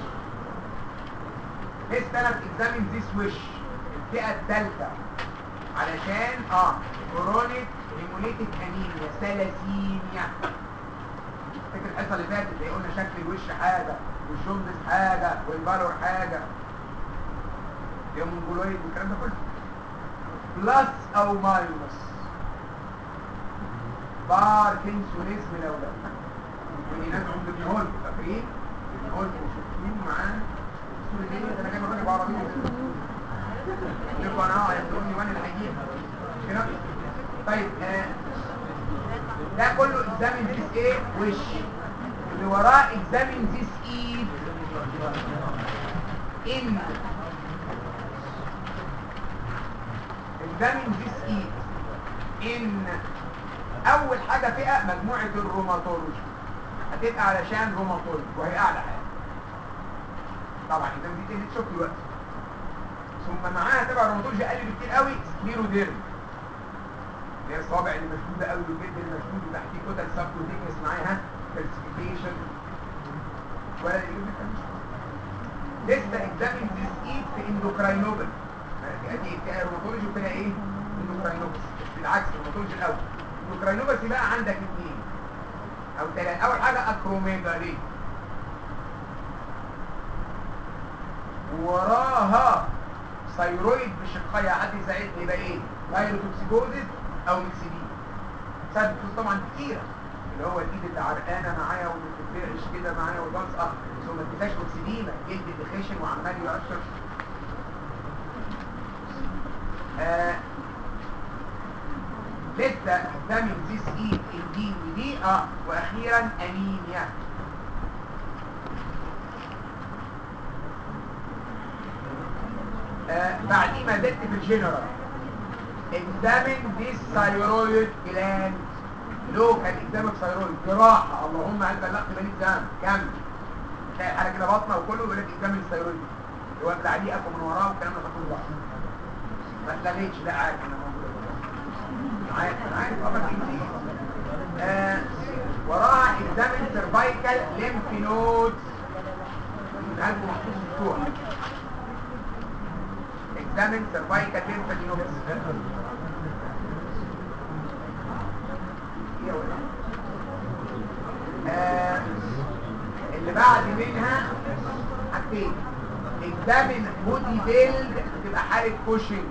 لسه انا اكزامين ذيس وش الفئه الثالثه علشان اه كرونيك هيموليتيك انيميا ثلاسيميا فاكر الحصه اللي فاتت اللي قلنا شكل الوش حاجه والجوندس حاجه والبالور حاجه الهيمونجلويد والكلام ده كله بلس او ماينس باركنسونيزم لو لا وننازعهم ابن هولد فاكرين ابن هولد وشفتوه معاه الدكتور اللي انا جايب الراجل بعربيه يبقى انا يقولني وانا اللي هجيب كده طيب آه ده كله اكزامين ذيس ايه وش اللي وراه اكزامين ذيس ايد ان اكزامين ذيس ايد ان اول حاجه فئه مجموعه الروماتولوجي هتبقى علشان روماتولوجي وهي اعلى حاجه طبعا اذا دي اللي تشوف دلوقتي ثم معاها تبع الروماتولوجي اقل بكتير قوي سكليروديرم اللي هي الصوابع اللي مشدوده قوي والجلد اللي مشدود وتحتيه كتل سبكوتينيوس معاها كالسيفيكيشن ولا اللي لسه اكزامين ذيس ايد في اندوكراينوبل ادي فيها روماتولوجي وفيها ايه؟ اندوكراينوبل بالعكس الروماتولوجي الاول اندوكراينوبل بقى عندك اثنين او ثلاثه اول حاجه اكروميجالي وراها ثايرويد بشقية حد يساعدني يبقى ايه ثايروتوكسيكوزيس او ميكسيدين سبب طبعا كتيرة اللي هو الايد اللي عرقانه معايا واللي بتترعش كده معايا والبنص اه ثم ما تنساش اوكسيديما الجلد اللي خشن وعمال يقشر آه لسه فيتامين ذيس اي الدي ودي اه واخيرا انيميا آه بعدين ما زلت في الجنرال examine this thyroid gland لوكال examine thyroid جراحة اللهم هل بلغت بني exam كمل تلاقي حاجة كده بطنة وكله يقول لك examine thyroid اللي هو تعليقك ومن وراه والكلام ده كله ما تلاقيش لا عارف انا موجود عارف انا عارف اه كتير آه وراها examine cervical lymph nodes قلبه محطوط مفتوح examine cervical lymph nodes آه اللي بعد منها حاجتين examine body build بتبقى حالة pushing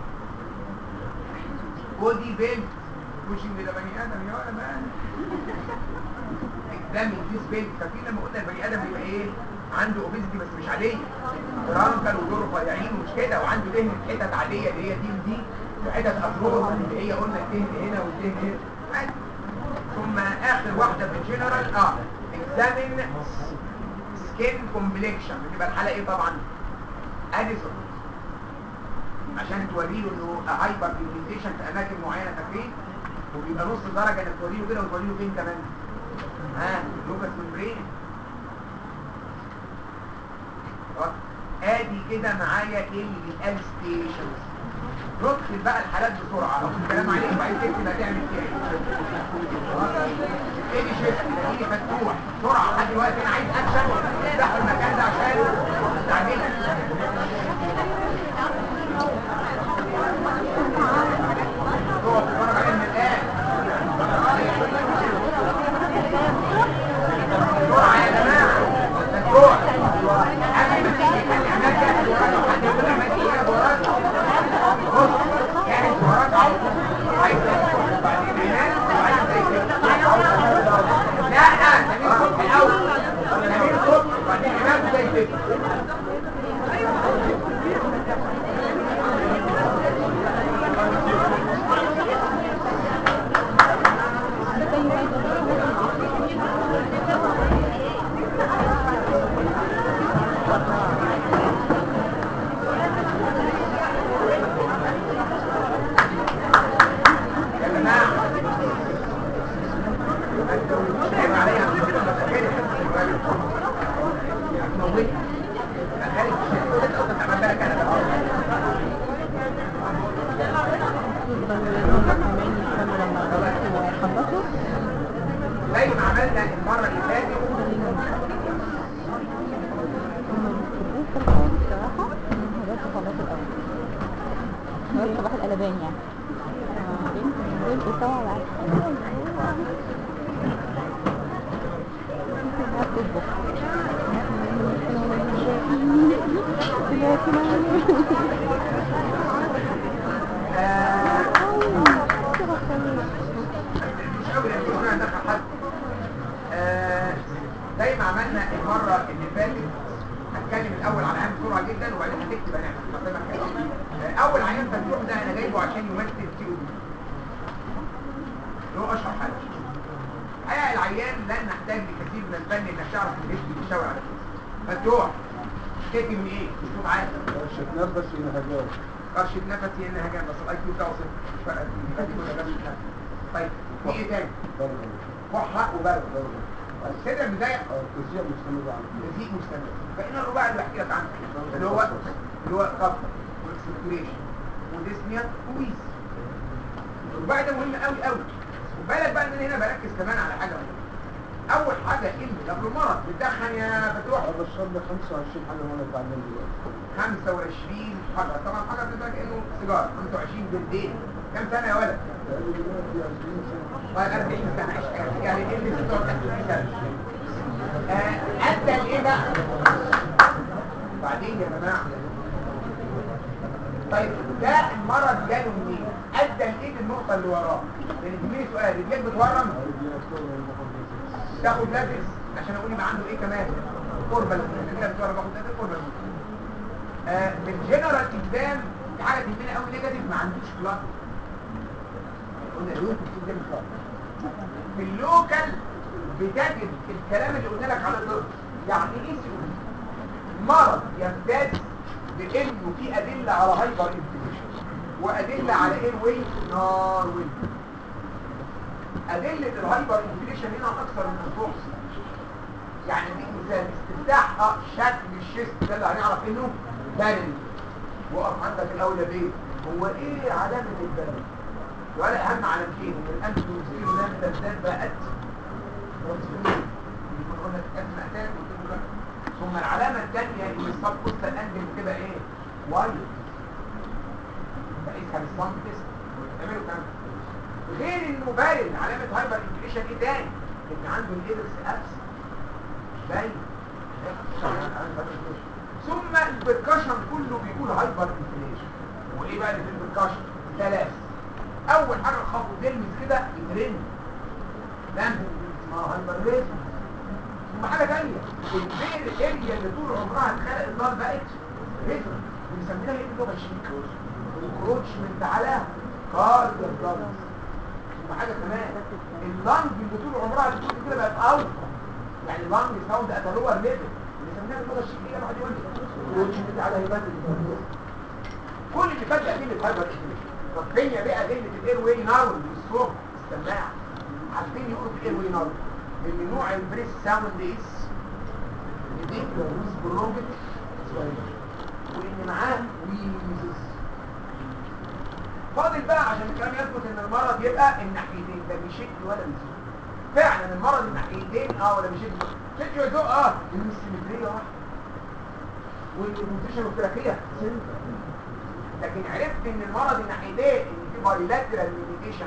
body build pushing ده بني ادم يا ولا بقى examine this build فاكرين لما قلنا البني ادم بيبقى ايه عنده اوبيزيتي بس مش عاديه فرانكل ودور رفيعين ومش كده وعنده دهن حتت عاديه اللي هي دي ودي وحتت افروز اللي هي قلنا الدهن هنا والدهن هنا عادي. ثم اخر واحده في الجنرال اه examine skin complexion بتبقى الحاله ايه طبعا اديسون عشان توري له انه هايبر بيجمنتيشن في اماكن معينه فاكرين وبيبقى نص درجه انك توري له كده وتوري له فين كمان ها لوكاس ممبرين خلاص؟ ادي كده معايا الالستيشنز نكتب بقى الحالات بسرعه اقول الكلام عليه وبعدين تكتب هتعمل فيها ايه ايه دي شيفت ايه مفتوح بسرعه لحد دلوقتي انا عايز اكشن افتحوا المكان ده عشان تعمل تقعد تتفرج عليه من الان بسرعه يا جماعه مفتوح قبل ما تيجي خلي عماد جاهز وراك لو حد يقول عماد جاهز وراك بص جاهز وراك اهو عايز تدخل بعدين عماد وبعدين زي كده لا سمير صبحي الاول سمير صبحي وبعدين عماد زي كده يا جماعه عيب عليا أنا كده بذاكرها. هتموتني. أخلي الشيء ده أصلاً تعبان بالك أنا بقى. زي ما عملنا المره اللي فاتت صباح القلبان يعني بنت سوا بعد مش قوي لان كنا هندخل حد آه، زي ما عملنا المره اللي فاتت هتكلم الاول على عيان بسرعه جدا وبعدين هتكتب هنعمل مقدمه كده آه، اول عيان فتوح ده انا جايبه عشان يمثل تي او اللي هو اشهر حاجه الحقيقه العيان لن نحتاج لكثير من الفن انك تعرف الاسم بيشاور على كده فتوح تكتب من ايه؟ اسلوب عادي نفس الهجاء قرشة نفس هي انها جنب بس الاي كيو بتاعه صفر مش فارقه يبقى دي كلها قرشة نفس طيب في ايه تاني؟ كحة وبرد طيب كده البداية التوزيع مستمر على كده تزيد مستمر فإن الرباعي اللي بحكي لك عنه اللي هو اللي هو كفر واكسبتوريشن وديسنيا وويز الرباعي ده مهم قوي قوي وبالك بقى ان انا هنا بركز كمان على حاجه مهمه اول حاجه ان قبل المرض بتدخن يا فتوح هذا الشاب ده 25 حاجه وانا اتعلم دلوقتي 25 حجر طبعا حجر بالنسبه لك انه سيجاره 25 بالليل كم سنه يا ولد؟ بقالي دلوقتي 20 سنه طيب 40 سنه يعني ايه اللي 36 سنه آه، ادى لايه بقى؟ بعدين يا جماعه طيب ده المرض جاله منين؟ ادى لايه النقطه اللي وراه؟ لان تجيلي سؤال رجليك بتورم تاخد لابس عشان اقول يبقى عنده ايه كمان؟ قربة الرجاله بتورم باخد لابس قربة آه في الجنرال اكزام في حاجه تهمنا قوي نيجاتيف ما عندوش كلاس قلنا اليوم في الجيم كلاس في اللوكال بتجد الكلام اللي قلنا لك على الضغط يعني ايه سيول مرض يمتاز بانه في ادله على هايبر انفليشن وادله على ايه وين نار وين ادله الهايبر انفليشن هنا اكثر من الفحص يعني اديك مثال استفتاح اه شكل الشيست ده اللي هنعرف انه بارد وقف عندك الاول يا بيه هو ايه علامه البارد ولا اهم علامتين ان الانف والزير لم تزداد بقت رسمية يكون قلنا اسمع تاني قلت له لا ثم العلامة الثانية ان الصب قصة الانجل بتبقى ايه؟ وايد بقيسها بالصمت تيست بتعملوا كام غير انه باين علامة هايبر انفليشن ايه تاني؟ ان عنده الايدرس ابس باين ثم البركشن كله بيقول هايبر انفليشن وايه بقى اللي في البركشن؟ ثلاثة اول حاجة الخط تلمس كده يترن لم اسمها هايبر ريزم ثم حاجة تانية البير اريا اللي طول عمرها اتخلق النار بقت ريزم بنسميها ايه باللغة الشيك انكروتشمنت على كارديال دارس ثم حاجة كمان اللانج اللي طول عمرها بتكون كده بقت اوت يعني اللانج ساوند ات لور ليفل بنسميها باللغة الشيكية واحد يقول لي انكروتشمنت على هيبات كل اللي فات ده ادله هايبر انفليشن طب فين يا بقى ادله الاير واي ناول والصوت السماعه عارفين يقولوا في الاير واي ناول ان نوع البريس ساوند از ريديكولوس برولونجد وان معاه ويزز فاضل بقى عشان الكلام يثبت ان المرض يبقى الناحيتين لا بيشد ولا بيزيد فعلا المرض الناحيتين اه ولا بيشد شد ويزق اه لان السيمتريه واحده والنيوتريشن والتراكيه لكن عرفت ان المرض الناحيتين ان في بايلاترال ليميتيشن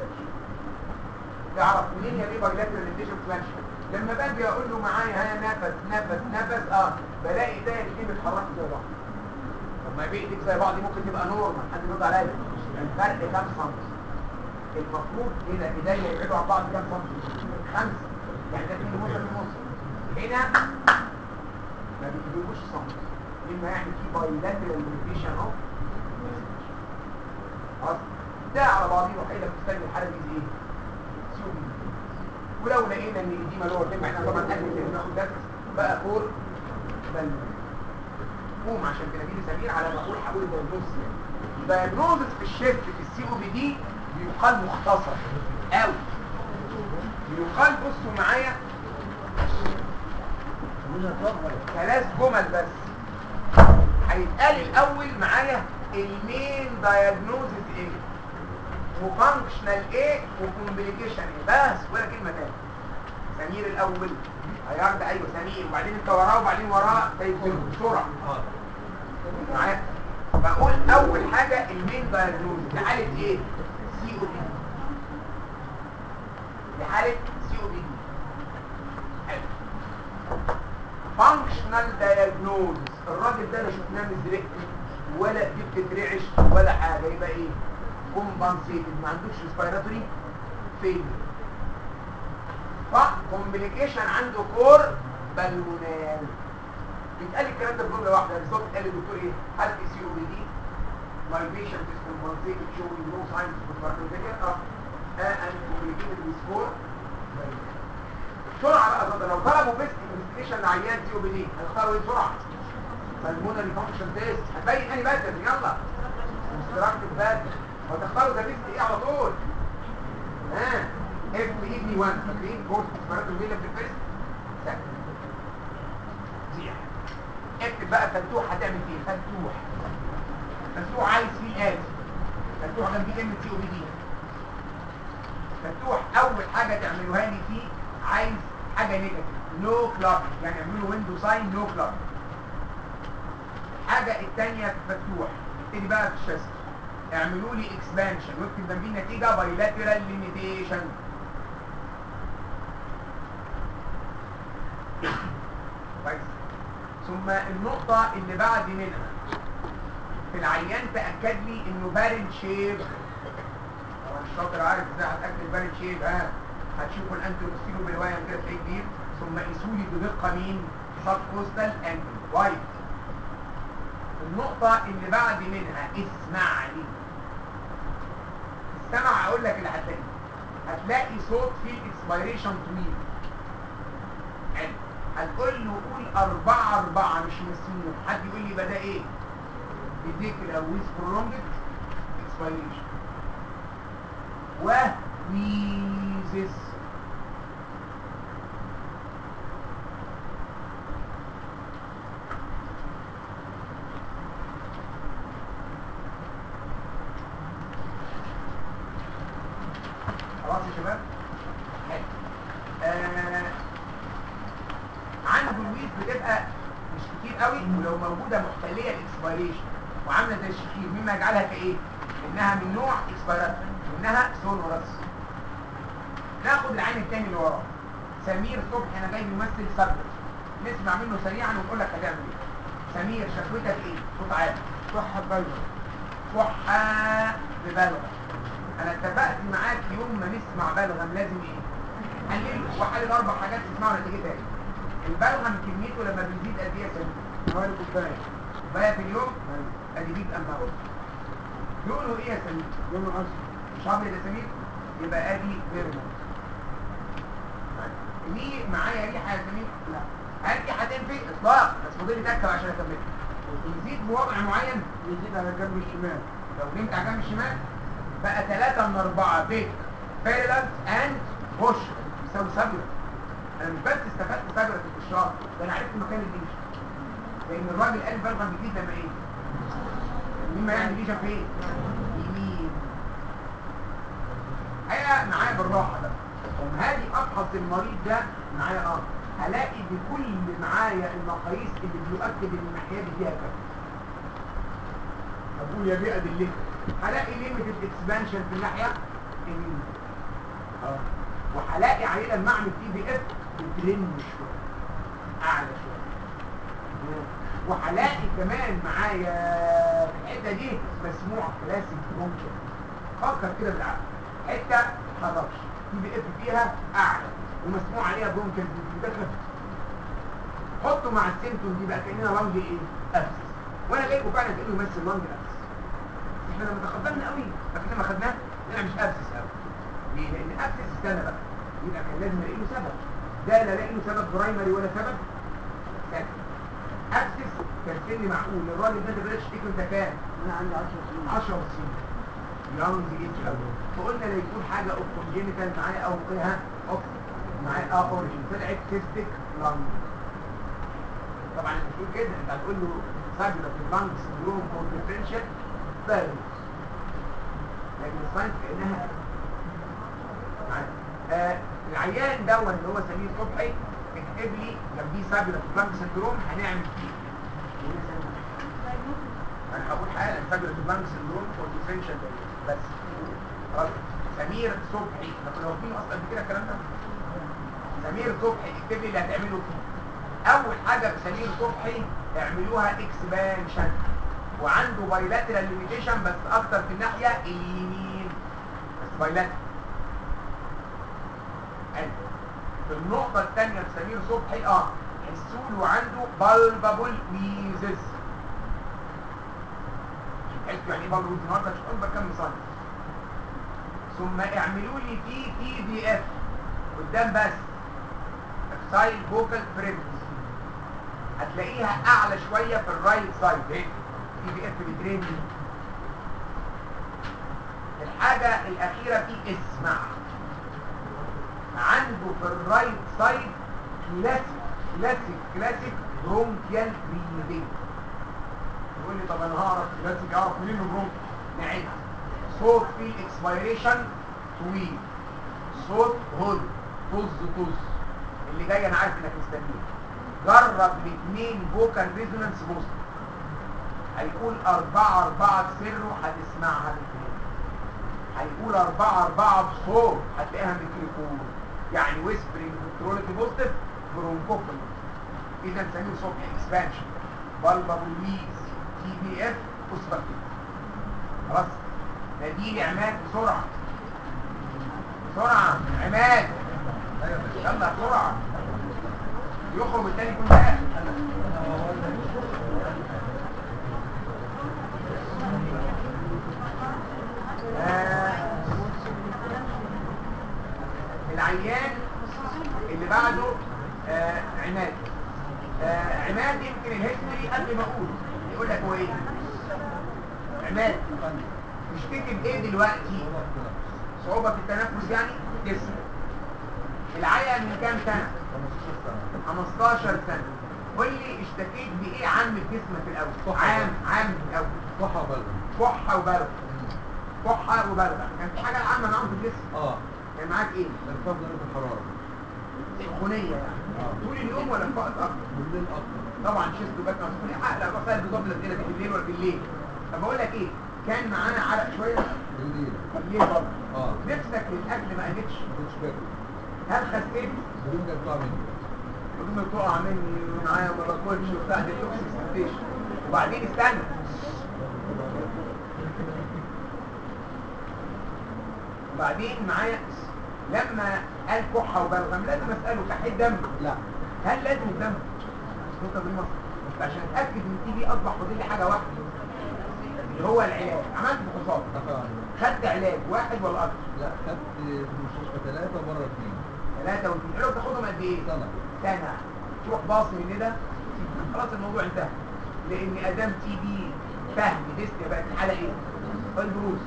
تعرف منين يا ايه بايلاترال ليميتيشن اكسبانشن لما باجي اقول له معايا ها نفس نفس نفس اه بلاقي ايديا الاثنين بيتحركوا زي بعض طب ما بايديك زي بعض دي ممكن تبقى نورمال حد يرد عليا الفرق كام سم المفروض هنا ايديا يبعدوا عن بعض كام سم خمسة يعني ده 2 ونص من ونص هنا ما بيجيبوش سم مما يعني في بايلاترال ليميتيشن اهو خلاص ده على بعضيه وحيده بتستني الحاله دي ايه سيوم ولو لقينا ان الاديمه لور تبع احنا طبعا قبل كده بناخد درس بقى كور بل قوم عشان تلاقيني سمير على ما اقول هقول دايجنوز دايجنوزس في الشيفت في السي او بي دي بيقال مختصر قوي بيقال بصوا معايا ثلاث جمل بس هيتقال الاول معايا المين دايجنوزس ايه وفانكشنال ايه وكومبليكيشن ايه بس ولا كلمه تانية سمير الاول هيعرض ايوه سمير وبعدين انت وراه وبعدين وراه تيجي بسرعه معايا بقول اول حاجه المين دايجنوز دي حاله ايه سي او بي دي حاله سي او بي دي فانكشنال دايجنوز الراجل ده لا شفناه مزرق ولا دي بتترعش ولا حاجه يبقى ايه كومبنسيتد ما عندوش ريسبيراتوري فيل فكومبليكيشن عنده كور بالونال بيتقال الكلام ده بجمله واحده بالظبط قال الدكتور ايه هات سي او بي دي my patient is compensated showing no signs of hypertension اه and complicated with core بسرعه بقى ده لو طلبوا بيست انفستيجيشن لعيان سي او بي دي هتختاروا ايه بسرعه بالمونري فانكشن تيست هتبين انهي بدل يلا انستراكتيف بدل وتختاروا ده بيست ايه على طول ها اف اي بي 1 فاكرين كورس اسمارات الويلة في الفيرست سهل زيح اكتب بقى فتوح هتعمل فيه فتوح فتوح عايز فيه ادي فتوح جنبيه كلمه سي او بي دي فتوح اول حاجه تعملوها لي فيه عايز حاجه نيجاتيف نو كلاب يعني اعملوا ويندو ساين نو كلاب الحاجه الثانيه في فتوح ابتدي بقى في الشست اعملوا لي اكسبانشن واكتب جنبيه النتيجه بايلاترال ليميتيشن كويس ثم النقطة اللي بعد منها في العيان تأكد لي انه بارن شيب طبعا الشاطر عارف ازاي هتأكد بارن شيب ها هتشوفوا الانتروستيرو بالوايم كده تلاقيه كبير ثم قيسوا لي بدقة مين؟ سب كوستال انجل وايت النقطة اللي بعد منها اسمع لي السمع هقول لك اللي هتلاقيه هتلاقي صوت فيه الاكسبيريشن طويل حلو هتقول له قول أربعة أربعة مش مسموح حد يقول لي بدا إيه؟ بذكر ويز prolonged expiration وميزس خلاص يا شباب؟ حلو آه عنده الويز بتبقى مش كتير قوي ولو موجوده محتليه الاكسبيريشن وعامله زي الشخير مما يجعلها كايه انها من نوع اكسبيرات انها سونورس ناخد العين الثاني اللي وراه سمير صبحي انا جاي بيمثل سبجكت نسمع منه سريعا ونقول لك هتعمل ايه سمير شكوتك ايه صوت عالي صحة بلغة كحة ببلغم انا اتفقت معاك يوم ما نسمع بلغم لازم ايه حلل وحلل اربع حاجات تسمعوا نتيجتها ايه البلغم كميته لما بيزيد قد ايه يا سمير حوالي كوباية كوبايه في اليوم ادي بيج اما اهو لونه ايه يا سمير لونه أصفر مش ابيض يا سمير يبقى ادي بيرمون ليه معايا ريحه يا سمير لا هل دي هتنفي اطلاق بس فاضل لي تكه عشان اكمل يزيد بوضع معين يزيد على جنب الشمال لو نمت على جنب الشمال بقى 3 من 4 بيك بيرلانس اند بوش يساوي سبلة انا مش بس استفدت ثغره الاشراق ده انا عرفت مكان الليجن لان الراجل قال بلغم جديد لما ايه مما يعني ليجن فين يمين هيا معايا بالراحه بقى لما هاجي افحص المريض ده معايا اه هلاقي بكل معايا المقاييس اللي بيؤكد ان الناحيه دي فيها كذا اقول يا بيئه دلتك هلاقي ليميتد اكسبانشن في الناحيه اليمين اه وهلاقي عينه المعنى تي بي اف بترن شويه اعلى شويه وهلاقي كمان معايا في الحته دي مسموع كلاسيك ممكن فكر كده بالعقل حته تتحركش تي بي اف فيها اعلى ومسموع عليها برونكل داخل حطه مع السيمتوم دي بقى كاننا لانج ايه ابسس وانا جايبه فعلا كانه يمثل لانج ابسس احنا لما تقدمنا قوي فاكرين ما خدناه لا مش ابسس قوي ليه لان ابسس استنى بقى يبقى كان لازم الاقي له سبب ده لا الاقي له سبب برايمري ولا سبب سكن ابسس كان سن معقول الراجل ده دلوقتي اشتكي انت كام انا عندي 10 سنين 10 سنين يونج ايج قوي فقلنا لا يكون حاجه اوف كونجينيتال معايا او ايه اوف معايا اه اوريجن طلعت سيستيك لانج طبعا انت بتقول كده انت هتقول له ساجرا في اللانج سندروم او ديفرنشال فيروس لكن الساينس كانها معايا. آه العيان دون اللي هو سمير صبحي اكتب لي جنبيه ساجرا في اللانج سندروم هنعمل فيه انا هقول حالا فجرة اللانج سندروم فور ديفرنشال بس خلاص سمير صبحي احنا كنا واخدينه اصلا قبل كده الكلام ده سمير صبحي اكتب لي اللي هتعمله فيه اول حاجه في سمير صبحي اعملوها اكسبانشن وعنده بايلاترال ليميتيشن بس اكتر في الناحيه اليمين بس بايلاترال حلو في النقطه الثانيه في سمير صبحي اه حسوا له عنده بالبابل ميزز عرفت يعني ايه بالبابل النهارده مش اكبر كم صنف ثم اعملوا لي فيه تي بي اف قدام بس اكسايل فوكال بريمس هتلاقيها اعلى شويه في الرايت سايد اهي تي بي اف بترين الحاجه الاخيره في اسمع عنده في الرايت سايد كلاسيك كلاسيك كلاسيك برونكيال بريدنج يقول لي طب انا هعرف كلاسيك اعرف منين برونك نعيدها صوت فيه اكسبيريشن طويل صوت هول طز طز اللي جاي انا عارف انك مستنيه جرب الاثنين فوكال ريزونانس بوست هيقول أربعة أربعة بسره هتسمعها بالكلام هيقول أربعة أربعة بصوت هتلاقيها ميكروفون يعني ويسبرينج كنترولتي بوزيتيف برونكوفوني إذا سميه صبح اكسبانشن بالبابوليز تي بي اف أسبكتيف خلاص ناديني عماد بسرعة بسرعة عماد يلا بسرعة يخرج التاني يكون ده آه، العيان اللي بعده آه عماد آه عماد يمكن الهيستوري قبل ما اقوله يقول لك هو ايه عماد مشتكي بايه دلوقتي صعوبة في التنفس يعني جسم العيا من كام سنة 15 سنة قول لي اشتكيت بايه عام في جسمك الاول عام عام في الاول صحة بلد كحة وبلغم كحة وبلغم كان في حاجة عامة معاهم في الجسم اه كان معاك ايه ارتفاع درجة الحرارة سخونية يعني آه. طول اليوم ولا في وقت اكتر بالليل اكتر طبعا شيست وجات مسؤولية عقل اروح فيها بالظبط الاسئله دي بالليل ولا بالليل طب بقول لك ايه كان معانا عرق شويه بالليل بالليل برضه اه نفسك للاكل ما قلتش ما كنتش باكل هل خسيت بدون ده بتاع مني هدومي بتقع مني ومعايا وما باكلش وبتاع دي توكسيك سنتيشن وبعدين استنى وبعدين معايا لما قال كحه وبلغم لازم اساله كحيل دم لا هل لازم الدم نقطه بالمصر عشان اتاكد ان تي بي اصبح فاضل لي حاجه واحده اللي هو العلاج عملت فحوصات اه خدت علاج واحد ولا اكتر لا خدت في المستشفى ثلاثة وبره اثنين ثلاثه واثنين حلو بتاخدهم قد ايه سنة سنه تروح باص من ده خلاص الموضوع انتهى لان ادام تي بي فهم ديسك بقت الحاله ايه البروز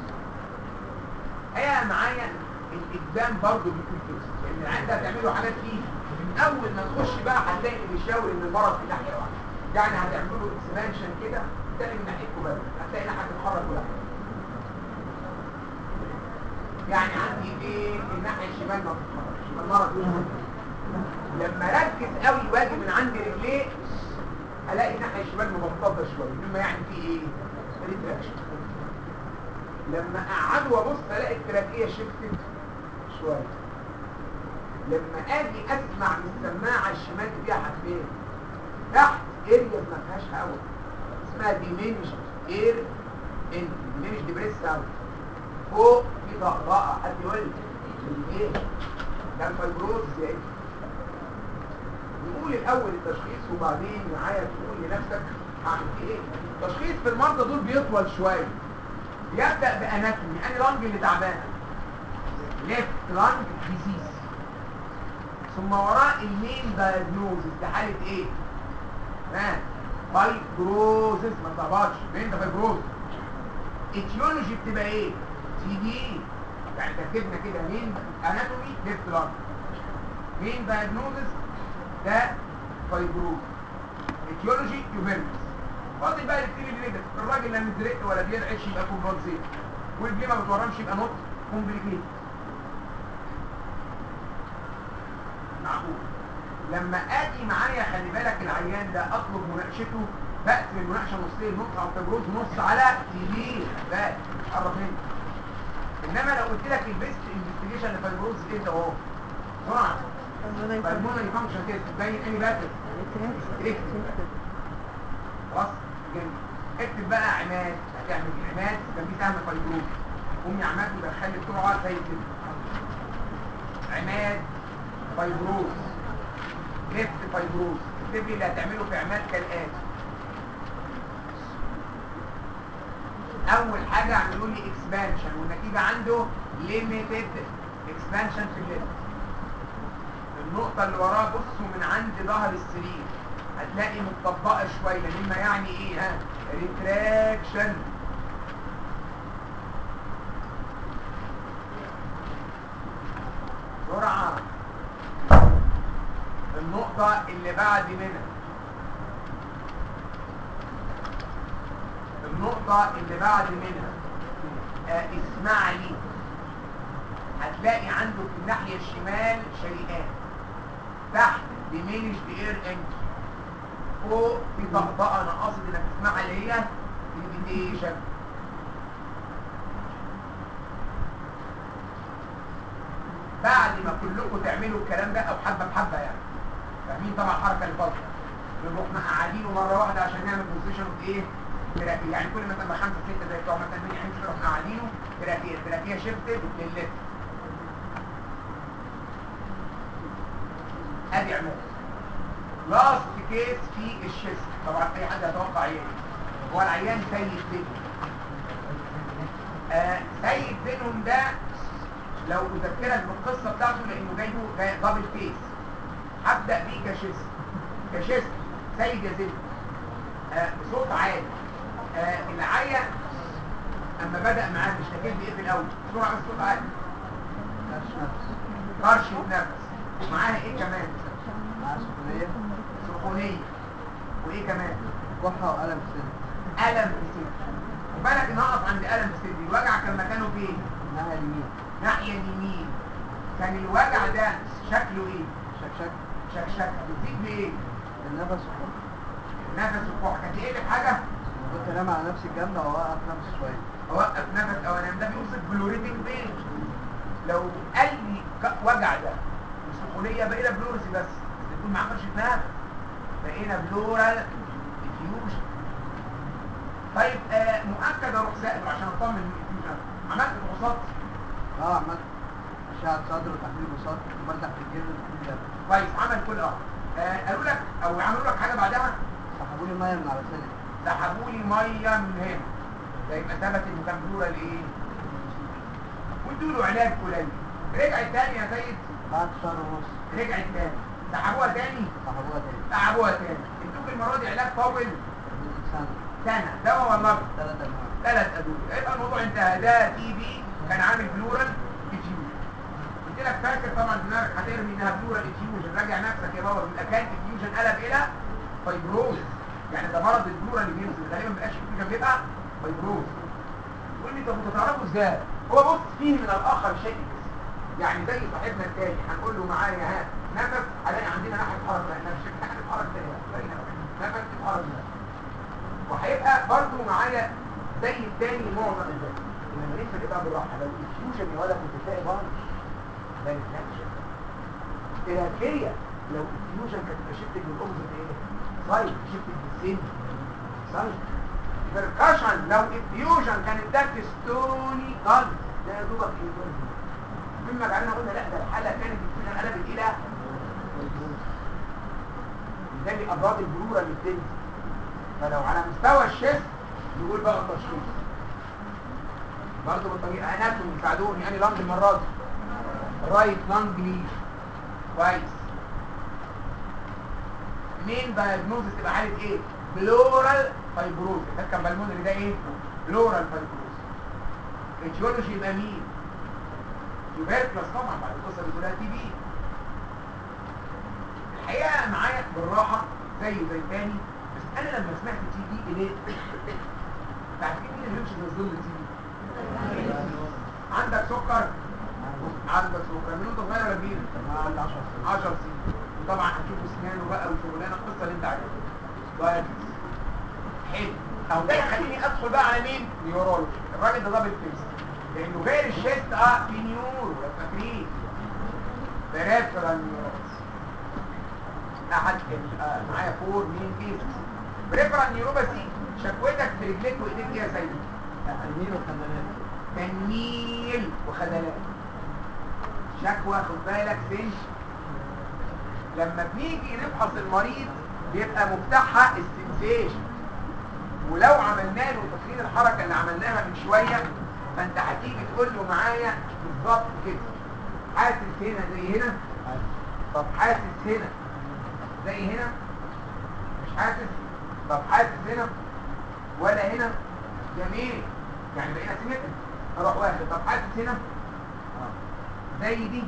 هي معايا الاقدام برضه بيكون فلوس لان العيان ده هتعمل له حاجات فيه اول ما تخش بقى هتلاقي اللي بيشاور ان المرض في ناحيه واحده يعني هتعملوا اكسبانشن كده تلاقي من ناحيتكم بس هتلاقي ناحيه تتحرك ولا حاجه يعني عندي ايه الناحيه الشمال ما بتتحركش يبقى المرض يوصل لما ركز قوي واجي من عند رجليه الاقي الناحيه الشمال مبططه شويه مما يعني في ايه ريتراكشن لما اقعد وابص الاقي التراكيه شفتت شويه لما اجي اسمع من السماعه الشمال دي فيها حاجتين تحت اريا ما فيهاش هواء اسمها ديمينش اير ان ديمينش ديبريس ساوند فوق في ضغطه حد يقول لي ايه ده الفايبروز يا ايه نقول الاول التشخيص وبعدين معايا تقول لنفسك هعمل فيه ايه التشخيص في المرضى دول بيطول شويه بيبدا باناتومي اني لانج اللي تعبانه ليفت لانج ديزيز ثم وراء المين دايجنوزز ده حاله ايه ها فايبروزس ما تلخبطش مين ده فايبروز اتيولوجي بتبقى ايه تي دي يعني ترتيبنا كده مين اناتومي ليفت لانج مين دايجنوزس ده فايبروز اتيولوجي يوفيرنس فاضل بقى يبتدي الليدر الراجل لا مزرق ولا بيرعش يبقى كومبونزيت والبيه ما بتورمش يبقى نوت كومبليكيت معقول لما اجي معايا خلي بالك العيان ده اطلب مناقشته بقسم المناقشه نصين نص على الفيبروز ونص على تي بقى قرب مني انما لو قلت لك البيست انفستيجيشن لفيبروز انت اهو بسرعه فالمونري فانكشن تيست باين اني باكت اكتب خلاص جميل اكتب بقى عماد هتعمل عماد كان في سهم فيبروز امي عماد ودخلي بسرعه زي كده عماد فيبروز ليفت فيبروز اكتب لي اللي هتعمله في عماد كالاتي اول حاجه اعملوا لي اكسبانشن والنتيجه عنده ليميتد اكسبانشن في الليفت النقطة اللي وراها بصوا من عند ظهر السرير هتلاقي متطبقة شوية مما يعني ايه ها ريتراكشن بسرعة النقطة اللي بعد منها النقطة اللي بعد منها آه اسمع لي هتلاقي عنده في الناحية الشمال شيئان تحت ديمينش اير انت فوق في طقطقه انا قاصد انك تسمعها اللي هي انفيتيشن بعد ما كلكم تعملوا الكلام ده او حبه بحبه يعني فاهمين طبعا الحركه اللي فاضله نروح مقعدينه مره واحده عشان نعمل بوزيشن اوف ايه تراكيه يعني كل مثلا ما خمسه سته زي بتوع مثلا بني عين نروح مقعدينه تراكيه تراكيه شيفتد للليفت ادي عمود لاست كيس في الشيست طبعا اي حد يتوقع ايه هو العيان سيد بينهم آه سيد بينهم ده لو اذكرك بالقصه بتاعته لانه جايبه جاي دبل كيس هبدا بيه كشيست كشيست سيد يا زيد آه بصوت عالي آه العيا اما بدا معاه مش تكلم بايه في الاول بسرعه بس صوت عالي فرشه نفس معاها ايه كمان معاه سخونية سخونيه وايه كمان كحة وألم في السن الم في صدري وبالك ان اقف عند الم في صدري الوجع كان مكانه فين إنها اليمين ناحيه اليمين كان الوجع ده شكله ايه شكشك شكشكه بتزيد بايه النفس وكحة نفس الكحه كانت ايه حاجه كنت انام على نفسي الجنب واوقف نفسي شوية اوقف نفس او انام ده بيوصف بلوريتك بين لو قال لي ك- وجع ده وسخونيه بقينا بلورسي بس بس تكون معاه فرشه نفس بقينا بلورال ديفيوجن طيب آه مؤكد اروح سائل عشان اطمن من الديفيوجن عملت فحوصات اه عملت أشعة صدر وتحليل بساط وبرتاح في الجلد كل ده كويس عمل كل اه آه، قالوا لك او عملوا لك حاجه بعدها سحبوا لي مية من على سني سحبوا لي ميه من هنا ده يبقى ثبت انه كان بلورال ايه وادوا له علاج قليل رجعت تاني يا سيد بعد شهر ونص رجعت تاني سحبوها تاني سحبوها تاني سحبوها تاني ادوك المره دي علاج طول لمدة سنة سنه دواء ولا أكتر؟ ثلاث أنواع ثلاث ادويه يبقى الموضوع انتهى ده تي بي كان عامل بلورال ديفيوجن قلت لك فاكر طبعا دماغك هترمي انها بلورال افيوجن راجع نفسك يا بابا من كان افيوجن قلب الى فايبروز يعني ده مرض البلورال اللي بينزل غالبا ما بقاش افيوجن بيبقى فايبروز تقول لي طب انتوا تعرفوا ازاي هو بص فيه من الاخر شيء يعني زي صاحبنا التاني هنقول له معايا ها نفس هلاقي عندنا ناحيه حركه نفس ناحيه حركه تاني نفس حركه وهيبقى برضه معايا زي التاني معظم الوقت لما نفرق بقى بالراحه لو الفيوجن يا ولد كنت تلاقي بانش ده الفلاكشن الهكية لو الفيوجن كانت تبقى شفت بالاوبزيت ايه سايد شفت بالسين سايد بركشن لو الفيوجن كانت ده ستوني ضل ده يا دوبك ايه مما جعلنا قلنا لا ده الحاله كانت الفيوجن قلبت الى ده امراض البلوره اللي بتنزل فلو على مستوى الشيست نقول بقى التشخيص برضه بالطريقه اناتومي ساعدوني يعني لانج المره دي رايت لانج ليش كويس مين دايجنوز تبقى حاله ايه بلورال فايبروز ده كان بالمونري ده ايه بلورال فايبروز اتيولوجي يبقى مين تيوبركلوس طبعا بعد القصه اللي بتقولها تي بي الحقيقه معايا بالراحه زي زي تاني بس انا لما سمعت تي بي ليه عارفين مين اللي يمشي في ظل تي بي عندك سكر عندك سكر من وانت صغير ولا كبير؟ عندي 10 سنين 10 سنين وطبعا هتشوف اسنانه بقى وشغلانه القصه اللي انت عارفها دايابيتس حلو اهو ده يخليني ادخل بقى على مين؟ نيورولوجي الراجل ده ضابط تيست لانه غير الشيست اه في نيورو لو فاكرين بريفرال نيورولوجي احد ال- آه، معايا فور مين كيسز بريفرال نيوروباثي شكوتك في رجليك وايديك ايه يا سيدي؟ تأمين وخدمات تنميل وخدلات شكوى خد بالك سنش لما بنيجي نفحص المريض بيبقى مفتاحها السنسيشن ولو عملنا له تقرير الحركه اللي عملناها من شويه فانت هتيجي تقول له معايا بالظبط كده حاسس هنا زي هنا طب حاسس هنا زي هنا مش حاسس طب حاسس هنا ولا هنا جميل يعني بقينا سيمتري اروح واخد طب حاسس هنا زي دي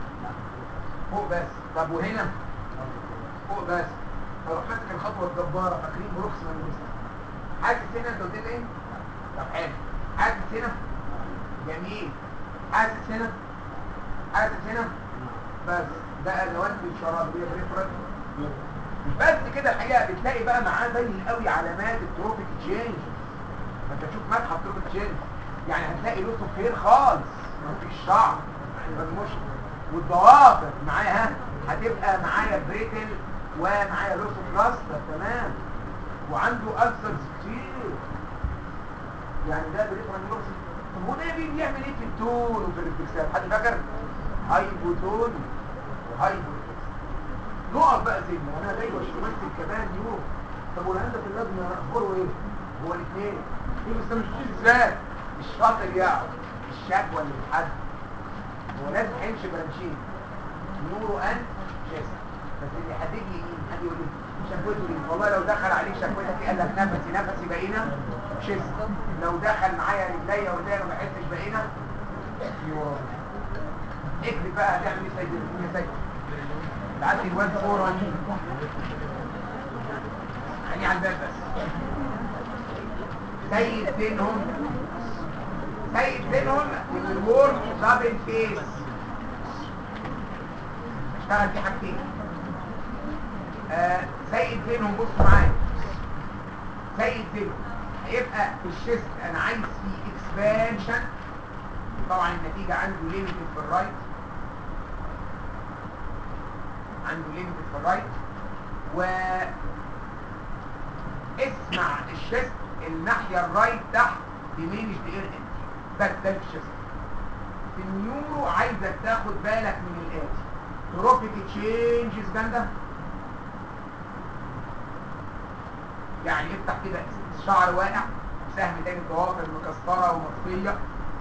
فوق بس طب وهنا فوق بس اروح ماسك الخطوه الجباره فاكرين بروكسيمال ليست حاسس هنا انت قلت لي ايه طب حلو حاسس هنا جميل حاسس هنا حاسس هنا بس ده ادوات الشراب دي بريفرنس مش بس كده الحقيقه بتلاقي بقى معاه زي قوي علامات التروبيك تشينج ما انت تشوف متحف تروبيك تشينج يعني هتلاقي له خير خالص مفيش شعر يعني ده مش والضوافر معاها هتبقى معايا بريتل ومعايا لوس كلاستر تمام وعنده ألسرز كتير يعني ده بريفرال نيوروسي طب هو ده بي- بيعمل ايه في التون وفي الريفلكسات حد فاكر هايبوتون وهايبوتون نقط بقى سيبنا وانا جاي واشتغلت كمان يوم طب والهندسه اللازمه اخباره ايه هو الاثنين يقول بس مش ازاي مش شاطر يقعد الشكوى اللي بتحد هو لازم هيمشي برانشين نورو ان جيست بس اللي يحدد لي مين حد يقول لي شكوته ايه والله لو دخل عليك شكوتك ايه قال لك نفسي نفسي بقينا شيست لو دخل معايا رجليا ورجليا ما بحسش بقينا نيورو اكتب بقى هتعمل ايه سيد يا سيد بعت لي الواد فورا يعني على الباب بس سيد بينهم سيد بينهم الورك دبل فيس اشتغل في حاجتين آه سيد بينهم بصوا معايا سيد بينهم هيبقى الشيست انا عايز فيه اكسبانشن طبعا النتيجة عنده ليميتد في الرايت عنده ليميتد في الرايت و اسمع الشيست الناحية الرايت تحت ديمينش اير انت بس ده في الشيست في النيورو عايزك تاخد بالك من الاتي تروبيك تشينجز جامده يعني افتح كده الشعر واقع سهم تاني الضوافر مكسره ومطفيه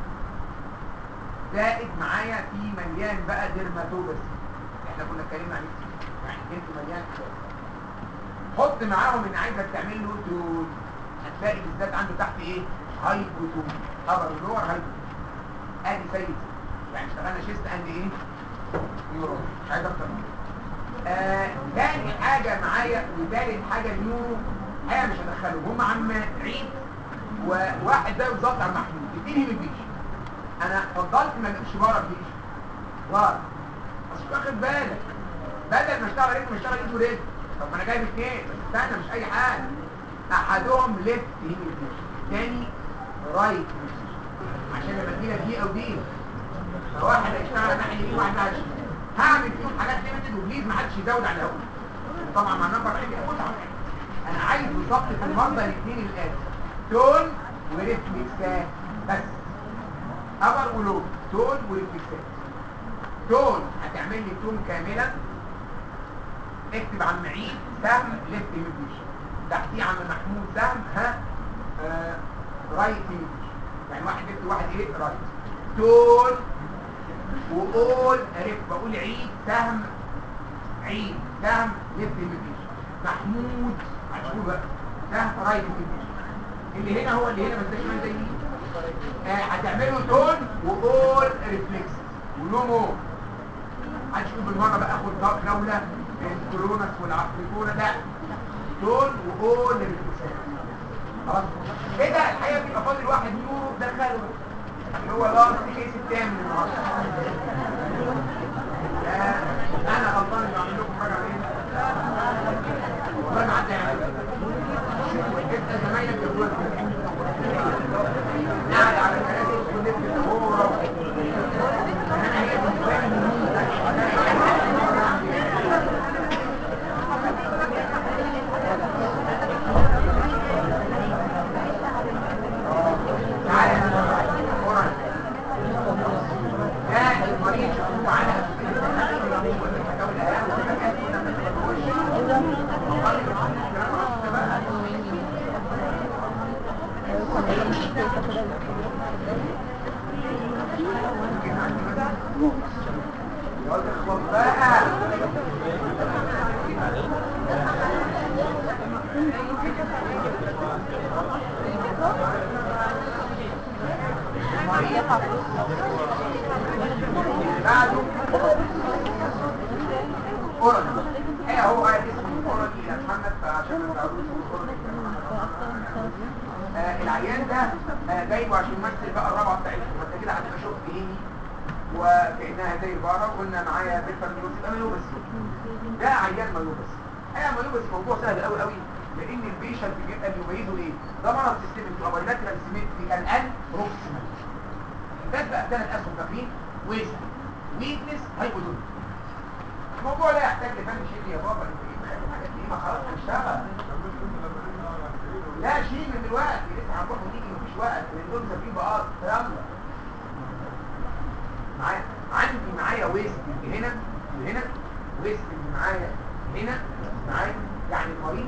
زائد معايا في مليان بقى ديرماتوباسي احنا كنا اتكلمنا عليه كتير يعني جلد مليان كده حط معاهم ان عايزك تعمل له تون هتلاقي بالذات عنده تحت ايه هايبوتون ابر ولور هايبوتون ادي سيد يعني اشتغلنا شيست اند ايه نيورو مش عايز اكتر من كده. آه، تاني حاجة معايا وتالت حاجة نيورو الحقيقة مش هدخلهم هم عم عيد وواحد ده بالظبط عم محمود اديني من بيش انا فضلت ما اجيبش بره بيش بره بس مش واخد بالك بدل ما اشتغل رجل ما اشتغل ايد ورجل طب ما انا جايب اثنين بس استنى مش اي حاجة احدهم ليفت هيمي بيش الثاني رايت بيش عشان لما تجيلك دي او دي فواحد هيشتغل على الناحيه اليمين وواحد على الشمال هعمل فيهم حاجات ليميتد وبليز ما حدش يزود على الاول طبعا مع النمبر عندي متعه انا عايز بالظبط في المرضى الاثنين الاتي تون وريفلكسات بس ابر ولو تون وريفلكسات تون هتعمل لي تون كاملا اكتب عم عيد سهم ليفت ميديشن تحتيه عم محمود سهم ها آه رايت ميديشن يعني واحد ليفت وواحد ايه رايت تون وقول عرف بقول عيد سهم عيد سهم ليفت ميديشن محمود هتقول بقى سهم رايت ميديشن اللي هنا هو اللي هنا بس ده كمان زي دي آه هتعملوا تون وقول ريفلكس ونو مور هتشوف بالمره بقى اخد جوله الكولونس والعفريتونه لا تون وقول ريفلكسات خلاص كده الحقيقه بيبقى فاضل واحد يورو دخله اللي هو لاست كيس الثامن النهارده آه، انا غلطان اللي عامل لكم حاجه عليه والله ما عدى يعني انت زمايلك يقولوا قاعد على الكراسي ونفس هو انا هي بالنسبه تعالى قرن لا المريض شافوه معانا بقى بعده قرن ايه هو قال اسمه قرن الى محمد فعشان ما تعرفوش قرن الى محمد آه العيان ده آه جايبه عشان يمثل بقى الرابعه بتاعتهم انت كده هتبقى شفت ايمي وكانها زي البقره قلنا معايا بيفر نيوز يبقى مايوبس ده عيان مايوبس ايه مايوبس موضوع سهل قوي قوي لان البيشنت بيبقى اللي يميزه ايه ده مرض سيستميك لابيلاترال سيمتريكال ان بروكسيمال بس بقى ثلاث اسهم فاكرين ويست ويكنس هايبودون الموضوع لا يحتاج لفن شيل يا بابا انت ايه بخلي الحاجات دي ما خلاص هنشتغل لا شيل من دلوقتي لسه هنروح ونيجي مفيش وقت لان دول مسافرين بقى يلا معايا عندي معايا ويست اللي هنا وهنا ويست اللي معايا هنا معايا يعني المريض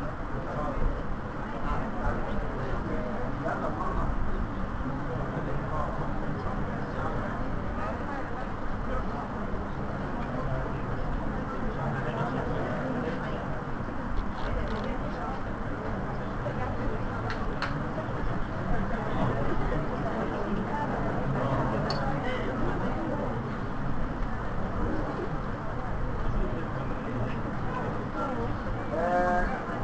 يلا ماما آه،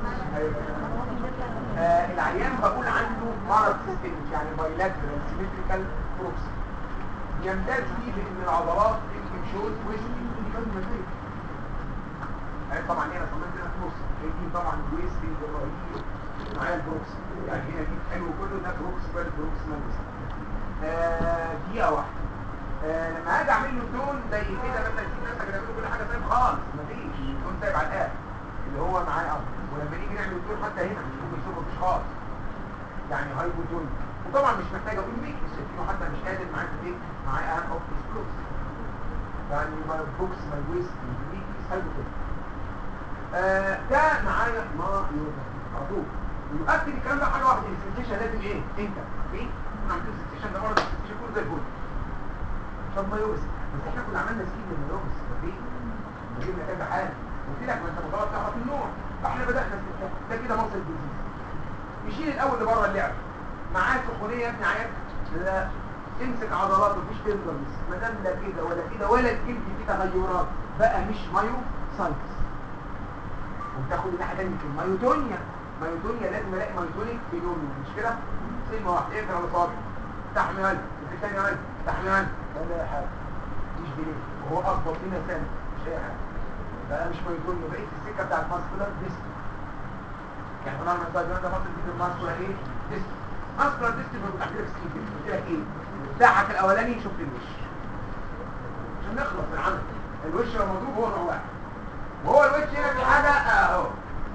آه، العيان بقول عنده مرض سيستميك يعني بايلاترال سيمتريكال بروكس يمتاز فيه بان العضلات يمكن شوز ويست دي كانت مزيد يعني طبعا هنا صممت هنا في نص يمكن طبعا الويست الرهيب معايا البروكس يعني هنا دي حلو كله ده بروكس بال بروكس مالوس آه دقيقه واحده آه لما هاجي اعمل له تون زي كده مثلا تسيب نفسك تعمل له كل حاجه طيب خالص مفيش تون سايب على الاخر اللي هو معاه اه ولما نيجي نعمل تون حتى هنا مش ممكن تشوفه مفيش خالص يعني هايبو تون وطبعا مش محتاج اقول ميك شايفينه حتى مش قادر معاه في ايه معاه اهم اوف اكسبلوز يعني ما بوكس ما ويست ميك هايبو تون آه ده معايا ما يوضع على طول ويؤكد الكلام ده حاجه واحده السنسيشن لازم ايه انت فاكرين احنا عندنا السنسيشن ده مرض السنسيشن كله زي الفل طب ما يوبس بس احنا كنا عملنا سكيب من يوبس فاكرين جبنا كذا حاجه قلت لك ما انت مجرد تعرف النوع فاحنا بدانا نستخدم ده كده مصر الجديد نشيل الاول اللي بره اللعب معاه سخونيه يا ابني عيال لا تمسك عضلات مفيش تندرنس ما دام لا كده ولا كده ولا الجلد فيه تغيرات بقى مش مايو سايتس وبتاخد الناحيه الثانيه في المايوتونيا مايوتونيا لازم الاقي مايوتونيك فينومين مش كده كلمه واحده اقفل على صابعي تحمل في الثانيه مال تحمل ولا اي حاجه مفيش دليل وهو اكبر فينا سنه مش اي حاجه بقى مش مايوتونيا بقيت في السكه بتاعت ماسكولار ديست يعني قلنا من الصيدليه ده مصر دي الماسكولار ايه ديست ماسكولار ديست اللي بتاع كده في سكين قلت لك ايه بتاعك الاولاني شفت الوش عشان نخلص من عنه الوش لو مضروب هو نوع واحد وهو الوش هنا في حاجه اهو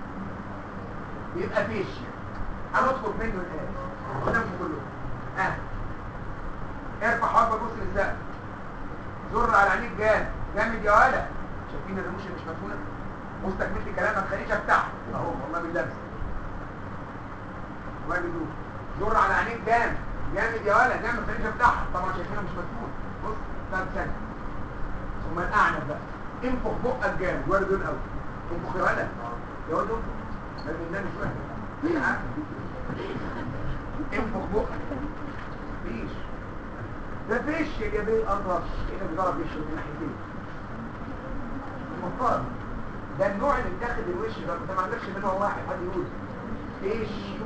يبقى فيش هنطلب منه الان قدامكم كلهم ها ارفع حرب بص للسقف زر على عينيك جامد جامد يا ولد شايفين الرموش اللي مش مدفونه بص تكملت كلامك خليش افتحها اهو والله باللمس والله بدون زر على عينيك جامد جامد يا ولد جامد خليش افتحها طبعا شايفينها مش مدفون بص ثلاث ثانيه ثم الاعنف بقى انفخ بقك جامد ورد دول قوي انفخ يا ولد يا ولد انفخ لازم ده مش واحد انفخ بقك مفيش ده فيش يا جميل الله هنا بيضرب فيش من ناحيتين المفترض ده النوع اللي بتاخد الوش ده انت ما عندكش منه واحد حد يقول فيشيو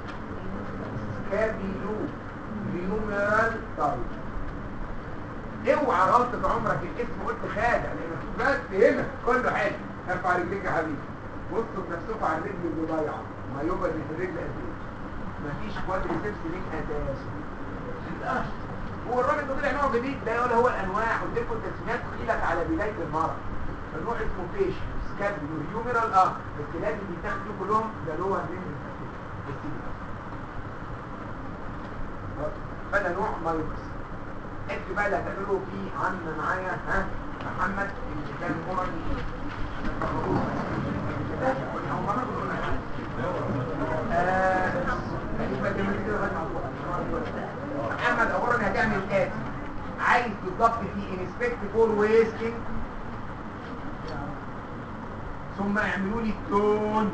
كابيلو بيوميرال تايب اوعى غلطة عمرك الاسم قلت خادع لان مكتوب بس هنا كله حلو ارفع رجليك يا حبيبي بصوا بنفسكم على الرجل اللي ضايعه ما يبقى اللي في الرجل قد ايه مفيش كوادريسبس من اساسه هو الراجل ده طلع نوع جديد ده ولا هو الانواع قلت لكم التسميات قيلت على بدايه المرض النوع اسمه فيش سكابل وهيوميرال اه بس لازم يتاخدوا كلهم ده اللي هو الرينج فده نوع مايوكس اكتب بقى اللي هتعمله فيه عم معايا ها محمد اللي كان مرض محمد اولا هتعمل الاتي عايز بالضبط في انسبكت فور ويستنج ثم اعملوا لي التون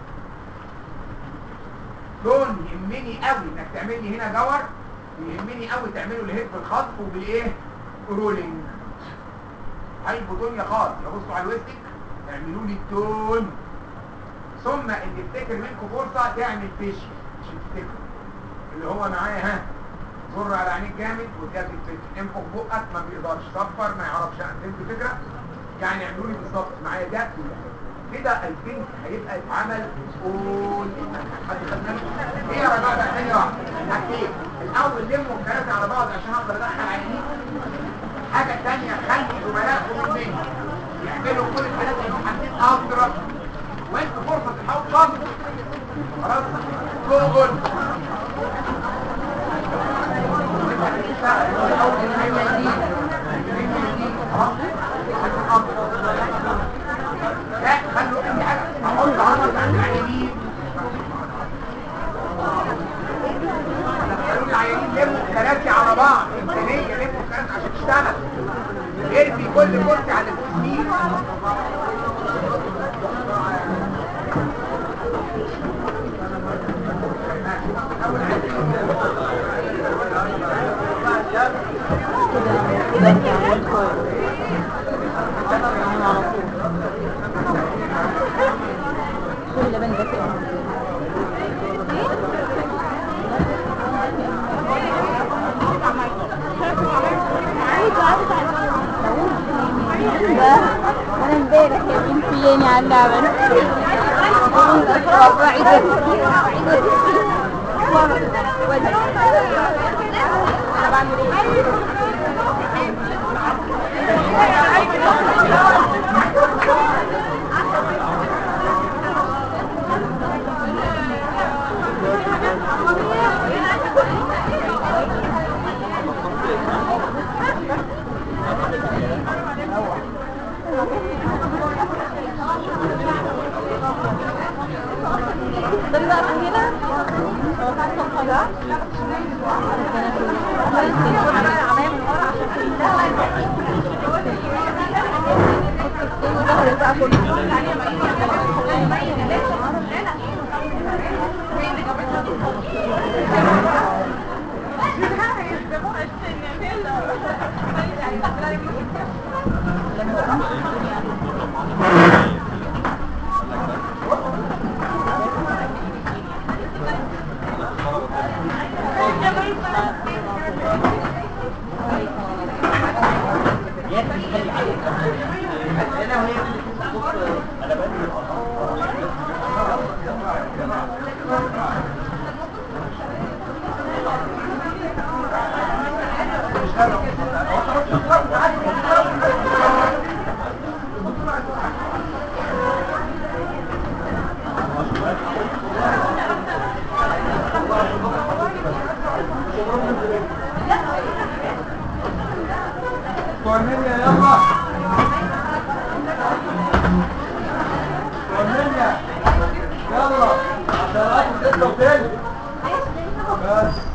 تون يهمني قوي انك تعمل لي هنا جور يهمني قوي تعملوا الهيد بالخطف وبالايه رولينج هايبوتونيا خالص يبصوا على الويستنج اعملوا لي التون ثم اللي يفتكر منكم فرصه تعمل فيش مش تفتكروا اللي هو معاه ها زر على عينيك جامد وتجدد فيش انفخ بقك ما بيقدرش صفر ما يعرفش فهمت الفكره يعني اعملوا لي بالظبط معايا ده وده كده البنت هيبقى اتعمل قول حد خد بالك؟ ايه يا رجاء بقى ثانيه واحده حاجتين الاول لموا الكلام على بعض عشان اقدر ادخل عينين حاجه ثانيه خلي زملائكم مني يعملوا كل الحاجات اللي هم حاطين اضرب وانتوا فرصه تحاولوا صبر خلاص قول لا خلوا اي حاجه احط عرض عن العيانين خلوا العيانين لموا الكراسي على بعض امكانيه لموا الكراسي عشان تشتغل ارمي كل كرسي على التسمير كده انت عملت كويس انا على طول كل لبن ده كده ده انا امبارح يا بنتي يعني على اللعبه انا بعمل ايه ده بقى من هنا هو تحت القضاء ظهري بقى كله حاجه وتاني ماشي بس